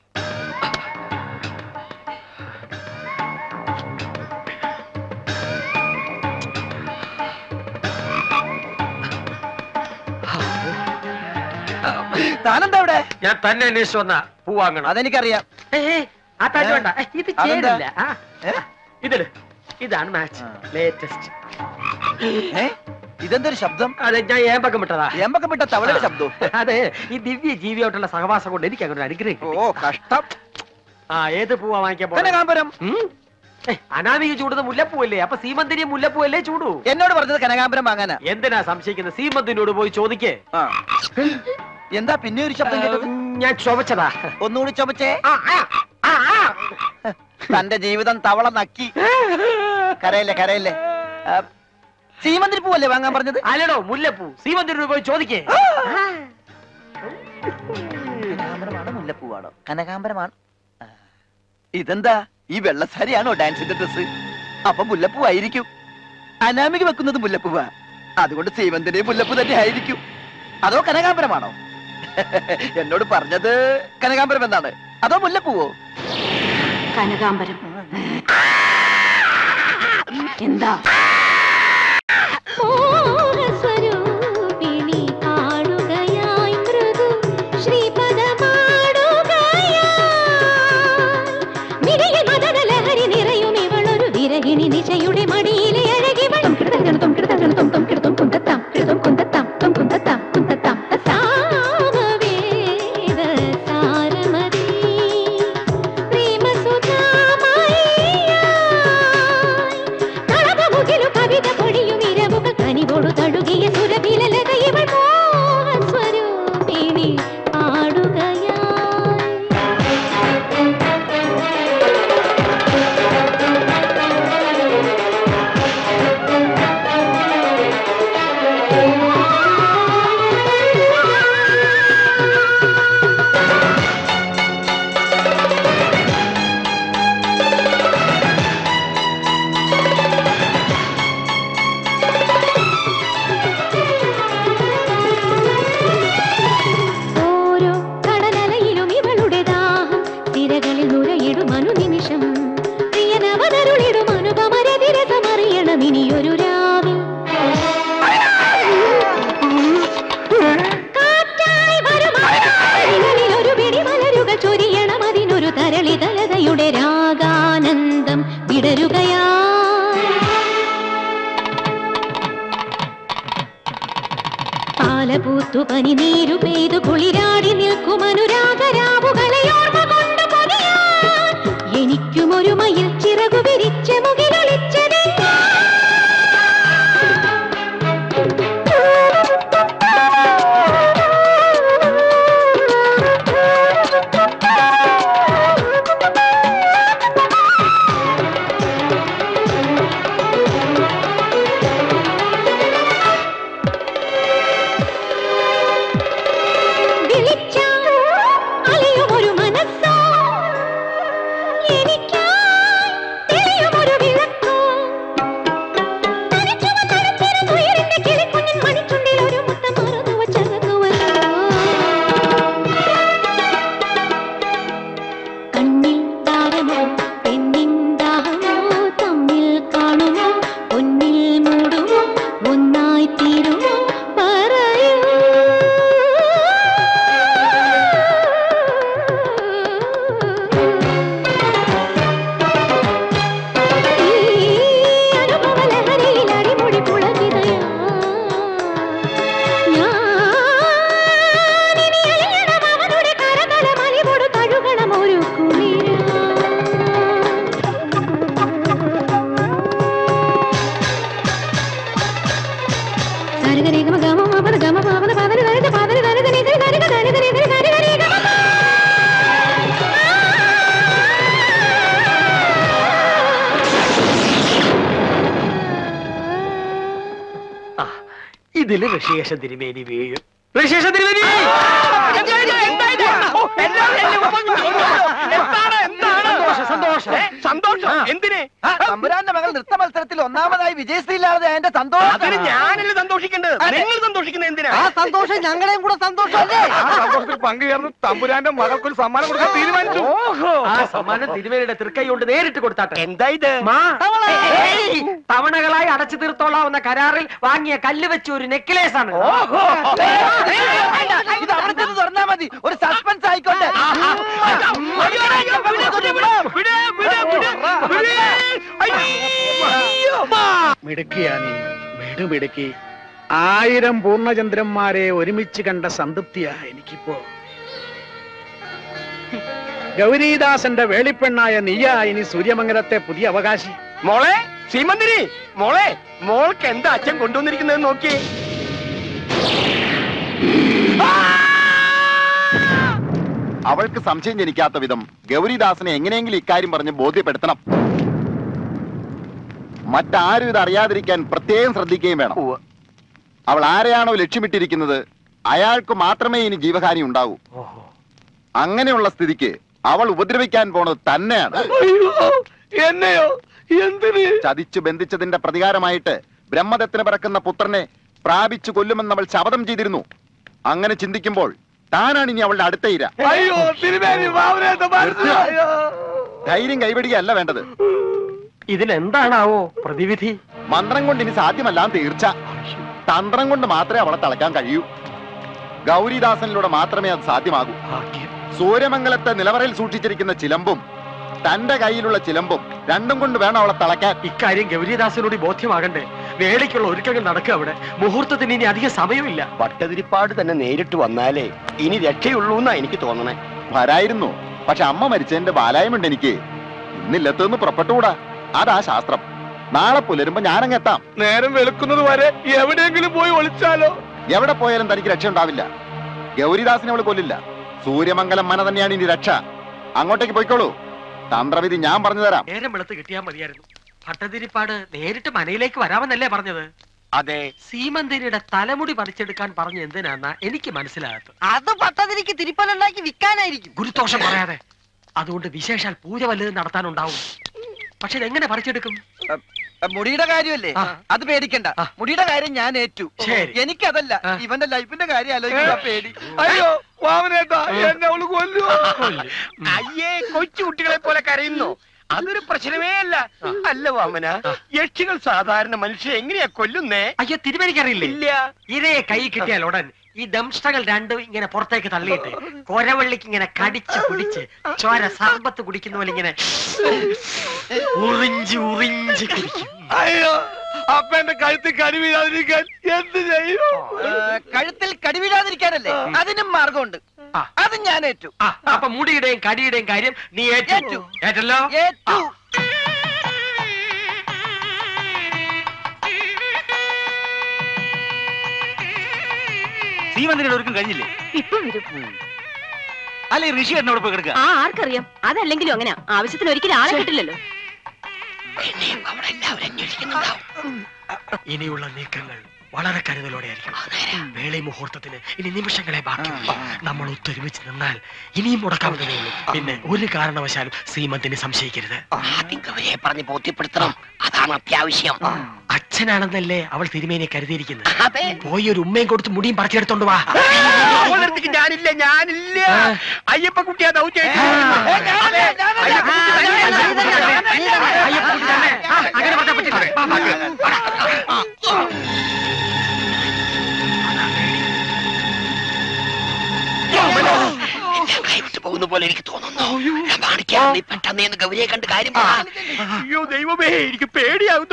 താനെന്താ ഇവിടെ ഞാൻ തന്നെ അന്വേഷിച്ചു വന്ന പൂ വാങ്ങണം അതെനിക്കറിയാം ആ പാറ്റ് വേണ്ട ഏ, ഇത് അതെന്താ? ചേരില്ല ആ, ഇതില് ഇതാണ് മാച്ച് ലേറ്റസ്റ്റ് ഏ? ഇതെന്തൊരു ശബ്ദം അതെ ഞാൻ ഏമ്പക്കം വിട്ടതാ ഏമ്പക്കം വിട്ട തവളയുടെ ശബ്ദവും അതെ ഈ ദിവ്യ ജീവിയായിട്ടുള്ള സഹവാസം കൊണ്ട് എനിക്ക് അങ്ങനെ അനുഗ്രഹിക്കും ഓ കഷ്ടം ആ ഏത് പൂവാ വാങ്ങിക്കാൻ പോണെ? കനകാംബരം ഉം? ഏ, അനാമിക ചൂടുന്നത് മുല്ലപ്പൂവല്ലേ അപ്പൊ സീമന്തിരി മുല്ലപ്പൂവല്ലേ ചൂടൂ എന്നോട് പറഞ്ഞത് കനകാംബരം വാങ്ങാനാ എന്തിനാ സംശയിക്കുന്നത് സീമന്തിനോട് പോയി ചോദിക്കേ ആ. എന്താ പിന്നെ ഒരു ശബ്ദം കേട്ടത് ഞാൻ ചുമച്ചതാ ഒന്നുകൂടി ചുമച്ചേ തന്റെ ജീവിതം തവള നക്കി കരയല്ലേ കരയല്ലേ ആ, സീമന്തിരി പൂവല്ലേ വാങ്ങാൻ പറഞ്ഞത് അല്ലടോ മുല്ലപ്പൂ സീമന്തിരിയോട് പോയി ചോദിക്കേ കനകാംബരമാണോ മുല്ലപ്പൂവാണോ കനകാംബരമാണ് ആ. ഇതെന്താ ഈ വെള്ളസാരിയാണോ ഡാൻസിന്റെ ഡ്രസ് അപ്പൊ മുല്ലപ്പൂ ആയിരിക്കും അനാമിക വെക്കുന്നത് മുല്ലപ്പൂവാ അതുകൊണ്ട് സീമന്തിന്റെ മുല്ലപ്പൂ തന്നെ ആയിരിക്കും അതോ കനകാംബരമാണോ എന്നോട് പറഞ്ഞത് കനകാംബരം എന്നാണ് അതോ മുല്ലപ്പൂവോ കനകാംബരം എന്താ മോഹസ്വരൂപിണി പാടുകയായി മൃദു ശ്രീപദമാടുകയായി മിഴിയിൽ മദനലഹരി നിറയും ഇവളൊരു വിരഹിണി നിശയുടെ മടിയിലെ അഴകിവളും കിടതം തും കിടതം തും തും കിടതും കുന്തത്താം കിടതും കുന്തത്താം തും കുന്തത്താം കുന്തത്താം സാമവേദ സാരമതി കളഭമുകിലു കവിത പൊഴിയും ഇരവുകൾ കനിവോടു തഴുകിയ സുരഭിലലത ഇവൾ മോഹസ്വരൂപിണി പാടുകയായി ഓരോ കടലലയിലും ഇവളുടെ ദാഹം തിരകളിൽ നുരയിടും അനുനിമിഷം പ്രിയനവതരുളിടും അനുപമരതിരസമറിയണം ഇനിയൊരു രാവിൽ കാറ്റായി വരും ആകാശങ്ങളിൽ ഒരു പിടി മലരുകൾ ചൊരിയണം അതിനൊരു തരളിതലതയുടെ രാഗാനന്ദം വിടരുകയാ പാലപൂത്തു പനി നീരു പെയ്തു കുളിരാടി നിൽക്കും അനുരാഗരാവുകളെ ഓർമ്മ കൊണ്ട് പൊതിയാൻ എനിക്കും ഒരു മയിൽ ചിറകു വിരിച്ച മുകിലൊളിച്ചതേ ദിൽ ഇതില് ഋഷികേശ തിരുമേനി വീഴും ഋഷികേശ തിരുമേനി സന്തോഷം സന്തോഷം എന്തിന് തമ്പുരാന്റെ മകൾ നൃത്ത മത്സരത്തിൽ ഒന്നാമതായി വിജയശ്രീലാതെ എന്റെ സന്തോഷം അതിന് ഞാനല്ലേ സന്തോഷിക്കേണ്ടത് നിങ്ങൾ സന്തോഷിക്കുന്നത് എന്തിനാ ആ സന്തോഷം ഞങ്ങളെയും കൂടെ സന്തോഷമല്ലേ ആ സന്തോഷത്തിൽ പങ്കുചേർന്ന് തമ്പുരാന്റെ മകൾക്ക് ഒരു സമ്മാനം കൊടുക്കാൻ തീരുമാനിച്ചു ഓഹോ ആ സമ്മാനം തിരുമേനിയുടെ തൃക്കൈ കൊണ്ട് നേരിട്ട് കൊടുത്താട്ടെ എന്താ ഇത് മാ ഏയ്, തവണകളായി അടച്ചു തീർത്തോളാവുന്ന കരാറിൽ വാങ്ങിയ കല്ല് വെച്ച് ഒരു നെക്ലേസ് ആണ് ഇത് അവിടെ ചെന്ന് തുറന്നാ മതി ഒരു സസ്പെൻസ് ആയിക്കോട്ടെ മിടുക്കിയാ നീ മിടുമിടുക്കി ആയിരം പൂർണ്ണചന്ദ്രന്മാരെ ഒരുമിച്ച് കണ്ട സംതൃപ്തിയാ എനിക്കിപ്പോ ഗൗരീദാസന്റെ വേളിപ്പെണ്ണായ നീയാ ഇനി സൂര്യമംഗലത്തെ പുതിയ അവകാശി മോളെ ശ്രീമന്തിരി മോളെ മോൾക്ക് എന്താ അച്ഛൻ കൊണ്ടുവന്നിരിക്കുന്നത് നോക്കി അവൾക്ക് സംശയം ജനിക്കാത്ത വിധം ഗൗരിദാസനെ എങ്ങനെയെങ്കിലും ഇക്കാര്യം പറഞ്ഞ് ബോധ്യപ്പെടുത്തണം മറ്റാരും ഇത് അറിയാതിരിക്കാൻ പ്രത്യേകം ശ്രദ്ധിക്കുകയും വേണം അവൾ ആരെയാണോ ലക്ഷ്യമിട്ടിരിക്കുന്നത് അയാൾക്ക് മാത്രമേ ഇനി ജീവഹാനി ഉണ്ടാവൂ അങ്ങനെയുള്ള സ്ഥിതിക്ക് അവൾ ഉപദ്രവിക്കാൻ പോണത് തന്നെയാണ് എന്നെയോ എന്തിന് ചതിച്ചു ബന്ധിച്ചതിന്റെ പ്രതികാരമായിട്ട് ബ്രഹ്മദത്തിന് പിറക്കുന്ന പുത്രനെ പ്രാപിച്ചു കൊല്ലുമെന്ന് അവൾ ശപഥം ചെയ്തിരുന്നു അങ്ങനെ ചിന്തിക്കുമ്പോൾ താനാണ് ഇനി അവളുടെ അടുത്ത ഇര അയ്യോ തിരുമേനി വാവനേട്ട നിർത്തുക. ധൈര്യം കൈവടിയല്ല വേണ്ടത് ഇതിലെന്താണാവോ പ്രതിവിധി മന്ത്രം കൊണ്ട് ഇനി സാധ്യമല്ല തീർച്ച തന്ത്രം കൊണ്ട് മാത്രമേ അവളെ തളയ്ക്കാൻ കഴിയൂ ഗൗരിദാസനിലൂടെ മാത്രമേ അത് സാധ്യമാകൂ സൂര്യമംഗലത്തെ നിലവറയിൽ സൂക്ഷിച്ചിരിക്കുന്ന ചിലമ്പും തന്റെ കയ്യിലുള്ള ചിലമ്പും രണ്ടും കൊണ്ട് വേണം അവളെ തളയ്ക്കാൻ ഇക്കാര്യം ഗൗരിദാസിനോട് ബോധ്യമാകണ്ടേ വേലയ്ക്കുള്ള ഒരുക്കങ്ങൾ നടക്കുക അവിടെ മുഹൂർത്തത്തിന് ഇനി അധികം സമയമില്ല പട്ടതിരിപ്പാട് തന്നെ നേരിട്ട് വന്നാലേ ഇനി രക്ഷയുള്ളൂ എന്നാ എനിക്ക് തോന്നണേ വരായിരുന്നു പക്ഷെ അമ്മ മരിച്ചതിന്റെ ബാലായമുണ്ട് എനിക്ക് ഇന്നില്ലത്തെന്ന് പുറപ്പെട്ടുകൂടാ അതാ ശാസ്ത്രം നാളെ പുലരുമ്പോ ഞാനങ്ങെത്താം നേരം വെളുക്കുന്നത് വരെ എവിടെയെങ്കിലും പോയി ഒളിച്ചാലോ എവിടെ പോയാലും തനിക്ക് രക്ഷ ഉണ്ടാവില്ല ഗൗരിദാസിനെ അവള് കൊല്ലില്ല സൂര്യമംഗലം മന തന്നെയാണ് ഇനി രക്ഷ അങ്ങോട്ടേക്ക് പോയിക്കോളൂ തന്ത്രവിധി ഞാൻ പറഞ്ഞു തരാം നേരം വെളുത്ത് കിട്ടിയാൽ മതിയായിരുന്നു ഭട്ടതിരിപ്പാട് നേരിട്ട് മനയിലേക്ക് വരാമെന്നല്ലേ പറഞ്ഞത് അതെ സീമന്തിരിയുടെ തലമുടി പറിച്ചെടുക്കാൻ പറഞ്ഞ എന്തിനാന്നാ എനിക്ക് മനസ്സിലാകത്ത് അത് പട്ടതിരിക്ക് തിരിപ്പലുണ്ടാക്കി വിൽക്കാനായിരിക്കും ഗുരുദോഷം പറയാതെ അതുകൊണ്ട് വിശേഷാൽ പൂജ വല്ലതും നടത്താനുണ്ടാവും പക്ഷെ ഇതെങ്ങനെ പറിച്ചെടുക്കും മുടിയുടെ കാര്യമല്ലേ അത് പേടിക്കണ്ട മുടിയുടെ കാര്യം ഞാൻ ഏറ്റു ശരി. എനിക്കതല്ല ഇവന്റെ ലൈഫിന്റെ കാര്യം ആലോചിക്കുക പേടി അയ്യോ വാമനേട്ടാ എന്നെ അവള് കൊല്ലു അയ്യേ കൊച്ചു കുട്ടികളെ പോലെ കരയുന്നു അതൊരു പ്രശ്നമേ അല്ല അല്ല വാമന യക്ഷികൾ സാധാരണ മനുഷ്യരെ എങ്ങനെയാ കൊല്ലുന്നേ അയ്യോ തിരുവനിക്കറിയില്ലേ ഇല്ല ഇരയെ കൈ കിട്ടിയാൽ ഉടൻ ഈ ദംഷ്ടകൾ രണ്ടും ഇങ്ങനെ പുറത്തേക്ക് തള്ളിയിട്ട് കൊരവള്ളിക്ക് ഇങ്ങനെ കടിച്ച് പിടിച്ച് ചോര സർബത്ത് കുടിക്കുന്ന പോലെ ഇങ്ങനെ ഉറിഞ്ച് ഉറിഞ്ച് കുടിക്കും അയ്യോ അപ്പ എന്റെ കഴുത്തിൽ കടി വീഴാതിരിക്കാൻ എന്ത് ചെയ്യും കഴുത്തിൽ കടി വീഴാതിരിക്കാനല്ലേ അതിനും മാർഗമുണ്ട് അത് ഞാൻ ഏറ്റു ആ, അപ്പൊ മുടിയുടെയും കടിയുടെയും കാര്യം നീ ഏറ്റു ഏറ്റു. ഏറ്റല്ലോ ഏറ്റു ശ്രീമന്തിരിയുടെ ഒരുക്കം കഴിഞ്ഞില്ലേ ഇപ്പൊ വരും അല്ലെ ഋഷി എന്നോട് പോയി കിടക്കുക ആ ആർക്കറിയാം അതല്ലെങ്കിലും അങ്ങനെ ആവശ്യത്തിന് ഒരിക്കലും ആളെ കിട്ടില്ലല്ലോ ഇനിയുള്ള നീക്കങ്ങൾ വളരെ കരുതലോടെ ആയിരിക്കണം വേളി മുഹൂർത്തത്തിന് ഇനി നിമിഷങ്ങളെ ബാക്കി നമ്മൾ ഒത്തൊരുമിച്ച് നിന്നാൽ ഇനിയും മുടക്കാവുന്നതേ ഉള്ളൂ പിന്നെ ഒരു കാരണവശാലും ശ്രീമന്തിനെ സംശയിക്കരുത് ആദ്യം ഗൗരിയെ പറഞ്ഞ് ബോധ്യപ്പെടുത്തണം അതാണ് അത്യാവശ്യം അച്ഛനാണെന്നല്ലേ അവൾ തിരുമേനെ കരുതിയിരിക്കുന്നത് പോയി ഒരു ഉമ്മയും കൊടുത്ത് മുടിയും പറിച്ചെടുത്തോണ്ട് വാ അവളടുത്തേക്ക് ഞാനില്ല ഞാനില്ല അയ്യപ്പ കുട്ടിയാ ദൗത്യം അങ്ങനെ പറഞ്ഞാ പറ്റില്ല വാ, വാ. കൈവിട്ട് പോകുന്ന പോലെ എനിക്ക് തോന്നുന്നു ഞാൻ കാണിക്കാം നീ പെട്ടെന്ന് ഗൗരിയെ കണ്ട് കാര്യം പറ. അയ്യോ ദൈവമേ എനിക്ക് പേടിയാവുന്നു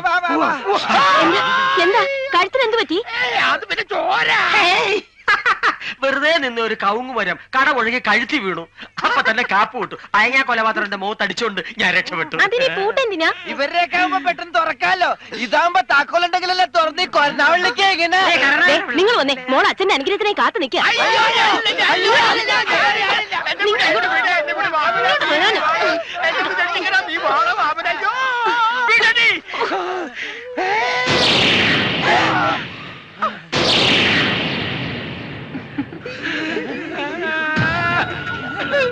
എന്താ കഴുത്തിന് എന്ത് പറ്റി അത് പിന്നെ ചോര വെറുതെ നിന്ന് ഒരു കവുങ്ങ് മരം കട ഒഴുകി കഴുത്തി വീണു അപ്പൊ തന്നെ കാപ്പ് വിട്ടു അയങ്ങാ കൊലപാത്രന്റെ മുഖത്ത് അടിച്ചോണ്ട് ഞാൻ രക്ഷപ്പെട്ടു അതിന് പൂട്ടെന്തിനാ ഇവരുടെയൊക്കെ ആവുമ്പോ പെട്ടെന്ന് തുറക്കാലോ ഇതാവുമ്പോ താക്കോലുണ്ടെങ്കിലല്ലേ തുറന്ന് കൊരനാവളിക്ക് എങ്ങനെ ദേ, നിങ്ങൾ വന്നേ മോൾ അച്ഛന്റെ അനുഗ്രഹത്തിനായി കാത്തു നിൽക്കുക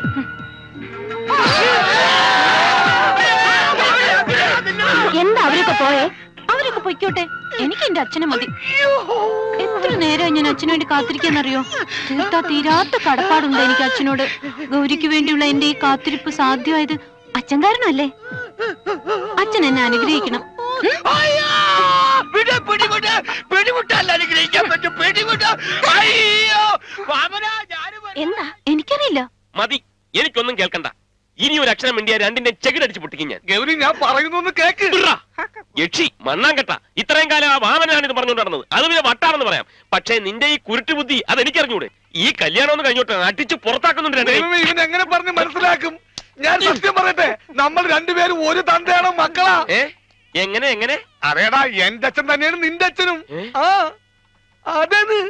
എന്താ അവരൊക്കെ പോയേ അവരൊക്കെ പൊയ്ക്കോട്ടെ എനിക്ക് എന്റെ അച്ഛനെ മതി എത്ര നേരം ഞാൻ അച്ഛനു വേണ്ടി കാത്തിരിക്കാന്നറിയോ തീർത്താ തീരാത്ത കടപ്പാടുണ്ട് എനിക്ക് അച്ഛനോട് ഗൗരിക്ക് വേണ്ടിയുള്ള എന്റെ ഈ കാത്തിരിപ്പ് സാധ്യമായത് അച്ഛൻ കാരണമല്ലേ അച്ഛൻ എന്നെ അനുഗ്രഹിക്കണം എന്താ എനിക്കറിയില്ല മതി എനിക്കൊന്നും കേൾക്കണ്ട ഇനി ഒരു അക്ഷരം വേണ്ടിയ രണ്ടിന്റെ ചെകിടടിച്ച് പൊട്ടിക്കും ഞാൻ ഗൗരി ഞാൻ പറയുന്നു കേക്ക് യക്ഷി മണ്ണാങ്കട്ട ഇത്രയും കാലം ആ വാമനാണ് ഇത് പറഞ്ഞുകൊണ്ട് നടന്നത് അത് പിന്നെ വട്ടാണെന്ന് പറയാം പക്ഷേ നിന്റെ ഈ കുരുട്ട് ബുദ്ധി അത് എനിക്കറിഞ്ഞൂടെ ഈ കല്യാണം ഒന്ന് കഴിഞ്ഞോട്ടെ അടിച്ച് പുറത്താക്കുന്നുണ്ട് രണ്ടിനെയും. ദൈവമേ, ഇവൻ എങ്ങനെ പറഞ്ഞ് മനസ്സിലാക്കും ഞാൻ സത്യം പറയട്ടെ നമ്മൾ രണ്ടുപേരും ഒരു തന്തയാണ് മക്കളാ എങ്ങനെ എങ്ങനെ അതേടാ എന്റെ അച്ഛൻ തന്നെയാണ് നിന്റെ അച്ഛനും ആ അതേന്ന്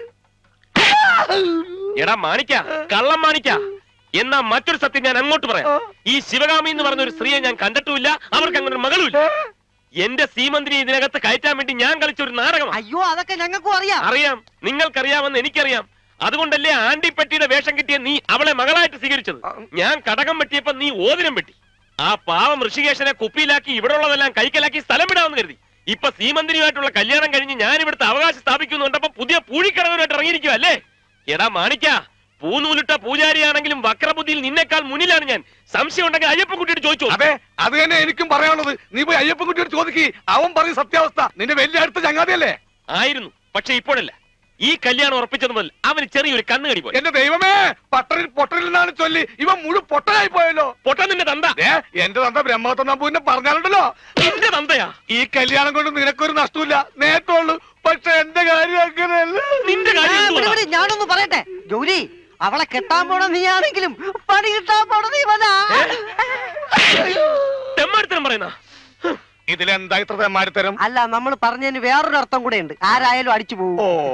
എടാ മാണിക്ക കള്ളം മാണിക്ക എന്നാ മറ്റൊരു സത്യം ഞാൻ അങ്ങോട്ട് പറയാം ഈ ശിവകാമി എന്ന് പറഞ്ഞ ഒരു സ്ത്രീയെ ഞാൻ കണ്ടിട്ടുമില്ല അവർക്ക് അങ്ങനെ ഒരു മകളുമില്ല എന്റെ സീമന്തിനെ ഇതിനകത്ത് കയറ്റാൻ വേണ്ടി ഞാൻ കളിച്ച ഒരു നാടകം അയ്യോ അതൊക്കെ ഞങ്ങൾക്കും അറിയാം അറിയാം നിങ്ങൾക്കറിയാമെന്ന് എനിക്കറിയാം അതുകൊണ്ടല്ലേ ആണ്ടിപ്പെട്ടിയുടെ വേഷം കിട്ടിയ നീ അവളെ മകളായിട്ട് സ്വീകരിച്ചത് ഞാൻ കടകം വെട്ടിയപ്പോ നീ ഓതിരം വെട്ടി ആ പാവം ഋഷികേശനെ കുപ്പിയിലാക്കി ഇവിടെ ഉള്ളതെല്ലാം കൈക്കലാക്കി സ്ഥലം വിടാമെന്ന് കരുതി ഇപ്പൊ സീമന്തിനിയുമായിട്ടുള്ള കല്യാണം കഴിഞ്ഞ് ഞാൻ ഇവിടുത്തെ അവകാശം സ്ഥാപിക്കുന്നു കണ്ടപ്പോ പുതിയ പൂഴിക്കടവനായിട്ട് ഇറങ്ങിയിരിക്കുക അല്ലേ എടാ മാണിക്ക പൂനൂലിട്ട പൂജാരിയാണെങ്കിലും വക്രബുദ്ധിയിൽ നിന്നെക്കാൾ മുന്നിലാണ് ഞാൻ സംശയം ഉണ്ടെങ്കിൽ അയ്യപ്പൻകുട്ടിയോട് ചോദിച്ചു അതെ അത് തന്നെ എനിക്കും പറയാനുള്ളത് നീ പോയി അയ്യപ്പൻകുട്ടിയോട് ചോദിക്ക് അവൻ പറയും സത്യാവസ്ഥ നിന്റെ വലിയ അടുത്ത ചങ്ങാതിയല്ലേ ആയിരുന്നു പക്ഷെ ഇപ്പോഴല്ല ഈ കല്യാണം ഉറപ്പിച്ചത് മുതൽ അവന് ചെറിയൊരു കന്നുകടി പോയി എന്റെ ദൈവമേ പട്ടറിൽ പൊട്ടറിൽ നിന്നാണ് ചൊല്ലി ഇവൻ മുഴു പൊട്ടനായി പോയല്ലോ പൊട്ട നിന്റെ തന്ത എന്റെ തന്ത ബ്രഹ്മത്വ നമ്പൂരിനെ പറഞ്ഞാലുണ്ടല്ലോ നിന്റെ തന്തയാ ഈ കല്യാണം കൊണ്ട് നിനക്കൊരു നഷ്ടമില്ല നേട്ടമുള്ളൂ പക്ഷെ എന്റെ കാര്യം അങ്ങനെയല്ല നിന്റെ ആ, വിട്, വിട്, ഞാനൊന്ന് പറയട്ടെ ഗൗരി അവളെ കെട്ടാൻ പോണ നീയാണെങ്കിലും പണി കിട്ടാൻ പോണ നീ വനാ തെമ്മാടിത്തരം പറയുന്ന ഇതിലെന്താ ഇത്ര തെമ്മാടിത്തരം അല്ല നമ്മൾ പറഞ്ഞതിന് വേറൊരു അർത്ഥം കൂടെ ഉണ്ട് ആരായാലും അടിച്ചു പോകും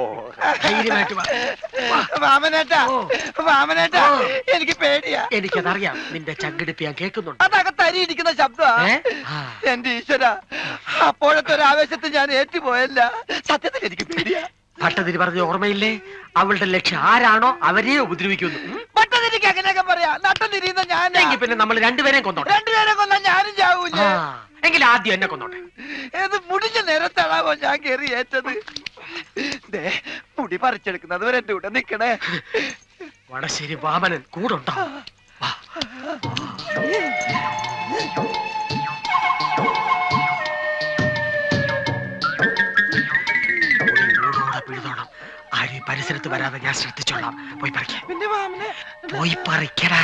വാമനേട്ടാ വാമനേട്ടാ എനിക്ക് പേടിയാ എനിക്കതറിയാം നിന്റെ ചങ്കിടിപ്പ് ഞാൻ കേൾക്കുന്നുണ്ട് അതകത്ത് അരിയിരിക്കുന്ന ശബ്ദമാ എന്റെ ഈശ്വര അപ്പോഴത്തെ ഒരു ആവേശത്തിൽ ഞാൻ ഏറ്റുപോയല്ല സത്യത്തിൽ എനിക്ക് പേടിയാ ഭട്ടതിരി പറഞ്ഞ ഓർമ്മയില്ലേ അവളുടെ ലക്ഷ്യം ആരാണോ അവരെ ഉപദ്രവിക്കുന്നു ഉം. പട്ടതിരിക്ക് അങ്ങനെയൊക്കെ പറയാ നട്ടം തിരിയുന്ന ഞാൻ എങ്കിൽ പിന്നെ നമ്മൾ രണ്ടുപേരെയും കൊന്നോട്ടെ രണ്ടുപേരെ കൊന്ന ഞാനും ചാവൂലേ ആ, എങ്കിൽ ആദ്യം എന്നെ കൊന്നോട്ടെ ഏത് മുടിഞ്ഞ നേരത്താണാവോ ഞാൻ കയറി ഏറ്റത് ദേ മുടി പറിച്ചെടുക്കുന്നത് വരെ എന്റെ കൂടെ നിക്കണേ വടശ്ശേരി വാമനൻ കൂടുണ്ടോ പിഴുതോണം ആരും ഈ പരിസരത്ത് വരാതെ ഞാൻ ശ്രദ്ധിച്ചോളാം പോയി പറിക്ക പിന്നെ വാമനെ പോയി പറിക്കടാ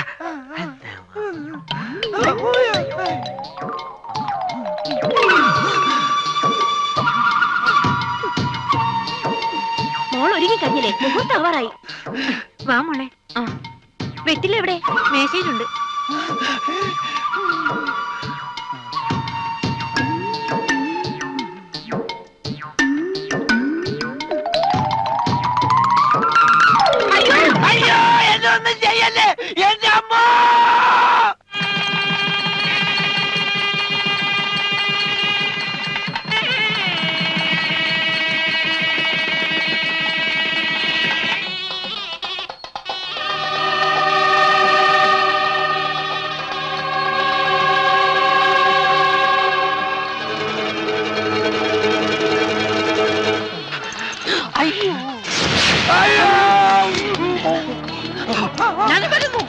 മോൾ ഒരുങ്ങി കഴിഞ്ഞില്ലേ മുഹൂർത്താവാറായി വാ മോളെ ആ വെറ്റില എവിടെ മേശയിലുണ്ട് അയ്യോ എന്നെ ഒന്നും ചെയ്യല്ലേ എന്റെ അമ്മ അയ്യോ ഞാൻ വരുന്നു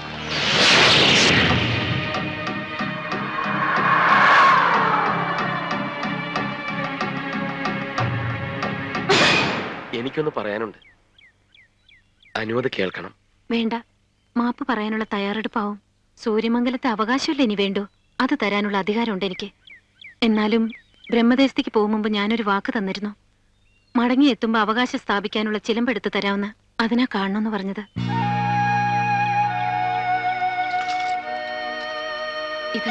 എനിക്കൊന്ന് പറയാനുണ്ട് അനുവദ കേൾക്കണം വേണ്ട മാപ്പ് പറയാനുള്ള തയ്യാറെടുപ്പാവും സൂര്യമംഗലത്തെ അവകാശമല്ലേ ഇനി വേണ്ടു അത് തരാനുള്ള അധികാരമുണ്ട് എനിക്ക് എന്നാലും ബ്രഹ്മദേശത്തേക്ക് പോകും മുമ്പ് ഞാനൊരു വാക്ക് തന്നിരുന്നു മടങ്ങി എത്തുമ്പോ അവകാശം സ്ഥാപിക്കാനുള്ള ചിലമ്പെടുത്ത് തരാമെന്ന് അതിനാ കാണണമെന്ന് പറഞ്ഞത് ഇത്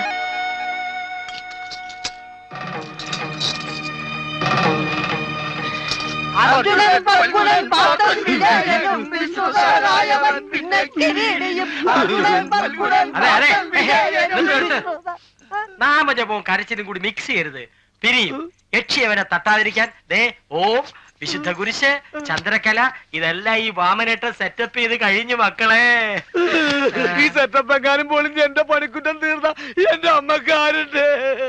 അർജുനൻ പത്മുനൻ പാണ്ഡൻ വിജയനും വിശ്വസനായവൻ പിന്നെ കിരീടിയും അർജുനൻ പത്മുനൻ അതെ അതെ പാണ്ഡൻ വിജയനും നിർത്ത്, നിർത്ത്. നാമജപവും കരച്ചിലും കൂടി മിക്സ് ചെയ്യരുത് പിരിയും യക്ഷി അവനെ തട്ടാതിരിക്കാൻ ദേ ഓം വിശുദ്ധ കുരിശ് ചന്ദ്രക്കല ഇതെല്ലാം ഈ വാമനേട്ട സെറ്റപ്പ് ചെയ്ത് കഴിഞ്ഞു മക്കളെ ഈ സെറ്റപ്പ് എങ്ങാനും പൊളിഞ്ഞ് എന്റെ പണിക്കുറ്റം തീർന്ന എന്റെ അമ്മക്കാരുണ്ട്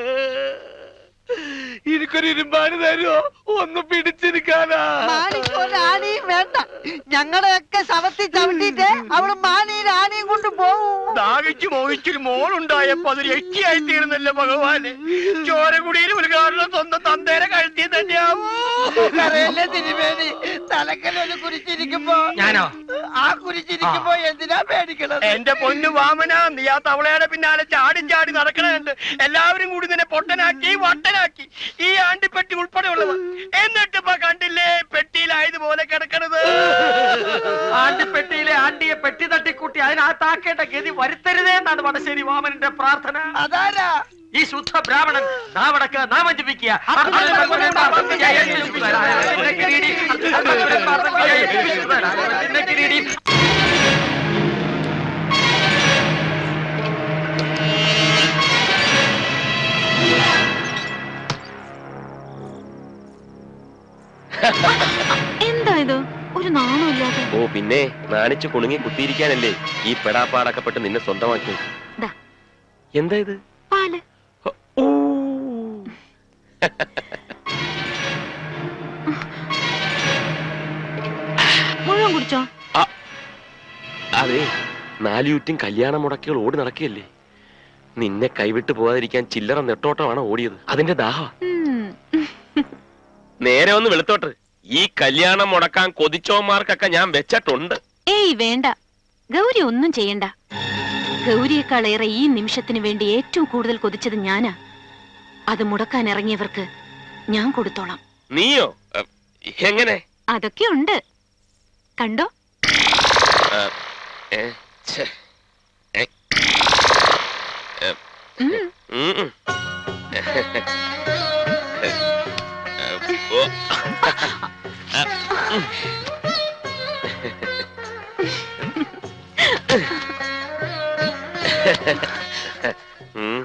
എനിക്കൊരു ഇരുമ്പാന് തരുമോ ഒന്ന് പിടിച്ചിരിക്കാനാ മാണിക്ക് ഒരാണിയും വേണ്ട ഞങ്ങളുടെയൊക്കെ ശവത്തിൽ ചവിട്ടിട്ട് അവള് മാണിയും ആണിയും കൊണ്ട് പോവും ദാഹിച്ചു മോഹിച്ചൊരു മോളുണ്ടായപ്പോ അതൊരു എച്ചിയായി തീർന്നല്ലോ ഭഗവാന് ചോരകുടിയിൽ ഉദ്ഘാടനം സ്വന്തം തന്തേരെ കഴുത്തി തന്നെയാവൂ കരയല്ലേ തിരുമേനി തലക്കല്ലൊരു കുരിച്ചിരിക്കുമ്പോ ഞാനോ ആ കുരിച്ചിരിക്കുമ്പോ എന്തിനാ പേടിക്കണത് എന്റെ പൊന്നു വാമന നീ ആ തവളയുടെ പിന്നാലെ ചാടിൻ ചാടി നടക്കണുണ്ട് എല്ലാവരും കൂടി നിന്നെ പൊട്ടനാക്കി വട്ടനാക്കി ഈ ആണ്ടിപ്പെട്ടി ഉൾപ്പെടെയുള്ളവർ എന്നിട്ട് ഇപ്പൊ കണ്ടില്ലേ പെട്ടിയിലായതുപോലെ കിടക്കണത് ആണ്ടിപ്പെട്ടിയിലെ ആണ്ടിയെ പെട്ടി തട്ടിക്കൂട്ടി അതിനകത്താക്കേണ്ട ഗതി വരുത്തരുതേ എന്നാണ് വടശ്ശേരി വാമനന്റെ പ്രാർത്ഥന അതാരാ ഈ ശുദ്ധ ബ്രാഹ്മണൻ നാവടക്ക് നാമം ജപിക്കുക എന്താ ഇത് ഒരു നാണമില്ലാതെ ഓ പിന്നെ നാണിച്ചു കുണുങ്ങി കുത്തിയിരിക്കാനല്ലേ ഈ പെടാപ്പാടൊക്കെ പെട്ട് നിന്നെ സ്വന്തമാക്കിയത് ദാ. എന്താ ഇത് പാല് മുഴുവൻ കുടിച്ചോ അതെ നാലുചുറ്റും കല്യാണ മുടക്കികൾ ഓടി നടക്കുകയല്ലേ നിന്നെ കൈവിട്ട് പോകാതിരിക്കാൻ ചില്ലറ നെട്ടോട്ടമാണ് ഓടിയത് അതിന്റെ ദാഹ നേരെ ഒന്ന് വെളുത്തോട്ട് ഈ കല്യാണം മുടക്കാൻ കൊതിച്ചോമാർക്കൊക്കെ ഞാൻ വെച്ചിട്ടുണ്ട് ഏയ് വേണ്ട ഗൗരി ഒന്നും ചെയ്യണ്ട ഗൗരിയേക്കാളേറെ ഈ നിമിഷത്തിന് വേണ്ടി ഏറ്റവും കൂടുതൽ കൊതിച്ചത് ഞാനാ അത് മുടക്കാൻ ഇറങ്ങിയവർക്ക് ഞാൻ കൊടുത്തോളാം നീയോ അഹ്, എങ്ങനെ അതൊക്കെ ഉണ്ട് കണ്ടോ അഹ്, ഏ, ഛെ, ഏ, ഏ, ഉം. ഉം, ഉം. ഓ. ഉം. ഉം.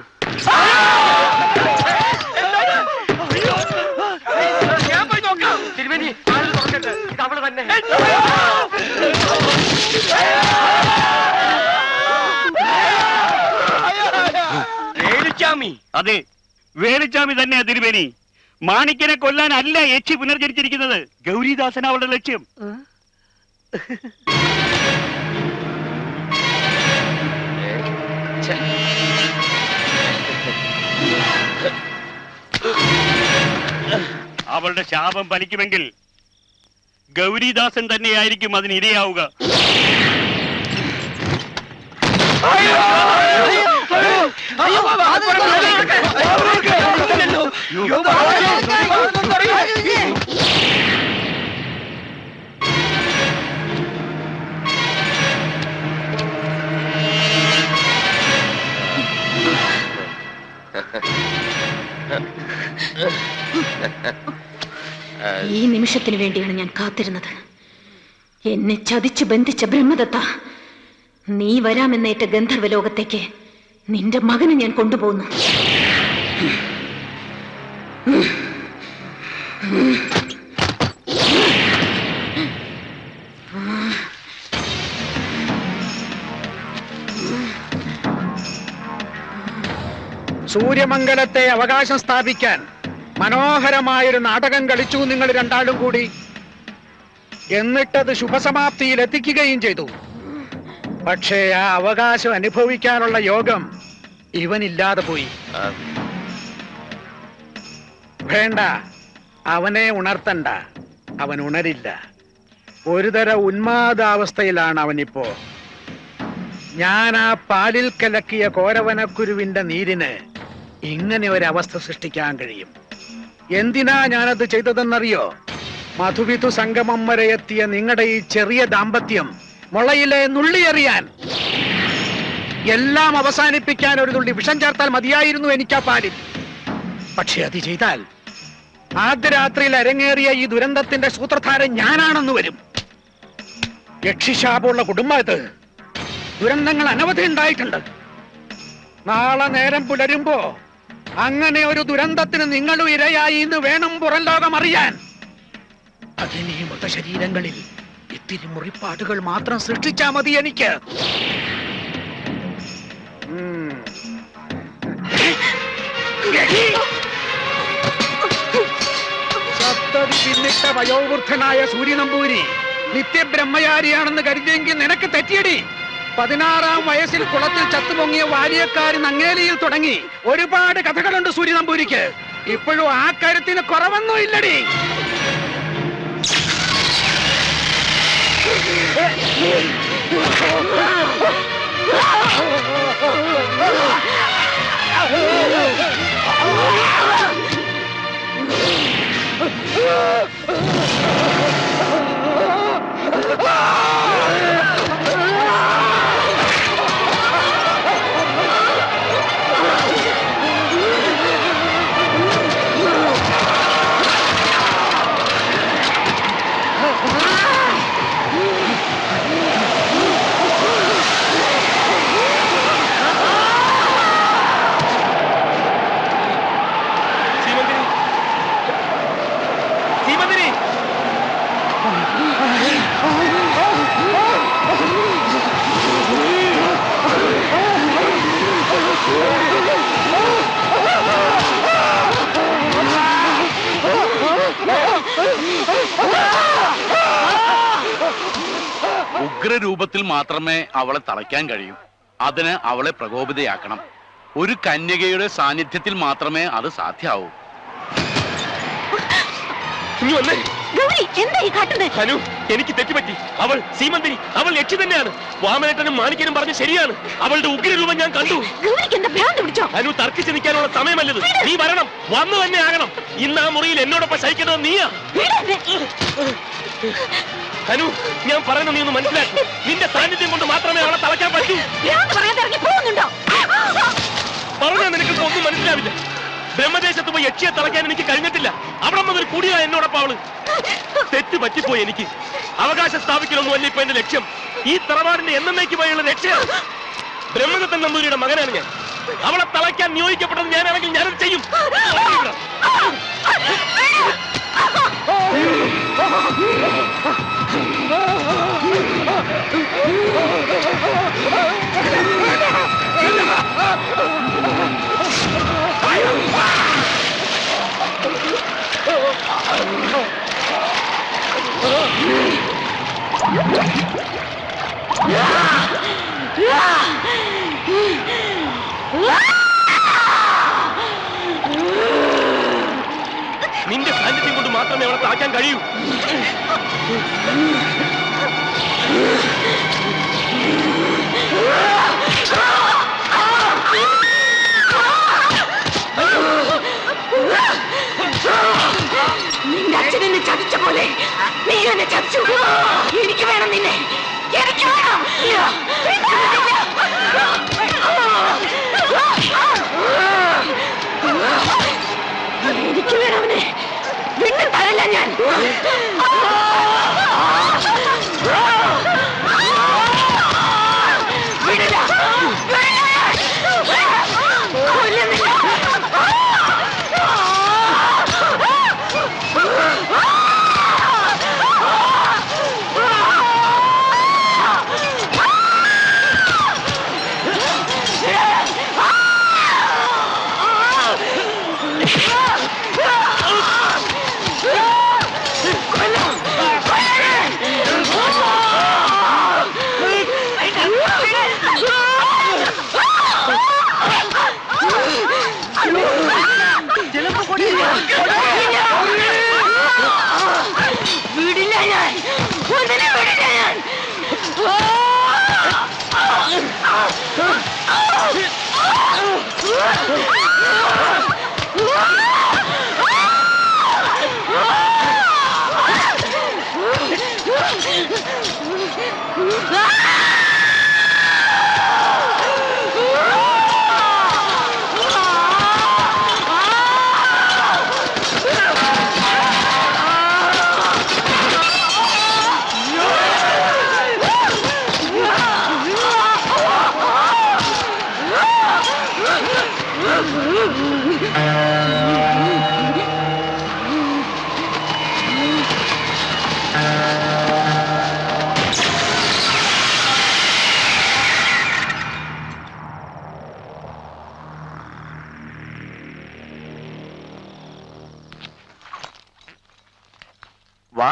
ഞാൻ പോയി നോക്കാം തിരുമേനി ആരും തുറക്കട്ടെ ഇത് അവള് തന്നെ വേലുച്ചാമി അതെ വേലുച്ചാമി തന്നെയാ തിരുമേനി മാണിക്കനെ കൊല്ലാനല്ല യക്ഷി പുനർജനിച്ചിരിക്കുന്നത് ഗൗരിദാസൻ അവളുടെ ലക്ഷ്യം ഛെ. അവളുടെ ശാപം ഫലിക്കുമെങ്കിൽ ഗൗരിദാസൻ തന്നെയായിരിക്കും അതിന് ഇരയാവുക ഈ നിമിഷത്തിന് വേണ്ടിയാണ് ഞാൻ കാത്തിരുന്നത് എന്നെ ചതിച്ചു ബന്ധിച്ച ബ്രഹ്മദത്ത നീ വരാമെന്നേറ്റ ഗന്ധർവ ലോകത്തേക്ക് നിന്റെ മകനെ ഞാൻ കൊണ്ടുപോകുന്നു സൂര്യമംഗലത്തെ അവകാശം സ്ഥാപിക്കാൻ മനോഹരമായൊരു നാടകം കളിച്ചു നിങ്ങൾ രണ്ടാളും കൂടി എന്നിട്ടത് ശുഭസമാപ്തിയിൽ എത്തിക്കുകയും ചെയ്തു പക്ഷേ ആ അവകാശം അനുഭവിക്കാനുള്ള യോഗം ഇവനില്ലാതെ പോയി വേണ്ട അവനെ ഉണർത്തണ്ട അവൻ ഉണരില്ല ഒരുതര ഉന്മാദാവസ്ഥയിലാണ് അവനിപ്പോ ഞാൻ ആ പാലിൽ കലക്കിയ കോരവനക്കുരുവിന്റെ നീരിന് ഇങ്ങനെ ഒരവസ്ഥ സൃഷ്ടിക്കാൻ കഴിയും എന്തിനാ ഞാനത് ചെയ്തതെന്നറിയോ മധുവിധു സംഗമം വരെ എത്തിയ നിങ്ങളുടെ ഈ ചെറിയ ദാമ്പത്യം മുളയിലെ നുള്ളിയെറിയാൻ എല്ലാം അവസാനിപ്പിക്കാൻ ഒരു തുള്ളി വിഷം ചേർത്താൽ മതിയായിരുന്നു എനിക്ക് ആ പാലിൽ പക്ഷെ അത് ചെയ്താൽ ആദ്യ രാത്രിയിൽ അരങ്ങേറിയ ഈ ദുരന്തത്തിന്റെ സൂത്രധാരൻ ഞാനാണെന്ന് വരും യക്ഷിശാപമുള്ള കുടുംബം ഇത് ദുരന്തങ്ങൾ അനവധി ഉണ്ടായിട്ടുണ്ട് നാളെ നേരം പുലരുമ്പോ അങ്ങനെ ഒരു ദുരന്തത്തിന് നിങ്ങളും ഇരയായി എന്ന് വേണം പുറം ലോകം അറിയാൻ അതിന് ഈ മൃതശരീരങ്ങളിൽ ഇത്തിരി മുറിപ്പാടുകൾ മാത്രം സൃഷ്ടിച്ചാ മതി എനിക്ക് ഉം. സപ്തതി പിന്നിട്ട വയോവൃദ്ധനായ സൂര്യനമ്പൂരി നിത്യബ്രഹ്മചാരിയാണെന്ന് കരുതിയെങ്കിൽ നിനക്ക് തെറ്റിയടി പതിനാറാം വയസ്സിൽ കുളത്തിൽ ചത്തുപൊങ്ങിയ വാര്യക്കാരൻ അങ്ങേലിയിൽ തുടങ്ങി ഒരുപാട് കഥകളുണ്ട് സൂര്യനമ്പൂരിക്ക് ഇപ്പോഴും ആ കാര്യത്തിന് കുറവൊന്നും ഇല്ലടി സീമന്തിരി ഉഗ്രരൂപത്തിൽ മാത്രമേ അവളെ തളയ്ക്കാൻ കഴിയൂ അതിന് അവളെ പ്രകോപിതയാക്കണം ഒരു കന്യകയുടെ സാന്നിധ്യത്തിൽ മാത്രമേ അത് സാധ്യമാവൂ നീ വന്നേ ഗൗരി എന്താ ഈ കാട്ടുന്നത് ഹനു എനിക്ക് തെറ്റുപറ്റി അവൾ സീമന്തിരി അവൾ യക്ഷി തന്നെയാണ് വാമനേട്ടനും മാണിക്കനും പറഞ്ഞ ശരിയാണ് അവളുടെ ഉഗ്രരൂപം ഞാൻ കണ്ടു ഗൗരിക്ക് എന്താ ഭ്രാന്ത് പിടിച്ചോ ഹനു തർക്കിച്ച് നിൽക്കാനുള്ള സമയമല്ലത് നീ വരണം വന്നു തന്നെ ആകണം ഇന്ന് ആ മുറിയിൽ എന്നോടൊപ്പം സഹിക്കുന്നത് നീയാ ഹനു ഞാൻ പറയുന്നത് നീ ഒന്ന് മനസ്സിലാക്കി നിന്റെ സാന്നിധ്യം കൊണ്ട് മാത്രമേ അവളെ തളയ്ക്കാൻ പറ്റൂ ഭ്രാന്ത് പറയാൻ ഇറങ്ങി പോകുന്നുണ്ടോ പറഞ്ഞാൽ നിനക്ക് ഒന്നും മനസ്സിലാവില്ല ബ്രഹ്മദേശത്ത് പോയി യക്ഷിയെ തളയ്ക്കാൻ എനിക്ക് കഴിഞ്ഞിട്ടില്ല അവിടെ മുതൽ കൂടിയാ എന്നോടൊപ്പം അവള് തെറ്റ് പറ്റിപ്പോയി എനിക്ക് അവകാശം സ്ഥാപിക്കലൊന്നും അല്ല ഇപ്പൊ എന്റെ ലക്ഷ്യം ഈ തറവാടിന്റെ എന്നേക്കുമായുള്ള രക്ഷയാണ് ബ്രഹ്മദത്തൻ നമ്പൂരിയുടെ മകനാണ് ഞാൻ അവളെ തളയ്ക്കാൻ നിയോഗിക്കപ്പെട്ടത് ഞാനാണെങ്കിൽ ഞാനത് ചെയ്യും നിന്റെ സാന്നിധ്യം കൊണ്ട് മാത്രമേ അവളെ തളയ്ക്കാൻ കഴിയൂ നിന്റെ അച്ഛൻ എന്നെ ചതിച്ച പോലെ നീ എന്നെ ചതിച്ചു എനിക്ക് വേണം നിന്നെ എനിക്ക് വേണം എനിക്ക് വേണം അവനെ വീണ്ടും തരല്ല ഞാൻ വിടില്ല കൊല്ലുന്നില്ല വിടില്ല ഞാൻ ഒന്നിനെ വിടില്ല ഞാൻ വാ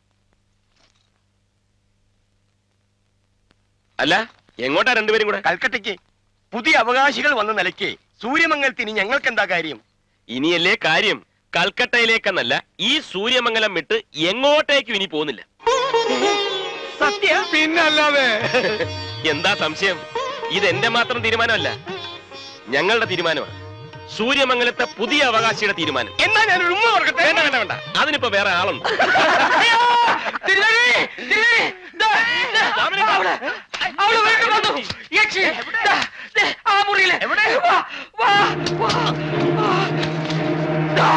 അല്ല എങ്ങോട്ടാ രണ്ടുപേരും കൂടെ കൽക്കട്ടയ്ക്ക് പുതിയ അവകാശികൾ വന്ന നിലയ്ക്ക് സൂര്യമംഗലത്തിന് ഞങ്ങൾക്ക് എന്താ കാര്യം ഇനിയല്ലേ കാര്യം കൽക്കട്ടയിലേക്കെന്നല്ല ഈ സൂര്യമംഗലം വിട്ട് എങ്ങോട്ടേക്കും ഇനി പോകുന്നില്ല സത്യ പിന്നല്ലാതെ എന്താ സംശയം ഇത് എന്റെ മാത്രം തീരുമാനമല്ല ഞങ്ങളുടെ തീരുമാനമാണ് സൂര്യമംഗലത്തെ പുതിയ അവകാശിയുടെ തീരുമാനം എന്നാ ഞാൻ ഒരു ഉമ്മ കൊടുക്കട്ടെ വേണ്ട വേണ്ട വേണ്ട അതിനിപ്പോ വേറെ ആളുണ്ട് അവള് വീണ്ടും വന്നു യക്ഷി ദാ, ദേ, ആ മുറിയില് വാ, വാ, വാ, വാ. ദാ.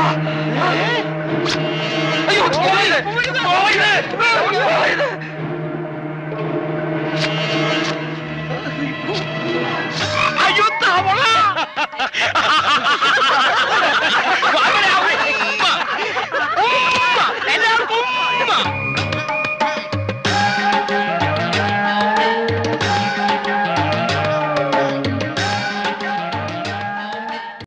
അയ്യോ പോകരുത്, പോകരുത്, പോകരുത്. അയ്യോ തവള